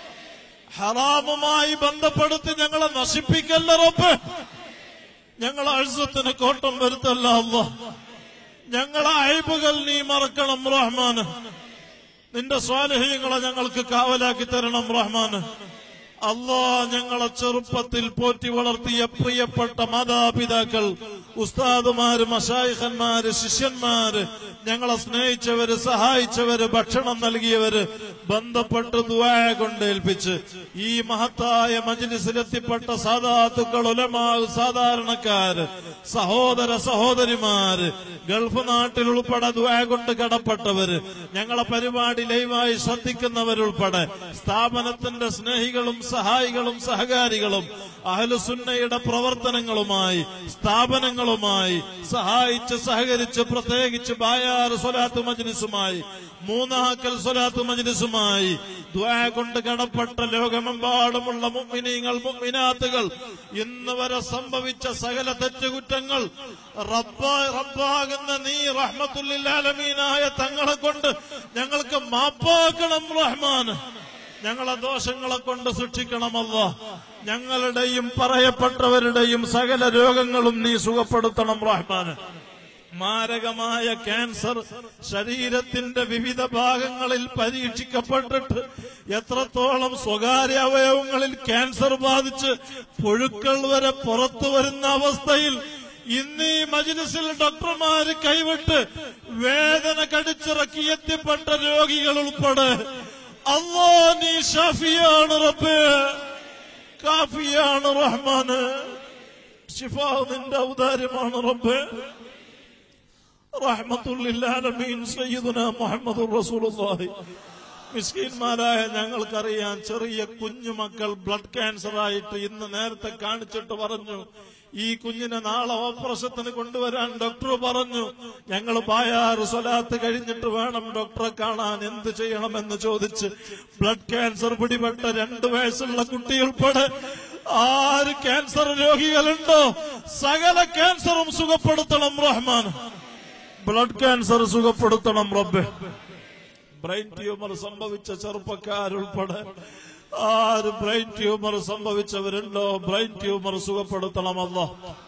ഹറാമുമായി ബന്ധപ്പെടുത്തി ഞങ്ങളെ നശിപ്പിക്കല്ല റബ്ബ് ഞങ്ങളെ അഴുസത്തിന് കോട്ടം വരുത്തല്ല അല്ലോ ഞങ്ങളെ അഴിബുകൾ നീ മറക്കണം റഹ്മാന് നിന്റെ സ്വാലഹ്യങ്ങളെ ഞങ്ങൾക്ക് കാവലാക്കി തരണം റഹ്മാന് അള്ളാ ഞങ്ങളെ ചെറുപ്പത്തിൽ പോറ്റി വളർത്തിയ പ്രിയപ്പെട്ട മാതാപിതാക്കൾ ഉസ്താദുമാര് മഷായിഖന്മാര് ശിഷ്യന്മാര് ഞങ്ങളെ സ്നേഹിച്ചവര് സഹായിച്ചവര് ഭക്ഷണം നൽകിയവര് ബന്ധപ്പെട്ട് ദുആ കൊണ്ട് ഏൽപ്പിച്ച് ഈ മഹത്തായ മജ്ലിസിലെത്തിപ്പെട്ട സാധാത്തുക്കൾ ഉലമാ സാധാരണക്കാര് സഹോദര സഹോദരിമാര് ഗൾഫ് നാട്ടിൽ ഉൾപ്പെടെ ദുആ കൊണ്ട് കടപ്പെട്ടവര് ഞങ്ങളെ പരിപാടി ലൈവായി ശ്രദ്ധിക്കുന്നവരുൾപ്പെടെ സ്ഥാപനത്തിന്റെ സ്നേഹികളും സഹായികളും സഹകാരികളും അഹലുസുന്നയുടെ പ്രവർത്തനങ്ങളുമായി സ്ഥാപനങ്ങളുമായി സഹായിച്ച് സഹകരിച്ച് പ്രത്യേകിച്ച് ബായാർ സ്വലാത്ത് മജ്ലിസുമായി മൂന്നാക്കൽ സ്വലാത്ത് മജ്ലിസുമായി ദ്വാ കൊണ്ട് കടപ്പെട്ട ലോകമെമ്പാടുമുള്ള മുഅ്മിനീങ്ങൾ മുഅ്മിനാത്തുകൾ ഇന്ന് വരെ സംഭവിച്ച സകല തെറ്റുകുറ്റങ്ങൾ റബ്ബാ റബ്ബാകുന്ന നീ റഹ്മത്തുല്ലാലമീനായ തങ്ങളെ കൊണ്ട് ഞങ്ങൾക്ക് മാപ്പാക്കണം റഹ്മാൻ ഞങ്ങളെ ദോഷങ്ങളെ കൊണ്ട് സൂക്ഷിക്കണമല്ല ഞങ്ങളുടെയും പറയപ്പെട്ടവരുടെയും സകല രോഗങ്ങളും നീ സുഖപ്പെടുത്തണം റഹ്മാന് മാരകമായ ക്യാൻസർ ശരീരത്തിന്റെ വിവിധ ഭാഗങ്ങളിൽ പരീക്ഷിക്കപ്പെട്ടിട്ട് എത്രത്തോളം സ്വകാര്യ അവയവങ്ങളിൽ ക്യാൻസർ ബാധിച്ച് പുഴുക്കൾ വരെ പുറത്തു വരുന്ന അവസ്ഥയിൽ ഇന്ന് ഈ മജ്ലിസിൽ ഡോക്ടർമാര് കൈവിട്ട് വേദന കടിച്ചിറക്കി എത്തിപ്പെട്ട രോഗികൾ ഉൾപ്പെടെ അല്ലോ നീ ഷാഫിയാണ് റബ്ബേ കാഫിയാണ് റഹ്മാന് ഷിഫ നിന്റെ ഔദാര്യമാണ് റബ്ബേ റഹ്മത്തുല്ലാലമീൻ സയ്യിദുന മുഹമ്മദ് റസൂലുള്ളാഹി മിസ്കീന്മാരായ ഞങ്ങൾക്കറിയാം ചെറിയ കുഞ്ഞുമക്കൾ ബ്ലഡ് ക്യാൻസർ ആയിട്ട് ഇന്ന് നേരത്തെ കാണിച്ചിട്ട് പറഞ്ഞു ഈ കുഞ്ഞിനെ നാളെ ഓപ്പറേഷത്തിന് കൊണ്ടുവരാൻ ഡോക്ടർ പറഞ്ഞു ഞങ്ങൾ പായാറ് സ്വലാത്ത് കഴിഞ്ഞിട്ട് വേണം ഡോക്ടറെ കാണാൻ എന്ത് ചെയ്യണമെന്ന് ചോദിച്ച് ബ്ലഡ് ക്യാൻസർ പിടിപെട്ട രണ്ടു വയസ്സുള്ള കുട്ടി ഉൾപ്പെടെ ആര് ക്യാൻസർ രോഗികളുണ്ടോ സകല ക്യാൻസറും സുഖപ്പെടുത്തണം റഹ്മാൻ ബ്ലഡ് ക്യാൻസർ സുഖപ്പെടുത്തണം റബ്ബെ ബ്രെയിൻ ട്യൂമർ സംഭവിച്ച ചെറുപ്പക്കാരുൾപ്പെടെ ആര് ബ്രെയിൻ ട്യൂമർ സംഭവിച്ചവരുണ്ടോ ബ്രെയിൻ ട്യൂമർ സുഖപ്പെടുത്തണമല്ലോ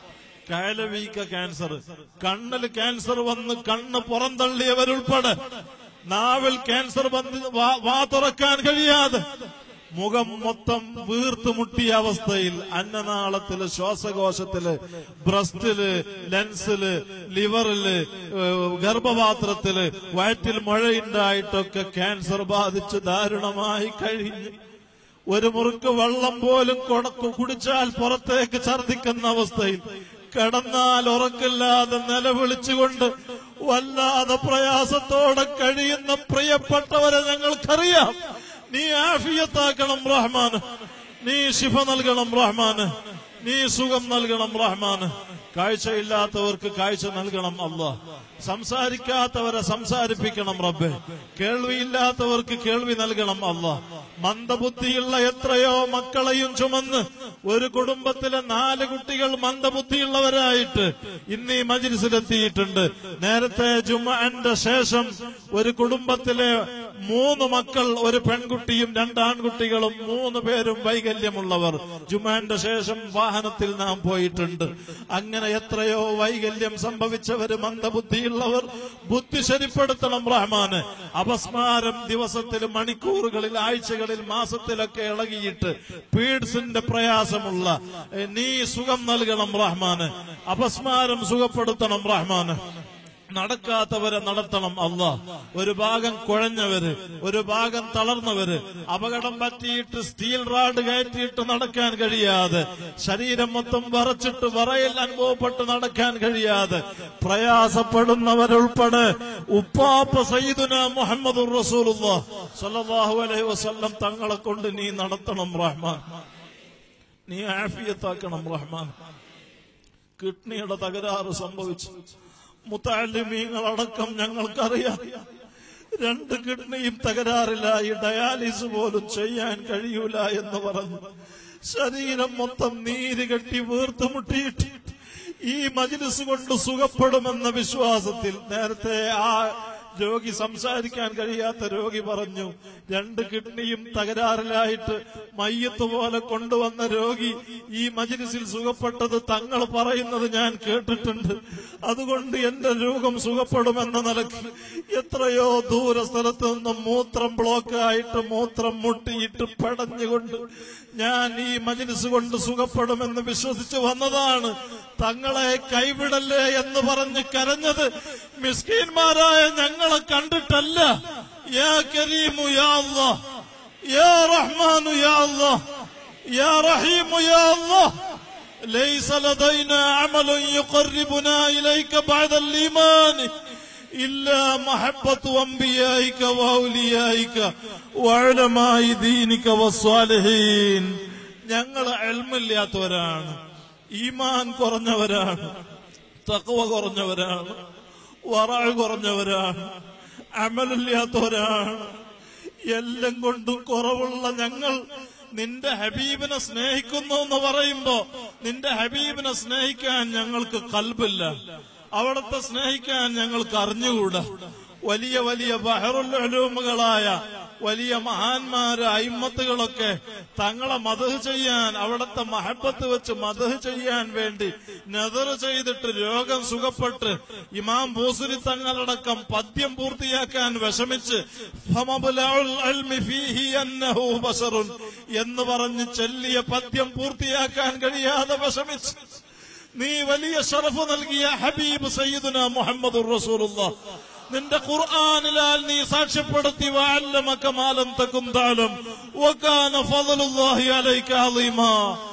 കയലവീക്ക ക്യാൻസർ കണ്ണിൽ ക്യാൻസർ വന്ന് കണ്ണ് പുറന്തള്ളിയവരുൾപ്പെടെ നാവിൽ ക്യാൻസർ വന്ന് വാ- വാ തുറക്കാൻ കഴിയാതെ മുഖം മൊത്തം വീർത്ത് മുട്ടിയ അവസ്ഥയിൽ അന്നനാളത്തില് ശ്വാസകോശത്തില് ബ്രസ്റ്റില് ലെൻസില് ലിവറില് ഏഹ്, ഗർഭപാത്രത്തില് വയറ്റിൽ മുഴയുണ്ടായിട്ടൊക്കെ ക്യാൻസർ ബാധിച്ച് ദാരുണമായി കഴിഞ്ഞു ഒരു മുറുക്ക് വെള്ളം പോലും കൊടക്കു കുടിച്ചാൽ പുറത്തേക്ക് ഛർദിക്കുന്ന അവസ്ഥയിൽ കിടന്നാൽ ഉറക്കില്ലാതെ നിലവിളിച്ചുകൊണ്ട് വല്ലാതെ പ്രയാസത്തോടെ കഴിയുന്ന പ്രിയപ്പെട്ടവരെ ഞങ്ങൾക്കറിയാം നീ ആഫിയത്താക്കണം റഹ്മാന് നീ ശിഫ നൽകണം റഹ്മാന് നീ സുഖം നൽകണം റഹ്മാന് കാഴ്ചയില്ലാത്തവർക്ക് കാഴ്ച നൽകണം അല്ലാഹ് സംസാരിക്കാത്തവരെ സംസാരിപ്പിക്കണം റബ്ബെ കേൾവിയില്ലാത്തവർക്ക് കേൾവി നൽകണം അല്ലാഹ് മന്ദബുദ്ധിയുള്ള എത്രയോ മക്കളെയും ചുമന്ന് ഒരു കുടുംബത്തിലെ നാല് കുട്ടികൾ മന്ദബുദ്ധിയുള്ളവരായിട്ട് ഇന്ന് ഈ മജിലിസിലെത്തിയിട്ടുണ്ട് നേരത്തെ ജുമാന്റെ ശേഷം ഒരു കുടുംബത്തിലെ മൂന്ന് മക്കൾ ഒരു പെൺകുട്ടിയും രണ്ട് ആൺകുട്ടികളും മൂന്ന് പേരും വൈകല്യമുള്ളവർ ജുമാന്റെ ശേഷം വാഹനത്തിൽ നാം പോയിട്ടുണ്ട് അങ്ങനെ എത്രയോ വൈകല്യം സംഭവിച്ചവര് മന്ദബുദ്ധിയുള്ളവർ ബുദ്ധി ശരിപ്പെടുത്തണം റഹ്മാന് അപസ്മാരം ദിവസത്തിൽ മണിക്കൂറുകളിൽ ആഴ്ചകളിൽ മാസത്തിലൊക്കെ ഇളകിയിട്ട് പീഡ്സിന്റെ പ്രയാസമുള്ള ഏ, നീ സുഖം നൽകണം റഹ്മാന് അപസ്മാരം സുഖപ്പെടുത്തണം റഹ്മാന് നടക്കാത്തവരെ നടത്തണം അല്ല ഒരു ഭാഗം കുഴഞ്ഞവര് ഒരു ഭാഗം തളർന്നവര് അപകടം പറ്റിയിട്ട് സ്റ്റീൽ റാഡ് കയറ്റിയിട്ട് നടക്കാൻ കഴിയാതെ ശരീരം മൊത്തം വറച്ചിട്ട് വറയിൽ അനുഭവപ്പെട്ട് നടക്കാൻ കഴിയാതെ പ്രയാസപ്പെടുന്നവരുൾപ്പെടെ ഉപ്പാപ്പ സയ്യിദുന മുഹമ്മദ് സല്ലല്ലാഹു അലൈഹി വസല്ലം തങ്ങളെ കൊണ്ട് നീ നടത്തണം റഹ്മാൻ നീ ആഫിയത്താക്കണം റഹ്മാൻ കിഡ്നിയുടെ തകരാറ് സംഭവിച്ചു മുത്താലിമീങ്ങളടക്കം ഞങ്ങൾക്കറിയാം രണ്ട് കിഡ്നിയും തകരാറിലായി ഡയാലിസ് പോലും ചെയ്യാൻ കഴിയൂല എന്ന് പറഞ്ഞു ശരീരം മൊത്തം നീര് കെട്ടി വീർത്തുമുട്ടിയിട്ട് ഈ മജിലിസ് കൊണ്ട് സുഖപ്പെടുമെന്ന വിശ്വാസത്തിൽ നേരത്തെ ആ രോഗി സംസാരിക്കാൻ കഴിയാത്ത രോഗി പറഞ്ഞു രണ്ട് കിഡ്നിയും തകരാറിലായിട്ട് മയ്യത്ത് പോലെ കൊണ്ടുവന്ന രോഗി ഈ മജ്ലിസിൽ സുഖപ്പെട്ടത് തങ്ങൾ പറയുന്നത് ഞാൻ കേട്ടിട്ടുണ്ട് അതുകൊണ്ട് എന്റെ രോഗം സുഖപ്പെടുമെന്ന നിലക്ക് എത്രയോ ദൂര സ്ഥലത്ത് നിന്ന് മൂത്രം ബ്ലോക്ക് ആയിട്ട് മൂത്രം മുട്ടിയിട്ട് പടഞ്ഞുകൊണ്ട് ഞാൻ ഈ മജ്ലിസ് കൊണ്ട് സുഖപ്പെടുമെന്ന് വിശ്വസിച്ച് വന്നതാണ് തങ്ങളെ കൈവിടല്ലേ എന്ന് പറഞ്ഞ് കരഞ്ഞത് മിസ്കീന്മാരായ ഞങ്ങളെ കണ്ടിട്ടല്ല യാ കരീമു യാ അല്ലാഹ് യാ റഹ്മാനു യാ അല്ലാഹ് യാ റഹീമു യാ അല്ലാഹ് ليس لدينا عمل يقربنا إليك بعد الإيمان إلا محبة أنبيائك وأوليائك وعلماء دينك والصالحين ഞങ്ങൾ എൽമില്ലാത്തവരാണ് ഈമാൻ കുറഞ്ഞവരാണ് തക്കവ കുറഞ്ഞവരാണ് വറാഴ് കുറഞ്ഞവരാണ് അമലില്ലാത്തവരാണ് എല്ലാം കൊണ്ടും കുറവുള്ള ഞങ്ങൾ നിന്റെ ഹബീബിനെ സ്നേഹിക്കുന്നു എന്ന് പറയുമ്പോ നിന്റെ ഹബീബിനെ സ്നേഹിക്കാൻ ഞങ്ങൾക്ക് കൽബില്ല അവിടത്തെ സ്നേഹിക്കാൻ ഞങ്ങൾക്ക് അറിഞ്ഞുകൂടാ വലിയ വലിയ ബഹറുലൂമുകളായ വലിയ മഹാന്മാര് അയിമത്തുകളൊക്കെ തങ്ങളെ മതഹ് ചെയ്യാൻ അവിടത്തെ മഹബത്ത് വെച്ച് മതഹ് ചെയ്യാൻ വേണ്ടി നെതർ ചെയ്തിട്ട് രോഗം സുഖപ്പെട്ട് ഇമാം ബൂസുരി തങ്ങളടക്കം പദ്യം പൂർത്തിയാക്കാൻ വിഷമിച്ച് ഫമബുലഉൽ ഇൽമി ഫീഹി അന്നഹു ബശറുൻ എന്ന് പറഞ്ഞ് ചൊല്ലിയ പദ്യം പൂർത്തിയാക്കാൻ കഴിയാതെ വിഷമിച്ച് നീ വലിയ ഷറഫ് നൽകിയ ഹബീബ് സയ്യിദുന മുഹമ്മദ് റസൂലുള്ള നിന്റെ ഖുർആാനിലാൽ നീ സാക്ഷ്യപ്പെടുത്തി വഅല്ലമക മാലം തകും താലം വകാന ഫളലുല്ലാഹി അലൈക അളീമാ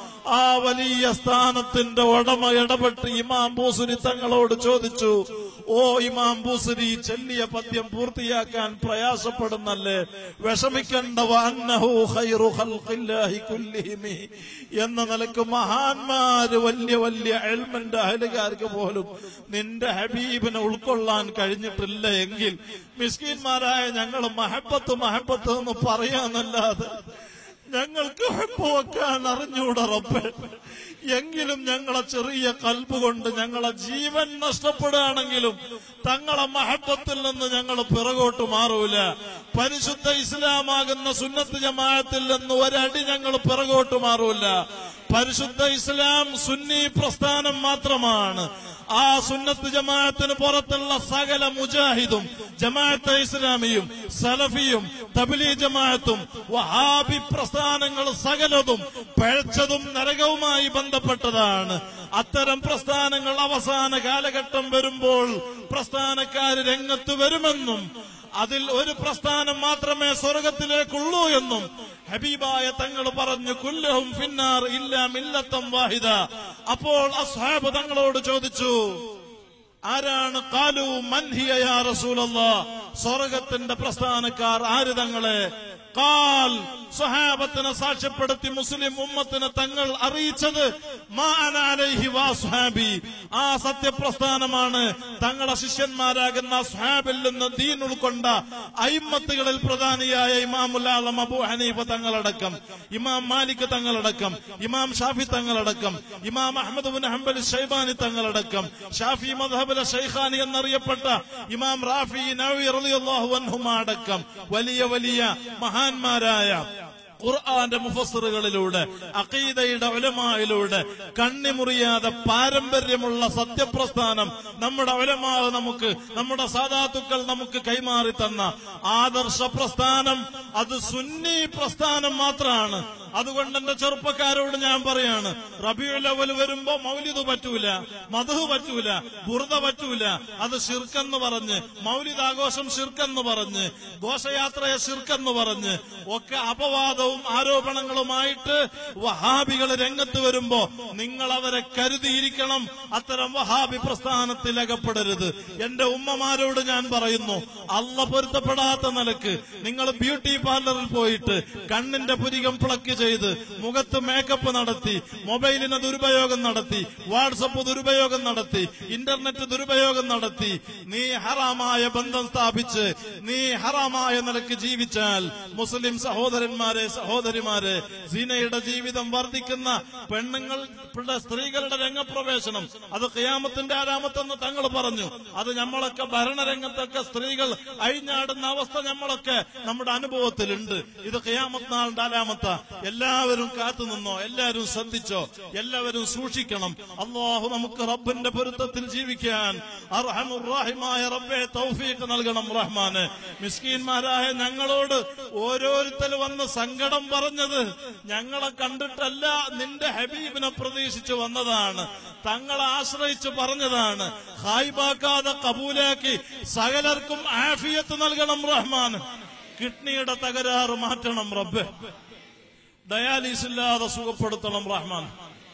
ആ വലിയ സ്ഥാനത്തിന്റെ ഉടമ ഇടപെട്ട് ഇമാം ബൂസുരി തങ്ങളോട് ചോദിച്ചു ഓ ഇമാം ബൂസുരി ചെല്ലിയ പദ്യം പൂർത്തിയാക്കാൻ പ്രയാസപ്പെടുന്നല്ലേ വിഷമിക്കണ്ട വഅന്നഹു ഖൈറു ഖൽഖില്ലാഹി കുല്ലിഹിമി എന്ന നിലക്ക് മഹാന്മാര് വലിയ വലിയ എൽമന്റെ അഹലുകാർക്ക് പോലും നിന്റെ ഹബീബിനെ ഉൾക്കൊള്ളാൻ കഴിഞ്ഞിട്ടില്ല എങ്കിൽ മിസ്കീന്മാരായ ഞങ്ങൾ മഹബത്ത് മഹബത്ത് എന്ന് പറയാന്നല്ലാതെ ഞങ്ങൾക്ക് ഹെപ്പ് വെക്കാൻ അറിഞ്ഞൂടെ റബ്ബ് എങ്കിലും ഞങ്ങളെ ചെറിയ കൽബ് കൊണ്ട് ഞങ്ങളെ ജീവൻ നഷ്ടപ്പെടുകയാണെങ്കിലും തങ്ങളെ മഹബത്തിൽ നിന്ന് ഞങ്ങൾ പിറകോട്ട് മാറൂല പരിശുദ്ധ ഇസ്ലാമാകുന്ന സുന്നത്ത് ജമാഅത്തിൽ നിന്ന് ഒരടി ഞങ്ങൾ പിറകോട്ട് മാറൂല പരിശുദ്ധ ഇസ്ലാം സുന്നി പ്രസ്ഥാനം മാത്രമാണ് ആ സുന്നത്ത് ജമാഅത്തിന് പുറത്തുള്ള സകല മുജാഹിദും ജമാഅത്തെ ഇസ്ലാമിയും സലഫിയും തബ്ലീ ജമാഅത്തും വഹാബി പ്രസ്ഥാനങ്ങൾ സകലതും പഴച്ചതും നരകവുമായി ബന്ധപ്പെട്ടതാണ് അത്തരം പ്രസ്ഥാനങ്ങൾ അവസാന കാലഘട്ടം വരുമ്പോൾ പ്രസ്ഥാനക്കാര് രംഗത്ത് വരുമെന്നും അതിൽ ഒരു പ്രസ്ഥാനം മാത്രമേ സ്വർഗത്തിലേക്കുള്ളൂ എന്നും ഹബീബായ തങ്ങൾ പറഞ്ഞു കുല്ലഹും ഫിന്നാർ ഇല്ല മില്ലത്തം വാഹിദ അപ്പോൾ അസ്ഹാബ് തങ്ങളോട് ചോദിച്ചു ആരാണ് കാലു മൻഹിയ യാ റസൂലല്ലാ സ്വർഗത്തിന്റെ പ്രസ്ഥാനക്കാർ ആര് തങ്ങളെ കാൽ സ്വഹാബത്തിനെ സാക്ഷ്യപ്പെടുത്തി മുസ്ലിം ഉമ്മത്തിന് തങ്ങൾ അറിയിച്ചത് മാ അന അലൈഹി വാ സ്വഹാബി ആ സത്യപ്രസ്ഥാനമാണ് തങ്ങളെ ശിഷ്യന്മാരാകുന്ന സ്വഹാബിൽ നിന്ന് ദീൻ ഉൾക്കൊണ്ട അയിമത്തുകളിൽ പ്രധാനിയായ ഇമാമുൽ ആലം അബു ഹനീഫ തങ്ങളടക്കം ഇമാം മാലിക് തങ്ങളടക്കം ഇമാം ഷാഫി തങ്ങളടക്കം ഇമാം അഹമ്മദ് ബിൻ ഹംബൽ ഷൈബാനി തങ്ങളടക്കം ഷാഫി മദ്ഹബിലെ ഷൈഖാനി എന്നറിയപ്പെട്ട ഇമാം റാഫി നവി റളിയല്ലാഹു അൻഹുമ അടക്കം വലിയ വലിയ മഹാന്മാരായ ഖുർആന്റെ മുഫസറുകളിലൂടെ അഖീദയുടെ ഉലമായിലൂടെ കണ്ണിമുറിയാതെ പാരമ്പര്യമുള്ള സത്യപ്രസ്ഥാനം നമ്മുടെ ഉലമാ നമുക്ക് നമ്മുടെ സാധാത്തുക്കൾ നമുക്ക് കൈമാറി തന്ന ആദർശ പ്രസ്ഥാനം അത് സുന്നി പ്രസ്ഥാനം മാത്രമാണ് അതുകൊണ്ട് എന്റെ ചെറുപ്പക്കാരോട് ഞാൻ പറയാണ് റബിയുൽ അവൽ വരുമ്പോ മൗലിദ് പറ്റൂല മധു പറ്റൂല ബുർദ പറ്റൂല അത് ഷിർക്കെന്ന് പറഞ്ഞ് മൗലിദ് ആഘോഷം ഷിർക്കെന്ന് പറഞ്ഞ് ഘോഷയാത്രയെ ഷിർക്കെന്ന് പറഞ്ഞ് ഒക്കെ അപവാദവും ആരോപണങ്ങളുമായിട്ട് വഹാബികൾ രംഗത്ത് വരുമ്പോ നിങ്ങൾ അവരെ കരുതിയിരിക്കണം അത്തരം വഹാബി പ്രസ്ഥാനത്തിൽ അകപ്പെടരുത് എന്റെ ഉമ്മമാരോട് ഞാൻ പറയുന്നു അല്ല പൊരുത്തപ്പെടാത്ത നിലക്ക് നിങ്ങൾ ബ്യൂട്ടി പാർലറിൽ പോയിട്ട് കണ്ണിന്റെ പുരികം പ്ലക്ക് ചെയ്ത് മുഖത്ത് മേക്കപ്പ് നടത്തി മൊബൈലിന് ദുരുപയോഗം നടത്തി വാട്സപ്പ് ദുരുപയോഗം നടത്തി ഇന്റർനെറ്റ് ദുരുപയോഗം നടത്തി നീ ഹറാമായ ബന്ധം സ്ഥാപിച്ച് നീ ഹറാമായ നിലക്ക് ജീവിച്ചാൽ മുസ്ലിം സഹോദരന്മാരെ സഹോദരിമാരെ സീനയുടെ ജീവിതം വർദ്ധിക്കുന്ന പെണ്ണുങ്ങളുടെ സ്ത്രീകളുടെ രംഗപ്രവേശനം അത് ഖിയാമത്തിന്റെ ആരാമത്തെന്ന് തങ്ങൾ പറഞ്ഞു അത് നമ്മളൊക്കെ ഭരണരംഗത്തൊക്കെ സ്ത്രീകൾ അഴിഞ്ഞാടുന്ന അവസ്ഥ നമ്മളൊക്കെ നമ്മുടെ അനുഭവത്തിലുണ്ട് ഇത് ഖിയാമത്ത് നാളിന്റെ ആരാമത്ത എല്ലാവരും കാത്തു നിന്നോ എല്ലാവരും ശ്രദ്ധിച്ചോ എല്ലാവരും സൂക്ഷിക്കണം അള്ളാഹു നമുക്ക് റബ്ബിന്റെ പൊരുത്തത്തിൽ ജീവിക്കാൻ അർഹമുറാഹിമായ റബ്ബെ തൗഫീഖ് നൽകണം റഹ്മാന് മിസ്കീന്മാരായ ഞങ്ങളോട് ഓരോരുത്തർ വന്ന് സങ്കടം പറഞ്ഞത് ഞങ്ങളെ കണ്ടിട്ടല്ല നിന്റെ ഹബീബിനെ പ്രതീക്ഷിച്ച് വന്നതാണ് തങ്ങളെ ആശ്രയിച്ച് പറഞ്ഞതാണ് ഹായ്ബാക്കാതെ കബൂലാക്കി സകലർക്കും ആഫിയത്ത് നൽകണം റഹ്മാൻ കിഡ്നിയുടെ തകരാറ് മാറ്റണം റബ്ബ് ഡയാലിസ് ഇല്ലാതെ സുഖപ്പെടുത്തണം റഹ്മാൻ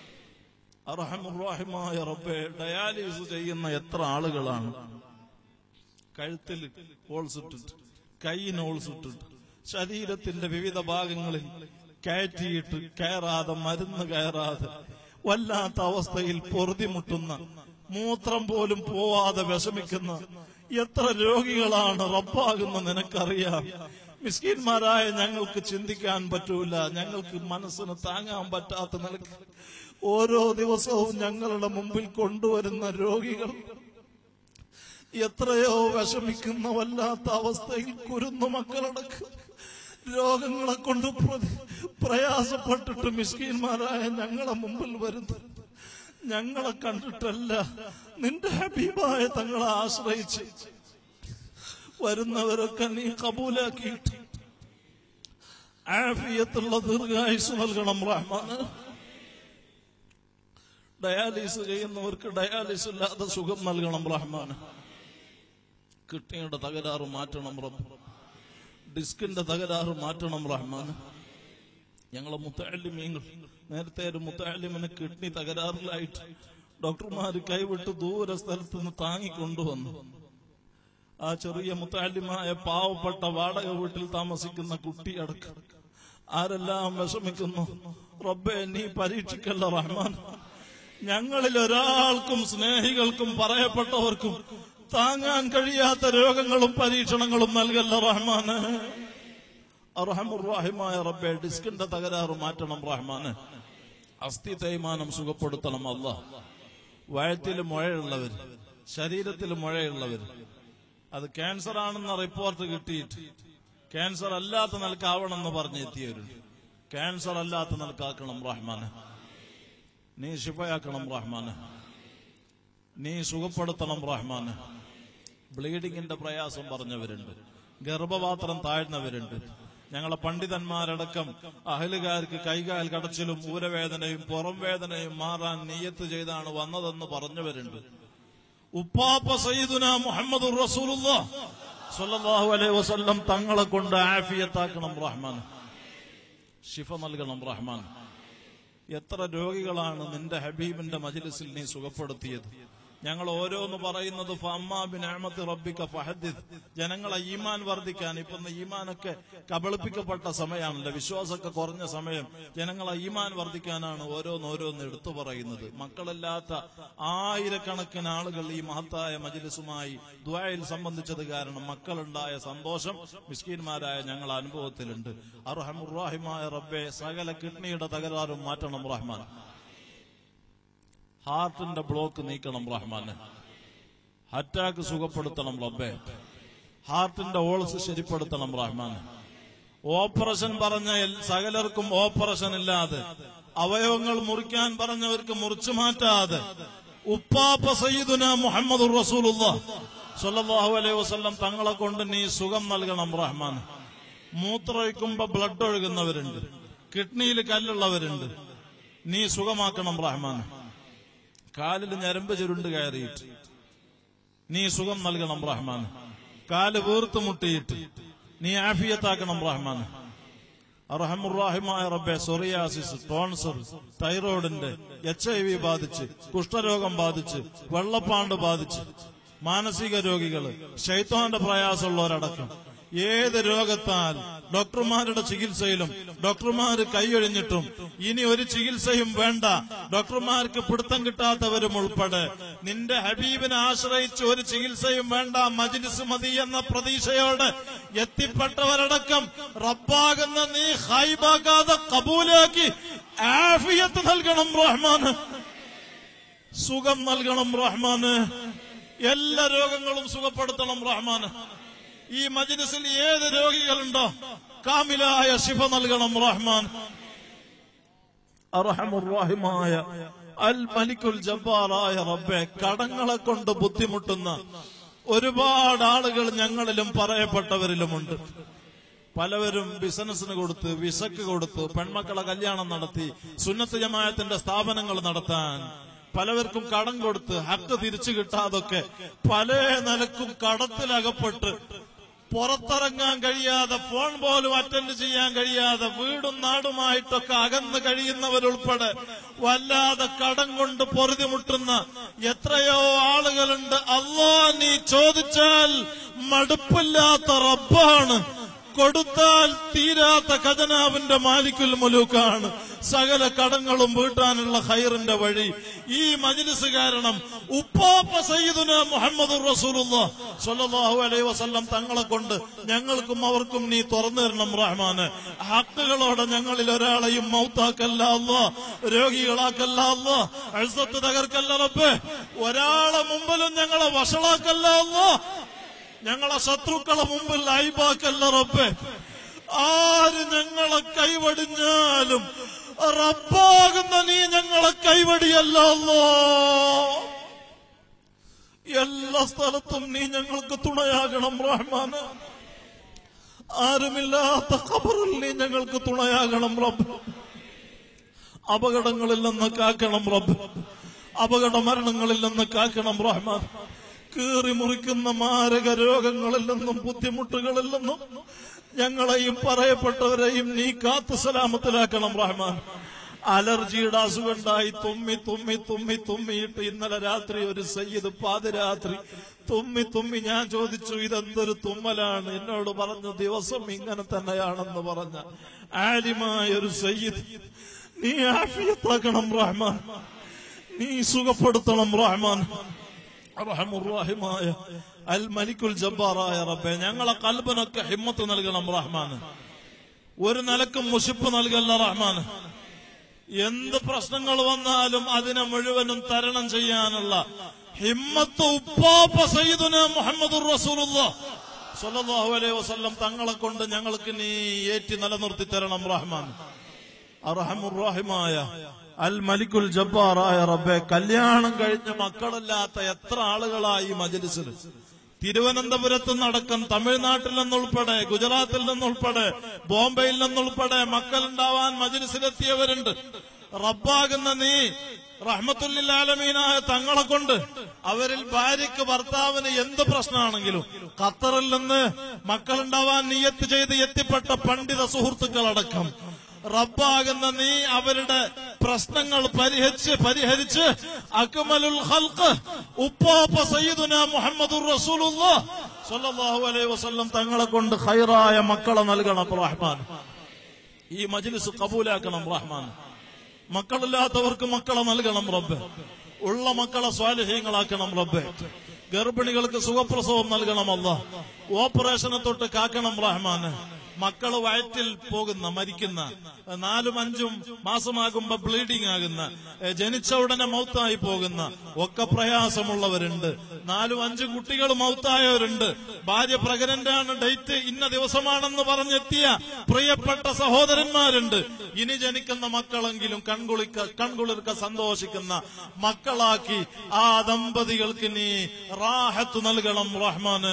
അറഹമുറാഹിമായ റബ്ബെ ഡയാലിസ് ചെയ്യുന്ന എത്ര ആളുകളാണ് കഴുത്തിൽ ഹോൾസ് ഇട്ടിട്ട് കൈയിന് ഹോൾസ് ഇട്ടിട്ട് ശരീരത്തിന്റെ വിവിധ ഭാഗങ്ങളിൽ കയറ്റിയിട്ട് കയറാതെ മരുന്ന് കയറാതെ വല്ലാത്ത അവസ്ഥയിൽ പൊറുതിമുട്ടുന്ന മൂത്രം പോലും പോവാതെ വിഷമിക്കുന്ന എത്ര രോഗികളാണ് റബ്ബാകുന്ന നിനക്കറിയാം മിസ്കിന്മാരായ ഞങ്ങൾക്ക് ചിന്തിക്കാൻ പറ്റൂല ഞങ്ങൾക്ക് മനസ്സിന് താങ്ങാൻ പറ്റാത്ത നിലക്ക് ഓരോ ദിവസവും ഞങ്ങളുടെ മുമ്പിൽ കൊണ്ടുവരുന്ന രോഗികൾ എത്രയോ വിഷമിക്കുന്ന വല്ലാത്ത അവസ്ഥയിൽ കുരുന്നു മക്കളടക്കം രോഗങ്ങളെ കൊണ്ട് പ്രതി- പ്രയാസപ്പെട്ടിട്ട് മിസ്കീന്മാരായ ഞങ്ങളെ മുമ്പിൽ വരുന്നു ഞങ്ങളെ കണ്ടിട്ടല്ല നിന്റെ ഹബീബായ തങ്ങളെ ആശ്രയിച്ച് വരുന്നവരൊക്കെ നീ കബൂലാക്കിയിട്ട് ആഫിയത്തുള്ള ദീർഘായുസ് നൽകണം റഹ്മാന് ഡയാലിസ് ചെയ്യുന്നവർക്ക് ഡയാലിസ് ഇല്ലാതെ സുഖം നൽകണം റഹ്മാന് കിഡ്നിയുടെ തകരാറ് മാറ്റണം റബ്ബ് ഡിസ്കിന്റെ തകരാറ് മാറ്റണം റഹ്മാൻ ഞങ്ങളെ മുത്തല്ലിമീങ്ങൾ നേരത്തെ ഒരു മുത്തല്ലിമിന് കിഡ്നി തകരാറിലായിട്ട് ഡോക്ടർമാര് കൈവിട്ട് ദൂര സ്ഥലത്ത് നിന്ന് താങ്ങിക്കൊണ്ടുവന്നു ആ ചെറിയ മുത്താലിമായ പാവപ്പെട്ട വാടക വീട്ടിൽ താമസിക്കുന്ന കുട്ടിയടക്കം ആരെല്ലാം വിഷമിക്കുന്നു റബ്ബെ നീ പരീക്ഷിക്കല്ല റഹ്മാൻ ഞങ്ങളിൽ ഒരാൾക്കും സ്നേഹികൾക്കും പറയപ്പെട്ടവർക്കും താങ്ങാൻ കഴിയാത്ത രോഗങ്ങളും പരീക്ഷണങ്ങളും നൽകല്ല റഹ്മാന് അർഹമുറാഹിമായ റബ്ബെ ഡിസ്കിന്റെ തകരാറ് മാറ്റണം റഹ്മാന് അസ്ഥി തേയ്മാനം സുഖപ്പെടുത്തണം അല്ല വയറ്റിൽ മുഴയുള്ളവർ ശരീരത്തിൽ മുഴയുള്ളവർ അത് ക്യാൻസർ ആണെന്ന റിപ്പോർട്ട് കിട്ടിയിട്ട് ക്യാൻസർ അല്ലാത്ത നിലക്കാവണമെന്ന് പറഞ്ഞെത്തിയവരുണ്ട് ക്യാൻസർ അല്ലാത്ത നിലക്കാക്കണം റഹ്മാന് നീ ശിഫയാക്കണം റഹ്മാന് നീ സുഖപ്പെടുത്തണം റഹ്മാന് ബ്ലീഡിങ്ങിന്റെ പ്രയാസം പറഞ്ഞവരുണ്ട് ഗർഭപാത്രം താഴ്ന്നവരുണ്ട് ഞങ്ങളെ പണ്ഡിതന്മാരടക്കം അഹലുകാർക്ക് കൈകാൽ കടച്ചിലും ഊരവേദനയും പുറം വേദനയും മാറാൻ നീയത്ത് ചെയ്താണ് വന്നതെന്ന് പറഞ്ഞവരുണ്ട് ഉപ്പാപ്പ സയ്യിദുന മുഹമ്മദ് സല്ലല്ലാഹു അലൈഹി വസല്ലം തങ്ങളെ കൊണ്ട് ആഫിയത്താക്കണം റഹ്മാൻ ഷിഫ നൽകണം റഹ്മാൻ എത്ര രോഗികളാണ് നിന്റെ ഹബീബിന്റെ മജിലിസിൽ നീ സുഖപ്പെടുത്തിയത് ഞങ്ങൾ ഓരോന്ന് പറയുന്നത് ഫഅമ്മാ ബിനിഅമത്തി റബ്ബിക ഫഹദ്ദിദ് ജനങ്ങളെ ഈമാൻ വർദ്ധിക്കാൻ ഇപ്പൊ ഇന്ന് ഈമാനൊക്കെ കബളിപ്പിക്കപ്പെട്ട സമയമാണല്ലോ വിശ്വാസമൊക്കെ കുറഞ്ഞ സമയം ജനങ്ങളെ ഈമാൻ വർദ്ധിക്കാനാണ് ഓരോന്ന് ഓരോന്ന് എടുത്തു പറയുന്നത് മക്കളില്ലാത്ത ആയിരക്കണക്കിന് ആളുകൾ ഈ മഹത്തായ മജിലിസുമായി ദ്വായിൽ സംബന്ധിച്ചത് കാരണം മക്കളുണ്ടായ സന്തോഷം മിസ്കീന്മാരായ ഞങ്ങൾ അനുഭവത്തിലുണ്ട് അർഹമുറാഹിമായ റബ്ബെ സകല കിഡ്നിയുടെ തകരാറും മാറ്റണം റഹ്മാൻ ഹാർട്ടിന്റെ ബ്ലോക്ക് നീക്കണം റഹ്മാന് അറ്റാക്ക് സുഖപ്പെടുത്തണം റബ്ബെ ഹാർട്ടിന്റെ ഓൾസ് ശരിപ്പെടുത്തണം റഹ്മാന് ഓപ്പറേഷൻ പറഞ്ഞ എൽ- സകലർക്കും ഓപ്പറേഷൻ ഇല്ലാതെ അവയവങ്ങൾ മുറിക്കാൻ പറഞ്ഞവർക്ക് മുറിച്ചു മാറ്റാതെ ഉപ്പാപ്പ സയ്യിദുന മുഹമ്മദ് റസൂലുള്ള സല്ലല്ലാഹു അലൈഹി വസല്ലം തങ്ങളെ കൊണ്ട് നീ സുഖം നൽകണം റഹ്മാൻ മൂത്രമൊഴിക്കുമ്പോ ബ്ലഡ് ഒഴുകുന്നവരുണ്ട് കിഡ്നിയിൽ കല്ലുള്ളവരുണ്ട് നീ സുഖമാക്കണം റഹ്മാൻ കാലിൽ ഞരമ്പ് ചുരുണ്ട് കയറിയിട്ട് നീ സുഖം നൽകണം റഹ്മാൻ കാല് വീർത്ത് മുട്ടിയിട്ട് നീ ആഫിയത്താക്കണം റഹ്മാൻ അറഹമുറാഹിമായ റബ്ബെ സൊറിയാസിസ് ടോൺസർ തൈറോയിഡിന്റെ എച്ച് ഐ വി ബാധിച്ച് കുഷ്ഠരോഗം ബാധിച്ച് വെള്ളപ്പാണ്ട് ബാധിച്ച് മാനസിക രോഗികള് ശൈത്താന്റെ പ്രയാസമുള്ളവരടക്കം ഏത് രോഗത്താൽ ഡോക്ടർമാരുടെ ചികിത്സയിലും ഡോക്ടർമാർ കൈയൊഴിഞ്ഞിട്ടും ഇനി ഒരു ചികിത്സയും വേണ്ട ഡോക്ടർമാർക്ക് പിടുത്തം കിട്ടാത്തവരും ഉൾപ്പെടെ നിന്റെ ഹബീബിനെ ആശ്രയിച്ച് ഒരു ചികിത്സയും വേണ്ട മജ്ലിസ് മതി എന്ന പ്രതീക്ഷയോടെ എത്തിപ്പെട്ടവരടക്കം റബ്ബാകുന്ന നീ ഹൈബാക്കാതെ കബൂലാക്കി ആഫിയത്ത് നൽകണം റഹ്മാന് സുഖം നൽകണം റഹ്മാന് എല്ലാ രോഗങ്ങളും സുഖപ്പെടുത്തണം റഹ്മാന് ഈ മജ്ലിസിൽ ഏത് രോഗികളുണ്ടോ കാമിലായ ശിഫ നൽകണം റഹ്മാൻ അർഹമുറാഹിമായ അൽ മലിക്കുൽ ജബ്ബാറായ റബ്ബെ കടങ്ങളെ കൊണ്ട് ബുദ്ധിമുട്ടുന്ന ഒരുപാട് ആളുകൾ ഞങ്ങളിലും പറയപ്പെട്ടവരിലുമുണ്ട് പലവരും ബിസിനസ്സിന് കൊടുത്ത് വിസക്ക് കൊടുത്ത് പെൺമക്കളെ കല്യാണം നടത്തി സുന്നത്ത് ജമായത്തിന്റെ സ്ഥാപനങ്ങൾ നടത്താൻ പലവർക്കും കടം കൊടുത്ത് ഹക്ക് തിരിച്ചു കിട്ടാതൊക്കെ പല നിലക്കും കടത്തിലകപ്പെട്ട് പുറത്തിറങ്ങാൻ കഴിയാതെ ഫോൺ പോലും അറ്റൻഡ് ചെയ്യാൻ കഴിയാതെ വീടും നാടുമായിട്ടൊക്കെ അകന്ന് കഴിയുന്നവരുൾപ്പെടെ വല്ലാതെ കടം കൊണ്ട് പൊറുതിമുട്ടുന്ന എത്രയോ ആളുകളുണ്ട് അള്ളാ നീ ചോദിച്ചാൽ മടുപ്പില്ലാത്ത റബ്ബാണ് കൊടുത്താൽ തീരാത്ത ഖജനാവിന്റെ മാലിക്കുൽ മുലൂക്കാണ് സകല കടങ്ങളും വീട്ടാനുള്ള ഹൈറിന്റെ വഴി ഈ മജ്ലിസ് കാരണം ഉപ്പാപ്പ സയ്യിദുന മുഹമ്മദ് റസൂലുള്ള സ്വല്ലല്ലാഹു അലൈഹി വസല്ലം തങ്ങളെ കൊണ്ട് ഞങ്ങൾക്കും അവർക്കും നീ തുറന്നു തരണം റഹ്മാന് ഹക്കുകളോടെ ഞങ്ങളിൽ ഒരാളെയും മൗത്താക്കല്ല അല്ല രോഗികളാക്കല്ല അല്ല അഴുസത്ത് തകർക്കല്ല റബ്ബേ ഒരാളെ മുമ്പിലും ഞങ്ങളെ വഷളാക്കല്ല അല്ല ഞങ്ങളെ ശത്രുക്കളെ മുമ്പിൽ അയിബാക്കല്ല റബ്ബെ ആര് ഞങ്ങളെ കൈവടിഞ്ഞാലും റബ്ബാകുന്ന നീ ഞങ്ങളെ കൈവടിയല്ല അല്ലോ എല്ലാ സ്ഥലത്തും നീ ഞങ്ങൾക്ക് തുണയാകണം റഹ്മാന് ആരുമില്ലാത്ത ഖബറിൽ നീ ഞങ്ങൾക്ക് തുണയാകണം റബ്ബ് അപകടങ്ങളിൽ നിന്ന് കാക്കണം റബ്ബ് അപകട മരണങ്ങളിൽ നിന്ന് കാക്കണം റഹ്മാൻ കീറി മുറിക്കുന്ന മാരക രോഗങ്ങളിൽ നിന്നും ബുദ്ധിമുട്ടുകളിൽ നിന്നും ഞങ്ങളെയും പറയപ്പെട്ടവരെയും നീ കാത്തു സലാമത്തിലാക്കണം റഹ്മാൻ അലർജിയുടെ അസുഖമുണ്ടായി തുമ്മി തുമ്മി തുമ്മി തുമ്മിയിട്ട് ഇന്നലെ രാത്രി ഒരു സയ്യിദ് പാതിരാത്രി തുമ്മി തുമ്മി ഞാൻ ചോദിച്ചു ഇതെന്തൊരു തുമ്മലാണ് എന്നോട് പറഞ്ഞു ദിവസം ഇങ്ങനെ തന്നെയാണെന്ന് പറഞ്ഞ ആലിമായ ഒരു സയ്യിദ് നീ ആഫിയത്താക്കണം റഹ്മാൻ നീ സുഖപ്പെടുത്തണം റഹ്മാൻ റഹമുറാഹിമായ അൽ മലിക്കുൽ ജബ്ബാറായ റബ്ബെ ഞങ്ങളെ കൽബനൊക്കെ ഹിമ്മത്ത് നൽകണം റഹ്മാൻ ഒരു നിലക്കും മുഷിപ്പ് നൽകല്ല റഹ്മാൻ എന്ത് പ്രശ്നങ്ങൾ വന്നാലും അതിനെ മുഴുവനും തരണം ചെയ്യാനുള്ള ഹിമ്മത്ത് ഉപ്പാപ്പ സയ്യിദുന മുഹമ്മദ് റസൂലുള്ള സല്ലല്ലാഹു അലൈഹി വസല്ലം തങ്ങളെ കൊണ്ട് ഞങ്ങൾക്ക് നീ ഏറ്റി നിലനിർത്തി തരണം റഹ്മാൻ അർഹമുറാഹിമായ അൽ മലിക്കുൽ ജബ്ബാറായ റബ്ബെ കല്യാണം കഴിഞ്ഞ മക്കളില്ലാത്ത എത്ര ആളുകളായി മജലിസിൽ തിരുവനന്തപുരത്ത് നടക്കം തമിഴ്നാട്ടിൽ നിന്നുൾപ്പെടെ ഗുജറാത്തിൽ നിന്നുൾപ്പെടെ ബോംബെയിൽ നിന്നുൾപ്പെടെ മക്കളുണ്ടാവാൻ മജലിസിലെത്തിയവരുണ്ട് റബ്ബാകുന്ന നീ റഹ്മത്തുല്ലാലമീനായ തങ്ങളെ കൊണ്ട് അവരിൽ ഭാര്യയ്ക്ക് ഭർത്താവിന് എന്ത് പ്രശ്നമാണെങ്കിലും ഖത്തറിൽ നിന്ന് മക്കളുണ്ടാവാൻ നീയത്ത് ചെയ്ത് എത്തിപ്പെട്ട പണ്ഡിത സുഹൃത്തുക്കളടക്കം റബ്ബാകുന്ന നീ അവരുടെ പ്രശ്നങ്ങൾ പരിഹരിച്ച് പരിഹരിച്ച് അക്മലുൽ ഖൽഖ് ഉപ്പാപ്പ സയ്യിദുന മുഹമ്മദുർ റസൂലുള്ളാഹ് സ്വല്ലല്ലാഹു അലൈഹി വസല്ലം തങ്ങളെ കൊണ്ട് ഖൈറായ മക്കളെ നൽകണം റഹ്മാൻ ഈ മജ്ലിസ് കബൂലാക്കണം റഹ്മാൻ മക്കളില്ലാത്തവർക്ക് മക്കളെ നൽകണം റബ്ബ് ഉള്ള മക്കളെ സ്വാലിഹ്യങ്ങളാക്കണം റബ്ബ് ഗർഭിണികൾക്ക് സുഖപ്രസവം നൽകണമല്ല ഓപ്പറേഷനെ തൊട്ട് കാക്കണം റഹ്മാന് മക്കള് വയറ്റിൽ പോകുന്ന മരിക്കുന്ന നാലും അഞ്ചും മാസമാകുമ്പോ ബ്ലീഡിംഗ് ആകുന്ന ഏ, ജനിച്ച ഉടനെ മൗത്തായി പോകുന്ന ഒക്കെ പ്രയാസമുള്ളവരുണ്ട് നാലും അഞ്ചും കുട്ടികൾ മൗത്തായവരുണ്ട് ഭാര്യ പ്രഗ്നന്റ് ആണ് ഡേറ്റ് ഇന്ന ദിവസമാണെന്ന് പറഞ്ഞെത്തിയ പ്രിയപ്പെട്ട സഹോദരന്മാരുണ്ട് ഇനി ജനിക്കുന്ന മക്കളെങ്കിലും കൺകുളിക്ക കൺകുളിർക്ക സന്തോഷിക്കുന്ന മക്കളാക്കി ആ ദമ്പതികൾക്ക് നീ റാഹത്ത് നൽകണം റഹ്മാന്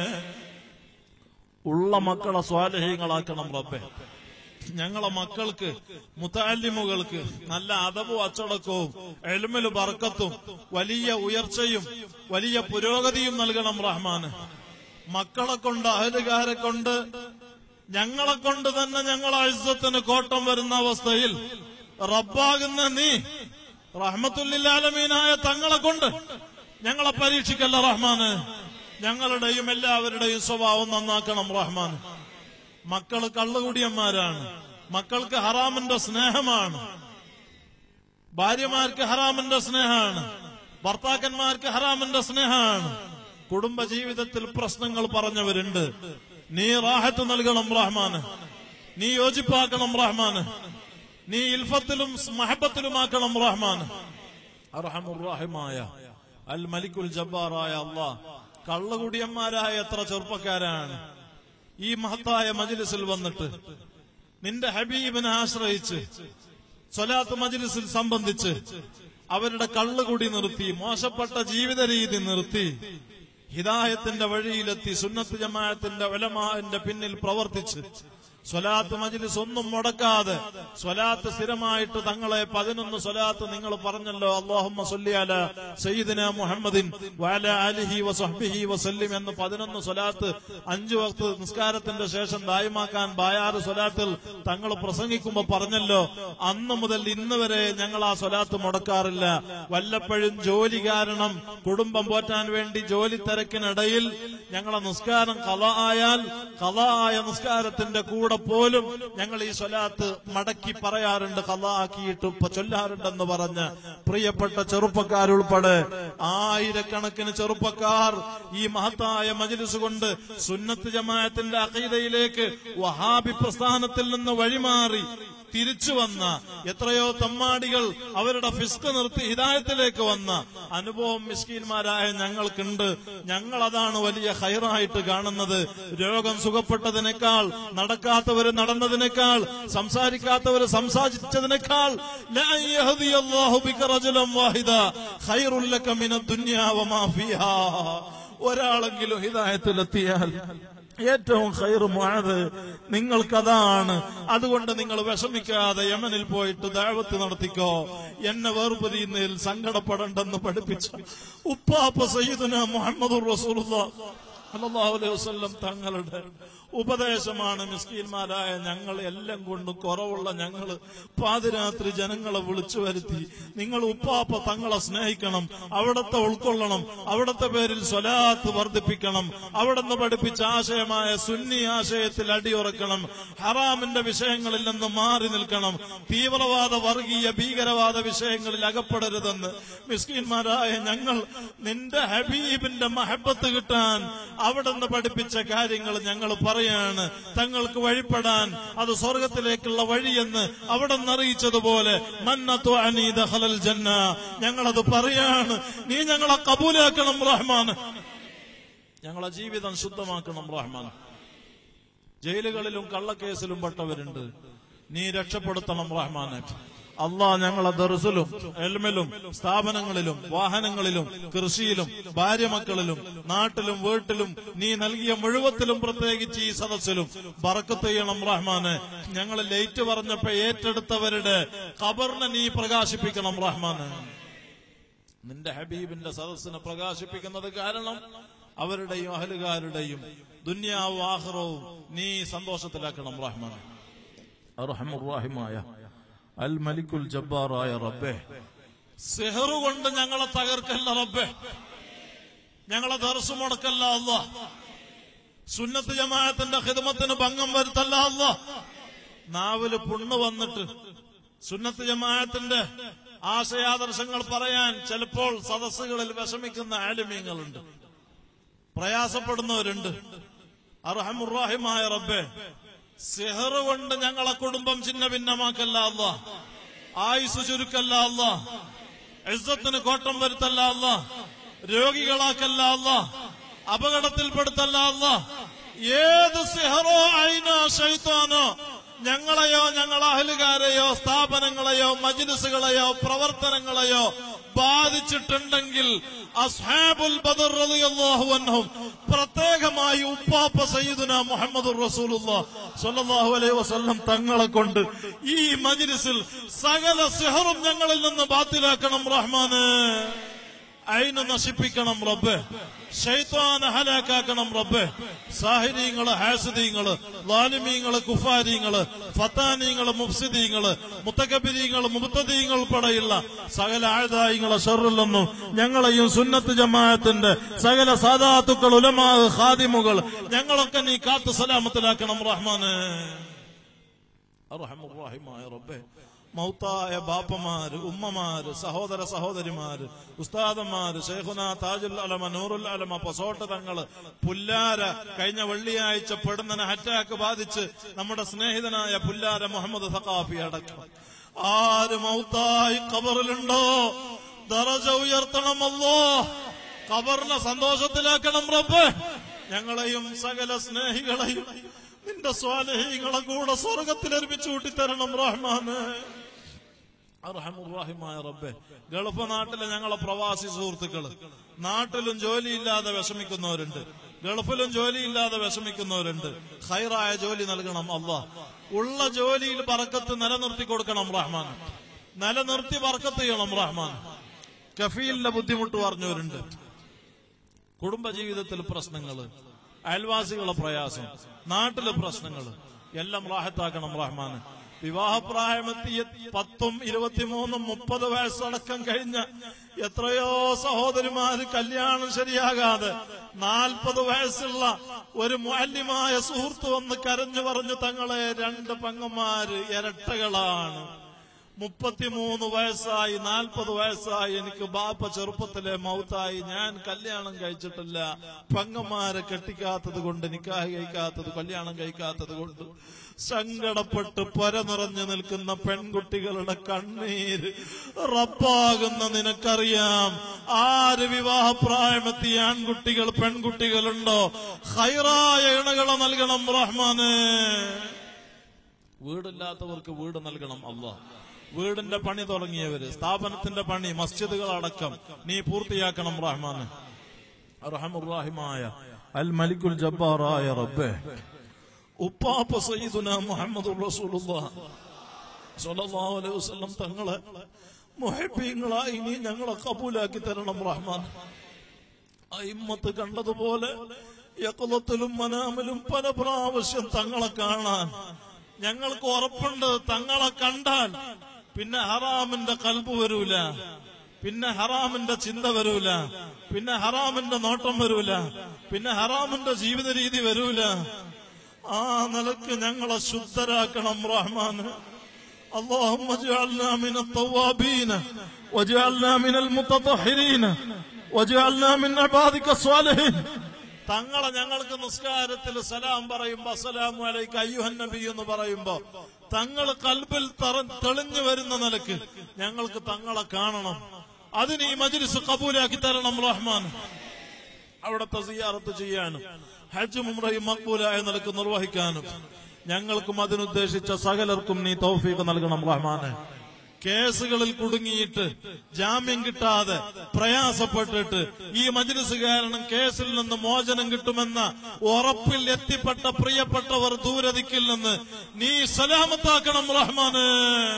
ഉള്ള മക്കളെ സ്വാലഹ്യങ്ങളാക്കണം റബ്ബെ ഞങ്ങളെ മക്കൾക്ക് മുത്താലിമുകൾക്ക് നല്ല അതവും അച്ചടക്കവും എലുമല് ബർക്കത്തും വലിയ ഉയർച്ചയും വലിയ പുരോഗതിയും നൽകണം റഹ്മാന് മക്കളെ കൊണ്ട് അഹലുകാരെ കൊണ്ട് ഞങ്ങളെ കൊണ്ട് തന്നെ ഞങ്ങളെ അഴുസത്തിന് കോട്ടം വരുന്ന അവസ്ഥയിൽ റബ്ബാകുന്ന നീ റഹ്മത്തുല്ലാലമീനായ തങ്ങളെ കൊണ്ട് ഞങ്ങളെ പരീക്ഷിക്കല്ല റഹ്മാന് ഞങ്ങളുടെയും എല്ലാവരുടെയും സ്വഭാവം നന്നാക്കണം റഹ്മാൻ മക്കള് കള്ളുകുടിയന്മാരാണ് മക്കൾക്ക് ഹറാമിന്റെ സ്നേഹമാണ് ഭാര്യമാർക്ക് ഹറാമിന്റെ സ്നേഹമാണ് ഭർത്താക്കന്മാർക്ക് ഹറാമിന്റെ സ്നേഹമാണ് കുടുംബ ജീവിതത്തിൽ പ്രശ്നങ്ങൾ പറഞ്ഞവരുണ്ട് നീ റാഹത്ത് നൽകണം റഹ്മാന് നീ യോജിപ്പാക്കണം റഹ്മാന് നീ ഇൽഫത്തിലും മഹബത്തിലുമാക്കണം റഹ്മാന് അർഹമുറാഹിമായ അൽ മലിക്കുൽ ജബ്ബാറായ അള്ളാഹ് കള്ളുകുടിയന്മാരായ എത്ര ചെറുപ്പക്കാരാണ് ഈ മഹത്തായ മജിലിസിൽ വന്നിട്ട് നിന്റെ ഹബീബിനെ ആശ്രയിച്ച് സ്വലാത്ത് മജിലിസിൽ സംബന്ധിച്ച് അവരുടെ കള്ളുകുടി നിർത്തി മോശപ്പെട്ട ജീവിത രീതി നിർത്തി ഹിദായത്തിന്റെ വഴിയിലെത്തി സുന്നത്ത് ജമാഅത്തിന്റെ വലമാന്റെ പിന്നിൽ പ്രവർത്തിച്ച് സ്വലാത്ത് മജിലിസ് ഒന്നും മുടക്കാതെ സ്വലാത്ത് സ്ഥിരമായിട്ട് തങ്ങളെ പതിനൊന്ന് സ്വലാത്ത് നിങ്ങൾ പറഞ്ഞല്ലോ അള്ളാഹുമ്മ സൊല്ലിയാല സയ്യിദിന മുഹമ്മദിൻ വാല അലിഹി വസഹ്ബിഹി വസല്ലിം എന്ന് പതിനൊന്ന് സ്വലാത്ത് അഞ്ചു വക്ത് നിസ്കാരത്തിന്റെ ശേഷം ദായമാക്കാൻ ബായാറ് സ്വലാത്തിൽ തങ്ങൾ പ്രസംഗിക്കുമ്പോ പറഞ്ഞല്ലോ അന്ന് മുതൽ ഇന്ന് വരെ ഞങ്ങൾ ആ സ്വലാത്ത് മുടക്കാറില്ല വല്ലപ്പോഴും ജോലി കാരണം കുടുംബം പോറ്റാൻ വേണ്ടി ജോലി തിരക്കിനിടയിൽ ഞങ്ങളെ നിസ്കാരം കല ആയാൽ കല ആയ നിസ്കാരത്തിന്റെ കൂടെ പോലും ഞങ്ങൾ ഈ സ്വലാത്ത് മടക്കി പറയാറുണ്ട് കല ആക്കിയിട്ട് ഇപ്പൊ ചൊല്ലാറുണ്ടെന്ന് പറഞ്ഞ് പ്രിയപ്പെട്ട ചെറുപ്പക്കാരുൾപ്പെടെ ആയിരക്കണക്കിന് ചെറുപ്പക്കാർ ഈ മഹത്തായ മജിലിസ് കൊണ്ട് സുന്നത്ത് ജമാഅത്തിന്റെ അഖീദയിലേക്ക് വഹാബി പ്രസ്ഥാനത്തിൽ നിന്ന് വഴിമാറി തിരിച്ചു വന്ന എത്രയോ തമ്മാടികൾ അവരുടെ ഫിസ്ക് നിർത്തി ഹിദായത്തിലേക്ക് വന്ന അനുഭവം മിസ്കീന്മാരായ ഞങ്ങൾക്കുണ്ട് ഞങ്ങൾ അതാണ് വലിയ ഹൈറായിട്ട് കാണുന്നത് രോഗം സുഖപ്പെട്ടതിനേക്കാൾ നടക്കാത്തവര് നടന്നതിനേക്കാൾ സംസാരിക്കാത്തവര് സംസാരിച്ചതിനേക്കാൾ ലാ യഹ്ദിയല്ലാഹു ബിക റജുലൻ വാഹിദ ഖൈറുൽ ലക മിനദ് ദുനിയാ വമാ ഫീഹാ ഒരാളെങ്കിലും ഹിദായത്തിലെത്തിയാൽ ഏറ്റവും ഖൈറ് മുഅദ് നിങ്ങൾക്കതാണ് അതുകൊണ്ട് നിങ്ങൾ വിഷമിക്കാതെ യമനിൽ പോയിട്ട് ദാവത്ത് നടത്തിക്കോ എന്നെ വേർപിരിയുന്നതിൽ സങ്കടപ്പെടണ്ടെന്ന് പഠിപ്പിച്ചു ഉപ്പാപ്പ സയ്യിദുന മുഹമ്മദ് സല്ലല്ലാഹു അലൈഹി വസല്ലം തങ്ങളുടെ ഉപദേശമാണ് മിസ്കീന്മാരായ ഞങ്ങൾ എല്ലാം കൊണ്ടും കുറവുള്ള ഞങ്ങള് പാതിരാത്രി ജനങ്ങളെ വിളിച്ചു വരുത്തി നിങ്ങൾ ഉപ്പാപ്പ തങ്ങളെ സ്നേഹിക്കണം അവിടത്തെ ഉൾക്കൊള്ളണം അവിടത്തെ പേരിൽ സ്വലാത്ത് വർദ്ധിപ്പിക്കണം അവിടുന്ന് പഠിപ്പിച്ച ആശയമായ സുന്നി ആശയത്തിൽ അടിയുറക്കണം ഹറാമിന്റെ വിഷയങ്ങളിൽ നിന്ന് മാറി നിൽക്കണം തീവ്രവാദ വർഗീയ ഭീകരവാദ വിഷയങ്ങളിൽ അകപ്പെടരുതെന്ന് മിസ്കീന്മാരായ ഞങ്ങൾ നിന്റെ ഹബീബിന്റെ മഹബത്ത് കിട്ടാൻ അവിടുന്ന് പഠിപ്പിച്ച കാര്യങ്ങൾ ഞങ്ങൾ പറയാണ് തങ്ങൾക്ക് വഴിപ്പെടാൻ അത് സ്വർഗത്തിലേക്കുള്ള വഴിയെന്ന് അവിടെ നിന്ന് അറിയിച്ചതുപോലെ മന്നത്തു അനീദ ഹലൽ ജന്ന ഞങ്ങളത് പറയാണ് നീ ഞങ്ങളെ കബൂലാക്കണം റഹ്മാൻ ഞങ്ങളെ ജീവിതം ശുദ്ധമാക്കണം റഹ്മാൻ ജയിലുകളിലും കള്ളക്കേസിലും പെട്ടവരുണ്ട് നീ രക്ഷപ്പെടുത്തണം റഹ്മാനെ അള്ളാ ഞങ്ങളെ ദർസിലും എൽമിലും സ്ഥാപനങ്ങളിലും വാഹനങ്ങളിലും കൃഷിയിലും ഭാര്യമക്കളിലും നാട്ടിലും വീട്ടിലും നീ നൽകിയ മുഴുവത്തിലും പ്രത്യേകിച്ച് ഈ സദസ്സിലും ബറക്കത്ത് ചെയ്യണം റഹ്മാന് ഞങ്ങൾ ലേറ്റ് പറഞ്ഞപ്പോ ഏറ്റെടുത്തവരുടെ ഖബറിനെ നീ പ്രകാശിപ്പിക്കണം റഹ്മാന് നിന്റെ ഹബീബിന്റെ സദസ്സിനെ പ്രകാശിപ്പിക്കുന്നത് കാരണം അവരുടെയും അഹലുകാരുടെയും ദുന്യാവും ആഹ്റവും നീ സന്തോഷത്തിലാക്കണം റഹ്മാൻ അർഹമുറാഹിമായ അൽ മലിക്കുൽ ജബ്ബാറായ റബ്ബെ സെഹറു കൊണ്ട് ഞങ്ങളെ തകർക്കല്ല റബ്ബെ ഞങ്ങളെ ദർശു മുടക്കല്ല അല്ല സുന്നത്ത് ജമാഅത്തിന്റെ ഹിദമത്തിന് ഭംഗം വരുത്തല്ല അല്ല നാവില് പുണ്ണ് വന്നിട്ട് സുന്നത്ത് ജമാഅത്തിന്റെ ആശയാദർശങ്ങൾ പറയാൻ ചിലപ്പോൾ സദസ്സുകളിൽ വിഷമിക്കുന്ന ആലിമ്യങ്ങളുണ്ട് പ്രയാസപ്പെടുന്നവരുണ്ട് അർഹമുറാഹിമായ റബ്ബെ സെഹർ കൊണ്ട് ഞങ്ങളെ കുടുംബം ചിന്ന ഭിന്നമാക്കല്ല അല്ല ആയുസ് ചുരുക്കല്ല അല്ല ഇസ്സത്തിന് കോട്ടം വരുത്തല്ല അല്ല രോഗികളാക്കല്ല അല്ല അപകടത്തിൽപ്പെടുത്തല്ല അല്ല ഏത് സെഹറോ അയിനോ ശൈത്താനോ ഞങ്ങളെയോ ഞങ്ങളെ അഹലുകാരെയോ സ്ഥാപനങ്ങളെയോ മജ്ലിസുകളെയോ പ്രവർത്തനങ്ങളെയോ ബാധിച്ചിട്ടുണ്ടെങ്കിൽ അസ്ഹാബുൽ ബദർ റളിയല്ലാഹു അൻഹും പ്രത്യേകമായി ഉപ്പാപ്പ സയ്യിദുന മുഹമ്മദ് റസൂലുള്ളാഹ് സ്വല്ലല്ലാഹു അലൈഹി വസല്ലം തങ്ങളെ കൊണ്ട് ഈ മജ്ലിസിൽ സകല സിഹറും ഞങ്ങളിൽ നിന്ന് ബാത്തിലാക്കണം റഹ്മാന് അയിന് നശിപ്പിക്കണം റബ്ബ് ഷൈത്വാനെ ഹലാക്കാക്കണം റബ്ബ് സാഹിര്യങ്ങള് ഹാസുദീങ്ങള് ലാലിമീങ്ങള് കുഫാരിങ്ങള് ഫത്താനീങ്ങള് മുഫ്സിദീങ്ങള് മുത്തകബിരീങ്ങള് മുബത്തദീങ്ങൾ ഉൾപ്പെടെയുള്ള സകല ആഴ്തായിങ്ങളെ ഷെറില്ലെന്നും ഞങ്ങളെയും സുന്നത്ത് ജമാഅത്തിന്റെ സകല സാധാത്തുക്കൾ ഉലമാ ഖാദിമുകൾ ഞങ്ങളൊക്കെ നീ കാത്തു സലാമത്തിലാക്കണം റഹ്മാന് അർഹമുറാഹിമായ റബ്ബേ മൗത്തായ ബാപ്പമാര് ഉമ്മമാര് സഹോദര സഹോദരിമാര് ഉസ്താദന്മാര് ഷെയ്ഖുന താജുൽ അലമ നൂറുൽ അലമ പൊസോട്ട തങ്ങള് പുല്ലാര കഴിഞ്ഞ വെള്ളിയാഴ്ച പെടുന്നതിന് അറ്റാക്ക് ബാധിച്ച് നമ്മുടെ സ്നേഹിതനായ പുല്ലാര മുഹമ്മദ് സഖാഫി അടക്കം ആര് മൗത്തായി ഖബറിലുണ്ടോ ദറജ ഉയർത്തണമല്ലോ ഖബറിനെ സന്തോഷത്തിലാക്കണം റബ്ബ് ഞങ്ങളെയും സകല സ്നേഹികളെയും നിന്റെ സ്വാലഹീങ്ങളെ കൂടെ സ്വർഗത്തിൽ ഒരുമിച്ച് കൂട്ടിത്തരണം റഹ്മാന് അർഹമുറാഹിമായ റബ്ബെ ഗൾഫ് നാട്ടിലെ ഞങ്ങളെ പ്രവാസി സുഹൃത്തുക്കള് നാട്ടിലും ജോലിയില്ലാതെ വിഷമിക്കുന്നവരുണ്ട് ഗൾഫിലും ജോലിയില്ലാതെ വിഷമിക്കുന്നവരുണ്ട് ഹൈറായ ജോലി നൽകണം അള്ളാ ഉള്ള ജോലിയിൽ പറക്കത്ത് നിലനിർത്തി കൊടുക്കണം റഹ്മാൻ നിലനിർത്തി പറക്കത്ത് ചെയ്യണം റഹ്മാൻ കഫീലിന്റെ ബുദ്ധിമുട്ട് പറഞ്ഞവരുണ്ട് കുടുംബജീവിതത്തിൽ പ്രശ്നങ്ങള് അയൽവാസികളെ പ്രയാസം നാട്ടിലെ പ്രശ്നങ്ങൾ എല്ലാം റാഹത്താക്കണം റഹ്മാന് വിവാഹപ്രായമെത്തിയ പത്തും ഇരുപത്തിമൂന്നും മുപ്പത് വയസ്സടക്കം കഴിഞ്ഞ എത്രയോ സഹോദരിമാര് കല്യാണം ശരിയാകാതെ നാൽപ്പത് വയസ്സുള്ള ഒരു മാല്യമായ സുഹൃത്ത് വന്ന് കരഞ്ഞു പറഞ്ഞു തങ്ങളെ രണ്ട് പെങ്ങന്മാര് ഇരട്ടകളാണ് മുപ്പത്തിമൂന്ന് വയസ്സായി നാൽപ്പത് വയസ്സായി എനിക്ക് ബാപ്പ ചെറുപ്പത്തിലെ മൗത്തായി ഞാൻ കല്യാണം കഴിച്ചിട്ടില്ല പെങ്ങന്മാരെ കെട്ടിക്കാത്തത് കൊണ്ട് നിക്കാഹ് കഴിക്കാത്തത് കല്യാണം കഴിക്കാത്തത് കൊണ്ട് സങ്കടപ്പെട്ട് പൊര നിറഞ്ഞു നിൽക്കുന്ന പെൺകുട്ടികളുടെ കണ്ണീര് റബ്ബാകുന്ന നിനക്കറിയാം ആര് വിവാഹപ്രായമെത്തിയ ആൺകുട്ടികൾ പെൺകുട്ടികളുണ്ടോ ഹൈറായ ഇണകളെ നൽകണം റഹ്മാന് വീടില്ലാത്തവർക്ക് വീട് നൽകണം അള്ളാഹ് വീടിന്റെ പണി തുടങ്ങിയവര് സ്ഥാപനത്തിന്റെ പണി മസ്ജിദുകളടക്കം നീ പൂർത്തിയാക്കണം റഹ്മാന് റഹമുറാഹിമായ അൽ മലിക്കുൽ ജബ്ബാറായ റബ്ബെ ഉപ്പാപ്പ സയ്യിദുന മുഹമ്മദ് റസൂലുള്ളാഹ് സ്വല്ലല്ലാഹു അലൈഹി വസല്ലം തങ്ങളെ മുഹബ്ബീങ്ങളായി നീ ഞങ്ങളെ കബൂലാക്കി തരണം റഹ്മാൻ അയിമ്മത്ത് കണ്ടതുപോലെ യക്കുലത്തിലും മനാമിലും പല പ്രാവശ്യം തങ്ങളെ കാണാൻ ഞങ്ങൾക്ക് ഉറപ്പുണ്ട് തങ്ങളെ കണ്ടാൽ പിന്നെ ഹറാമിന്റെ കൽബ് വരൂല പിന്നെ ഹറാമിന്റെ ചിന്ത വരൂല പിന്നെ ഹറാമിന്റെ നോട്ടം വരൂല പിന്നെ ഹറാമിന്റെ ജീവിത രീതി വരൂല ആ നിലക്ക് ഞങ്ങളെ ശുദ്ധരാക്കണം റഹ്മാന് اللهم اجعلنا من التوابين واجعلنا من المتطهرين واجعلنا من عبادك الصالحين തങ്ങളെ ഞങ്ങൾക്ക് നിസ്കാരത്തിൽ സലാം പറയുമ്പോ അസ്സലാമു അലൈക്ക് അയ്യുഹൻ നബി എന്ന് പറയുമ്പോ തങ്ങൾ കൽബിൽ തറ- തെളിഞ്ഞു വരുന്ന നിലക്ക് ഞങ്ങൾക്ക് തങ്ങളെ കാണണം അതിന് ഈ മജ്ലിസ് കബൂലാക്കി തരണം റഹ്മാൻ അവിടുത്തെ സിയാറത്ത് ചെയ്യാനും ഹജ്ജ് മുംറയും മക്ബൂലായ നിലക്ക് നിർവഹിക്കാനും ഞങ്ങൾക്കും അതിനുദ്ദേശിച്ച സകലർക്കും നീ തൗഫീഖ് നൽകണം റഹ്മാനെ കേസുകളിൽ കുടുങ്ങിയിട്ട് ജാമ്യം കിട്ടാതെ പ്രയാസപ്പെട്ടിട്ട് ഈ മജ്ലിസ് കാരണം കേസിൽ നിന്ന് മോചനം കിട്ടുമെന്ന ഉറപ്പിൽ എത്തിപ്പെട്ട പ്രിയപ്പെട്ടവർ ദൂരദിക്കിൽ നിന്ന് നീ സലാമത്താക്കണം റഹ്മാന്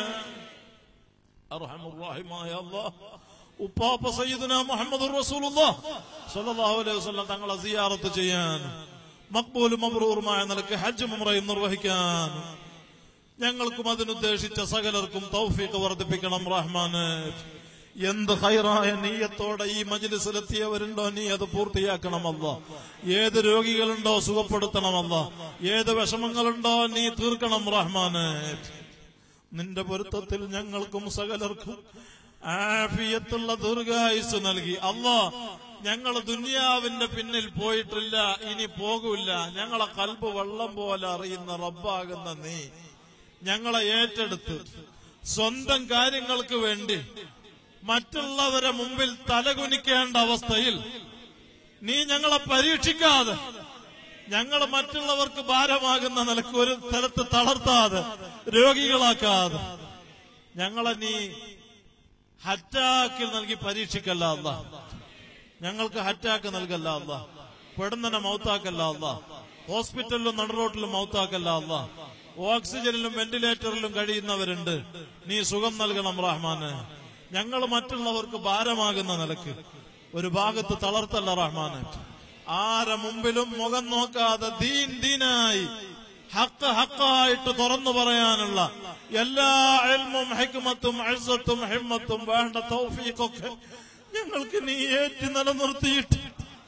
അർഹമുറാഹിമായ അല്ലാഹ് ഉപ്പാപ്പ സയ്യിദുന മുഹമ്മദ് റസൂലുള്ളാഹ് സ്വല്ലല്ലാഹു അലൈഹി വസല്ലം തങ്ങളെ സിയാറത്ത് ചെയ്യാൻ മക്ബൂലും മബ്രൂറുമായ നിലക്ക് ഹജ്ജ് മുറയും നിർവഹിക്കാൻ ഞങ്ങൾക്കും അതിനുദ്ദേശിച്ച സകലർക്കും തൗഫീഖ് വർദ്ധിപ്പിക്കണം റഹ്മാന് എന്ത് ഹൈറായ നീയത്തോടെ ഈ മജ്ലിസിലെത്തിയവരുണ്ടോ നീ അത് പൂർത്തിയാക്കണമല്ല ഏത് രോഗികളുണ്ടോ സുഖപ്പെടുത്തണമല്ല ഏത് വിഷമങ്ങളുണ്ടോ നീ തീർക്കണം റഹ്മാന് നിന്റെ പൊരുത്തത്തിൽ ഞങ്ങൾക്കും സകലർക്കും ആഫിയത്തുള്ള ദീർഘായുസ് നൽകി അല്ലാ ഞങ്ങൾ ദുനിയാവിന്റെ പിന്നിൽ പോയിട്ടില്ല ഇനി പോകൂല ഞങ്ങളെ കൽബ് വെള്ളം പോലെ അറിയുന്ന റബ്ബാകുന്ന നീ ഞങ്ങളെ ഏറ്റെടുത്ത് സ്വന്തം കാര്യങ്ങൾക്ക് വേണ്ടി മറ്റുള്ളവരെ മുമ്പിൽ തലകുനിക്കേണ്ട അവസ്ഥയിൽ നീ ഞങ്ങളെ പരീക്ഷിക്കാതെ ഞങ്ങൾ മറ്റുള്ളവർക്ക് ഭാരമാകുന്ന നിലക്ക് ഒരു സ്ഥലത്ത് തളർത്താതെ രോഗികളാക്കാതെ ഞങ്ങളെ നീ ഹറ്റാക്കിൽ നൽകി പരീക്ഷിക്കല്ല അല്ല ഞങ്ങൾക്ക് ഹറ്റാക്ക് നൽകല്ല അല്ല പെടുന്നനെ മൗത്താക്കല്ല അല്ല ഹോസ്പിറ്റലിലും നടുറോട്ടിലും മൗത്താക്കല്ല അല്ല ഓക്സിജനിലും വെന്റിലേറ്ററിലും കഴിയുന്നവരുണ്ട് നീ സുഖം നൽകണം റഹ്മാന് ഞങ്ങൾ മറ്റുള്ളവർക്ക് ഭാരമാകുന്ന നിലക്ക് ഒരു ഭാഗത്ത് തളർത്തല്ല റഹ്മാന് ആരെ മുമ്പിലും മുഖം നോക്കാതെ ദീൻ ദീനായി ഹക്ക് ഹക്കായിട്ട് തുറന്നു പറയാനുള്ള എല്ലാ എൽമും ഹെക്മത്തും അഴ്സത്തും ഹിമ്മത്തും വേണ്ട തൗഫീഖൊക്കെ ഞങ്ങൾക്ക് നീ ഏറ്റി നിലനിർത്തിയിട്ട്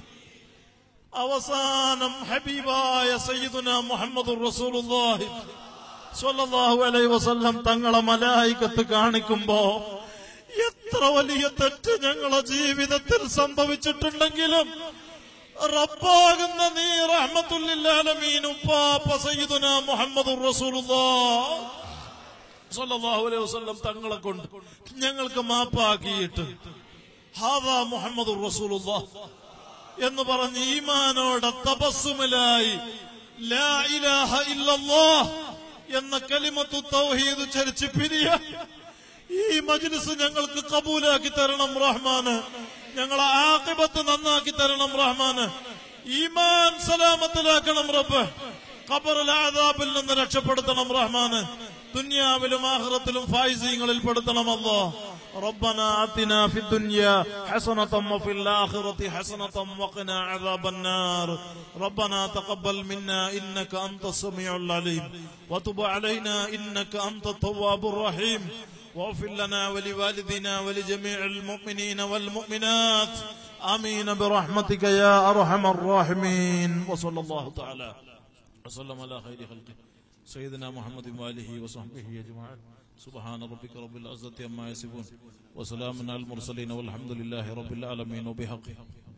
അവസാനം ഹബീബായ സയ്യിദുന മുഹമ്മദ് റസൂലുള്ളാഹി സ്വല്ലല്ലാഹു അലൈഹി വസല്ലം തങ്ങളെ മലായിക്കത്ത് കാണിക്കുമ്പോ എത്ര വലിയ തെറ്റ് ഞങ്ങളെ ജീവിതത്തിൽ സംഭവിച്ചിട്ടുണ്ടെങ്കിലും റബ്ബാകുന്ന നീ റഹ്മത്തുല്ലാലമീൻ ഉപ്പാപ്പ സയ്യിദുന മുഹമ്മദ് റസൂലുള്ളാഹ് സ്വല്ലല്ലാഹു അലൈഹി വസല്ലം തങ്ങളെ കൊണ്ട് ഞങ്ങൾക്ക് മാപ്പാക്കിയിട്ട് ഹാദാ മുഹമ്മദ് റസൂലുള്ളാഹ് എന്ന് പറഞ്ഞ് ഈമാനോടെ തപസ്സുമിലായി ലാ ഇലാഹ ഇല്ലല്ലാഹ് എന്ന കലിമത്തു തൗഹീദ് ചരിച്ച് പിരിയ ഈ മജ്ലിസ് ഞങ്ങൾക്ക് കബൂലാക്കി തരണം റഹ്മാന് ഞങ്ങളെ ആക്കിബത്ത് നന്നാക്കി തരണം റഹ്മാന് ഈമാൻ സലാമത്തിലാക്കണം റബ്ബ് ഖബറിൽ ആദാബിൽ നിന്ന് രക്ഷപ്പെടുത്തണം റഹ്മാന് ദുനിയാവിലും ആഖിറത്തിലും ഫായിസീങ്ങളിൽ പെടുത്തണം അല്ലാ ربنا آتنا في الدنيا حسنة وفي الآخرة حسنة وقنا عذاب النار ربنا تقبل منا إنك أنت السميع العليم وتب علينا إنك أنت التواب الرحيم واغفر لنا ولوالدنا ولجميع المؤمنين والمؤمنات آمين برحمتك يا أرحم الراحمين وصلى الله تعالى وسلم على خير خلقه سيدنا محمد وآله وصحبه أجمعين سبحان ربك رب العزة عما يصفون وسلام على المرسلين والحمد لله رب العالمين وبحقه